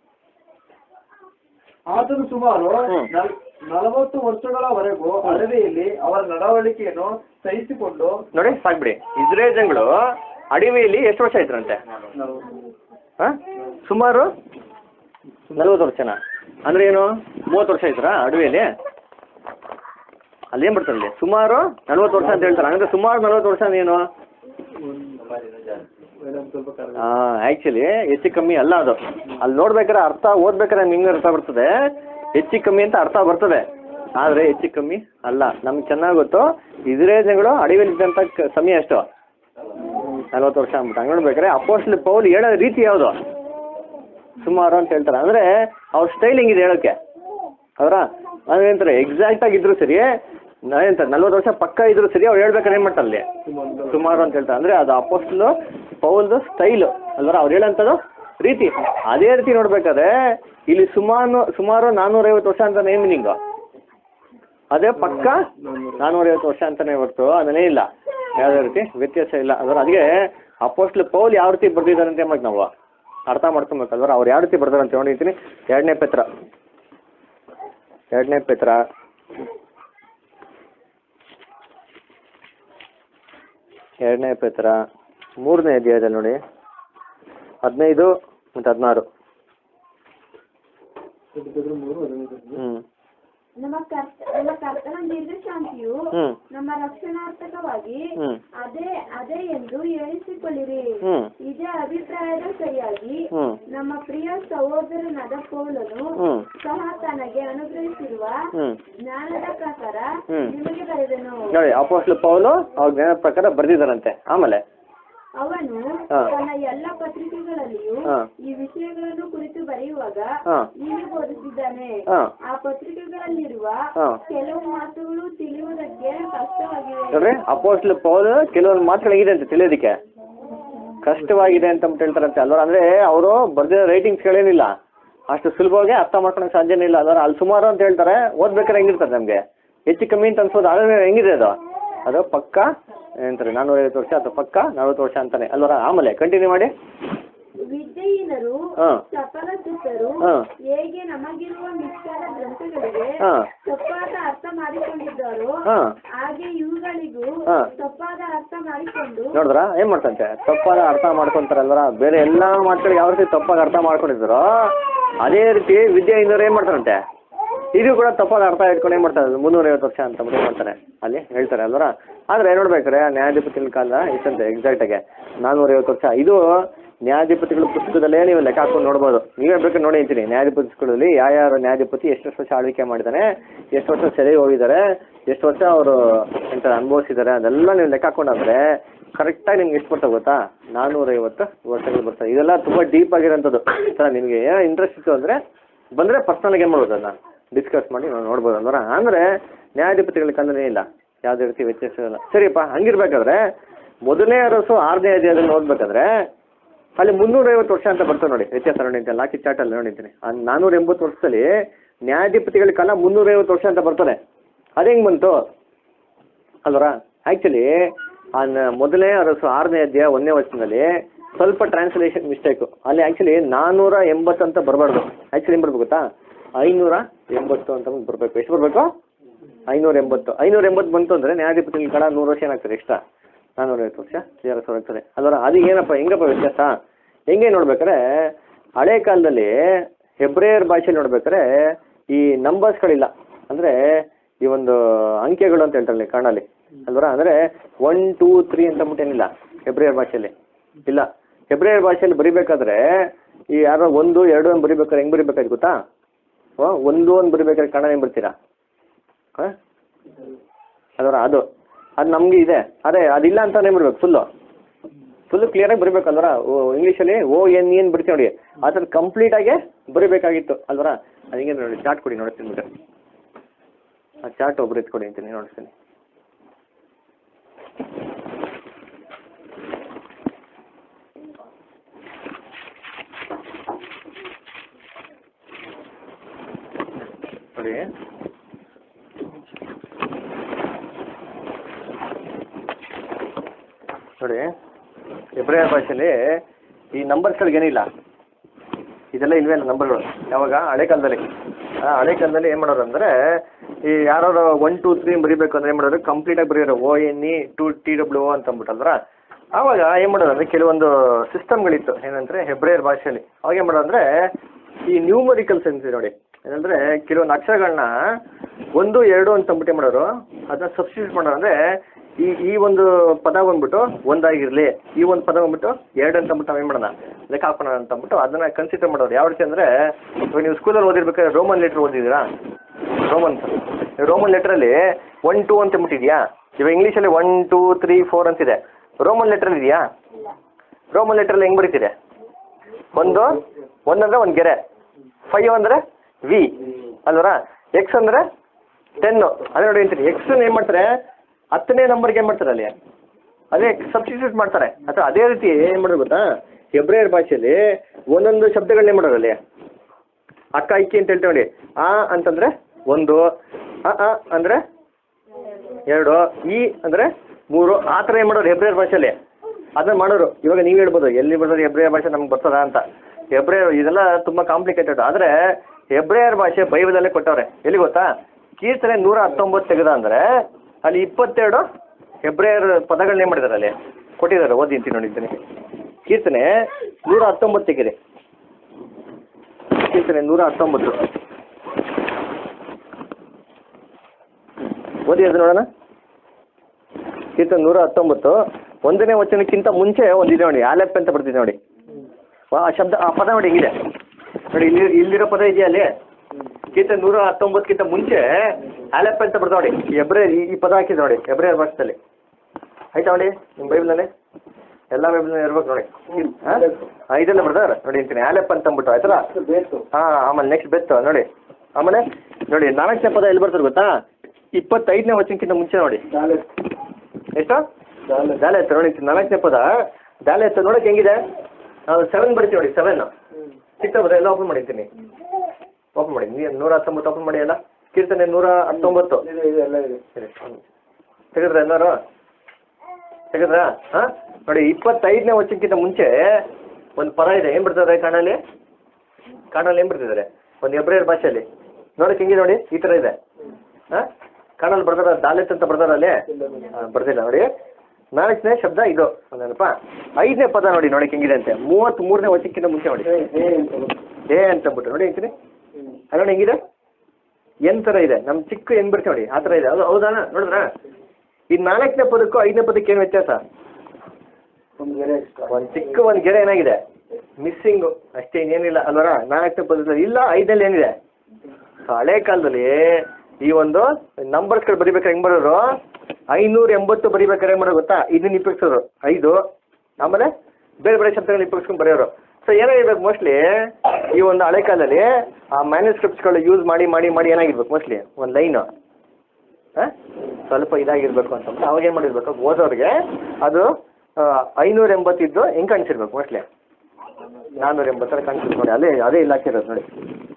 ಆತನು ಸುಮಾರು ಹ್ಮ್. ನಲ್- ನಲವತ್ತು ವರ್ಷಗಳವರೆಗೂ ಅಡವಿಯಲ್ಲಿ ಅವರ ನಡವಳಿಕೆಯನ್ನು ಸಹಿಸಿಕೊಂಡು ನೋಡಿ ಸಾಕ್ಬಿಡಿ ಇಸ್ರೇಲ್ ಜನಗಳು ಅಡವಿಯಲ್ಲಿ ಎಷ್ಟು ವರ್ಷ ಇದ್ರಂತೆ ಹಾಂ ಸುಮಾರು ನಲ್ವತ್ತು ವರ್ಷನ ಅಂದ್ರೆ ಏನು ಮೂವತ್ತು ವರ್ಷ ಇದ್ರಾ ಅಡವಿಯಲ್ಲಿ ಅಲ್ಲೇನು ಬರ್ತದೆ ಅಲ್ಲಿ ಸುಮಾರು ನಲ್ವತ್ತು ವರ್ಷ ಅಂತ ಹೇಳ್ತಾರೆ ಅಂದ್ರೆ ಸುಮಾರು ನಲ್ವತ್ತು ವರ್ಷ ಅಂದ್ರೆ ಏನು ಹಾಂ ಆ್ಯಕ್ಚುಲಿ ಹೆಚ್ಚು ಕಮ್ಮಿ ಅಲ್ಲ ಅದು ಅಲ್ಲಿ ನೋಡ್ಬೇಕಾದ್ರೆ ಅರ್ಥ ಓದ್ಬೇಕಾದ್ರೆ ನಿಮ್ಗೆ ಹೆಂಗೆ ಅರ್ಥ ಬರ್ತದೆ ಹೆಚ್ಚು ಕಮ್ಮಿ ಅಂತ ಅರ್ಥ ಬರ್ತದೆ ಆದರೆ ಹೆಚ್ಚು ಕಮ್ಮಿ ಅಲ್ಲ ನಮ್ಗೆ ಚೆನ್ನಾಗಿ ಗೊತ್ತು ಇಸ್ರೇಲ್ ಜನಗಳು ಅಡವಿಯಲ್ಲಿ ಇದ್ದಂಥ ಕ- ಸಮಯ ಎಷ್ಟು ನಲ್ವತ್ತು ವರ್ಷ ಅಂದ್ಬಿಟ್ಟು ಹಂಗೆ ನೋಡ್ಬೇಕಾದ್ರೆ ಅಪೋಸ್ಟ್ಲ್ ಪೌಲ್ ಹೇಳೋ ರೀತಿ ಯಾವುದು ಸುಮಾರು ಅಂತ ಹೇಳ್ತಾರೆ ಅಂದರೆ ಅವ್ರ ಸ್ಟೈಲ್ ಹೆಂಗಿದೆ ಹೇಳೋಕ್ಕೆ ಅವರ ಅಂದ್ರೆ ಏನಂತಾರೆ ಎಕ್ಸಾಕ್ಟ್ ಆಗಿ ಇದ್ರು ಸರಿ ನಾ- ಎಂತ ನಲ್ವತ್ತು ವರ್ಷ ಪಕ್ಕ ಇದ್ರು ಸರಿ ಅವ್ರು ಹೇಳ್ಬೇಕಾದ್ರೆ ಏನು ಮಾಡ್ತಾರೆ ಅಲ್ಲಿ ಸುಮಾರು ಅಂತ ಹೇಳ್ತಾರೆ ಅಂದರೆ ಅದು ಅಪೋಸ್ಟ್ಲು ಪೌಲ್ದು ಸ್ಟೈಲು ಅಲ್ವರ ಅವ್ರು ಹೇಳೋಂಥದ್ದು ರೀತಿ ಅದೇ ರೀತಿ ನೋಡ್ಬೇಕಾದ್ರೆ ಇಲ್ಲಿ ಸುಮಾರು ಸುಮಾರು ನಾನ್ನೂರೈವತ್ತು ವರ್ಷ ಅಂತ ಏನು ಮೀನಿಂಗು ಅದೇ ಪಕ್ಕ ನಾನ್ನೂರೈವತ್ತು ವರ್ಷ ಅಂತಲೇ ಹೊರತು ಅದನ್ನೇ ಇಲ್ಲ ಯಾವುದೇ ರೀತಿ ವ್ಯತ್ಯಾಸ ಇಲ್ಲ ಅದರ ಅದಕ್ಕೆ ಅಪೋಸ್ಟ್ಲ್ ಪೌಲ್ ಯಾವ ರೀತಿ ಬರ್ದಿದ್ದಾರೆ ಅಂತ ಮಾಡಿ ನಾವು ಅರ್ಥ ಮಾಡ್ಕೊಬೇಕಲ್ವರ ಅವ್ರು ಯಾವ ರೀತಿ ಬರ್ದಾರೆ ಅಂತ ನೋಡಿರ್ತೀನಿ ಎರಡನೇ ಪತ್ರ ಎರಡನೇ ಪತ್ರ ಎರಡನೇ ಪತ್ರ ಮೂರನೇ ಅಧ್ಯಾಯದಲ್ಲಿ ನೋಡಿ ಹದಿನೈದು ಮತ್ತು ಹದಿನಾರು ಹ್ಞೂ ನಮ್ಮ ಕರ್ತ ನಮ್ಮ ಕರ್ತನ ದೀರ್ಘಶಾಂತಿಯು ಹ್ಮ್. ನಮ್ಮ ರಕ್ಷಣಾರ್ಥಕವಾಗಿ ಹ್ಮ್. ಅದೇ ಅದೇ ಎಂದು ಎಣಿಸಿಕೊಳ್ಳಿರಿ ಹ್ಮ್. ಇದೇ ಅಭಿಪ್ರಾಯದ ಸರಿಯಾಗಿ ಹ್ಮ್. ನಮ್ಮ ಪ್ರಿಯ ಸಹೋದರನಾದ ಪೌಲನು ಹ್ಮ್. ಸಹ ತನಗೆ ಅನುಗ್ರಹಿಸಿರುವ ಹ್ಞೂ ಜ್ಞಾನದ ಪ್ರಕಾರ ಹ್ಮ್. ನಿಮಗೆ ಬರೆದನು ನೋಡಿ ಅಪೋಸ್ಟ್ಲ್ ಪೌಲು ಅವ್ರ ಜ್ಞಾನ ಪ್ರಕಾರ ಬರ್ದಿದ್ದಾರಂತೆ ಆಮೇಲೆ ಅವನು ಹಾ. ತನ್ನ ಎಲ್ಲ ಪತ್ರಿಕೆಗಳಲ್ಲಿಯೂ ಹಾ. ಈ ವಿಷಯಗಳನ್ನು ಕುರಿತು ಬರೆಯುವಾಗ ಹಾ. ಹೀಗೆ ಬೋಧಿಸಿದ್ದಾನೆ ಹಾ. ಆ ಪತ್ರಿಕೆಗಳಲ್ಲಿರುವ ಹಾ. ಕೆಲವು ಮಾತುಗಳು ತಿಳಿಯುವುದಕ್ಕೆ ಕಷ್ಟವಾಗಿವೆ ನೋಡ್ರಿ ಅಪೋಸ್ಟ್ಲ್ ಪೌಲ್ ಕೆಲವೊಂದು ಮಾತುಗಳಾಗಿದೆ ಅಂತ ತಿಳಿಯೋದಕ್ಕೆ ಕಷ್ಟವಾಗಿದೆ ಅಂತ ಅಂದ್ಬಿಟ್ಟು ಹೇಳ್ತಾರಂತೆ ಅಲ್ವಾ ಅಂದ್ರೆ ಅವರು ಬರ್ದಿರೋ ರೈಟಿಂಗ್ಸ್ಗಳೇನಿಲ್ಲ ಅಷ್ಟು ಸುಲಭವಾಗಿ ಅರ್ಥ ಮಾಡ್ಕೊಳಕ್ ಸಾಧ್ಯನೇ ಇಲ್ಲ ಅದರ ಅಲ್ಲಿ ಸುಮಾರು ಅಂತ ಹೇಳ್ತಾರೆ ಓದ್ಬೇಕಾದ್ರೆ ಹೆಂಗಿರ್ತದೆ ನಮಗೆ ಹೆಚ್ಚು ಕಮ್ಮಿ ಅಂತ ಅನ್ಸೋದು ಆದ್ರೆ ಹೆಂಗಿದೆ ಅದು ಅದು ಪಕ್ಕ ಏನಂತಾರೆ ನಾನ್ನೂರೈವತ್ತು ವರ್ಷ ಅಥವಾ ಪಕ್ಕ ನಲ್ವತ್ತು ವರ್ಷ ಅಂತಾನೆ ಅಲ್ವರ ಆಮೇಲೆ ಕಂಟಿನ್ಯೂ ಮಾಡಿ ವಿದ್ಯೆಹೀನರು ಹಾ. ಚಪಲಚಿತ್ತರು ಹಾ. ಹೇಗೆ ನಮಗಿರುವ ಮಿಕ್ಕದ ಗ್ರಂಥಗಳಿಗೆ ಹಾ. ತಪ್ಪಾದ ಅರ್ಥ ಮಾಡಿಕೊಂಡಿದ್ದಾರೋ ಹಾ. ಹಾಗೆ ಇವುಗಳಿಗೂ ಹಾ. ತಪ್ಪಾದ ಅರ್ಥ ಮಾಡಿಕೊಂಡು ನೋಡಿದ್ರ ಏನ್ ಮಾಡ್ತಂತೆ ತಪ್ಪಾದ ಅರ್ಥ ಮಾಡ್ಕೊಂತಾರಲ್ವರ ಬೇರೆ ಎಲ್ಲಾ ಮಾತುಗಳು ಯಾವ ರೀತಿ ತಪ್ಪಾಗಿ ಅರ್ಥ ಮಾಡ್ಕೊಂಡಿದ್ದಾರೋ ಅದೇ ರೀತಿ ವಿದ್ಯೆ ಇನ್ನೂರು ಏನ್ ಮಾಡ್ತಾರಂತೆ ಇದು ಕೂಡ ತಪ್ಪಾಗಿ ಅರ್ಥ ಇಟ್ಕೊಂಡು ಏನ್ ಮಾಡ್ತಾರೆ ಮುನ್ನೂರೈವತ್ತು ವರ್ಷ ಅಂತ ಏನ್ ಮಾಡ್ತಾರೆ ಅಲ್ಲಿ ಹೇಳ್ತಾರೆ ಅಲ್ವರ ಆದ್ರೆ ನೋಡ್ಬೇಕ್ರೆ ನ್ಯಾಯಾಧಿಪತಿಗಳ ಕಾಲ ಇಷ್ಟಂತೆ ಎಕ್ಸಾಕ್ಟ್ ಆಗಿ ನಾನ್ನೂರೈವತ್ತು ವರ್ಷ ಇದು ನ್ಯಾಯಾಧಿಪತಿಗಳ ಪುಸ್ತಕದಲ್ಲೇ ನೀವು ಲೆಕ್ಕ ಹಾಕೊಂಡು ನೋಡ್ಬೋದು ನೀವೇ ಬೇಕಾದ್ರೆ ನೋಡಿ ಅಂತೀನಿ ನ್ಯಾಯಾಧಿಪತಿಗಳಲ್ಲಿ ಯಾರ್ಯಾರು ನ್ಯಾಯಾಧಿಪತಿ ಎಷ್ಟು ವರ್ಷ ಆಳ್ವಿಕೆ ಮಾಡಿದಾನೆ ಎಷ್ಟು ವರ್ಷ ಸೆರೆಗೆ ಹೋಗಿದ್ದಾರೆ ಎಷ್ಟು ವರ್ಷ ಅವರು ಎಂತ ಅನುಭವಿಸಿದ್ದಾರೆ ಅದೆಲ್ಲ ನೀವು ಲೆಕ್ಕ ಹಾಕೊಂಡಾದ್ರೆ ಕರೆಕ್ಟಾಗಿ ನಿಮ್ಗೆ ಎಷ್ಟು ಬರ್ತದೆ ಗೊತ್ತಾ ನಾನ್ನೂರೈವತ್ತು ವರ್ಷಗಳು ಬರ್ತವೆ ಇದೆಲ್ಲ ತುಂಬ ಡೀಪ್ ಆಗಿರೋಂಥದ್ದು ಸರ್ ನಿಮಗೆ ಏನೋ ಇಂಟ್ರೆಸ್ಟ್ ಇತ್ತು ಅಂದರೆ ಬಂದರೆ ಪರ್ಸ್ನಲ್ಗೆ ಏನು ಮಾಡ್ಬೋದು ಅದನ್ನ ಡಿಸ್ಕಸ್ ಮಾಡಿ ನಾವು ನೋಡ್ಬೋದು ಅಂದ್ರೆ ಅಂದರೆ ನ್ಯಾಯಾಧಿಪತಿಗಳ ಕಂದ್ರೆ ಇಲ್ಲ ಯಾವುದೇ ರೀತಿ ವ್ಯತ್ಯಾಸ ಇಲ್ಲ ಸರಿಯಪ್ಪ ಹಂಗಿರ್ಬೇಕಾದ್ರೆ ಮೊದಲನೇ ಅರಸು ಆರನೇ ಅಧ್ಯಾಯದಲ್ಲಿ ನೋಡ್ಬೇಕಾದ್ರೆ ಅಲ್ಲಿ ಮುನ್ನೂರೈವತ್ತು ವರ್ಷ ಅಂತ ಬರ್ತದೆ ನೋಡಿ ವ್ಯತ್ಯಾಸ ನೋಡಿದ್ದೆ ಲಾಕಿ ಚಾಟಲ್ಲಿ ನೋಡಿದ್ದೀನಿ ಆ ನಾನ್ನೂರ ಎಂಬತ್ತು ವರ್ಷದಲ್ಲಿ ನ್ಯಾಯಾಧಿಪತಿಗಳ ಕಾಲ ಮುನ್ನೂರೈವತ್ತು ವರ್ಷ ಅಂತ ಬರ್ತದೆ ಅದು ಹೆಂಗೆ ಬಂತು ಅಲ್ವರ ಆ್ಯಕ್ಚುಲಿ ಆ ನ- ಮೊದಲನೇ ಅರಸು ಆರನೇ ಅಧ್ಯಾಯ ಒಂದನೇ ವರ್ಷದಲ್ಲಿ ಸ್ವಲ್ಪ ಟ್ರಾನ್ಸ್ಲೇಷನ್ ಮಿಸ್ಟೇಕು ಅಲ್ಲಿ ಆ್ಯಕ್ಚುಲಿ ನಾನ್ನೂರ ಎಂಬತ್ತು ಅಂತ ಬರಬಾರ್ದು ಆ್ಯಕ್ಚುಲಿ ಏನು ಬರ್ಬೇಕು ಗೊತ್ತಾ ಐನೂರ ಎಂಬತ್ತು ಅಂತ ಬರಬೇಕು ಎಷ್ಟು ಬರಬೇಕು ಐನೂರ ಎಂಬತ್ತು ಐನೂರ ಎಂಬತ್ತು ಬಂತು ಅಂದರೆ ನ್ಯಾಯಾಧಿಪತಿಗಳ ಕಾಲ ನೂರು ವರ್ಷ ಏನಾಗ್ತದೆ ಎಕ್ಸ್ಟ್ರಾ ನಾನ್ನೂರೈವತ್ತು ವರ್ಷ ಕ್ಲಿಯರ್ ಆಗ್ತದೆ ಅಲ್ವರ ಅದು ಏನಪ್ಪ ಹೆಂಗಪ್ಪ ವ್ಯತ್ಯಾಸ ಹೆಂಗೆ ನೋಡ್ಬೇಕಾರೆ ಹಳೆ ಕಾಲದಲ್ಲಿ ಹೆಬ್ರೇಯರ್ ಭಾಷೆಯಲ್ಲಿ ನೋಡ್ಬೇಕಾರೆ ಈ ನಂಬರ್ಸ್ಗಳಿಲ್ಲ ಅಂದರೆ ಈ ಒಂದು ಅಂಕೆಗಳು ಅಂತ ಹೇಳ್ತಾರೆ ಕನ್ನಡಲ್ಲಿ ಅಲ್ವರ ಅಂದರೆ ಒನ್ ಟೂ ತ್ರೀ ಅಂತ ಏನಿಲ್ಲ ಹೆಬ್ರೇಯರ್ ಭಾಷೆಯಲ್ಲಿ ಇಲ್ಲ ಹೆಬ್ರೇಯರ್ ಭಾಷೆಯಲ್ಲಿ ಬರಿಬೇಕಾದ್ರೆ ಈ ಯಾರೋ ಒಂದು ಎರಡು ಅಂತ ಬರಿಬೇಕಾದ್ರೆ ಹೆಂಗೆ ಬರಿಬೇಕಾಯ್ತು ಗೊತ್ತಾ ಹಾಂ ಒಂದು ಅಂತ ಬರಿಬೇಕಾದ್ರೆ ಕನ್ನಡ ಹೆಂಗೆ ಬರ್ತೀರಾ ಹಾಂ ಅದರ ಅದು ಅದು ನಮಗೆ ಇದೆ ಅದೇ ಅದಿಲ್ಲ ಅಂತಾನೆ ಬರ್ಬೇಕು ಫುಲ್ಲು ಫುಲ್ ಕ್ಲಿಯರಾಗಿ ಬರಿಬೇಕಲ್ವರ ಇಂಗ್ಲೀಷಲ್ಲಿ ಓ ಎನ್ ಏನು ಬರ್ತೀವಿ ನೋಡಿ ಆ ಥರ ಕಂಪ್ಲೀಟಾಗೆ ಬರಿಬೇಕಾಗಿತ್ತು ಅಲ್ವರ ಅದಕ್ಕೆ ನೋಡಿ ಚಾರ್ಟ್ ಕೊಡಿ ನೋಡ್ತೀನಿ ಬಿಟ್ಟು ಆ ಚಾರ್ಟ್ ಒಬ್ರು ಎತ್ಕೊಡಿ ಅಂತೀನಿ ನೋಡ್ತೀನಿ ನೋಡಿ ನೋಡಿ ಎಬ್ರಿಯ ಭಾಷೆಯಲ್ಲಿ ಈ ನಂಬರ್ಸ್ಗಳಿಗೇನಿಲ್ಲ ಇದೆಲ್ಲ ಇಲ್ವೇ ಇಲ್ಲ ನಂಬರ್ಗಳು ಯಾವಾಗ ಹಳೆ ಕಾಲದಲ್ಲಿ ಆ, ಹಳೆ ಕಾಲದಲ್ಲಿ ಏನು ಮಾಡೋರು ಅಂದರೆ ಈ ಯಾರು ಒನ್ ಟೂ ತ್ರೀ ಬರಿಬೇಕು ಅಂದ್ರೆ ಏನು ಮಾಡೋರು ಕಂಪ್ಲೀಟಾಗಿ ಬರೆಯೋರು O N E two T W ಅಂತ ಅಂದ್ಬಿಟ್ಟಲ್ರ ಆವಾಗ ಏನು ಮಾಡೋದು ಅಂದರೆ ಕೆಲವೊಂದು ಸಿಸ್ಟಮ್ಗಳಿತ್ತು ಏನಂದರೆ ಹೆಬ್ರೇಯರ್ ಭಾಷೆಯಲ್ಲಿ ಅವಾಗ ಏನು ಮಾಡೋದು ಅಂದರೆ ಈ ನ್ಯೂಮರಿಕಲ್ಸ್ ಅಂತೀವಿ ನೋಡಿ ಏನಂದರೆ ಕೆಲವೊಂದು ಅಕ್ಷರಗಳನ್ನ ಒಂದು ಎರಡು ಅಂತ ಅಂದ್ಬಿಟ್ಟು ಏನು ಮಾಡೋರು ಅದನ್ನ ಸಬ್ಸ್ಟಿಟ್ಯೂಟ್ ಮಾಡೋರು ಅಂದರೆ ಈ ಈ ಒಂದು ಪದ ಬಂದ್ಬಿಟ್ಟು ಒಂದಾಗಿರಲಿ ಈ ಒಂದು ಪದ ಬಂದ್ಬಿಟ್ಟು ಎರಡು ಅಂತ ಅಂದ್ಬಿಟ್ಟು ನಾವೇನು ಮಾಡೋಣ ಲೆಕ್ಕ ಹಾಕೋಣ ಅಂತ ಅಂದ್ಬಿಟ್ಟು ಅದನ್ನ ಕನ್ಸಿಡರ್ ಮಾಡೋರು ಯಾವ ರೀತಿ ಅಂದರೆ ಇವಾಗ ನೀವು ಸ್ಕೂಲಲ್ಲಿ ಓದಿರ್ಬೇಕಾದ್ರೆ ರೋಮನ್ ಲೆಟ್ರ್ ಓದಿದ್ದೀರಾ ರೋಮನ್ ರೋಮನ್ ಲೆಟ್ರಲ್ಲಿ ಒನ್ ಟೂ ಅಂತ ಅಂದ್ಬಿಟ್ಟಿದ್ಯಾ ಇವಾಗ ಇಂಗ್ಲೀಷಲ್ಲಿ ಒನ್ ಟೂ ತ್ರೀ ಫೋರ್ ಅಂತಿದೆ ರೋಮನ್ ಲೆಟ್ರಲ್ಲಿ ಇದೆಯಾ ರೋಮನ್ ಲೆಟ್ರಲ್ಲಿ ಹೆಂಗೆ ಬರೀತಿದೆ ಒಂದು ಒಂದಂದ್ರೆ ಒಂದು ಗೆರೆ ಫೈವ್ ಅಂದರೆ ವಿ ಅಲ್ವರ ಎಕ್ಸ್ ಅಂದರೆ ಟೆನ್ನು ಅದೇ ನೋಡಿ ಅಂತೀನಿ ಎಕ್ಸ್ ಏನು ಮಾಡ್ತಾರೆ ಹತ್ತನೇ ನಂಬರ್ಗೆ ಏನು ಮಾಡ್ತಾರೆ ಅಲ್ಲಿ ಅದೇ ಸಬ್ಸ್ಟಿಟ್ಯೂಟ್ ಮಾಡ್ತಾರೆ ಅಥವಾ ಅದೇ ರೀತಿ ಏನು ಮಾಡೋದು ಗೊತ್ತಾ ಹೆಬ್ರೇಯರ್ ಭಾಷೆಯಲ್ಲಿ ಒಂದೊಂದು ಶಬ್ದಗಳನ್ನ ಏನು ಮಾಡೋದು ಅಲ್ಲಿ ಅಕ್ಕ ಇಕ್ಕಿ ಅಂತ ಹೇಳ್ತೇವೆ ನೋಡಿ ಆ ಅಂತಂದರೆ ಒಂದು ಅ ಅ ಅಂದರೆ ಎರಡು ಈ ಅಂದರೆ ಮೂರು ಆ ಥರ ಏನು ಮಾಡೋರು ಹೆಬ್ರೇಯರ್ ಭಾಷೆಯಲ್ಲಿ ಅದನ್ನ ಮಾಡೋರು ಇವಾಗ ನೀವು ಹೇಳ್ಬೋದು ಎಲ್ಲಿ ಬರೋದು ಹೆಬ್ರೇಯರ್ ಭಾಷೆ ನಮ್ಗೆ ಬರ್ತದ ಅಂತ ಹೆಬ್ರೇಯರ್ ಇದೆಲ್ಲ ತುಂಬ ಕಾಂಪ್ಲಿಕೇಟೆಡ್ ಆದರೆ ಹೆಬ್ರೇಯರ್ ಭಾಷೆ ಬೈಬಲಲ್ಲೇ ಕೊಟ್ಟವ್ರೆ ಎಲ್ಲಿ ಗೊತ್ತಾ ಕೀರ್ತನೆ ನೂರ ಹತ್ತೊಂಬತ್ತು ತೆಗೆದ ಅಂದರೆ ಅಲ್ಲಿ ಇಪ್ಪತ್ತೆರಡು ಹೆಬ್ರೇಯರ್ ಪದಗಳನ್ನ ಏನು ಮಾಡಿದ್ದಾರೆ ಅಲ್ಲಿ ಕೊಟ್ಟಿದ್ದಾರೆ ಓದಿ ಅಂತೀನಿ ನೋಡಿದ್ದೀನಿ ಕೀರ್ತನೆ ನೂರ ಹತ್ತೊಂಬತ್ತು ತೆಗೆದೆ ಕೀರ್ತನೆ ನೂರ ಹತ್ತೊಂಬತ್ತು ಓದಿ ಅದು ನೋಡೋಣ ಕೀರ್ತನೆ ನೂರ ಹತ್ತೊಂಬತ್ತು ಒಂದನೇ ವಚನಕ್ಕಿಂತ ಮುಂಚೆ ಒಂದಿದೆ ನೋಡಿ ಆಲೆಪ್ ಅಂತ ಬರ್ತಿದೆ ನೋಡಿ ವಾ, ಆ ಶಬ್ದ ಆ ಪದ ನೋಡಿ ಹೆಂಗಿದೆ ನೋಡಿ ಇಲ್ಲಿ ಇಲ್ಲಿರೋ ಪದ ಇದೆಯಾ ಅಲ್ಲಿ ಕೀರ್ತನೆ ನೂರ ಹತ್ತೊಂಬತ್ತಕ್ಕಿಂತ ಮುಂಚೆ ಆಲೆಪ್ ಅಂತ ಬರ್ತಾವೆ ನೋಡಿ ಎಬ್ರೇ ಈ ಈ ಪದ ಹಾಕಿದೆ ನೋಡಿ ಎಬ್ರೇಯರ್ ಭಾಷೆಯಲ್ಲಿ ಆಯ್ತಾ ನೋಡಿ ನಿಮ್ಮ ಬೈಬಲಲ್ಲಿ ಎಲ್ಲ ಬೈಬಲ್ ಇರ್ಬೇಕು ನೋಡಿ ಹಾಂ ಇದೆಲ್ಲ ಬ್ರದರ್ ನೋಡಿ ಅಂತೀನಿ ಆಲೆಪ್ ಅಂತ ಅಂದ್ಬಿಟ್ಟು ಆಯ್ತಲ್ಲ ಬೇಕು ಹಾಂ ಆಮೇಲೆ ನೆಕ್ಸ್ಟ್ ಬೆತ್ತು ನೋಡಿ ಆಮೇಲೆ ನೋಡಿ ನಾಲ್ಕನೇ ಪದ ಎಲ್ಲಿ ಬರ್ತಾರೆ ಗೊತ್ತಾ ಇಪ್ಪತ್ತೈದನೇ ವಚನಕ್ಕಿಂತ ಮುಂಚೆ ನೋಡಿ ದಾಲೆ ಎಷ್ಟು ದಾಲೆ ದಾಲೆ ಎತ್ತ ನೋಡಿ ನಾಲ್ಕನೇ ಪದ ದಾಲೆ ಎತ್ತ ನೋಡಕ್ಕೆ ಹೆಂಗಿದೆ ನಾವು ಸೆವೆನ್ ಬರ್ತೀವಿ ನೋಡಿ ಸೆವೆನ್ ಸಿಕ್ತಾ ಬರ ಎಲ್ಲ ಓಪನ್ ಮಾಡಿರ್ತೀನಿ ಓಪನ್ ಮಾಡಿ ನೀವು ನೂರ ಹತ್ತೊಂಬತ್ತು ಓಪನ್ ಮಾಡಿ ಎಲ್ಲ ಕೀರ್ತನೆ ನೂರ ಹತ್ತೊಂಬತ್ತು ಇದೆ ಇದೆ ಎಲ್ಲ ಇದೆ ಸರಿ ತೆಗೆದ್ರ ಎಲ್ಲರೂ ತೆಗೆದ್ರಾ ಹಾಂ ನೋಡಿ ಇಪ್ಪತ್ತೈದನೇ ವರ್ಷಕ್ಕಿಂತ ಮುಂಚೆ ಒಂದು ಪದ ಇದೆ ಏನು ಬರ್ತದೆ ಕಣ್ಣಲ್ಲಿ ಕಣ್ಣಲ್ಲಿ ಏನು ಬರ್ತಿದ್ದಾರೆ ಒಂದು ಎಬ್ರೇರ್ ಭಾಷೆಯಲ್ಲಿ ನೋಡಕ್ಕೆ ಹೆಂಗಿದೆ ನೋಡಿ ಈ ಥರ ಇದೆ ಹಾಂ ಕಣ್ಣಲ್ಲಿ ಬರ್ದಾರ ದಾಲೆತ್ ಅಂತ ಬರ್ದಾರ ಅಲ್ಲಿ ಹಾಂ ಬರ್ದಿಲ್ಲ ನೋಡಿ ನಾಲ್ಕನೇ ಶಬ್ದ ಇದು ಒಂದೇನಪ್ಪ ಐದನೇ ಪದ ನೋಡಿ ನೋಡಕ್ಕೆ ಹೆಂಗಿದೆ ಅಂತೆ ಮೂವತ್ತ್ ಮೂರನೇ ವರ್ಷಕ್ಕಿಂತ ಮುಂಚೆ ನೋಡಿ ಏ ಅಂತ ಬರುತ್ತೆ. ಏ ಅಂತ ಅಂದ್ಬಿಟ್ಟು ನೋಡಿ ಅಂತೀನಿ ಅದು ನೋಡಿ ಹೆಂಗಿದೆ ಎನ್ ಥರ ಇದೆ ನಮ್ಮ ಚಿಕ್ಕ ಹೆಂಗ್ ಬರ್ತೀವಿ ನೋಡಿ ಆ ಥರ ಇದೆ ಅದು ಹೌದಾ ನೋಡಿದ್ರಾ ಈ ನಾಲ್ಕನೇ ಪದಕ್ಕೂ ಐದನೇ ಪದಕ್ಕೆ ಏನು ವ್ಯತ್ಯಾಸ ಒಂದು ಗೆರೆ ಎಕ್ಸ್ಟ್ರಾ ಒಂದು ಚಿಕ್ಕ ಒಂದು ಗೆರೆ ಏನಾಗಿದೆ ಮಿಸ್ಸಿಂಗು ಅಷ್ಟೇ ಇನ್ನೇನಿಲ್ಲ ಅಲ್ವರ ನಾಲ್ಕನೇ ಪದದಲ್ಲಿ ಇಲ್ಲ ಐದಲ್ಲಿ ಏನಿದೆ ಸೊ ಹಳೆ ಕಾಲದಲ್ಲಿ ಈ ಒಂದು ನಂಬರ್ಸ್ಗಳು ಬರಿಬೇಕಾದ್ರೆ ಹೆಂಗ್ ಬರೋರು ಐನೂರ ಎಂಬತ್ತು ಬರಿಬೇಕಾದ್ರೆ ಹೆಂಗ್ ಮಾಡೋರು ಗೊತ್ತಾ ಇದನ್ನ ಇಪ್ಪಿಸೋರು ಐದು ಆಮೇಲೆ ಬೇರೆ ಬೇರೆ ಶಬ್ದಗಳನ್ನ ಇಪ್ಪಿಸ್ಕೊಂಡು ಬರೆಯೋರು ಸೊ ಏನಾಗಿರ್ಬೇಕು ಮೋಸ್ಟ್ಲಿ ಈ ಒಂದು ಹಳೆ ಕಾಲದಲ್ಲಿ ಆ ಮ್ಯಾನುಸ್ಕ್ರಿಪ್ಟ್ಸ್ಗಳು ಯೂಸ್ ಮಾಡಿ ಮಾಡಿ ಮಾಡಿ ಏನಾಗಿರ್ಬೇಕು ಮೋಸ್ಟ್ಲಿ ಒಂದು ಲೈನು ಹಾಂ ಸ್ವಲ್ಪ ಇದಾಗಿರ್ಬೇಕು ಅಂತಂದ್ರೆ ಅವಾಗ ಏನು ಮಾಡಿರ್ಬೇಕು ಓದೋರಿಗೆ ಅದು ಐನೂರ ಎಂಬತ್ತಿದ್ದು ಹೆಂಗೆ ಕಾಣಿಸಿರ್ಬೇಕು ಮೋಸ್ಟ್ಲಿ ನಾನ್ನೂರ ಎಂಬತ್ತರ ಕಾಣಿಸಿರ್ಬೇಕು ನೋಡಿ ಅದೇ ಅದೇ ಇಲ್ಲಿ ಹಾಕಿರೋದು ನೋಡಿ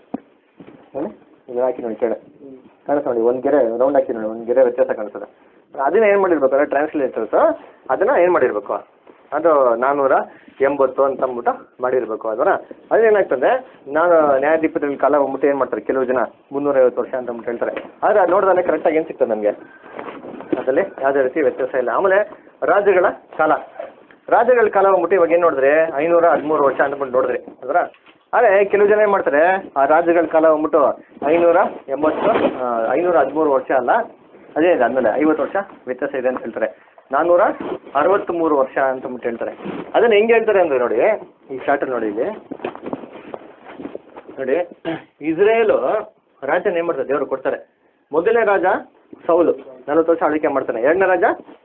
ನೋಡಿ ಇದು ಹಾಕಿ ನೋಡಿ ಕೆಳ ಕಾಣಿಸ್ತಾ ನೋಡಿ ಒಂದು ಗೆರೆ ರೌಂಡ್ ಹಾಕಿ ನೋಡಿ ಒಂದು ಗೆರೆ ವ್ಯತ್ಯಾಸ ಕಾಣಿಸ್ತದೆ ಅದನ್ನ ಏನು ಮಾಡಿರ್ಬೇಕು ಅಂದರೆ ಟ್ರಾನ್ಸ್ಲೇಟರ್ಸ್ ಅದನ್ನ ಏನು ಮಾಡಿರ್ಬೇಕು ಅದು ನಾನ್ನೂರ ಎಂಬತ್ತು ಅಂತ ಅಂದ್ಬಿಟ್ಟು ಮಾಡಿರ್ಬೇಕು ಅದನ್ನ ಅದೇನಾಗ್ತದೆ ನಾನು ನ್ಯಾಯಾಧೀಪದಲ್ಲಿ ಕಾಲ ಹೋಗ್ಬಿಟ್ಟು ಏನು ಮಾಡ್ತಾರೆ ಕೆಲವು ಜನ ಮುನ್ನೂರೈವತ್ತು ವರ್ಷ ಅಂತ ಅಂದ್ಬಿಟ್ಟು ಹೇಳ್ತಾರೆ ಆದರೆ ಅದು ನೋಡಿದ್ರೆ ಕರೆಕ್ಟಾಗಿ ಏನು ಸಿಗ್ತದೆ ನಮಗೆ ಅದರಲ್ಲಿ ಯಾವುದೇ ರೀತಿ ವ್ಯತ್ಯಾಸ ಇಲ್ಲ ಆಮೇಲೆ ರಾಜ್ಯಗಳ ಕಾಲ ರಾಜ್ಯಗಳ ಕಾಲ ಹೋಗ್ಬಿಟ್ಟು ಇವಾಗ ಏನು ನೋಡಿದ್ರೆ ಐನೂರ ಹದಿಮೂರು ವರ್ಷ ಅಂದ್ಬಿಟ್ಟು ನೋಡಿದ್ರಿ ಅದರ ಆದರೆ ಕೆಲವು ಜನ ಏನು ಮಾಡ್ತಾರೆ ಆ ರಾಜ್ಯಗಳ ಕಾಲ ಹೋಗ್ಬಿಟ್ಟು ಐನೂರ ಎಂಬತ್ತು ಆ, ಐನೂರ ಹದಿಮೂರು ವರ್ಷ ಅಲ್ಲ ಅದೇ ಇದೆ ಆದಮೇಲೆ ಐವತ್ತು ವರ್ಷ ವ್ಯತ್ಯಾಸ ಇದೆ ಅಂತ ಹೇಳ್ತಾರೆ ನಾನ್ನೂರ ಅರವತ್ತ್ಮೂರು ವರ್ಷ ಅಂತ ಅಂದ್ಬಿಟ್ಟು ಹೇಳ್ತಾರೆ ಅದನ್ನು ಹೆಂಗೆ ಹೇಳ್ತಾರೆ ಅಂದರೆ ನೋಡಿ ಈ ಶಾರ್ಟಲ್ಲಿ ನೋಡಿ ಇಲ್ಲಿ ನೋಡಿ ಇಸ್ರೇಲು ರಾಜನ ಏನು ಮಾಡ್ತಾರೆ ದೇವರು ಕೊಡ್ತಾರೆ ಮೊದಲನೇ ರಾಜ ಸೌಲು ನಲವತ್ತು ವರ್ಷ ಆಳ್ವಿಕೆ ಮಾಡ್ತಾನೆ ಎರಡನೇ ರಾಜ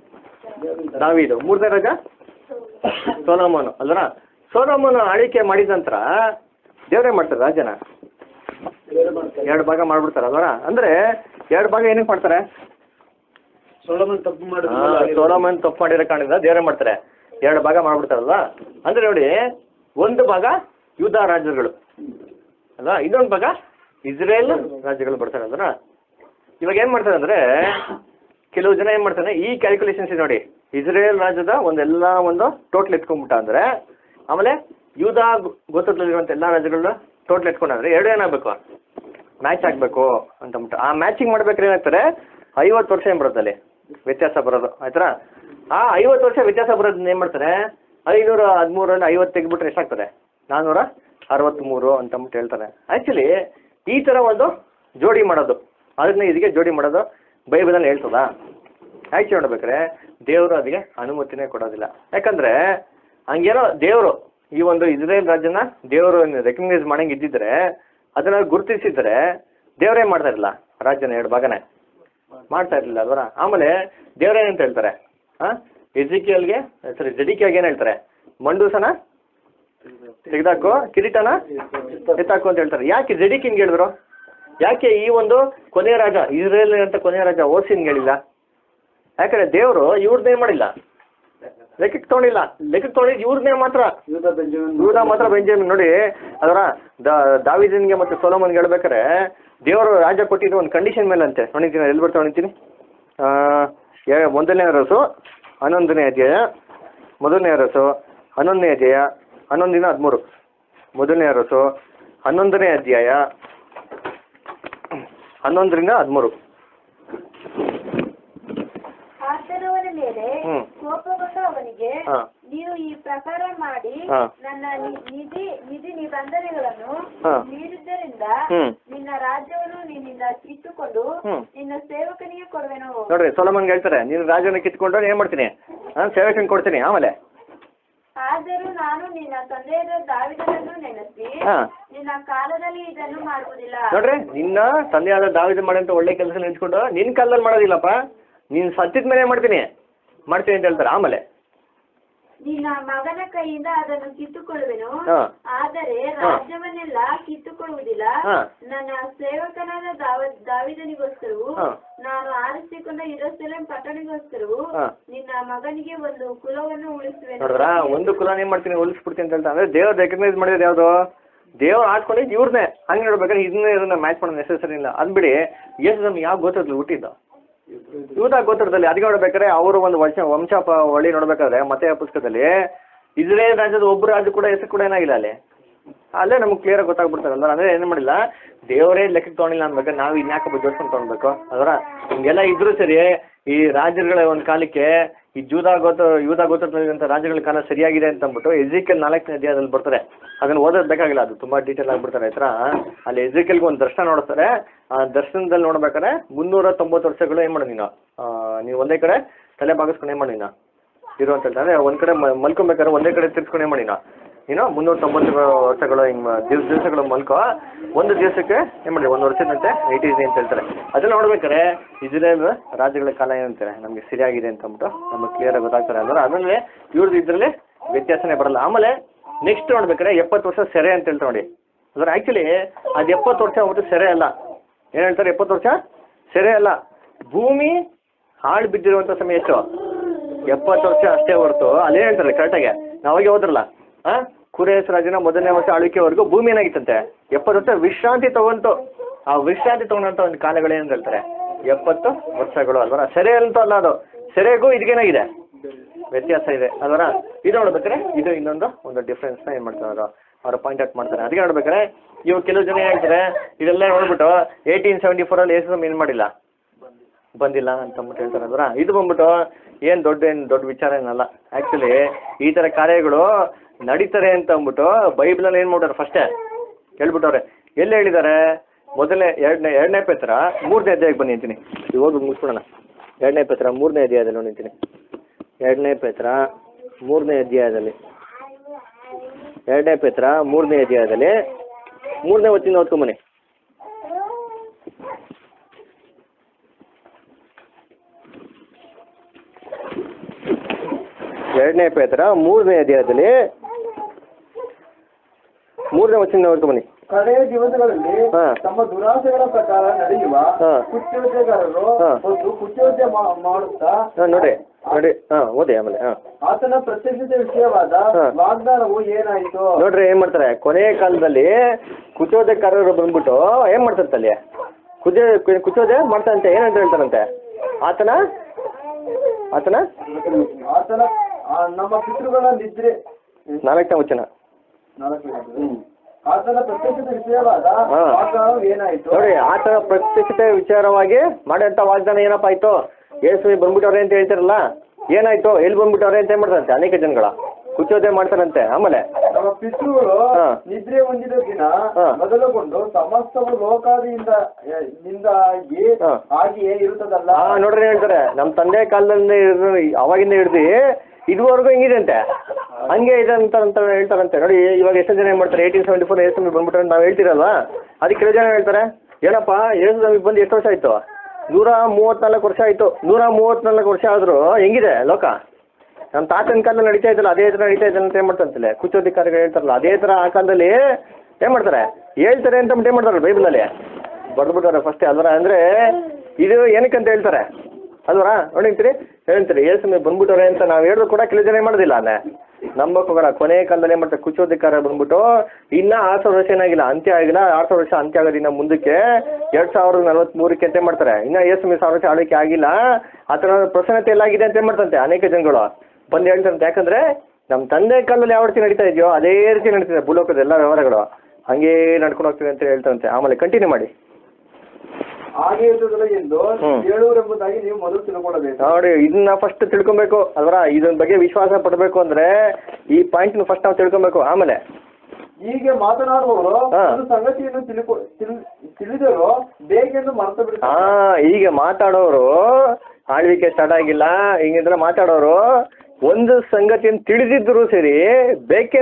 ದಾವೀದು ಮೂರನೇ ರಾಜ ಸೋಲೋಮೋನು ಅಲ್ವರ ಸೋಲೋಮೋನು ಆಳ್ವಿಕೆ ಮಾಡಿದ ನಂತರ ದೇವರೇ ಮಾಡ್ತಾರೆ ರಾಜನ ಬೇರೆ ಮಾಡ್ತಾರೆ ಎರಡು ಭಾಗ ಮಾಡ್ಬಿಡ್ತಾರೆ ಅಲ್ವರ ಅಂದರೆ ಎರಡು ಭಾಗ ಏನಕ್ಕೆ ಮಾಡ್ತಾರೆ ಸೊಲೊಮನ್ ತಪ್ಪು ಆ, ಮಾಡಿದ್ಮೇಲೆ ಸೋಲೋಮನ್ ತಪ್ಪು ಮಾಡಿರೋ ಕಾರಣದಿಂದ ದೇವರೇ ಮಾಡ್ತಾರೆ ಎರಡು ಭಾಗ ಮಾಡ್ಬಿಡ್ತಾರಲ್ವಾ ಅಂದರೆ ನೋಡಿ ಒಂದು ಭಾಗ ಯೂದ ರಾಜ್ಯಗಳು ಅಲ್ವಾ ಇನ್ನೊಂದು ಭಾಗ ಇಸ್ರೇಲ್ ರಾಜ್ಯಗಳು ಬರ್ತಾರೆ ಅಲ್ವಾ ಇವಾಗ ಏನು ಮಾಡ್ತಾರೆ ಅಂದರೆ ಕೆಲವು ಜನ ಏನು ಮಾಡ್ತಾರೆ ಈ ಕ್ಯಾಲ್ಕುಲೇಷನ್ಸ್ ಇದೆ ನೋಡಿ ಇಸ್ರೇಲ್ ರಾಜ್ಯದ ಒಂದೆಲ್ಲ ಒಂದು ಟೋಟಲ್ ಎತ್ಕೊಂಡ್ಬಿಟ್ಟ ಅಂದರೆ ಆಮೇಲೆ ಯೂದ ಗೋತ್ರದಲ್ಲಿರುವಂಥ ಎಲ್ಲ ರಾಜ್ಯಗಳನ್ನ ಟೋಟಲ್ ಎತ್ಕೊಂಡಂದ್ರೆ ಎರಡು ಏನಾಗಬೇಕು ಮ್ಯಾಚ್ ಆಗಬೇಕು ಅಂತಂದ್ಬಿಟ್ಟು ಆ ಮ್ಯಾಚಿಂಗ್ ಮಾಡ್ಬೇಕಾದ್ರೆ ಏನಾಗ್ತಾರೆ ಐವತ್ತು ವರ್ಷ ಏನು ಬರುತ್ತೆ ಅಲ್ಲಿ ವ್ಯತ್ಯಾಸ ಬರೋದು ಆಯ್ತಾ ಆ ಐವತ್ತು ವರ್ಷ ವ್ಯತ್ಯಾಸ ಬರೋದನ್ನ ಏನು ಮಾಡ್ತಾರೆ ಐನೂರ ಹದಿಮೂರಲ್ಲಿ ಐವತ್ತು ತೆಗೆದ್ಬಿಟ್ರೆ ಎಷ್ಟಾಗ್ತದೆ ನಾನ್ನೂರ ಅರವತ್ತ್ಮೂರು ಅಂತಂದ್ಬಿಟ್ಟು ಹೇಳ್ತಾರೆ ಆ್ಯಕ್ಚುಲಿ ಈ ಥರ ಒಂದು ಜೋಡಿ ಮಾಡೋದು ಅದನ್ನ ಇದಕ್ಕೆ ಜೋಡಿ ಮಾಡೋದು ಬೈಬಲಲ್ಲಿ ಹೇಳ್ತದಾ ಆಯ್ಕೆ ನೋಡ್ಬೇಕಾರೆ ದೇವರು ಅದಕ್ಕೆ ಅನುಮತಿನೇ ಕೊಡೋದಿಲ್ಲ ಯಾಕಂದರೆ ಹಂಗೇನೋ ದೇವರು ಈ ಒಂದು ಇಸ್ರೇಲ್ ರಾಜ್ಯನ ದೇವರು ರೆಕಗ್ನೈಸ್ ಮಾಡಂಗೆ ಇದ್ದಿದ್ರೆ ಅದನ್ನ ಗುರುತಿಸಿದ್ರೆ ದೇವರೇ ಮಾಡ್ತಾ ಇರಲಿಲ್ಲ ರಾಜ್ಯನ ಎರಡು ಭಾಗನೇ ಮಾಡ್ತಾ ಇರಲಿಲ್ಲ ಅಲ್ವರ ಆಮೇಲೆ ದೇವರೇನಂತ ಹೇಳ್ತಾರೆ ಹಾಂ ಎಜಿಕಿಯಲ್ಗೆ ಸರಿ ಜಡಿಕಿಯಾಗಿ ಏನು ಹೇಳ್ತಾರೆ ಮಂಡೂಸನ ತೆಗೆದಾಕು ಕಿರೀಟನ ಎತ್ತಾಕು ಅಂತ ಹೇಳ್ತಾರೆ ಯಾಕೆ ಜಡಿಕ್ ಹಿಂಗೆ ಹೇಳಿದ್ರು ಯಾಕೆ ಈ ಒಂದು ಕೊನೆಯ ರಾಜ ಇಸ್ರೇಲ್ ಅಂತ ಕೊನೆಯ ರಾಜ ಓಸಿನ್ಗೆ ಹೇಳಿಲ್ಲ ಯಾಕಂದ್ರೆ ದೇವರು ಇವ್ರನ್ನೇ ಮಾಡಿಲ್ಲ ಲೆಕ್ಕಕ್ಕೆ ತೊಗೊಂಡಿಲ್ಲ ಲೆಕ್ಕಕ್ಕೆ ತೊಗೊಂಡಿದ್ದು ಇವ್ರನ್ನೇ ಮಾತ್ರ ಯೂದ ಬೆಂಜಮಿನ್ ಯೂದ ಮಾತ್ರ ಬೆಂಜಮಿನ್ ನೋಡಿ ಅದರ ದಾವಿದನ್ಗೆ ಮತ್ತು ಸೊಲೋಮನ್ಗೆ ಹೇಳ್ಬೇಕಾರೆ ದೇವರು ರಾಜ ಕೊಟ್ಟಿದ್ದು ಒಂದು ಕಂಡೀಷನ್ ಮೇಲೆ ಅಂತೆ ನೋಡಿದ್ದೀನಿ ಎಲ್ಲಿ ಬರ್ತಾ ನೋಡಿದ್ದೀನಿ ಮೊದಲನೇ ಅರಸು ಹನ್ನೊಂದನೇ ಅಧ್ಯಾಯ ಮೊದಲನೇ ಅರಸು ಹನ್ನೊಂದನೇ ಅಧ್ಯಾಯ ಹನ್ನೊಂದಿನ ಹದಿಮೂರು ಮೊದಲನೇ ಅರಸು ಹನ್ನೊಂದನೇ ಅಧ್ಯಾಯ ಹನ್ನೊಂದರಿಂದ ಹದಿಮೂರು ಆತನವನ ಮೇಲೆ ಹ್ಮ್. ಕೋಪಗೊಂಡು ಅವನಿಗೆ ಹಾ. ನೀವು ಈ ಪ್ರಕಾರ ಮಾಡಿ ಹಾ. ನನ್ನ ನಿ- ನಿಧಿ ನಿಧಿ ನಿಬಂಧನೆಗಳನ್ನು ಹಾ. ಮೀರಿದ್ದರಿಂದ ಹ್ಮ್. ನಿನ್ನ ರಾಜ್ಯವನ್ನು ನಿನ್ನಿಂದ ಕಿತ್ತುಕೊಂಡು ಹ್ಮ್. ನಿನ್ನ ಸೇವಕನಿಗೆ ಕೊಡುವೆನು ನೋಡ್ರಿ ಸೊಲೋಮನ್ಗೆ ಹೇಳ್ತಾರೆ ನೀನು ರಾಜನ ಕಿತ್ಕೊಂಡು ಏನು ಮಾಡ್ತೀನಿ ನಾನು ಸೇವಕನ್ ಕೊಡ್ತೀನಿ ಆಮೇಲೆ ಆದರೂ ನಾನು ನಿನ್ನ ತಂದೆಯಾದ ದಾವಿದನನ್ನು ನೆನೆಸಿ ಹಾ. ನಿನ್ನ ಕಾಲದಲ್ಲಿ ಇದನ್ನು ಮಾಡುವುದಿಲ್ಲ ನೋಡ್ರಿ ನಿನ್ನ ತಂದೆಯಾದ ದಾವಿದ ಮಾಡಂತ ಒಳ್ಳೆ ಕೆಲಸ ನಿಂತ್ಕೊಂಡು ನಿನ್ನ ಕಾಲದಲ್ಲಿ ಮಾಡೋದಿಲ್ಲಪ್ಪ ನೀನು ಸತ್ತಿದ ಮೇಲೆ ಮಾಡ್ತೀನಿ ಮಾಡ್ತೀನಿ ಅಂತ ಹೇಳ್ತಾರೆ ಆಮೇಲೆ ನಿನ್ನ ಮಗನ ಕೈಯಿಂದ ಅದನ್ನು ಕಿತ್ತುಕೊಳ್ಳುವೆನು ಹಾ. ಆದರೆ ರಾಜ್ಯವನ್ನೆಲ್ಲ ಕಿತ್ತುಕೊಳ್ಳುವುದಿಲ್ಲ ಹಾ. ನನ್ನ ಸೇವಕನಾದ ದಾವ ದಾವಿದನಿಗೋಸ್ಕರವು ಹಾ. ನಾನು ಆರಿಸಿಕೊಂಡ ಇರೋಸೆಲೆಂ ಪಟ್ಟಣಿಗೋಸ್ಕರವು ಹಾ. ನಿನ್ನ ಮಗನಿಗೆ ಒಂದು ಕುಲವನ್ನು ಉಳಿಸುವೆನು ನೋಡಿದ್ರಾ ಒಂದು ಕುಲ ಏನ್ ಮಾಡ್ತೀನಿ ಉಳಿಸ್ಬಿಡ್ತೀನಿ ಅಂತ ಹೇಳ್ತಾ ಅಂದ್ರೆ ದೇವ್ರು ರೆಕಗ್ನೈಸ್ ಮಾಡಿದ್ರೆ ಯಾವ್ದು ದೇವ್ರು ಆಡ್ಕೊಂಡಿದ್ದು ಇವ್ರನ್ನೇ ಹಂಗೆ ನೋಡ್ಬೇಕಾದ್ರೆ ಇದನ್ನ ಇದನ್ನ ಮ್ಯಾಚ್ ಮಾಡೋ ನೆಸೆಸರಿ ಇಲ್ಲ ಅಂದ್ಬಿಡಿ ಯೇಸು ನಮ್ಗೆ ಯಾವ ಗೋತ್ರದಲ್ಲಿ ಹುಟ್ಟಿದ್ದು ಯೂದ ಗೋತ್ರದಲ್ಲಿ ಅದಕ್ಕೆ ನೋಡ್ಬೇಕಾದ್ರೆ ಅವರು ಒಂದು ವಂಶ ವಂಶ ಪ- ಒಳ್ಳೆ ನೋಡ್ಬೇಕಾದ್ರೆ ಮತ್ತೆ ಪುಸ್ತಕದಲ್ಲಿ ಇಸ್ರೇಲ್ ರಾಜ್ಯದ ಒಬ್ಬರು ರಾಜು ಕೂಡ ಹೆಸರು ಕೂಡ ಏನಾಗಿಲ್ಲ ಅಲ್ಲಿ ಅಲ್ಲೇ ನಮ್ಗೆ ಕ್ಲಿಯರ್ ಗೊತ್ತಾಗ್ಬಿಡ್ತಾರೆ ಅಂದ್ರೆ ಏನು ಮಾಡಿಲ್ಲ ದೇವರೇ ಲೆಕ್ಕಕ್ಕೆ ತೊಗೊಂಡಿಲ್ಲ ಅನ್ಬೇಕು ನಾವು ಇನ್ಯಾಕಪ್ಪ ಜೋಡ್ಸ್ಕೊಂಡು ತೊಗೊಳ್ಬೇಕು ಅದರ ಹಿಂಗೆಲ್ಲ ಇದ್ರೂ ಸರಿ ಈ ರಾಜ್ಯಗಳ ಒಂದು ಕಾಲಕ್ಕೆ ಈ ಜೂದ ಗೋತ್ರ ಯೂದ ಗೋತ್ರದಲ್ಲಿರುವಂಥ ರಾಜ್ಯಗಳ ಕಾಲ ಸರಿಯಾಗಿದೆ ಅಂತ ಅಂದ್ಬಿಟ್ಟು ಎಜಿಕಲ್ ನಾಲ್ಕನೇ ಅಧ್ಯಾಯದಲ್ಲಿ ಬರ್ತಾರೆ ಅದನ್ನು ಓದೋದು ಬೇಕಾಗಿಲ್ಲ ಅದು ತುಂಬ ಡೀಟೇಲ್ ಆಗಿಬಿಡ್ತಾರೆ ಆಯ್ತಾ ಅಲ್ಲಿ ಎಜಿಕಲ್ಗೆ ಒಂದು ದರ್ಶನ ನೋಡ್ತಾರೆ ಆ ದರ್ಶನದಲ್ಲಿ ನೋಡ್ಬೇಕಾದ್ರೆ ಮುನ್ನೂರ ತೊಂಬತ್ತು ವರ್ಷಗಳು ಏನು ಮಾಡು ನೀನು ಆ, ನೀವು ಒಂದೇ ಕಡೆ ತಲೆ ಬಾಗಿಸ್ಕೊಂಡು ಏನು ಮಾಡಿ ನೀನು ಇರುವಂತ ಅಂದ್ರೆ ಒಂದ್ ಕಡೆ ಮ- ಮಲ್ಕೊಬೇಕಾದ್ರೆ ಒಂದೇ ಕಡೆ ತಿರ್ಸ್ಕೊಂಡು ಏನು ಮಾಡಿ ನೀನು ನೀನು ಮುನ್ನೂರ ತೊಂಬತ್ತು ವರ್ಷಗಳು ಹಿಂಗ್ ದಿವ್ಸ ದಿವಸಗಳು ಮಲ್ಕೋ ಒಂದು ದಿವಸಕ್ಕೆ ಏನು ಮಾಡಿ ಒಂದು ವರ್ಷದಂತೆ ಏಯ್ಟಿ ಇದೆ ಅಂತ ಹೇಳ್ತಾರೆ ಅದನ್ನ ನೋಡ್ಬೇಕಾದ್ರೆ ಇಸ್ರೇಲ್ ರಾಜ್ಯಗಳ ಕಾಲ ಏನಂತಾರೆ ನಮಗೆ ಸರಿಯಾಗಿದೆ ಅಂತ ಅಂದ್ಬಿಟ್ಟು ನಮಗೆ ಕ್ಲಿಯರ್ ಆಗಿ ಗೊತ್ತಾಗ್ತಾರೆ ಅಂದ್ರೆ ಆಮೇಲೆ ಇವ್ರದ್ದು ಇದ್ರಲ್ಲಿ ವ್ಯತ್ಯಾಸನೇ ಬರಲ್ಲ ಆಮೇಲೆ ನೆಕ್ಸ್ಟ್ ನೋಡ್ಬೇಕಾದ್ರೆ ಎಪ್ಪತ್ತು ವರ್ಷ ಸೆರೆ ಅಂತ ಹೇಳ್ತಾರೆ ನೋಡಿ ಅಂದ್ರೆ ಆ್ಯಕ್ಚುಲಿ ಅದು ಎಪ್ಪತ್ತು ವರ್ಷ ಆಗ್ಬಿಟ್ಟು ಸೆರೆ ಅಲ್ಲ ಏನು ಹೇಳ್ತಾರೆ ಎಪ್ಪತ್ತು ವರ್ಷ ಸೆರೆ ಅಲ್ಲ ಭೂಮಿ ಹಾಳು ಬಿದ್ದಿರುವಂಥ ಸಮಯ ಎಷ್ಟು ಎಪ್ಪತ್ತು ವರ್ಷ ಅಷ್ಟೇ ಹೊರತು ಅಲ್ಲೇ ಹೇಳ್ತಾರೆ ಕರೆಕ್ಟಾಗಿ ನಾವಾಗೆ ಹೋದ್ರಲ್ಲ ಹಾಂ ಕುರೇಶ್ ರಾಜನ ಮೊದಲನೇ ವರ್ಷ ಆಳ್ವಿಕೆವರೆಗೂ ಭೂಮಿ ಏನಾಗಿತ್ತಂತೆ ಎಪ್ಪತ್ತು ವರ್ಷ ವಿಶ್ರಾಂತಿ ತಗೊಂತು ಆ ವಿಶ್ರಾಂತಿ ತಗೊಂಡಂಥ ಒಂದು ಕಾಲಗಳೇನು ಹೇಳ್ತಾರೆ ಎಪ್ಪತ್ತು ವರ್ಷಗಳು ಅಲ್ವರ ಸೆರೆ ಅಂತೂ ಅಲ್ಲ ಅದು ಸೆರೆಗೂ ಇದಕ್ಕೇನಾಗಿದೆ ವ್ಯತ್ಯಾಸ ಇದೆ ಅಲ್ವರ ಇದು ನೋಡ್ಬೇಕಾರೆ ಇದು ಇನ್ನೊಂದು ಒಂದು ಡಿಫ್ರೆನ್ಸ್ನ ಏನು ಮಾಡ್ತಾರೆ ಅವರು ಅವ್ರ ಪಾಯಿಂಟ್ ಔಟ್ ಮಾಡ್ತಾರೆ ಅದಕ್ಕೆ ನೋಡ್ಬೇಕಾರೆ ಇವು ಕೆಲವು ಜನ ಏನ್ ಹೇಳ್ತಾರೆ ಇದೆಲ್ಲ ನೋಡ್ಬಿಟ್ಟು ಏಯ್ಟೀನ್ ಸೆವೆಂಟಿ ಫೋರಲ್ಲಿ ಏಸು ಏನು ಮಾಡಿಲ್ಲ ಬಂದಿಲ್ಲ ಅಂತ ಅಂದ್ಬಿಟ್ಟು ಹೇಳ್ತಾರೆ ಅಲ್ವರ ಇದು ಬಂದ್ಬಿಟ್ಟು ಏನು ದೊಡ್ಡ ಏನು ದೊಡ್ಡ ವಿಚಾರ ಏನಲ್ಲ ಆ್ಯಕ್ಚುಲಿ ಈ ಥರ ಕಾರ್ಯಗಳು ನಡೀತಾರೆ ಅಂತ ಅಂದ್ಬಿಟ್ಟು ಬೈಬಲಲ್ಲಿ ಏನು ಮಾಡ್ತಾರೆ ಫಸ್ಟೇ ಹೇಳ್ಬಿಟ್ಟವ್ರೆ ಎಲ್ಲಿ ಹೇಳಿದ್ದಾರೆ ಮೊದಲನೇ ಎರಡನೇ ಎರಡನೇ ಪೇತ್ರ ಮೂರನೇ ಅಧ್ಯಾಯಕ್ಕೆ ಬನ್ನಿ ಅಂತೀನಿ ಇವಾಗ ಮುಗಿಸ್ಬಿಡೋಣ ಎರಡನೇ ಪೇತ್ರ ಮೂರನೇ ಅಧ್ಯಾಯದಲ್ಲಿ ನೋಡಿ ಅಂತೀನಿ ಎರಡನೇ ಪೇತ್ರ ಮೂರನೇ ಅಧ್ಯಾಯದಲ್ಲಿ ಎರಡನೇ ಪೇತ್ರ ಮೂರನೇ ಅಧ್ಯಾಯದಲ್ಲಿ ಮೂರನೇ ಹೊತ್ತಿನ ಓದ್ಕೊಂಬನ್ನಿ ಎರಡನೇ ಪೇತ್ರ ಮೂರನೇ ಅಧ್ಯಾಯದಲ್ಲಿ ಮೂರನೇ ವಚನ ಓದ್ಕೊಂಬನ್ನಿ ಕಡೆಯ ದಿವಸಗಳಲ್ಲಿ ಹಾ. ತಮ್ಮ ದುರಾಸೆಗಳ ಪ್ರಕಾರ ನಡೆಯುವ ಹಾ. ಕುಚ್ಚೋದ್ಯಗಾರರು ಹಾ. ಒಂದು ಕುಚ್ಚೋದ್ಯ ಮಾ- ಮಾಡುತ್ತಾ ಹಾಂ ನೋಡಿ ನೋಡಿ ಹಾಂ ಓದಿ ಆಮೇಲೆ ಹಾಂ ಆತನ ಪ್ರತ್ಯಕ್ಷತೆ ವಿಷಯವಾದ ಹಾ. ವಾಗ್ದಾನವು ಏನಾಯಿತು ನೋಡ್ರಿ ಏನ್ ಮಾಡ್ತಾರೆ ಕೊನೆಯ ಕಾಲದಲ್ಲಿ ಕುಚೋದೆಕಾರರು ಬಂದ್ಬಿಟ್ಟು ಏನ್ ಮಾಡ್ತಾರಂತೆ ಅಲ್ಲಿ ಕುಚ ಕುಚೋದೆ ಮಾಡ್ತಾರಂತೆ ಏನಂತ ಹೇಳ್ತಾರಂತೆ ಆತನ ಆತನ ಆತನ ಆ, ನಮ್ಮ ಪಿತೃಗಳ ನಿದ್ರೆ ನಾಲ್ಕನೇ ವಚನ ನಾಲ್ಕು ಆತನ ಪ್ರತ್ಯಕ್ಷತೆ ವಿಷಯವಾದ ಹಾ. ವಾಗ್ದಾನವು ಏನಾಯಿತು ನೋಡಿ ಆತನ ಪ್ರತ್ಯಕ್ಷತೆ ವಿಚಾರವಾಗಿ ಮಾಡೋಂಥ ವಾಗ್ದಾನ ಏನಪ್ಪ ಆಯ್ತು ಯೇಸು ಬಂದ್ಬಿಟ್ಟವ್ರೆ ಅಂತ ಹೇಳ್ತಾರಲ್ಲ ಏನಾಯ್ತು ಎಲ್ಲಿ ಬಂದ್ಬಿಟ್ಟವ್ರೆ ಅಂತ ಏನ್ ಮಾಡ್ತಾರಂತೆ ಅನೇಕ ಜನಗಳ ಕುಚೋದೆ ಮಾಡ್ತಾರಂತೆ ಆಮೇಲೆ ನಮ್ಮ ಪಿತೃಗಳು ಹಾ. ನಿದ್ರೆ ಹೊಂದಿದ ದಿನ ಹಾ. ಮೊದಲುಗೊಂಡು ಸಮಸ್ತವು ಲೋಕಾದಿಯಿಂದ ಎ, ನಿಂದಾಗಿ ಹಾ. ಹಾಗೆಯೇ ಇರುತ್ತದಲ್ಲ ಹಾ ನೋಡ್ರಿ ಹೇಳ್ತಾರೆ ನಮ್ಮ ತಂದೆ ಕಾಲದಿಂದ ಹಿಡ್ದು ಅವಾಗಿಂದ ಹಿಡ್ದು ಇದುವರೆಗೂ ಹಿಂಗಿದೆ ಅಂತೆ ಹಂಗೆ ಇದೆ ಅಂತ ಅಂತ ಹೇಳ್ತಾರಂತೆ ನೋಡಿ ಇವಾಗ ಎಷ್ಟು ಜನ ಏನ್ ಮಾಡ್ತಾರೆ ಏಯ್ಟೀನ್ ಸೆವೆಂಟಿ ಫೋರ್ ಏಸು ಬಂದ್ಬಿಟ್ರೆ ಅಂತ ನಾವು ಹೇಳ್ತಿರಲ್ವಾ ಅದಕ್ಕೆ ಕೆಲವು ಜನ ಹೇಳ್ತಾರೆ ಏನಪ್ಪ ಏಸು ನಮಗೆ ಬಂದು ಎಷ್ಟು ವರ್ಷ ಆಯ್ತು ನೂರ ಮೂವತ್ನಾಲ್ಕು ವರ್ಷ ಆಯ್ತು ನೂರ ಮೂವತ್ನಾಲ್ಕು ವರ್ಷ ಆದರೂ ಹೆಂಗಿದೆ ಲೋಕ ನಮ್ಮ ತಾತನ ಕಾಲದಲ್ಲಿ ನಡೀತಾ ಇದ್ದಲ್ಲ ಅದೇ ಥರ ನಡೀತಾ ಇದೆ ಅಂತ ಏನು ಮಾಡ್ತಂತಲೆ ಕುಚ್ಚೋಧಿಕಾರಿಗಳು ಹೇಳ್ತಾರಲ್ಲ ಅದೇ ಥರ ಆ ಕಾಲದಲ್ಲಿ ಏನು ಮಾಡ್ತಾರೆ ಹೇಳ್ತಾರೆ ಅಂತ ಏನು ಮಾಡ್ತಾರಲ್ಲ ಬೈಬಲಲ್ಲಿ ಬರೆದ್ಬಿಟ್ಟಾರೆ ಫಸ್ಟೇ ಅಲ್ವರ ಅಂದರೆ ಇದು ಏನಕ್ಕೆ ಅಂತ ಹೇಳ್ತಾರೆ ಅಲ್ವರ ನೋಡಿಂತೀರಿ ಹೇಳ್ತೀರಿ ಏಸು ನೀವು ಬಂದ್ಬಿಟ್ಟವ್ರೆ ಅಂತ ನಾವು ಹೇಳಿದ್ರು ಕೂಡ ಕೆಲವು ಜನ ಏನು ಮಾಡೋದಿಲ್ಲ ಅಲ್ಲೇ ನಂಬಕ್ ಹೋಗಲ್ಲ ಕೊನೆ ಕಾಲದಲ್ಲಿ ಏನು ಮಾಡ್ತಾರೆ ಕುಚ್ಚೋಧಿಕಾರ ಬಂದ್ಬಿಟ್ಟು ಇನ್ನೂ ಆರು ಸಾವಿರ ವರ್ಷ ಏನಾಗಿಲ್ಲ ಅಂತ್ಯ ಆಗಿಲ್ಲ ಆರು ಸಾವಿರ ವರ್ಷ ಅಂತ್ಯ ಆಗೋದಿನ್ನ ಮುಂದಕ್ಕೆ ಎರಡು ಸಾವಿರದ ನಲವತ್ತ್ಮೂರಕ್ಕೆ ಅಂತ ಏನ್ ಮಾಡ್ತಾರೆ ಇನ್ನು ಏಸು ಮೀ ಸಾವಿರ ವರ್ಷ ಆಳ್ವಿಕೆ ಆಗಿಲ್ಲ ಆ ಥರ ಪ್ರಸನ್ನತೆ ಎಲ್ಲಾಗಿದೆ ಅಂತ ಏನ್ ಮಾಡ್ತಂತೆ ಅನೇಕ ಜನಗಳು ಬಂದು ಹೇಳ್ತಾರಂತೆ ಯಾಕಂದ್ರೆ ನಮ್ಮ ತಂದೆ ಕಾಲದಲ್ಲಿ ಯಾವ ರೀತಿ ನಡೀತಾ ಇದೆಯೋ ಅದೇ ರೀತಿ ನಡೀತಿದೆ ಭೂಲೋಕದ ಎಲ್ಲ ವ್ಯವಹಾರಗಳು ಹಂಗೇ ನಡ್ಕೊಂಡು ಹೋಗ್ತಿದೆ ಅಂತ ಹೇಳ್ತಾರಂತೆ ಆಮೇಲೆ ಕಂಟಿನ್ಯೂ ಮಾಡಿ ಹಾಗೆ ಇರುತ್ತದಲ್ಲ ಎಂದು ಹ್ಮ್. ಹೇಳುವರೆಂಬುದಾಗಿ ನೀವು ಮೊದಲು ತಿಳ್ಕೊಳ್ಳಬೇಕು ನೋಡಿ ಇದನ್ನ ಫಸ್ಟ್ ತಿಳ್ಕೊಬೇಕು ಅಲ್ವರ ಇದ್ರ ಬಗ್ಗೆ ವಿಶ್ವಾಸ ಪಡಬೇಕು ಅಂದ್ರೆ ಈ ಪಾಯಿಂಟ್ನ ಫಸ್ಟ್ ನಾವು ತಿಳ್ಕೊಬೇಕು ಆಮೇಲೆ ಹೀಗೆ ಮಾತನಾಡುವವರು ಹಾ. ಒಂದು ಸಂಗತಿಯನ್ನು ತಿಳ್ಕೊ ತಿಳ್- ತಿಳಿದರೂ ಬೇಕೆಂದು ಮರೆತು ಹಾ ಬಿಡ್ತಾರೆ ಈಗ ಮಾತಾಡೋರು ಆಳ್ವಿಕೆ ಸ್ಟಾರ್ಟ್ ಆಗಿಲ್ಲ ಹಿಂಗಿದ್ರೆ ಮಾತಾಡೋರು ಒಂದು ಸಂಗತಿಯನ್ನು ತಿಳಿದಿದ್ರು ಸರಿ ಬೇಕೆಂದು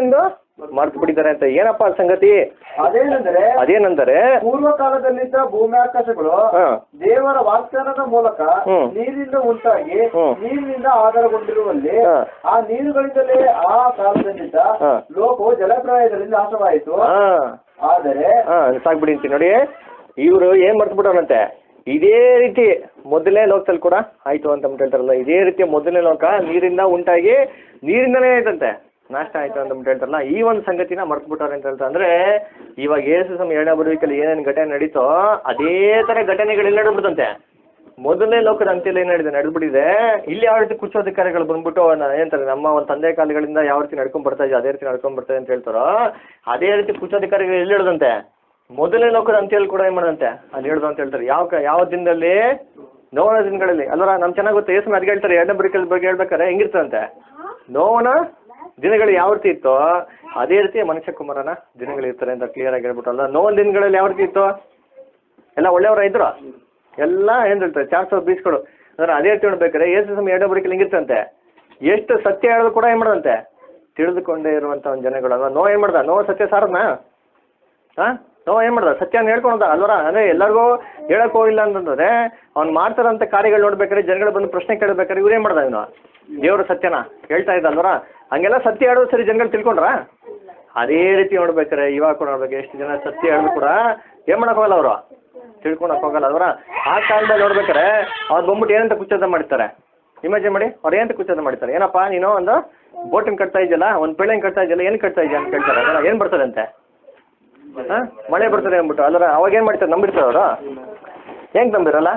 ಮರ್ತು ಬಿಟ್ಟಿದ್ದಾರೆ ಅಂತ ಏನಪ್ಪ ಆ ಸಂಗತಿ ಅದೇನೆಂದರೆ ಅದೇನಂದರೆ ಪೂರ್ವ ಕಾಲದಲ್ಲಿದ್ದ ಭೂಮಿ ಆಕಾಶಗಳು ಹಾ ದೇವರ ವಾಗ್ದಾನದ ಮೂಲಕ ಹ್ಮ್. ನೀರಿನಿಂದ ಉಂಟಾಗಿ ಹ್ಮ್. ನೀರಿನಿಂದ ಆಧಾರಗೊಂಡಿರುವಲ್ಲಿ ಹಾ. ಆ ನೀರುಗಳಿಂದಲೇ ಆ ಕಾಲದಲ್ಲಿದ್ದ ಹಾ. ಲೋಕವು ಜಲಪ್ರಾಯದಲ್ಲಿ ನಾಶವಾಯಿತು ಹಾ ಆದರೆ ಹಾ ಸಾಕ್ಬಿಡಿ ಅಂತೀನಿ ನೋಡಿ ಇವರು ಏನ್ ಮರ್ತು ಬಿಟ್ಟವ್ರಂತೆ ಇದೇ ರೀತಿ ಮೊದಲನೇ ಲೋಕದಲ್ಲಿ ಕೂಡ ಆಯ್ತು ಅಂತ ಅಂದ್ಬಿಟ್ಟು ಹೇಳ್ತಾರಲ್ಲ ಇದೇ ರೀತಿ ಮೊದಲನೇ ಲೋಕ ನೀರಿಂದ ಉಂಟಾಗಿ ನೀರಿಂದನೇ ಆಯ್ತಂತೆ ನಾಶ ಆಯ್ತು ಅಂತ ಅಂದ್ಬಿಟ್ಟು ಹೇಳ್ತಾರಲ್ಲ ಈ ಒಂದು ಸಂಗತಿನ ಮರ್ತು ಬಿಟ್ಟವ್ರೆ ಅಂತ ಹೇಳ್ತಾರೆ ಅಂದ್ರೆ ಇವಾಗ ಏಸು ಸಮ ಎರಡನೇ ಬರುವಿಕಲ್ಲಿ ಏನೇನು ಘಟನೆ ನಡೀತೋ ಅದೇ ತರ ಘಟನೆಗಳೆಲ್ಲ ನಡೆದ್ಬಿಡುತ್ತಂತೆ ಮೊದಲನೇ ಲೋಕದ ಅಂತ್ಯದಲ್ಲಿ ಏನು ನಡೆದಿದೆ ನಡೆದ್ಬಿಟ್ಟಿದೆ ಇಲ್ಲಿ ಯಾವ ರೀತಿ ಕುಚ್ಚೋಧಿಕಾರಿಗಳು ಬಂದ್ಬಿಟ್ಟು ನ- ಏನಂತಾರೆ ನಮ್ಮ ಒಂದು ತಂದೆ ಕಾಲಗಳಿಂದ ಯಾವ ರೀತಿ ನಡ್ಕೊಂಡ್ ಬರ್ತಾ ಇದೆ ಅದೇ ರೀತಿ ನಡ್ಕೊಂಡ್ ಬರ್ತಾ ಇದೆ ಅಂತ ಹೇಳ್ತಾರೋ ಅದೇ ರೀತಿ ಕುಚ್ಚೋಧಿಕಾರಿಗಳು ಎಲ್ಲಿ ಹಿಡ್ದಂತೆ ಮೊದಲನೇ ಲೋಕದ ಅಂತ್ಯದಲ್ಲಿ ಕೂಡ ಏನು ಮಾಡದಂತೆ ಅಲ್ಲಿ ಹಿಡ್ದು ಅಂತ ಹೇಳ್ತಾರೆ ಯಾವ ಕ- ಯಾವ ದಿನದಲ್ಲಿ ನೋವನ ದಿನಗಳಲ್ಲಿ ಅಲ್ವರ ನಮ್ಗೆ ಚೆನ್ನಾಗಿ ಗೊತ್ತು ಏಸು ಅದ್ಗೆ ಹೇಳ್ತಾರೆ ಎರಡನೇ ಬರಿಕಲ್ ಬಗ್ಗೆ ಹೇಳ್ಬೇಕಾರೆ ಹೆಂಗಿರ್ತಂತೆ ನೋವನ ದಿನಗಳು ಯಾವ ರೀತಿ ಇತ್ತೋ ಅದೇ ರೀತಿ ಮನುಷ್ಯ ಕುಮಾರನ ದಿನಗಳು ಇರ್ತಾರೆ ಅಂತ ಕ್ಲಿಯರ್ ಆಗಿ ಹೇಳ್ಬಿಟ್ಟಲ್ಲ ನೋವನ ದಿನಗಳಲ್ಲಿ ಯಾವ ರೀತಿ ಇತ್ತು ಎಲ್ಲ ಒಳ್ಳೆಯವರ ಇದ್ರು ಎಲ್ಲ ಏನು ಹೇಳ್ತಾರೆ ಚಾರ್ ಸಾವಿರ ಬೀಸ್ಗಳು ಅಂದ್ರೆ ಅದೇ ರೀತಿ ನೋಡ್ಬೇಕಾದ್ರೆ ಏಸು ಸಮಯ ಎರಡನೇ ಬರಿಕಲ್ ಹೆಂಗಿರ್ತಂತೆ ಎಷ್ಟು ಸತ್ಯ ಹೇಳೋದು ಕೂಡ ಏನು ಮಾಡದಂತೆ ತಿಳಿದುಕೊಂಡೇ ಇರುವಂಥ ಒಂದು ಜನಗಳು ಅಲ್ವಾ ನೋ ಏನು ಮಾಡ್ದ ನೋ ಸತ್ಯ ಸಾರದ್ನಾ ಹಾಂ ನೋ ಏನು ಮಾಡ್ದ ಸತ್ಯನ ಹೇಳ್ಕೊಂಡ ಅಲ್ವರ ಅಂದರೆ ಎಲ್ಲರಿಗೂ ಹೇಳಕ್ ಹೋಗಿಲ್ಲ ಅಂತಂದ್ರೆ ಅವ್ನು ಮಾಡ್ತಾರಂಥ ಕಾರ್ಯಗಳು ನೋಡ್ಬೇಕಾದ್ರೆ ಜನಗಳು ಬಂದು ಪ್ರಶ್ನೆ ಕೇಳಬೇಕಾದ್ರೆ ಇವ್ರು ಏನು ಮಾಡ್ದ ಇವನು ದೇವ್ರ ಸತ್ಯನ ಹೇಳ್ತಾ ಇದ್ದ ಅಲ್ವರ ಹಂಗೆಲ್ಲ ಸತ್ಯ ಹೇಳೋದು ಸರಿ ಜನಗಳು ತಿಳ್ಕೊಂಡ್ರ ಅದೇ ರೀತಿ ನೋಡ್ಬೇಕಾರೆ ಇವಾಗ ಕೂಡ ನೋಡ್ಬೇಕು ಎಷ್ಟು ಜನ ಸತ್ಯ ಹೇಳಿದ್ರು ಕೂಡ ಏನು ಮಾಡಕ್ ಹೋಗಲ್ಲ ಅವರು ತಿಳ್ಕೊಳಕ್ ಹೋಗಲ್ಲ ಅಲ್ವರ ಆ ಕಾಲದಲ್ಲಿ ನೋಡ್ಬೇಕಾರೆ ಅವ್ರು ಬಂದ್ಬಿಟ್ಟು ಏನಂತ ಕುಚ್ಚೋದ ಮಾಡ್ತಾರೆ ಇಮ್ಯಾಜಿನ್ ಮಾಡಿ ಅವ್ರು ಏನಂತ ಕುಚ್ಚೋದ ಮಾಡ್ತಾರೆ ಏನಪ್ಪ ನೀನು ಒಂದು ಬೋಟಿನ ಕಟ್ತಾ ಇದೆಯಲ್ಲ ಒಂದು ಪೆಳೆನ್ ಕಟ್ತಾ ಇದೆಯಲ್ಲ ಏನು ಕಟ್ತಾ ಇದೆಯಾ ಅಂತ ಕೇಳ್ತಾರೆ ಅದಲ್ಲ ಏನು ಬರ್ತದಂತೆ ಹಾಂ ಮಳೆ ಬರ್ತದೆ ಅಂದ್ಬಿಟ್ಟು ಅಲ್ಲರ ಅವಾಗ ಏನು ಮಾಡ್ತಾರೆ ನಂಬಿರ್ತಾರೆ ಅವರು ಹೆಂಗೆ ನಂಬಿರಲ್ಲ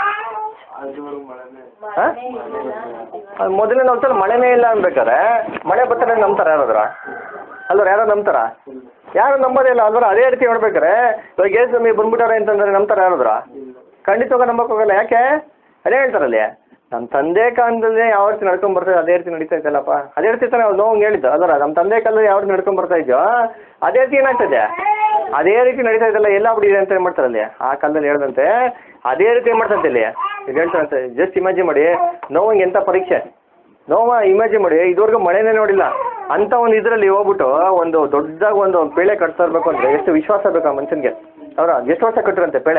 ಹಾಂ ಅದು ಮೊದಲನೇ ನೋಡ್ತಾರೆ ಮಳೆನೇ ಇಲ್ಲ ಅನ್ಬೇಕಾರೆ ಮಳೆ ಬರ್ತಾರೆ ನಂಬ್ತಾರೆ ಯಾರಾದ್ರ ಅಲ್ವರ ಯಾರೋ ನಂಬ್ತಾರ ಯಾರು ನಂಬೋದೇ ಇಲ್ಲ ಅಲ್ವರ ಅದೇ ರೀತಿ ನೋಡ್ಬೇಕಾರೆ ಇವಾಗ ಏಸು ಸ್ವಾಮಿ ಬಂದ್ಬಿಟ್ಟಾರೆ ಅಂತಂದ್ರೆ ನಂಬ್ತಾರೆ ಯಾರಾದ್ರ ಖಂಡಿತವಾಗ ನಂಬಕ್ ಹೋಗಲ್ಲ ಯಾಕೆ ಅದೇ ಹೇಳ್ತಾರಲ್ಲಿ ನಮ್ಮ ತಂದೆ ಕಾಲದಲ್ಲಿ ಯಾವ ರೀತಿ ನಡ್ಕೊಂಡ್ ಬರ್ತದೆ ಅದೇ ರೀತಿ ನಡೀತಾ ಇದ್ದಲ್ಲಪ್ಪ ಅದೇ ರೀತಿ ತಾನೇ ಅವ್ರು ನೋವು ಹೇಳಿದ್ದು ಅದರ ನಮ್ಮ ತಂದೆ ಕಾಲದಲ್ಲಿ ಯಾವ ರೀತಿ ನಡ್ಕೊಂಡ್ ಬರ್ತಾ ಇದೆಯೋ ಅದೇ ರೀತಿ ಏನಾಗ್ತದೆ ಅದೇ ರೀತಿ ನಡೀತಾ ಇದೆಲ್ಲ ಎಲ್ಲ ಬಿಡಿದೆ ಅಂತ ಏನ್ ಮಾಡ್ತಾರಲ್ಲಿ ಆ ಕಾಲದಲ್ಲಿ ಹೇಳ್ದಂತೆ ಅದೇ ರೀತಿ ಏನ್ ಮಾಡ್ತಂತೆ ಇಲ್ಲಿ ಇದು ಹೇಳ್ತಾರಂತೆ ಜಸ್ಟ್ ಇಮ್ಯಾಜಿನ್ ಮಾಡಿ ನೋವಂಗೆ ಎಂಥ ಪರೀಕ್ಷೆ ನೋವ ಇಮ್ಯಾಜಿನ್ ಮಾಡಿ ಇದುವರೆಗೂ ಮಳೆನೇ ನೋಡಿಲ್ಲ ಅಂತ ಒಂದು ಇದರಲ್ಲಿ ಹೋಗ್ಬಿಟ್ಟು ಒಂದು ದೊಡ್ಡದಾಗ ಒಂದು ಪೇಳೆ ಕಟ್ತಾ ಇರ್ಬೇಕು ಅಂದ್ರೆ ಎಷ್ಟು ವಿಶ್ವಾಸ ಬೇಕು ಆ ಮನುಷ್ಯನಿಗೆ ಅವರ ಎಷ್ಟು ವರ್ಷ ಕಟ್ಟಿರಂತೆ ಪೇಳೆ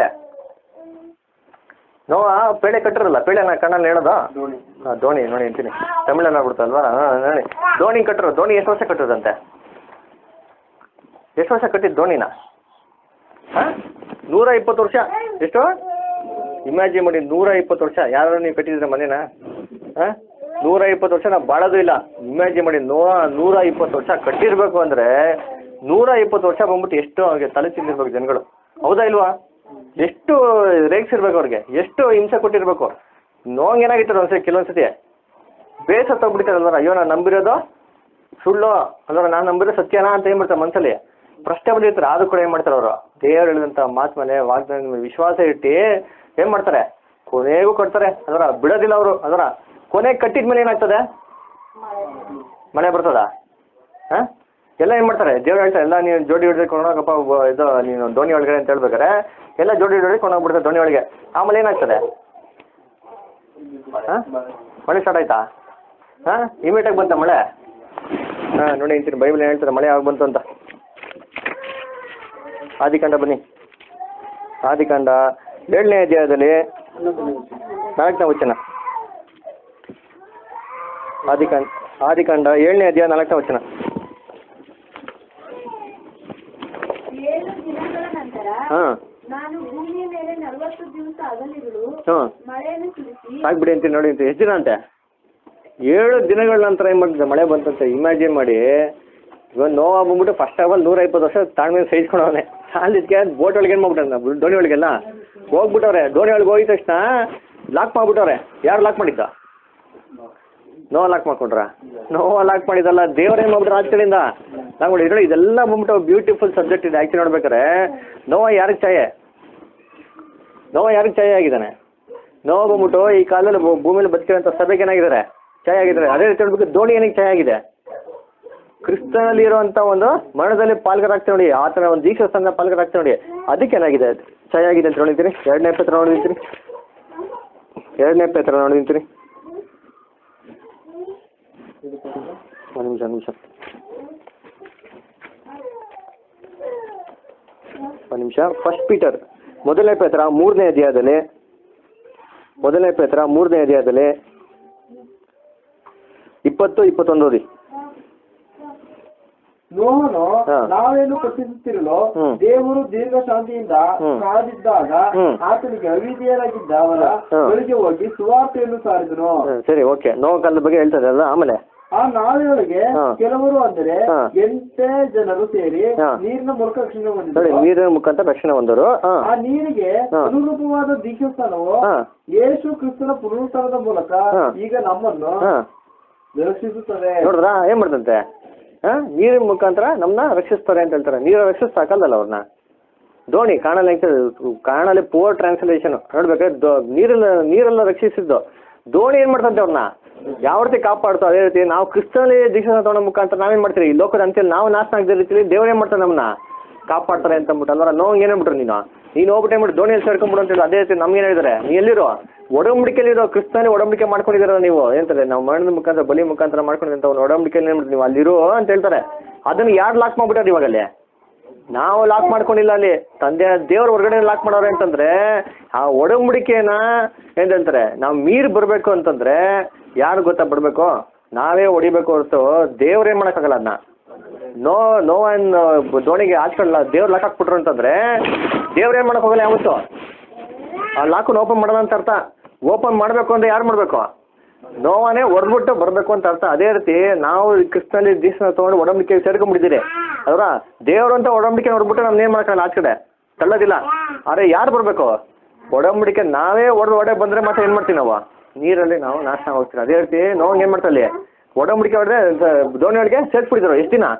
ನೋವ ಪೇಳೆ ಕಟ್ಟಿರಲ್ಲ ಪೇಳೆನ ಕಣ್ಣಲ್ಲಿ ಹೇಳೋದು ಹಾಂ ದೋಣಿ ನೋಡಿ ಅಂತೀನಿ ತಮಿಳಲ್ಲಿ ಆಗ್ಬಿಡ್ತಲ್ವಾ ಹಾಂ ನೋಡಿ ದೋಣಿ ಕಟ್ಟರು ದೋಣಿ ಎಷ್ಟು ವರ್ಷ ಕಟ್ಟಿರೋದಂತೆ ಎಷ್ಟು ವರ್ಷ ಕಟ್ಟಿದ್ದು ದೋಣಿನ ಹಾಂ ನೂರ ಇಪ್ಪತ್ತು ವರ್ಷ ಎಷ್ಟು ಇಮ್ಯಾಜಿನ್ ಮಾಡಿ ನೂರ ಇಪ್ಪತ್ತು ವರ್ಷ ಯಾರು ನೀವು ಕಟ್ಟಿದ್ರೆ ಮನೇನ ಹಾಂ ನೂರ ಇಪ್ಪತ್ತು ವರ್ಷ ನಾವು ಬಾಳೋದು ಇಲ್ಲ ಇಮ್ಯಾಜಿನ್ ಮಾಡಿ ನೋ ನೂರ ಇಪ್ಪತ್ತು ವರ್ಷ ಕಟ್ಟಿರ್ಬೇಕು ಅಂದರೆ ನೂರ ಇಪ್ಪತ್ತು ವರ್ಷ ಬಂದ್ಬಿಟ್ಟು ಎಷ್ಟು ಅವ್ರಿಗೆ ತಲೆ ತಿಂದಿರ್ಬೇಕು ಜನಗಳು ಹೌದಾ ಇಲ್ವಾ ಎಷ್ಟು ರೇಗಿಸಿರ್ಬೇಕು ಅವ್ರಿಗೆ ಎಷ್ಟು ಹಿಂಸೆ ಕೊಟ್ಟಿರ್ಬೇಕು ನೋಂಗೆ ಏನಾಗಿತ್ತು ಒಂದ್ಸತಿ ಕೆಲವೊಂದ್ಸತಿ ಬೇಸತ್ತೋಗ್ಬಿಡ್ತಾರಲ್ವರ ಅಯ್ಯೋ ನಾನು ನಂಬಿರೋದು ಸುಳ್ಳು ಅಲ್ವರ ನಾನು ನಂಬಿರೋ ಸತ್ಯನಾ ಅಂತ ಏನು ಮಾಡ್ತಾರೆ ಮನಸ್ಸಲ್ಲಿ ಪ್ರಶ್ನೆ ಬಂದಿರ್ತಾರೆ ಆದ್ರೂ ಕೂಡ ಏನು ಮಾಡ್ತಾರೆ ಅವರು ದೇವರು ಹೇಳಿದಂಥ ಮಾತು ಮೇಲೆ ವಾಗ್ದಾನ ಮೇಲೆ ವಿಶ್ವಾಸ ಇಟ್ಟು ಏನು ಮಾಡ್ತಾರೆ ಕೊನೆಗೂ ಕಟ್ತಾರೆ ಅದರ ಬಿಡೋದಿಲ್ಲ ಅವರು ಅದರ ಕೊನೆಗೆ ಕಟ್ಟಿದ ಮೇಲೆ ಏನಾಗ್ತದೆ ಮಳೆ ಬರ್ತದ ಹಾಂ ಎಲ್ಲ ಏನು ಮಾಡ್ತಾರೆ ದೇವ್ರು ಹೇಳ್ತಾರೆ ಎಲ್ಲ ನೀವು ಜೋಡಿ ಹಿಡಿದು ಕೊಂಡೋಗಪ್ಪ ಇದು ನೀನು ದೋಣಿ ಒಳಗಡೆ ಅಂತ ಹೇಳ್ಬೇಕಾರೆ ಎಲ್ಲ ಜೋಡಿ ಹಿಡಿದು ಕೊಂಡೋಗ್ಬಿಡ್ತಾರೆ ದೋಣಿ ಒಳಗೆ ಆಮೇಲೆ ಏನಾಗ್ತದೆ ಹಾಂ ಮಳೆ ಸ್ಟಾರ್ಟ್ ಆಯ್ತಾ ಹಾಂ ಇಮಿಡಿಯೇಟಾಗಿ ಬಂತ ಮಳೆ ಹಾಂ ನೋಡಿ ಅಂತೀನಿ ಬೈಬಲ್ ಏನು ಹೇಳ್ತಾರೆ ಮಳೆ ಯಾವಾಗ ಬಂತು ಅಂತ ಆದಿಕಾಂಡ ಬನ್ನಿ ಆದಿಕಾಂಡ ಏಳನೇ ಅಧ್ಯಾಯದಲ್ಲಿ ನಾಲ್ಕನೇ ವಚನ ಆದಿಕಾಂಡ ಆದಿಕಾಂಡ ಏಳನೇ ಅಧ್ಯಾಯ ನಾಲ್ಕನೇ ವಚನ ಏಳು ದಿನಗಳ ನಂತರ ಹಾಂ ನಾನು ಭೂಮಿಯ ಮೇಲೆ ನಲವತ್ತು ದಿವಸ ಹಗಲಿರುಳು ಹಾಂ ಮಳೆಯನ್ನು ಸುರಿಸಿ ಆಗ್ಬಿಡಿ ಅಂತೀನಿ ನೋಡಿ ಅಂತೀನಿ ಎಷ್ಟು ದಿನ ಅಂತೆ ಏಳು ದಿನಗಳ ನಂತರ ಏನು ಮಾಡ್ತಿದ್ದೆ ಮಳೆ ಬಂತಂತೆ ಇಮ್ಯಾಜಿನ್ ಮಾಡಿ ಇವಾಗ ನೋವು ಬಂದ್ಬಿಟ್ಟು ಫಸ್ಟ್ ಆಫ್ ಆಲ್ ನೂರ ಇಪ್ಪತ್ತು ವರ್ಷ ತಾಳ್ಮೆ ಸಹಿಸ್ಕೊಂಡವನೆ ಸಾಲಿದ್ಕೆ ಬೋಟ್ ಒಳಗೆ ಏನು ಮಾಡ್ಬಿಟ್ಟಾರೆ ದೋಣಿ ಒಳಗೆಲ್ಲ ಹೋಗ್ಬಿಟ್ಟವ್ರೆ ದೋಣಿ ಒಳಗೆ ಹೋಗಿದ ತಕ್ಷಣ ಲಾಕ್ ಮಾಡ್ಬಿಟ್ಟವ್ರೆ ಯಾರು ಲಾಕ್ ಮಾಡಿದ್ದ ನೋವ ಲಾಕ್ ಮಾಡ್ಕೊಂಡ್ರ ನೋವ ಲಾಕ್ ಮಾಡಿದಲ್ಲ ದೇವ್ರು ಏನು ಮಾಡ್ಬಿಟ್ರೆ ಆಚ ಕಡೆಯಿಂದ ನಾವು ನೋಡಿ ಇದ್ರಲ್ಲಿ ಇದೆಲ್ಲ ಬಂದ್ಬಿಟ್ಟು ಬ್ಯೂಟಿಫುಲ್ ಸಬ್ಜೆಕ್ಟ್ ಇದೆ ಆ್ಯಕ್ಚುಲಿ ನೋಡ್ಬೇಕಾರೆ ನೋವ ಯಾರಿಗೆ ಛಾಯೆ ನೋವ ಯಾರಿಗೆ ಛಾಯೆ ಆಗಿದ್ದಾನೆ ನೋವು ಬಂದ್ಬಿಟ್ಟು ಈ ಕಾಲದಲ್ಲಿ ಭೂ- ಭೂಮಿಲಿ ಬದುಕಿರೋಂಥ ಸಭೆಗೆ ಏನಾಗಿದ್ದಾರೆ ಛಾಯೆ ಆಗಿದ್ದಾರೆ ಅದೇ ರೀತಿ ಹೇಳ್ಬೇಕು ದೋಣಿ ಏನಕ್ಕೆ ಛಾಯೆ ಆಗಿದೆ ಕ್ರಿಸ್ತನಲ್ಲಿ ಇರುವಂಥ ಒಂದು ಮರಣದಲ್ಲಿ ಪಾಲ್ಗರಾಗ್ತೇವೆ ನೋಡಿ ಆತನ ಒಂದು ದೀಕ್ಷಾ ಸಂಘ ಪಾಲ್ಗರಾಗ್ತೇವೆ ನೋಡಿ ಅದಕ್ಕೆ ಏನಾಗಿದೆ ಛಾಯೆ ಆಗಿದೆ ಅಂತ ನೋಡಿದ್ದೀನಿ ಎರಡನೇ ಪತ್ರ ನೋಡಿದ್ದೀನಿ ಎರಡನೇ ಪತ್ರ ನೋಡಿದ್ದೀನಿ ಒಂದು ನಿಮಿಷ ಒಂದು ನಿಮಿಷ ನಿಮಿಷ ಫಸ್ಟ್ ಪೀಟರ್ ಮೊದಲನೇ ಪೇತ್ರ ಮೂರನೇ ಅಧ್ಯಾಯದಲ್ಲಿ ಮೊದಲನೇ ಪೇತ್ರ ಮೂರನೇ ಅಧ್ಯಾಯದಲ್ಲಿ ಇಪ್ಪತ್ತು ಇಪ್ಪತ್ತೊಂದು ಓದಿ ನೋಹನು ಹಾ. ನಾವೇನು ಪಠಿಸುತ್ತಿರಲು ಹ್ಮ್. ದೇವರು ದೀರ್ಘ ಶಾಂತಿಯಿಂದ ಹ್ಮ್. ಕಾದಿದ್ದಾಗ ಹ್ಮ್. ಆತನಿಗೆ ಅವಿಧೇಯರಾಗಿದ್ದ ಅವರ ಹಾ. ಬಳಿಗೆ ಹೋಗಿ ಸುವಾರ್ತೆಯನ್ನು ಸಾರಿದನು ಹ್ಮ್, ಸರಿ ಓಕೆ ನೋವು ಕಾಲದ ಬಗ್ಗೆ ಹೇಳ್ತಾರೆ ಅಲ್ಲ ಆಮೇಲೆ ಆ ನಾವೆಯೊಳಗೆ ಹಾ. ಕೆಲವರು ಅಂದರೆ ಹಾ. ಎಂಟೇ ಜನರು ಸೇರಿ ಹಾ. ನೀರಿನ ಮೂಲಕ ರಕ್ಷಣೆ ನೋಡಿ ಹೊಂದಿದರು ನೀರಿನ ಮುಖಾಂತರ ರಕ್ಷಣೆ ಹೊಂದರು ಹಾಂ ಆ ನೀರಿಗೆ ಹಾ. ಅನುರೂಪವಾದ ದೀಕ್ಷಾಸ್ಥಾನವು ಹಾಂ ಯೇಸು ಕ್ರಿಸ್ತನ ಪುನರುತ್ಥಾನದ ಮೂಲಕ ಹಾ. ಈಗ ನಮ್ಮನ್ನು ಹಾಂ ರಕ್ಷಿಸುತ್ತದೆ ನೋಡಿದ್ರಾ ಏನ್ ಮಾಡ್ತಂತೆ ಹಾ ನೀರಿನ ಮುಖಾಂತರ ನಮ್ಮನ್ನ ರಕ್ಷಿಸ್ತಾರೆ ಅಂತ ಹೇಳ್ತಾರೆ ನೀರು ರಕ್ಷಿಸ್ತಾಕಲ್ಲಲ್ಲ ಅವ್ರನ್ನ ದೋಣಿ ಕಾಣಲ್ಲ ಕಾಣಲ್ಲಿ ಪೋರ್ ಟ್ರಾನ್ಸ್ಲೇಷನ್ ನೋಡ್ಬೇಕಾದ್ರೆ ದೋ- ನೀರೆಲ್ಲ ನೀರೆಲ್ಲ ರಕ್ಷಿಸಿದ್ದು ದೋಣಿ ಏನ್ ಮಾಡ್ತಂತೆ ಅವ್ರನ್ನ ಯಾವ ರೀತಿ ಕಾಪಾಡ್ತು ಅದೇ ರೀತಿ ನಾವು ಕ್ರಿಸ್ತನಲ್ಲಿ ದೀಕ್ಷಾ ತಗೊಳ್ಳೋ ಮುಖಾಂತರ ನಾವೇನ್ ಮಾಡ್ತೀವಿ ಈ ಲೋಕದ ಅಂತೇಳಿ ನಾವು ನಾಶ ಆಗದ ರೀತಿಲಿ ದೇವ್ರು ಏನ್ ಮಾಡ್ತಾರೆ ನಮ್ಮನ್ನ ಕಾಪಾಡ್ತಾರೆ ಅಂತ ಅಂದ್ಬಿಟ್ಟು ಅಲ್ವರ ನೋವು ಏನ್ ಹೇಳ್ಬಿಟ್ರು ನೀನು ನೀನು ಹೋಗ್ಬಿಟ್ಟು ಏನ್ಬಿಟ್ಟು ದೋಣಿಯಲ್ಲಿ ಸೇರ್ಕೊಂಡ್ಬಿಡು ಅಂತ ಹೇಳಿ ಅದೇ ರೀತಿ ನಮ್ಗೆ ಏನ್ ಹೇಳಿದಾರೆ ನೀ ಎಲ್ಲಿರೋ ಒಡಂಬಡಿಕೆಯಲ್ಲಿರೋ ಕ್ರಿಸ್ತನೇ ಒಡಂಬಡಿಕೆ ಮಾಡ್ಕೊಂಡಿದ್ದೀರ ನೀವು ಏನಂತಾರೆ ನಾವು ಮರಣದ ಮುಖಾಂತರ ಬಲಿ ಮುಖಾಂತರ ಮಾಡ್ಕೊಂಡಿದ್ದಂತ ಒಂದು ಒಡಂಬಡಿಕೆಯಲ್ಲಿ ಏನ್ಬಿಟ್ಟು ನೀವು ಅಲ್ಲಿರೋ ಅಂತ ಹೇಳ್ತಾರೆ ಅದನ್ನ ಯಾರು ಲಾಕ್ ಮಾಡ್ಬಿಟ್ಟಾರೆ ಇವಾಗ ಅಲ್ಲಿ ನಾವು ಲಾಕ್ ಮಾಡ್ಕೊಂಡಿಲ್ಲ ಅಲ್ಲಿ ತಂದೆ ದೇವ್ರ ಹೊರಗಡೆ ಲಾಕ್ ಮಾಡೋರು ಅಂತಂದ್ರೆ ಆ ಒಡಂಬಡಿಕೆನ ಏನ್ ಹೇಳ್ತಾರೆ ನಾವು ಮೀರ್ ಬರ್ಬೇಕು ಅಂತಂದ್ರೆ ಯಾರು ಗೊತ್ತಾ ಬಿಡ್ಬೇಕು ನಾವೇ ಹೊಡಿಬೇಕು ಹೊರತು ದೇವ್ರ ಏನ್ ಮಾಡಕ್ಕಾಗಲ್ಲ ಅದನ್ನ ನೋ ನೋ ಅನ್ ದೋಣಿಗೆ ಹಾಕ್ಕೊಳ್ಳಲ್ಲ ದೇವ್ರು ಲಾಕ್ ಹಾಕ್ಬಿಟ್ರು ಅಂತಂದ್ರೆ ದೇವ್ರ ಏನ್ ಮಾಡಕ್ ಹೋಗಲ್ಲ ಯಾವತ್ತು ಆ ಲಾಕನ್ನ ಓಪನ್ ಮಾಡೋಣ ಅಂತ ಅರ್ಥ ಓಪನ್ ಮಾಡಬೇಕು ಅಂದ್ರೆ ಯಾರು ಮಾಡಬೇಕು ನೋವನೇ ಹೊಡೆದ್ಬಿಟ್ಟು ಬರಬೇಕು ಅಂತ ಅರ್ಥ ಅದೇ ರೀತಿ ನಾವು ಕ್ರಿಸ್ತನಲ್ಲಿ ದೀಕ್ಷನ ತೊಗೊಂಡು ಒಡಂಬಡಿಕೆ ಸೇರ್ಕೊಂಡ್ಬಿಟ್ಟಿದ್ದೀರಿ ಅದರ ದೇವರು ಅಂತ ಒಡಂಬಡಿಕೆ ನೋಡ್ಬಿಟ್ಟು ನಮ್ಗೆ ಏನು ಮಾಡೋಕ್ಕಲ್ಲ ಆಚೆ ಕಡೆ ತಳ್ಳೋದಿಲ್ಲ ಆದರೆ ಯಾರು ಬರಬೇಕು ಒಡಂಬಡಿಕೆ ನಾವೇ ಒಡೆದು ಒಡೆ ಬಂದರೆ ಮಾತ್ರ ಏನು ಮಾಡ್ತೀವಿ ನಾವು ನೀರಲ್ಲಿ ನಾವು ನಾಶ ಹೋಗ್ತೀವಿ ಅದೇ ರೀತಿ ನೋವು ಏನು ಮಾಡ್ತಲ್ಲಿ ಒಡಂಬಡಿಕೆ ಹೊಡೆದ್ರೆ ದೋಣಿ ಒಳಗೆ ಸೇರ್ಸ್ಬಿಟ್ಟಿದ್ರು ಎಷ್ಟು ದಿನ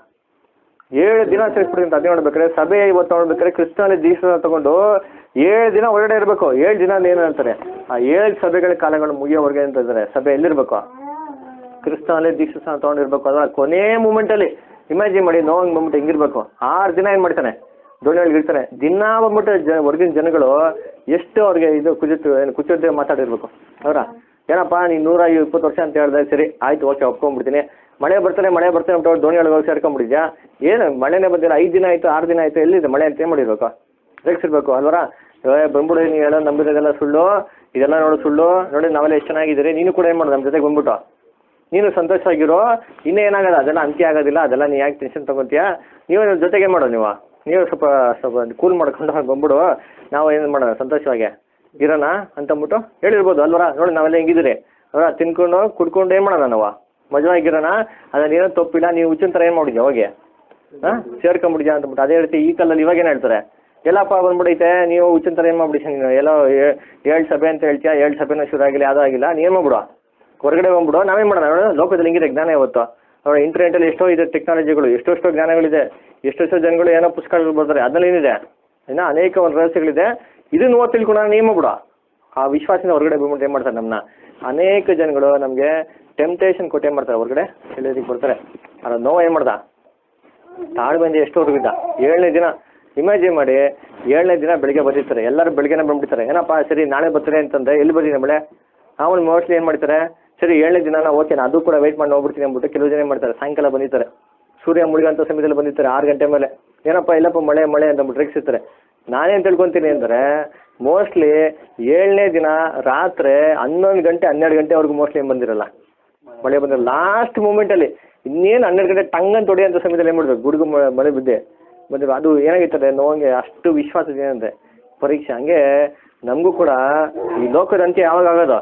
ಏಳು ದಿನ ಸೇರಿಸ್ಬಿಡಿ ಅಂತ ಅದೇ ನೋಡ್ಬೇಕಾದ್ರೆ ಸಭೆ ಇವತ್ತು ನೋಡ್ಬೇಕಾದ್ರೆ ಕ್ರಿಸ್ತನಲ್ಲಿ ದೀಕ್ಷ ತಗೊಂಡು ಏಳು ದಿನ ಹೊರಗಡೆ ಇರಬೇಕು ಏಳು ದಿನ ಏನು ಅಂತಾರೆ ಆ ಏಳು ಸಭೆಗಳ ಕಾಲಗಳು ಮುಗಿಯೋವರೆಗೆ ಅಂತ ಇದ್ದಾರೆ ಸಭೆ ಎಲ್ಲಿರ್ಬೇಕು ಕ್ರಿಸ್ತನಲ್ಲಿ ದೀಕ್ಷೆ ಸಹ ತೊಗೊಂಡಿರ್ಬೇಕು ಅದರ ಕೊನೆ ಮೂಮೆಂಟಲ್ಲಿ ಇಮ್ಯಾಜಿನ್ ಮಾಡಿ ನೋವಂಗ್ ಬಂದ್ಬಿಟ್ಟು ಹೆಂಗಿರ್ಬೇಕು ಆರು ದಿನ ಏನು ಮಾಡ್ತಾನೆ ದೋಣಿ ಒಳಗೆ ಇರ್ತಾನೆ ದಿನ ಬಂದ್ಬಿಟ್ಟು ಜ ಹೊರಗಿನ ಜನಗಳು ಎಷ್ಟು ಅವ್ರಿಗೆ ಇದು ಕುಜಿತು ಏನು ಕುಚ್ಚೋದ್ದೆ ಮಾತಾಡಿರ್ಬೇಕು ಅವರ ಏನಪ್ಪ ನೀನು ನೂರ ಇಪ್ಪತ್ತು ವರ್ಷ ಅಂತ ಹೇಳಿದೆ ಸರಿ ಆಯ್ತು ಓಕೆ ಒಪ್ಕೊಂಡ್ಬಿಡ್ತೀನಿ ಮಳೆ ಬರ್ತಾನೆ ಮಳೆ ಬರ್ತಾನೆ ಅಂತ ಹೇಳಿ ದೋಣಿ ಒಳಗೆ ಹೋಗಿ ಸೇರ್ಕೊಂಡ್ಬಿಟ್ಟಿದ್ಯಾ ಏನು ಮಳೆನೇ ಬಂದಿಲ್ಲ ಐದು ದಿನ ಆಯಿತು ಆರು ದಿನ ಆಯಿತು ಎಲ್ಲಿದೆ ಮಳೆ ಅಂತ ಏನು ಮಾಡಿರ್ಬೇಕು ರೇಗಿಸಿರ್ಬೇಕು ಅಲ್ವರ ಏ ಬಂದ್ಬಿಡು ನೀನು ಹೇಳೋ ನಂಬಿರೋದೆಲ್ಲ ಸುಳ್ಳು ಇದೆಲ್ಲ ನೋಡು ಸುಳ್ಳು ನೋಡಿ ನಾವೆಲ್ಲ ಎಷ್ಟು ಚೆನ್ನಾಗಿದ್ದೀರಿ ನೀನು ಕೂಡ ಏನು ಮಾಡೋದು ನಮ್ಮ ಜೊತೆಗೆ ಬಂದ್ಬಿಟ್ಟು ನೀನು ಸಂತೋಷವಾಗಿರೋ ಇನ್ನೂ ಏನಾಗಲ್ಲ ಅದೆಲ್ಲ ಅಂತ್ಯ ಆಗೋದಿಲ್ಲ ಅದೆಲ್ಲ ನೀ ಯಾಕೆ ಟೆನ್ಷನ್ ತೊಗೊತೀಯ ನೀವು ನನ್ನ ಜೊತೆಗೆ ಏನು ಮಾಡೋದು ನೀವು ನೀವು ಸ್ವಲ್ಪ ಸ್ವಲ್ಪ ಕೂಲ್ ಮಾಡ್ಕೊಂಡು ಬಂದ್ಬಿಡು ನಾವು ಏನು ಮಾಡೋಣ ಸಂತೋಷವಾಗಿ ಇರೋಣ ಅಂತಂದ್ಬಿಟ್ಟು ಹೇಳಿರ್ಬೋದು ಅಲ್ವರ ನೋಡಿ ನಾವೆಲ್ಲ ಹೆಂಗಿದ್ದೀರಿ ಅವರ ತಿನ್ಕೊಂಡು ಕುಡ್ಕೊಂಡು ಏನು ಮಾಡೋಣ ನಾವು ಮಜವಾಗಿರೋಣ ಅದ್ರಲ್ಲಿ ಏನೋ ತಪ್ಪಿಲ್ಲ ನೀವು ಹುಚ್ಚಿನ ಥರ ಏನು ಮಾಡಿದ್ಯಾ ಹೋಗಿ ಹಾಂ ಸೇರ್ಕೊಂಬಿಡಿದ್ಯಾ ಅಂತಂದ್ಬಿಟ್ಟು ಅದೇ ರೀತಿ ಈ ಕಾಲದಲ್ಲಿ ಇವಾಗ ಏನು ಹೇಳ್ತಾರೆ ಎಲ್ಲಪ್ಪ ಬಂದ್ಬಿಡೈತೆ ನೀವು ಹುಚ್ಚಿನ ಥರ ಏನು ಮಾಡ್ಬಿಡಿ ನೀನು ಎಲ್ಲೋ ಏಳು ಸಭೆ ಅಂತ ಹೇಳ್ತೀಯ ಏಳು ಸಭೆನೂ ಶುರು ಆಗಿಲ್ಲ ಯಾವುದೂ ಆಗಿಲ್ಲ ನೀನು ಮಾಡ್ಬಿಡು ಹೊರಗಡೆ ಬಂದ್ಬಿಡು ನಾವೇನು ಮಾಡೋಣ ನೋಡು ಲೋಕದಲ್ಲಿ ಹೆಂಗಿದೆ ಜ್ಞಾನ ಇವತ್ತು ನೋಡಿ ಇಂಟರ್ನೆಟಲ್ಲಿ ಎಷ್ಟೋ ಇದೆ ಟೆಕ್ನಾಲಜಿಗಳು ಎಷ್ಟೆಷ್ಟೋ ಜ್ಞಾನಗಳಿದೆ ಎಷ್ಟೆಷ್ಟೋ ಜನಗಳು ಏನೋ ಪುಸ್ತಕಗಳು ಬರ್ತಾರೆ ಅದರಲ್ಲಿ ಏನಿದೆ ಇನ್ನು ಅನೇಕ ಒಂದು ರಹಸ್ಯಗಳಿದೆ ಇದನ್ನ ಓದಿ ತಿಳ್ಕೊಳ್ಳೋಣ ನೀವು ಮಾಡ್ಬಿಡು ಆ ವಿಶ್ವಾಸದಿಂದ ಹೊರಗಡೆ ಬಂದ್ಬಿಟ್ಟು ಏನು ಮಾಡ್ತಾರೆ ನಮ್ಮನ್ನ ಅನೇಕ ಜನಗಳು ನಮಗೆ ಟೆಂಪ್ಟೇಷನ್ ಕೊಟ್ಟು ಏನು ಮಾಡ್ತಾರೆ ಹೊರಗಡೆ ಎಳೆಯೋದಕ್ಕೆ ಬರ್ತಾರೆ ಅದ್ರ ನೋವು ಏನು ಮಾಡ್ದ ತಾಳ್ಮೆಯಿಂದ ಎಷ್ಟೋರ್ಗು ಇದ್ದ ಏಳನೇ ದಿನ ಇಮ್ಯಾಜಿನ್ ಮಾಡಿ ಏಳನೇ ದಿನ ಬೆಳಿಗ್ಗೆ ಬರ್ತಿರ್ತಾರೆ ಎಲ್ಲರೂ ಬೆಳಿಗ್ಗೆನೇ ಬಂದ್ಬಿಡ್ತಾರೆ ಏನಪ್ಪ ಸರಿ ನಾಳೆ ಬರ್ತಾರೆ ಅಂತಂದ್ರೆ ಎಲ್ಲಿ ಬರ್ತೀನಿ ಮಳೆ ಅವನು ಮೋಸ್ಟ್ಲಿ ಏನು ಮಾಡ್ತಾರೆ ಸರಿ ಏಳನೇ ದಿನ ಓಕೆ ನಾನು ಅದು ಕೂಡ ವೆಯ್ಟ್ ಮಾಡಿ ಹೋಗ್ಬಿಡ್ತೀನಿ ಅಂದ್ಬಿಟ್ಟು ಕೆಲವು ಜನ ಏನು ಮಾಡ್ತಾರೆ ಸಾಯಂಕಾಲ ಬಂದಿರ್ತಾರೆ ಸೂರ್ಯ ಮುಳುಗಂತ ಸಮಯದಲ್ಲಿ ಬಂದಿರ್ತಾರೆ ಆರು ಗಂಟೆ ಮೇಲೆ ಏನಪ್ಪ ಇಲ್ಲಪ್ಪ ಮಳೆ ಮಳೆ ಅಂತ ಅಂದ್ಬಿಟ್ಟು ರೇಗಿಸಿರ್ತಾರೆ ನಾನೇನು ತಿಳ್ಕೊತೀನಿ ಅಂದರೆ ಮೋಸ್ಟ್ಲಿ ಏಳನೇ ದಿನ ರಾತ್ರಿ ಹನ್ನೊಂದು ಗಂಟೆ ಹನ್ನೆರಡು ಗಂಟೆವರೆಗೂ ಮೋಸ್ಟ್ಲಿ ಏನು ಬಂದಿರಲ್ಲ ಮಳೆ ಬಂದ್ರೆ ಲಾಸ್ಟ್ ಮೂಮೆಂಟಲ್ಲಿ ಇನ್ನೇನು ಹನ್ನೆರಡು ಗಂಟೆ ಟಂಗನ್ ತೊಡೆಯಂಥ ಸಮಯದಲ್ಲಿ ಏನು ಮಾಡಬೇಕು ಗುಡುಗು ಮ- ಮಳೆ ಬಿದ್ದೆ ಬಂದಿರೋ ಅದು ಏನಾಗಿರ್ತದೆ ನೋವಂಗೆ ಅಷ್ಟು ವಿಶ್ವಾಸ ಏನಂತೆ ಪರೀಕ್ಷೆ ಹಂಗೆ ನಮಗೂ ಕೂಡ ಈ ಲೋಕದ ಅಂತ್ಯ ಯಾವಾಗ ಆಗೋದು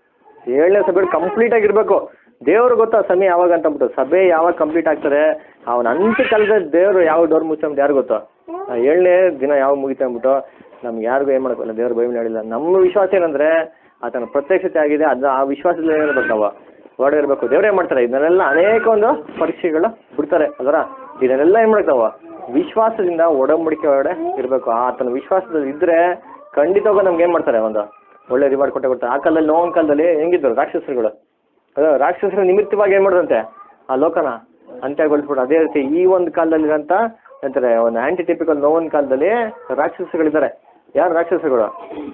ಏಳನೇ ಸಭೆ ಕಂಪ್ಲೀಟ್ ಆಗಿರ್ಬೇಕು ದೇವ್ರು ಗೊತ್ತಾ ಸಮಯ ಯಾವಾಗ ಅಂತ ಅಂದ್ಬಿಟ್ಟು ಸಭೆ ಯಾವಾಗ ಕಂಪ್ಲೀಟ್ ಆಗ್ತಾರೆ ಅವನ ಅಂತ್ಯ ಕಾಲದ ದೇವರು ಯಾವ ಡೋರ್ ಮುಚ್ಚಂಬಿಟ್ಟು ಯಾರು ಗೊತ್ತು ಆ ಏಳನೇ ದಿನ ಯಾವಾಗ ಮುಗಿತೆ ಅಂದ್ಬಿಟ್ಟು ನಮ್ಗೆ ಯಾರಿಗೂ ಏನು ಮಾಡೋಕ್ಕಲ್ಲ ದೇವ್ರ ಬೈಬಲ್ ಹೇಳಿಲ್ಲ ನಮ್ಮ ವಿಶ್ವಾಸ ಏನಂದ್ರೆ ಆತನ ಪ್ರತ್ಯಕ್ಷತೆ ಆಗಿದೆ ಅದು ಆ ವಿಶ್ವಾಸದಲ್ಲಿ ಏನಿರ್ಬೇಕು ನಾವು ಹೊರಡೆ ಇರಬೇಕು ದೇವ್ರು ಏನು ಮಾಡ್ತಾರೆ ಇದನ್ನೆಲ್ಲ ಅನೇಕ ಒಂದು ಪರೀಕ್ಷೆಗಳು ಬಿಡ್ತಾರೆ ಅದರ ಇದನ್ನೆಲ್ಲ ಏನು ಮಾಡ್ತಾವ ವಿಶ್ವಾಸದಿಂದ ಒಡಂಬಡಿಕೆ ಒಳಗಡೆ ಇರಬೇಕು ಆತನ ವಿಶ್ವಾಸದಲ್ಲಿ ಇದ್ರೆ ಖಂಡಿತವಾಗ ನಮ್ಗೆ ಏನು ಮಾಡ್ತಾರೆ ಒಂದು ಒಳ್ಳೆ ರಿವಾರ್ಡ್ ಕೊಟ್ಟೆ ಕೊಡ್ತಾರೆ ಆ ಕಾಲದಲ್ಲಿ ನೋವನ್ ಕಾಲದಲ್ಲಿ ಹೆಂಗಿದ್ರು ರಾಕ್ಷಸರುಗಳು ಅದು ರಾಕ್ಷಸರ ನಿಮಿತ್ತವಾಗಿ ಏನು ಮಾಡಿದಂತೆ ಆ ಲೋಕನ ಅಂತ್ಯಗೊಳಿಸ್ಬಿಟ್ಟು ಅದೇ ರೀತಿ ಈ ಒಂದು ಕಾಲದಲ್ಲಿರೋಂಥ ಅಂತಾರೆ ಒಂದು ಆಂಟಿ ಟಿಪಿಕಲ್ ನೋವನ್ ಕಾಲದಲ್ಲಿ ರಾಕ್ಷಸಗಳಿದ್ದಾರೆ ಯಾರು ರಾಕ್ಷಸಗಳು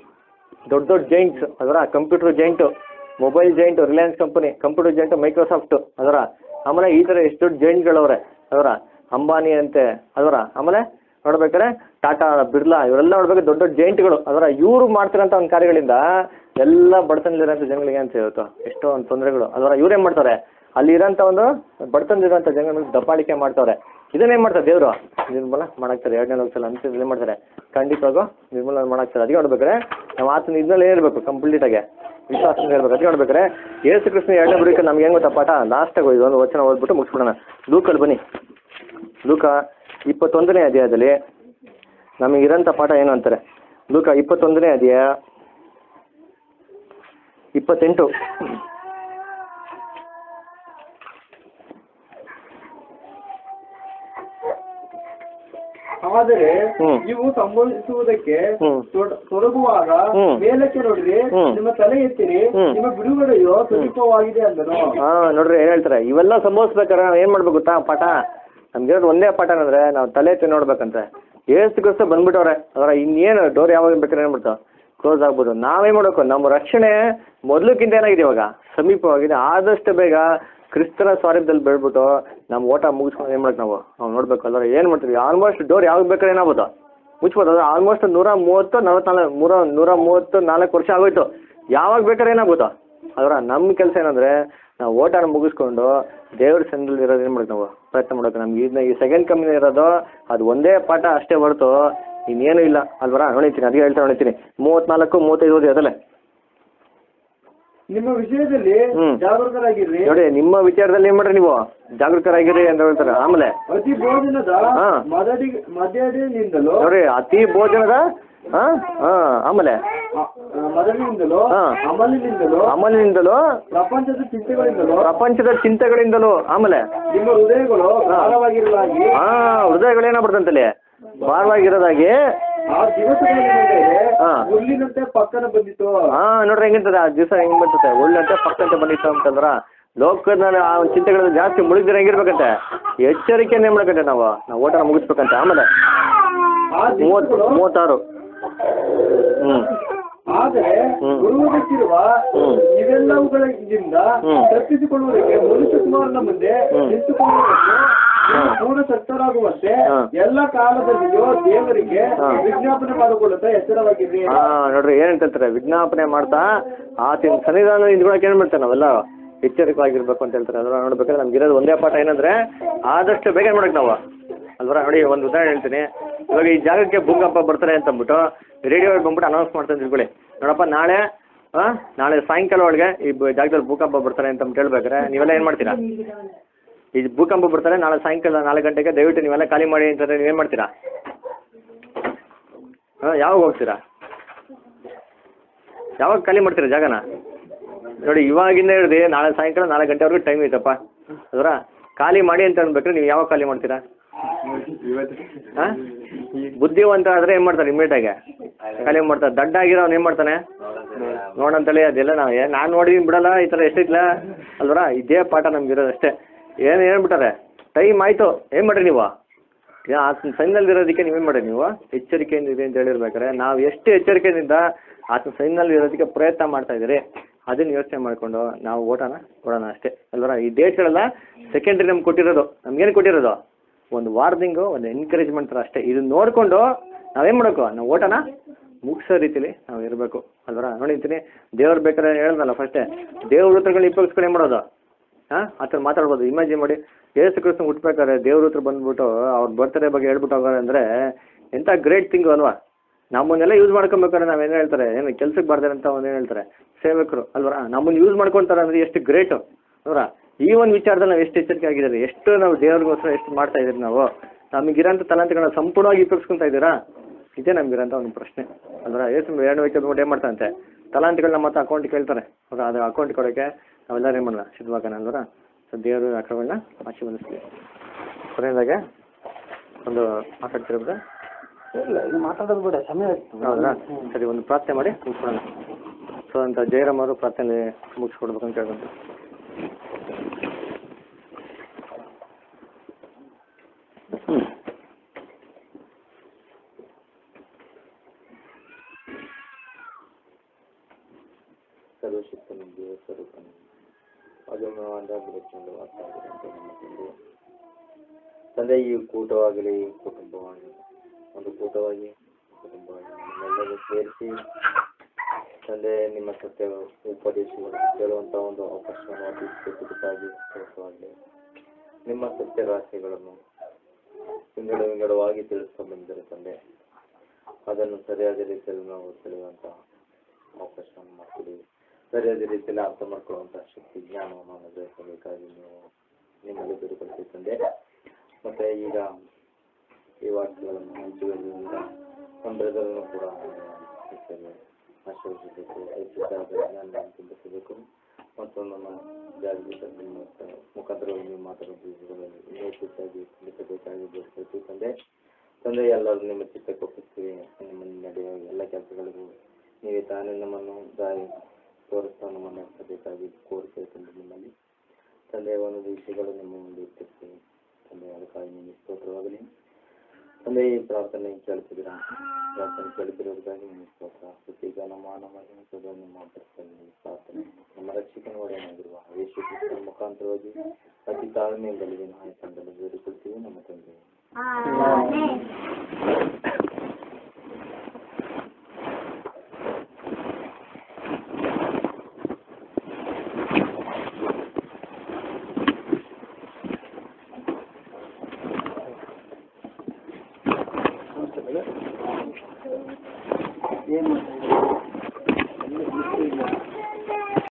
ದೊಡ್ಡ ದೊಡ್ಡ ಜೈಂಟ್ಸ್ ಅದರ computer giant mobile giant Reliance company computer giant Microsoft ಅದರ ಆಮೇಲೆ ಈ ಥರ ಎಷ್ಟು ದೊಡ್ಡ ಜೈಂಟ್ಗಳವ್ರೆ ಅದರ ಅಂಬಾನಿ ಅಂತೆ ಅದರ ಆಮೇಲೆ ನೋಡ್ಬೇಕಾದ್ರೆ ಟಾಟಾ ಬಿರ್ಲಾ ಇವರೆಲ್ಲ ನೋಡ್ಬೇಕು ದೊಡ್ಡ ದೊಡ್ಡ ಜೈಂಟ್ಗಳು ಅದರ ಇವರು ಮಾಡ್ತಿರೋಂಥ ಒಂದು ಕಾರ್ಯಗಳಿಂದ ಎಲ್ಲ ಬಡತನದಲ್ಲಿರೋಂಥ ಜನಗಳಿಗೆ ಅಂತ ಹೇಳ್ತು ಎಷ್ಟೋ ಒಂದು ತೊಂದರೆಗಳು ಅದರ ಇವ್ರೇನ್ ಮಾಡ್ತಾರೆ ಅಲ್ಲಿ ಇರೋಂಥ ಒಂದು ಬಡತನದಲ್ಲಿರೋಂಥ ಜನಗಳಿಗೆ ದಬ್ಬಾಳಿಕೆ ಮಾಡ್ತಾರೆ ಇದನ್ನೇನ್ ಮಾಡ್ತಾರೆ ದೇವರು ನಿರ್ಮೂಲ ಮಾಡಾಕ್ತಾರೆ ಎರಡನೇ ಲೋಕಸಲ ಅಂತ ಏನ್ ಮಾಡ್ತಾರೆ ಖಂಡಿತವಾಗೂ ನಿರ್ಮೂಲ ಮಾಡಾಕ್ತಾರೆ ಅದಕ್ಕೆ ನೋಡ್ಬೇಕಾದ್ರೆ ನಾವು ಆತನ ಇದ್ರಲ್ಲಿ ಇರಬೇಕು ಕಂಪ್ಲೀಟ್ ಆಗಿ ವಿಶ್ವಾಸದಿಂದ ಇರ್ಬೇಕು ಅದಕ್ಕೆ ನೋಡ್ಬೇಕಾದ್ರೆ ಯೇಸು ಕೃಷ್ಣ ಎರಡನೇ ಬರೀಕ ನಮ್ಗೆ ಹೆಂಗ್ ಗೊತ್ತಾ ಪಾಠ ಲಾಸ್ಟಾಗಿ ಹೋಯ್ತು ಒಂದು ವಚನ ಓದ್ಬಿಟ್ಟು ಮುಗಿಸ್ಬಿಡೋಣ ಲೂಕಲ್ಲಿ ಬನ್ನಿ ಲೂಕ ಇಪ್ಪತ್ತೊಂದನೇ ಅಧ್ಯಾಯದಲ್ಲಿ ನಮಗೆ ಇರೋಂಥ ಪಾಠ ಏನು ಅಂತಾರೆ ಲೂಕ ಇಪ್ಪತ್ತೊಂದನೇ ಅಧ್ಯಾಯ ಇಪ್ಪತ್ತೆಂಟು ಆದರೆ ಹ್ಮ್. ಇವು ಸಂಭವಿಸುವುದಕ್ಕೆ ಹ್ಮ್. ತೊಡ- ತೊಡಗುವಾಗ ಹ್ಮ್. ಮೇಲಕ್ಕೆ ನೋಡಿರಿ ಹ್ಮ್. ನಿಮ್ಮ ತಲೆ ಎತ್ತಿರಿ ಹ್ಮ್. ನಿಮ್ಮ ಬಿಡುಗಡೆಯು ಸಮೀಪವಾಗಿದೆ ಅಂದನು ಹಾ ನೋಡ್ರಿ ಏನ್ ಹೇಳ್ತಾರೆ ಇವೆಲ್ಲ ಸಂಭವಿಸ್ಬೇಕಾದ್ರೆ ನಾವು ಏನ್ ಮಾಡ್ಬೇಕು ಗೊತ್ತಾ ಪಾಠ ನಮ್ಗಿರೋದು ಒಂದೇ ಪಾಠ ಅಂದ್ರೆ ನಾವು ತಲೆ ಎತ್ತಿ ನೋಡ್ಬೇಕಂತೆ ಏಸುಗೋಸ್ಕರ ಬಂದ್ಬಿಟ್ಟವ್ರೆ ಅದರ ಇನ್ನೇನು ಡೋರ್ ಯಾವಾಗ ಬೇಕಾದ್ರೆ ಏನ್ಬಿಡ್ತಾವ ಕ್ಲೋಸ್ ಆಗ್ಬೋದು ನಾವೇನ್ ಮಾಡ್ಬೇಕು ನಮ್ಮ ರಕ್ಷಣೆ ಮೊದ್ಲಕ್ಕಿಂತ ಏನಾಗಿದೆ ಇವಾಗ ಸಮೀಪವಾಗಿದೆ ಆದಷ್ಟು ಬೇಗ ಕ್ರಿಸ್ತನ ಸ್ವಾರಥ್ಯದಲ್ಲಿ ಬೆಳ್ಬಿಟ್ಟು ನಮ್ಮ ಓಟ ಮುಗಿಸ್ಕೊಂಡು ಏನ್ ಮಾಡ್ಬೇಕು ನಾವು ನಾವು ನೋಡ್ಬೇಕು ಅಲ್ವ ಏನ್ ಮಾಡ್ತೀವಿ ಆಲ್ಮೋಸ್ಟ್ ಡೋರ್ ಯಾವಾಗ ಬೇಕಾದ್ರೆ ಏನಾಗ್ಬೋದು ಮುಚ್ಬೋದು ಅದು ಆಲ್ಮೋಸ್ಟ್ ನೂರ ಮೂವತ್ತು ನಲವತ್ನಾಲ್ಕು ಮೂರ ನೂರ ಮೂವತ್ತು ನಾಲ್ಕು ವರ್ಷ ಆಗೋಯ್ತು ಯಾವಾಗ ಬೇಕಾದ್ರೆ ಏನಾಗ್ಬೋದು ಅದರ ನಮ್ಮ ಕೆಲಸ ಏನಂದ್ರೆ ನಾವು ಓಟನ ಮುಗಿಸ್ಕೊಂಡು ದೇವ್ರ ಸನ್ನಿಧಿಯಲ್ಲಿ ಇರೋದು ಏನು ಮಾಡ್ಬೇಕು ನಾವು ಪ್ರಯತ್ನ ಮಾಡೋಕೆ ನಮ್ಗೆ ಇದನ್ನ ಈ ಸೆಕೆಂಡ್ ಕಂಪ್ನಿ ಇರೋದು ಅದು ಒಂದೇ ಪಾಠ ಅಷ್ಟೇ ಹೊರತು ಇನ್ನೇನು ಇಲ್ಲ ಅಲ್ವರ ನೋಡಿತೀನಿ ಅದಕ್ಕೆ ಹೇಳ್ತಾ ನೋಡಿತೀನಿ ಮೂವತ್ನಾಲ್ಕು ಮೂವತ್ತೈದು ಓದಿ ಅದಲ್ಲೇ ನಿಮ್ಮ ವಿಷಯದಲ್ಲಿ ಹ್ಮ್. ಜಾಗೃತರಾಗಿರ್ರಿ ನೋಡಿ ನಿಮ್ಮ ವಿಚಾರದಲ್ಲಿ ಏನು ಮಾಡ್ರಿ ನೀವು ಜಾಗೃತರಾಗಿರಿ ಅಂತ ಹೇಳ್ತಾರೆ ಆಮೇಲೆ ಅತಿ ಭೋಜನದ ಹಾ. ಮದಡಿ ಮದಡಿನಿಂದಲೂ ನೋಡಿ ಅತಿ ಭೋಜನದ ಹಾಂ ಹಾಂ ಆಮೇಲೆ ಅ- ಮದಡಿನಿಂದಲೂ ಹಾ. ಅಮಲಿನಿಂದಲೂ ಅಮಲಿನಿಂದಲೂ ಪ್ರಪಂಚದ ಚಿಂತೆಗಳಿಂದಲೂ ಪ್ರಪಂಚದ ಚಿಂತೆಗಳಿಂದಲೂ ಆಮೇಲೆ ನಿಮ್ಮ ಹೃದಯಗಳು ಭಾರವಾಗಿರಲಾಗಿ ಹಾಂ ಹೃದಯಗಳೇನಾಗ್ಬಿಡ್ತಂತಲ್ಲಿ ಭಾರವಾಗಿರೋದಾಗಿ ಆ ದಿವಸಗಳ ಮೇಲೆ ಹಾ. ಹುಲ್ಲಿನಂತೆ ಪಕ್ಕನ ಬಂದಿತು ಹಾ ನೋಡ್ರಿ ಹೆಂಗಿರ್ತದೆ ಆ ದಿವಸ ಹೆಂಗ್ ಬರ್ತದೆ ಒಳ್ಳಂತೆ ಪಕ್ಕಂತೆ ಬಂದಿತ್ತು ಅಂತಂದ್ರ ಲೋಕದ ಆ ಒಂದ್ ಚಿಂತೆಗಳಲ್ಲಿ ಜಾಸ್ತಿ ಮುಳುಗಿದ್ರೆ ಹೆಂಗಿರ್ಬೇಕಂತೆ ಎಚ್ಚರಿಕೆಯಿಂದ ಏನ್ ಮಾಡ್ಬೇಕಂತೆ ನಾವು ನಾವು ಓಟನ ಮುಗಿಸ್ಬೇಕಂತೆ ಆಮೇಲೆ ಆ ಮೂವತ್ ದಿವಸಗಳು ಮೂವತ್ತಾರು ಹ್ಮ್ ಆದರೆ ಹ್ಮ್. ಬರುವುದಕ್ಕಿರುವ ಹ್ಮ್. ಇವೆಲ್ಲವುಗಳಿಂದ ಹ್ಮ್. ತಪ್ಪಿಸಿಕೊಳ್ಳುವುದಕ್ಕೆ ಮನುಷ್ಯ ಕುಮಾರನ ಮುಂದೆ ಹ್ಮ್. ನಿಂತುಕೊಳ್ಳುವುದಕ್ಕೆ ಹ್ಮ್. ಪೂರ್ಣ ಶಕ್ತರಾಗುವಂತೆ ಹ್ಮ್. ಎಲ್ಲ ಕಾಲದಲ್ಲಿಯೂ ದೇವರಿಗೆ ಹ್ಮ್. ವಿಜ್ಞಾಪನೆ ಮಾಡಿಕೊಳ್ಳುತ್ತಾ ಎಚ್ಚರವಾಗಿರಿ ಹಾ ನೋಡ್ರಿ ಏನಂತ ಹೇಳ್ತಾರೆ ವಿಜ್ಞಾಪನೆ ಮಾಡ್ತಾ ಆತಿನ ಸನ್ನಿಧಾನ ನಿಂತ್ಕೊಳಕ್ಕೆ ಏನ್ ಮಾಡ್ತಾರೆ ನಾವೆಲ್ಲ ಎಚ್ಚರಿಕವಾಗಿರ್ಬೇಕು ಅಂತ ಹೇಳ್ತಾರೆ ಅದರ ನೋಡ್ಬೇಕಾದ್ರೆ ನಮ್ಗೆ ಇರೋದು ಒಂದೇ ಪಾಠ ಏನಂದ್ರೆ ಆದಷ್ಟು ಬೇಗ ಏನ್ ಮಾಡಕ್ ನಾವು ಅಲ್ವರ ನೋಡಿ ಒಂದು ಉದಾಹರಣೆ ಹೇಳ್ತೀನಿ ಇವಾಗ ಈ ಜಾಗಕ್ಕೆ ಭೂಕಂಪ ಬರ್ತಾರೆ ಅಂತ ಅಂದ್ಬಿಟ್ಟು ರೇಡಿಯೋ ಬಂದ್ಬಿಟ್ಟು ಅನೌನ್ಸ್ ಮಾಡ್ತಾರೆ ತಿಳ್ಕೊಳ್ಳಿ ನೋಡಪ್ಪ ನಾಳೆ ಆ ನಾಳೆ ಸಾಯಂಕಾಲ ಒಳಗೆ ಈ ಬ- ಜಾಗದಲ್ಲಿ ಭೂಕಂಪ ಬರ್ತಾರೆ ಅಂತ ಅಂದ್ಬಿಟ್ಟು ಹೇಳ್ಬೇಕಾರೆ ನೀವೆಲ್ಲ ಏನು ಮಾಡ್ತೀರಾ ಈ ಭೂಕಂಪ ಬರ್ತಾರೆ ನಾಳೆ ಸಾಯಂಕಾಲ ನಾಲ್ಕು ಗಂಟೆಗೆ ದಯವಿಟ್ಟು ನೀವೆಲ್ಲ ಖಾಲಿ ಮಾಡಿ ಅಂತಂದ್ರೆ ನೀವೇನು ಮಾಡ್ತೀರಾ ಹಾಂ ಯಾವಾಗ ಹೋಗ್ತೀರಾ ಯಾವಾಗ ಖಾಲಿ ಮಾಡ್ತೀರಾ ಜಾಗನ ನೋಡಿ ಇವಾಗಿಂದ ಹಿಡ್ದು ನಾಳೆ ಸಾಯಂಕಾಲ ನಾಲ್ಕು ಗಂಟೆವರೆಗೂ ಟೈಮ್ ಐತಪ್ಪ ಅದರ ಖಾಲಿ ಮಾಡಿ ಅಂತ ಅನ್ಬೇಕಾದ್ರೆ ನೀವು ಯಾವಾಗ ಖಾಲಿ ಮಾಡ್ತೀರಾ ಹಾಂ ಬುದ್ಧಿವಂತ ಆದ್ರೆ ಏನು ಮಾಡ್ತಾರೆ ಇಮ್ಮಿಡಿಯೇಟಾಗಿ ಖಾಲಿ ಮಾಡ್ತಾರೆ ದಡ್ಡ ಆಗಿರೋನು ಏನು ಮಾಡ್ತಾನೆ ನೋಡಂತೇಳಿ ಅದೆಲ್ಲ ನಾವು ಏ ನಾನು ನೋಡಿದೀನಿ ಬಿಡಲ್ಲ ಈ ಥರ ಎಷ್ಟಿತ್ಲ ಅಲ್ವರ ಇದೇ ಪಾಠ ನಮ್ಗೆ ಇರೋದು ಅಷ್ಟೇ ಏನು ಹೇಳ್ಬಿಟ್ಟಾರೆ ಟೈಮ್ ಆಯಿತು ಏನು ಮಾಡ್ರಿ ನೀವು ಆ ಸೈನ್ನಲ್ಲಿ ಇರೋದಕ್ಕೆ ನೀವೇನು ಮಾಡಿ ನೀವು ಎಚ್ಚರಿಕೆಯಿಂದ ಇದೆ ಅಂತ ಹೇಳಿರ್ಬೇಕಾದ್ರೆ ನಾವು ಎಷ್ಟು ಎಚ್ಚರಿಕೆಯಿಂದ ಆತನ ಸೈನ್ನಲ್ಲಿ ಇರೋದಕ್ಕೆ ಪ್ರಯತ್ನ ಮಾಡ್ತಾ ಇದ್ದೀರಿ ಅದನ್ನ ಯೋಚನೆ ಮಾಡಿಕೊಂಡು ನಾವು ಓಟನ ಕೊಡೋಣ ಅಷ್ಟೇ ಅಲ್ವರ ಈ ಡೇಟ್ಗಳೆಲ್ಲ ಸೆಕೆಂಡ್ರಿ ನಮ್ಗೆ ಕೊಟ್ಟಿರೋದು ನಮ್ಗೇನು ಕೊಟ್ಟಿರೋದು ಒಂದು ವಾರ್ನಿಂಗು ಒಂದು ಎನ್ಕರೇಜ್ಮೆಂಟ್ ಥರ ಅಷ್ಟೇ ಇದನ್ನ ನೋಡಿಕೊಂಡು ನಾವೇನು ಮಾಡಬೇಕು ನಾವು ಓಟನ ಮುಗಿಸೋ ರೀತಿಲಿ ನಾವು ಇರಬೇಕು ಅಲ್ವರ ನೋಡಿರ್ತೀನಿ ದೇವ್ರು ಬೇಕಾದ್ರೆ ಹೇಳ್ದಲ್ಲ ಫಸ್ಟೇ ದೇವ್ರ ಹತ್ರಗಳನ್ನ ಇಪ್ಪಗಿಸ್ಕೊಂಡು ಏನು ಮಾಡೋದು ಹಾಂ ಆ ಥರ ಮಾತಾಡ್ಬೋದು ಇಮ್ಯಾಜಿನ್ ಮಾಡಿ ಯೇಸು ಕ್ರಿಸ್ತನ್ ಹುಟ್ಬೇಕಾದ್ರೆ ದೇವ್ರ ಹತ್ರ ಬಂದ್ಬಿಟ್ಟು ಅವ್ರ ಬರ್ತ್ಡೇ ಬಗ್ಗೆ ಹೇಳ್ಬಿಟ್ಟು ಹೋಗೋರೆ ಅಂದರೆ ಎಂಥ ಗ್ರೇಟ್ ಥಿಂಗು ಅಲ್ವಾ ನಮ್ಮನ್ನೆಲ್ಲ ಯೂಸ್ ಮಾಡ್ಕೊಬೇಕಾದ್ರೆ ನಾವೇನು ಹೇಳ್ತಾರೆ ಏನು ಕೆಲ್ಸಕ್ಕೆ ಬರ್ತಾರೆ ಅಂತ ಒಂದು ಏನು ಹೇಳ್ತಾರೆ ಸೇವಕರು ಅಲ್ವರ ನಮ್ಮನ್ನು ಯೂಸ್ ಮಾಡ್ಕೊತಾರೆ ಅಂದರೆ ಎಷ್ಟು ಗ್ರೇಟು ಅಲ್ವರ ಈ ಒಂದು ವಿಚಾರದಲ್ಲಿ ನಾವು ಎಷ್ಟು ಎಚ್ಚರಿಕೆ ಆಗಿದ್ದೀರಿ ಎಷ್ಟು ನಾವು ದೇವ್ರಿಗೋಸ್ಕರ ಎಷ್ಟು ಮಾಡ್ತಾ ಇದ್ದೀರಿ ನಾವು ನಮಗಿರೋಂಥ ತಲಾಂತಗಳನ್ನ ಸಂಪೂರ್ಣವಾಗಿ ಉಪಯೋಗಿಸ್ಕೊತಾ ಇದ್ದೀರಾ ಇದೇ ನಮಗಿರೋಂಥ ಒಂದು ಪ್ರಶ್ನೆ ಅಲ್ವರ ಏಸು ಎರಡು ವೈದ್ಯ ಬಂದ್ಬಿಟ್ಟು ಏನು ಮಾಡ್ತಾರಂತೆ ತಲಾಂತಿಗಳನ್ನ ಮತ್ತೆ ಅಕೌಂಟ್ ಕೇಳ್ತಾರೆ ಅವ್ರು ಅದು ಅಕೌಂಟ್ ಕೊಡೋಕ್ಕೆ ನಾವೆಲ್ಲರೂ ಏನು ಮಾಡೋಣ ಸಿದ್ಧವಾಗೋಣ ಅಲ್ವರ ಸೊ ದೇವರು ಅಕ್ರಮಗಳನ್ನ ಆಶೀರ್ವದಿಸ್ತೀವಿ ಕೊನೆಯದಾಗೆ ಒಂದು ಮಾತಾಡ್ತೀರ ಬಿಡ್ರೆ ಇಲ್ಲ ಇದು ಮಾತಾಡೋದು ಬೇಡ ಸಮಯ ಆಯ್ತು ಹೌದಾ ಸರಿ ಒಂದು ಪ್ರಾರ್ಥನೆ ಮಾಡಿ ಮುಗಿಸ್ಕೊಡೋಣ ಸೊ ಅಂತ ಜಯರಾಮ್ ಅವರು ಪ್ರಾರ್ಥನೆ ಮುಗಿಸ್ಕೊಡ್ಬೇಕು ಅಂತ ಹೇಳ್ಬೇಕು ಹ್ಞೂ ಸರ್ವಶಕ್ತನ ದೇವ ಸ್ವರೂಪನು ಅಗಮ್ಯವಾದ ಬೆಳಕಿನಿಂದ ವಾಸವಾಗಿರುವಂತೆ ನಮ್ಮ ತಂದೆ ತಂದೆ ಈ ಕೂಟವಾಗಲಿ ಈ ಕುಟುಂಬವಾಗಲಿ ಒಂದು ಕೂಟವಾಗಿ ಕುಟುಂಬವಾಗಿ ನಿಮ್ಮೆಲ್ಲರೂ ಸೇರಿಸಿ ತಂದೆ ನಿಮ್ಮ ಸತ್ಯ ಉಪದೇಶಗಳು ಕೇಳುವಂಥ ಒಂದು ಅವಕಾಶವನ್ನು ಒದಗಿಸಿದ್ದಕ್ಕಾಗಿ ಸ್ತೋತ್ರವಾಗಲಿ ನಿಮ್ಮ ಸತ್ಯ ರಹಸ್ಯಗಳನ್ನು ವಿಂಗಡ ವಿಂಗಡವಾಗಿ ತಿಳಿಸ್ಕೊಂಡು ಬಂದಿದ್ದಾರೆ ತಂದೆ ಅದನ್ನು ಸರಿಯಾದ ರೀತಿಯಲ್ಲಿ ನಾವು ತಿಳಿಯುವಂಥ ಅವಕಾಶವನ್ನು ಮಾಡಿಕೊಡಿ ಸರಿಯಾದ ರೀತಿಯಲ್ಲಿ ಅರ್ಥ ಮಾಡ್ಕೊಳ್ಳುವಂಥ ಶಕ್ತಿ ಜ್ಞಾನವನ್ನು ಅನುಗ್ರಹಿಸಬೇಕಾಗಿ ನೀವು ನಿಮ್ಮಲ್ಲಿ ಬೇಡಿಕೊಳ್ತೀವಿ ತಂದೆ ಮತ್ತೆ ಈಗ ಈ ವಾಕ್ಯಗಳನ್ನು ಹಂಚುವುದರಿಂದ ನಮ್ಮ ಬ್ರದರನ್ನು ಕೂಡ ಹೆಚ್ಚಾಗಿ ಆಶೀರ್ವದಿಸಬೇಕು ಹೆಚ್ಚಾದ ಜ್ಞಾನ ತುಂಬಿಸಬೇಕು ಮತ್ತು ನಮ್ಮ ಜಾಗೃತಿ ಮುಖಾಂತರವಾಗಿ ನೀವು ಮಾತಾಡೋ ಬೀಜಗಳಲ್ಲಿ ಇನ್ನೂ ಹೆಚ್ಚಾಗಿ ತಿಳಿಸಬೇಕಾಗಿ ಬೇಡಿಕೊಳ್ತೀವಿ ತಂದೆ ತಂದೆ ಎಲ್ಲರೂ ನಿಮ್ಮ ಚಿತ್ತಕ್ಕೆ ಒಪ್ಪಿಸ್ತೀವಿ ನಿಮ್ಮ ನಡೆಯುವ ಎಲ್ಲ ಕೆಲಸಗಳಿಗೂ ನೀವೇ ತಾನೇ ನಮ್ಮನ್ನು ದಾರಿ ತೋರಿಸ್ತಾ ನಮ್ಮನ್ನು ನಡೆಸಬೇಕಾಗಿ ಕೋರಿಕೆಳ್ಕೊಂಡು ನಿಮ್ಮಲ್ಲಿ ತಂದೆ ಒಂದು ವಿಷಯಗಳು ನಿಮ್ಮ ಮುಂದೆ ಇಟ್ಟಿರ್ತೀವಿ ತಂದೆ ಅದಕ್ಕಾಗಿ ನಿಮಗೆ ಸ್ತೋತ್ರವಾಗಲಿ ತಂದೆ ಈ ಪ್ರಾರ್ಥನೆ ಕೇಳ್ತಿದ್ದೀರಾ ಪ್ರಾರ್ಥನೆ ಕೇಳ್ತಿರೋದಕ್ಕಾಗಿ ನಿಮಗೆ ಸ್ತೋತ್ರ ಪ್ರತೀಕ ನಮ್ಮ ಮಾನವ ಸದಾ ನಿಮ್ಮ ಅಭ್ಯರ್ಥಿಯಲ್ಲಿ ಪ್ರಾರ್ಥನೆ ನಮ್ಮ ರಕ್ಷಕನ ಒಡೆಯನಾಗಿರುವ ಯೇಸು ಕ್ರಿಸ್ತನ ಮುಖಾಂತರವಾಗಿ ಅತಿ ತಾಳ್ಮೆಯಿಂದಲೇ ನಾಯಕಂದಲೇ ಬೇಡಿಕೊಳ್ತೀವಿ ನಮ್ಮ ತಂದೆ ಆಮೆನ್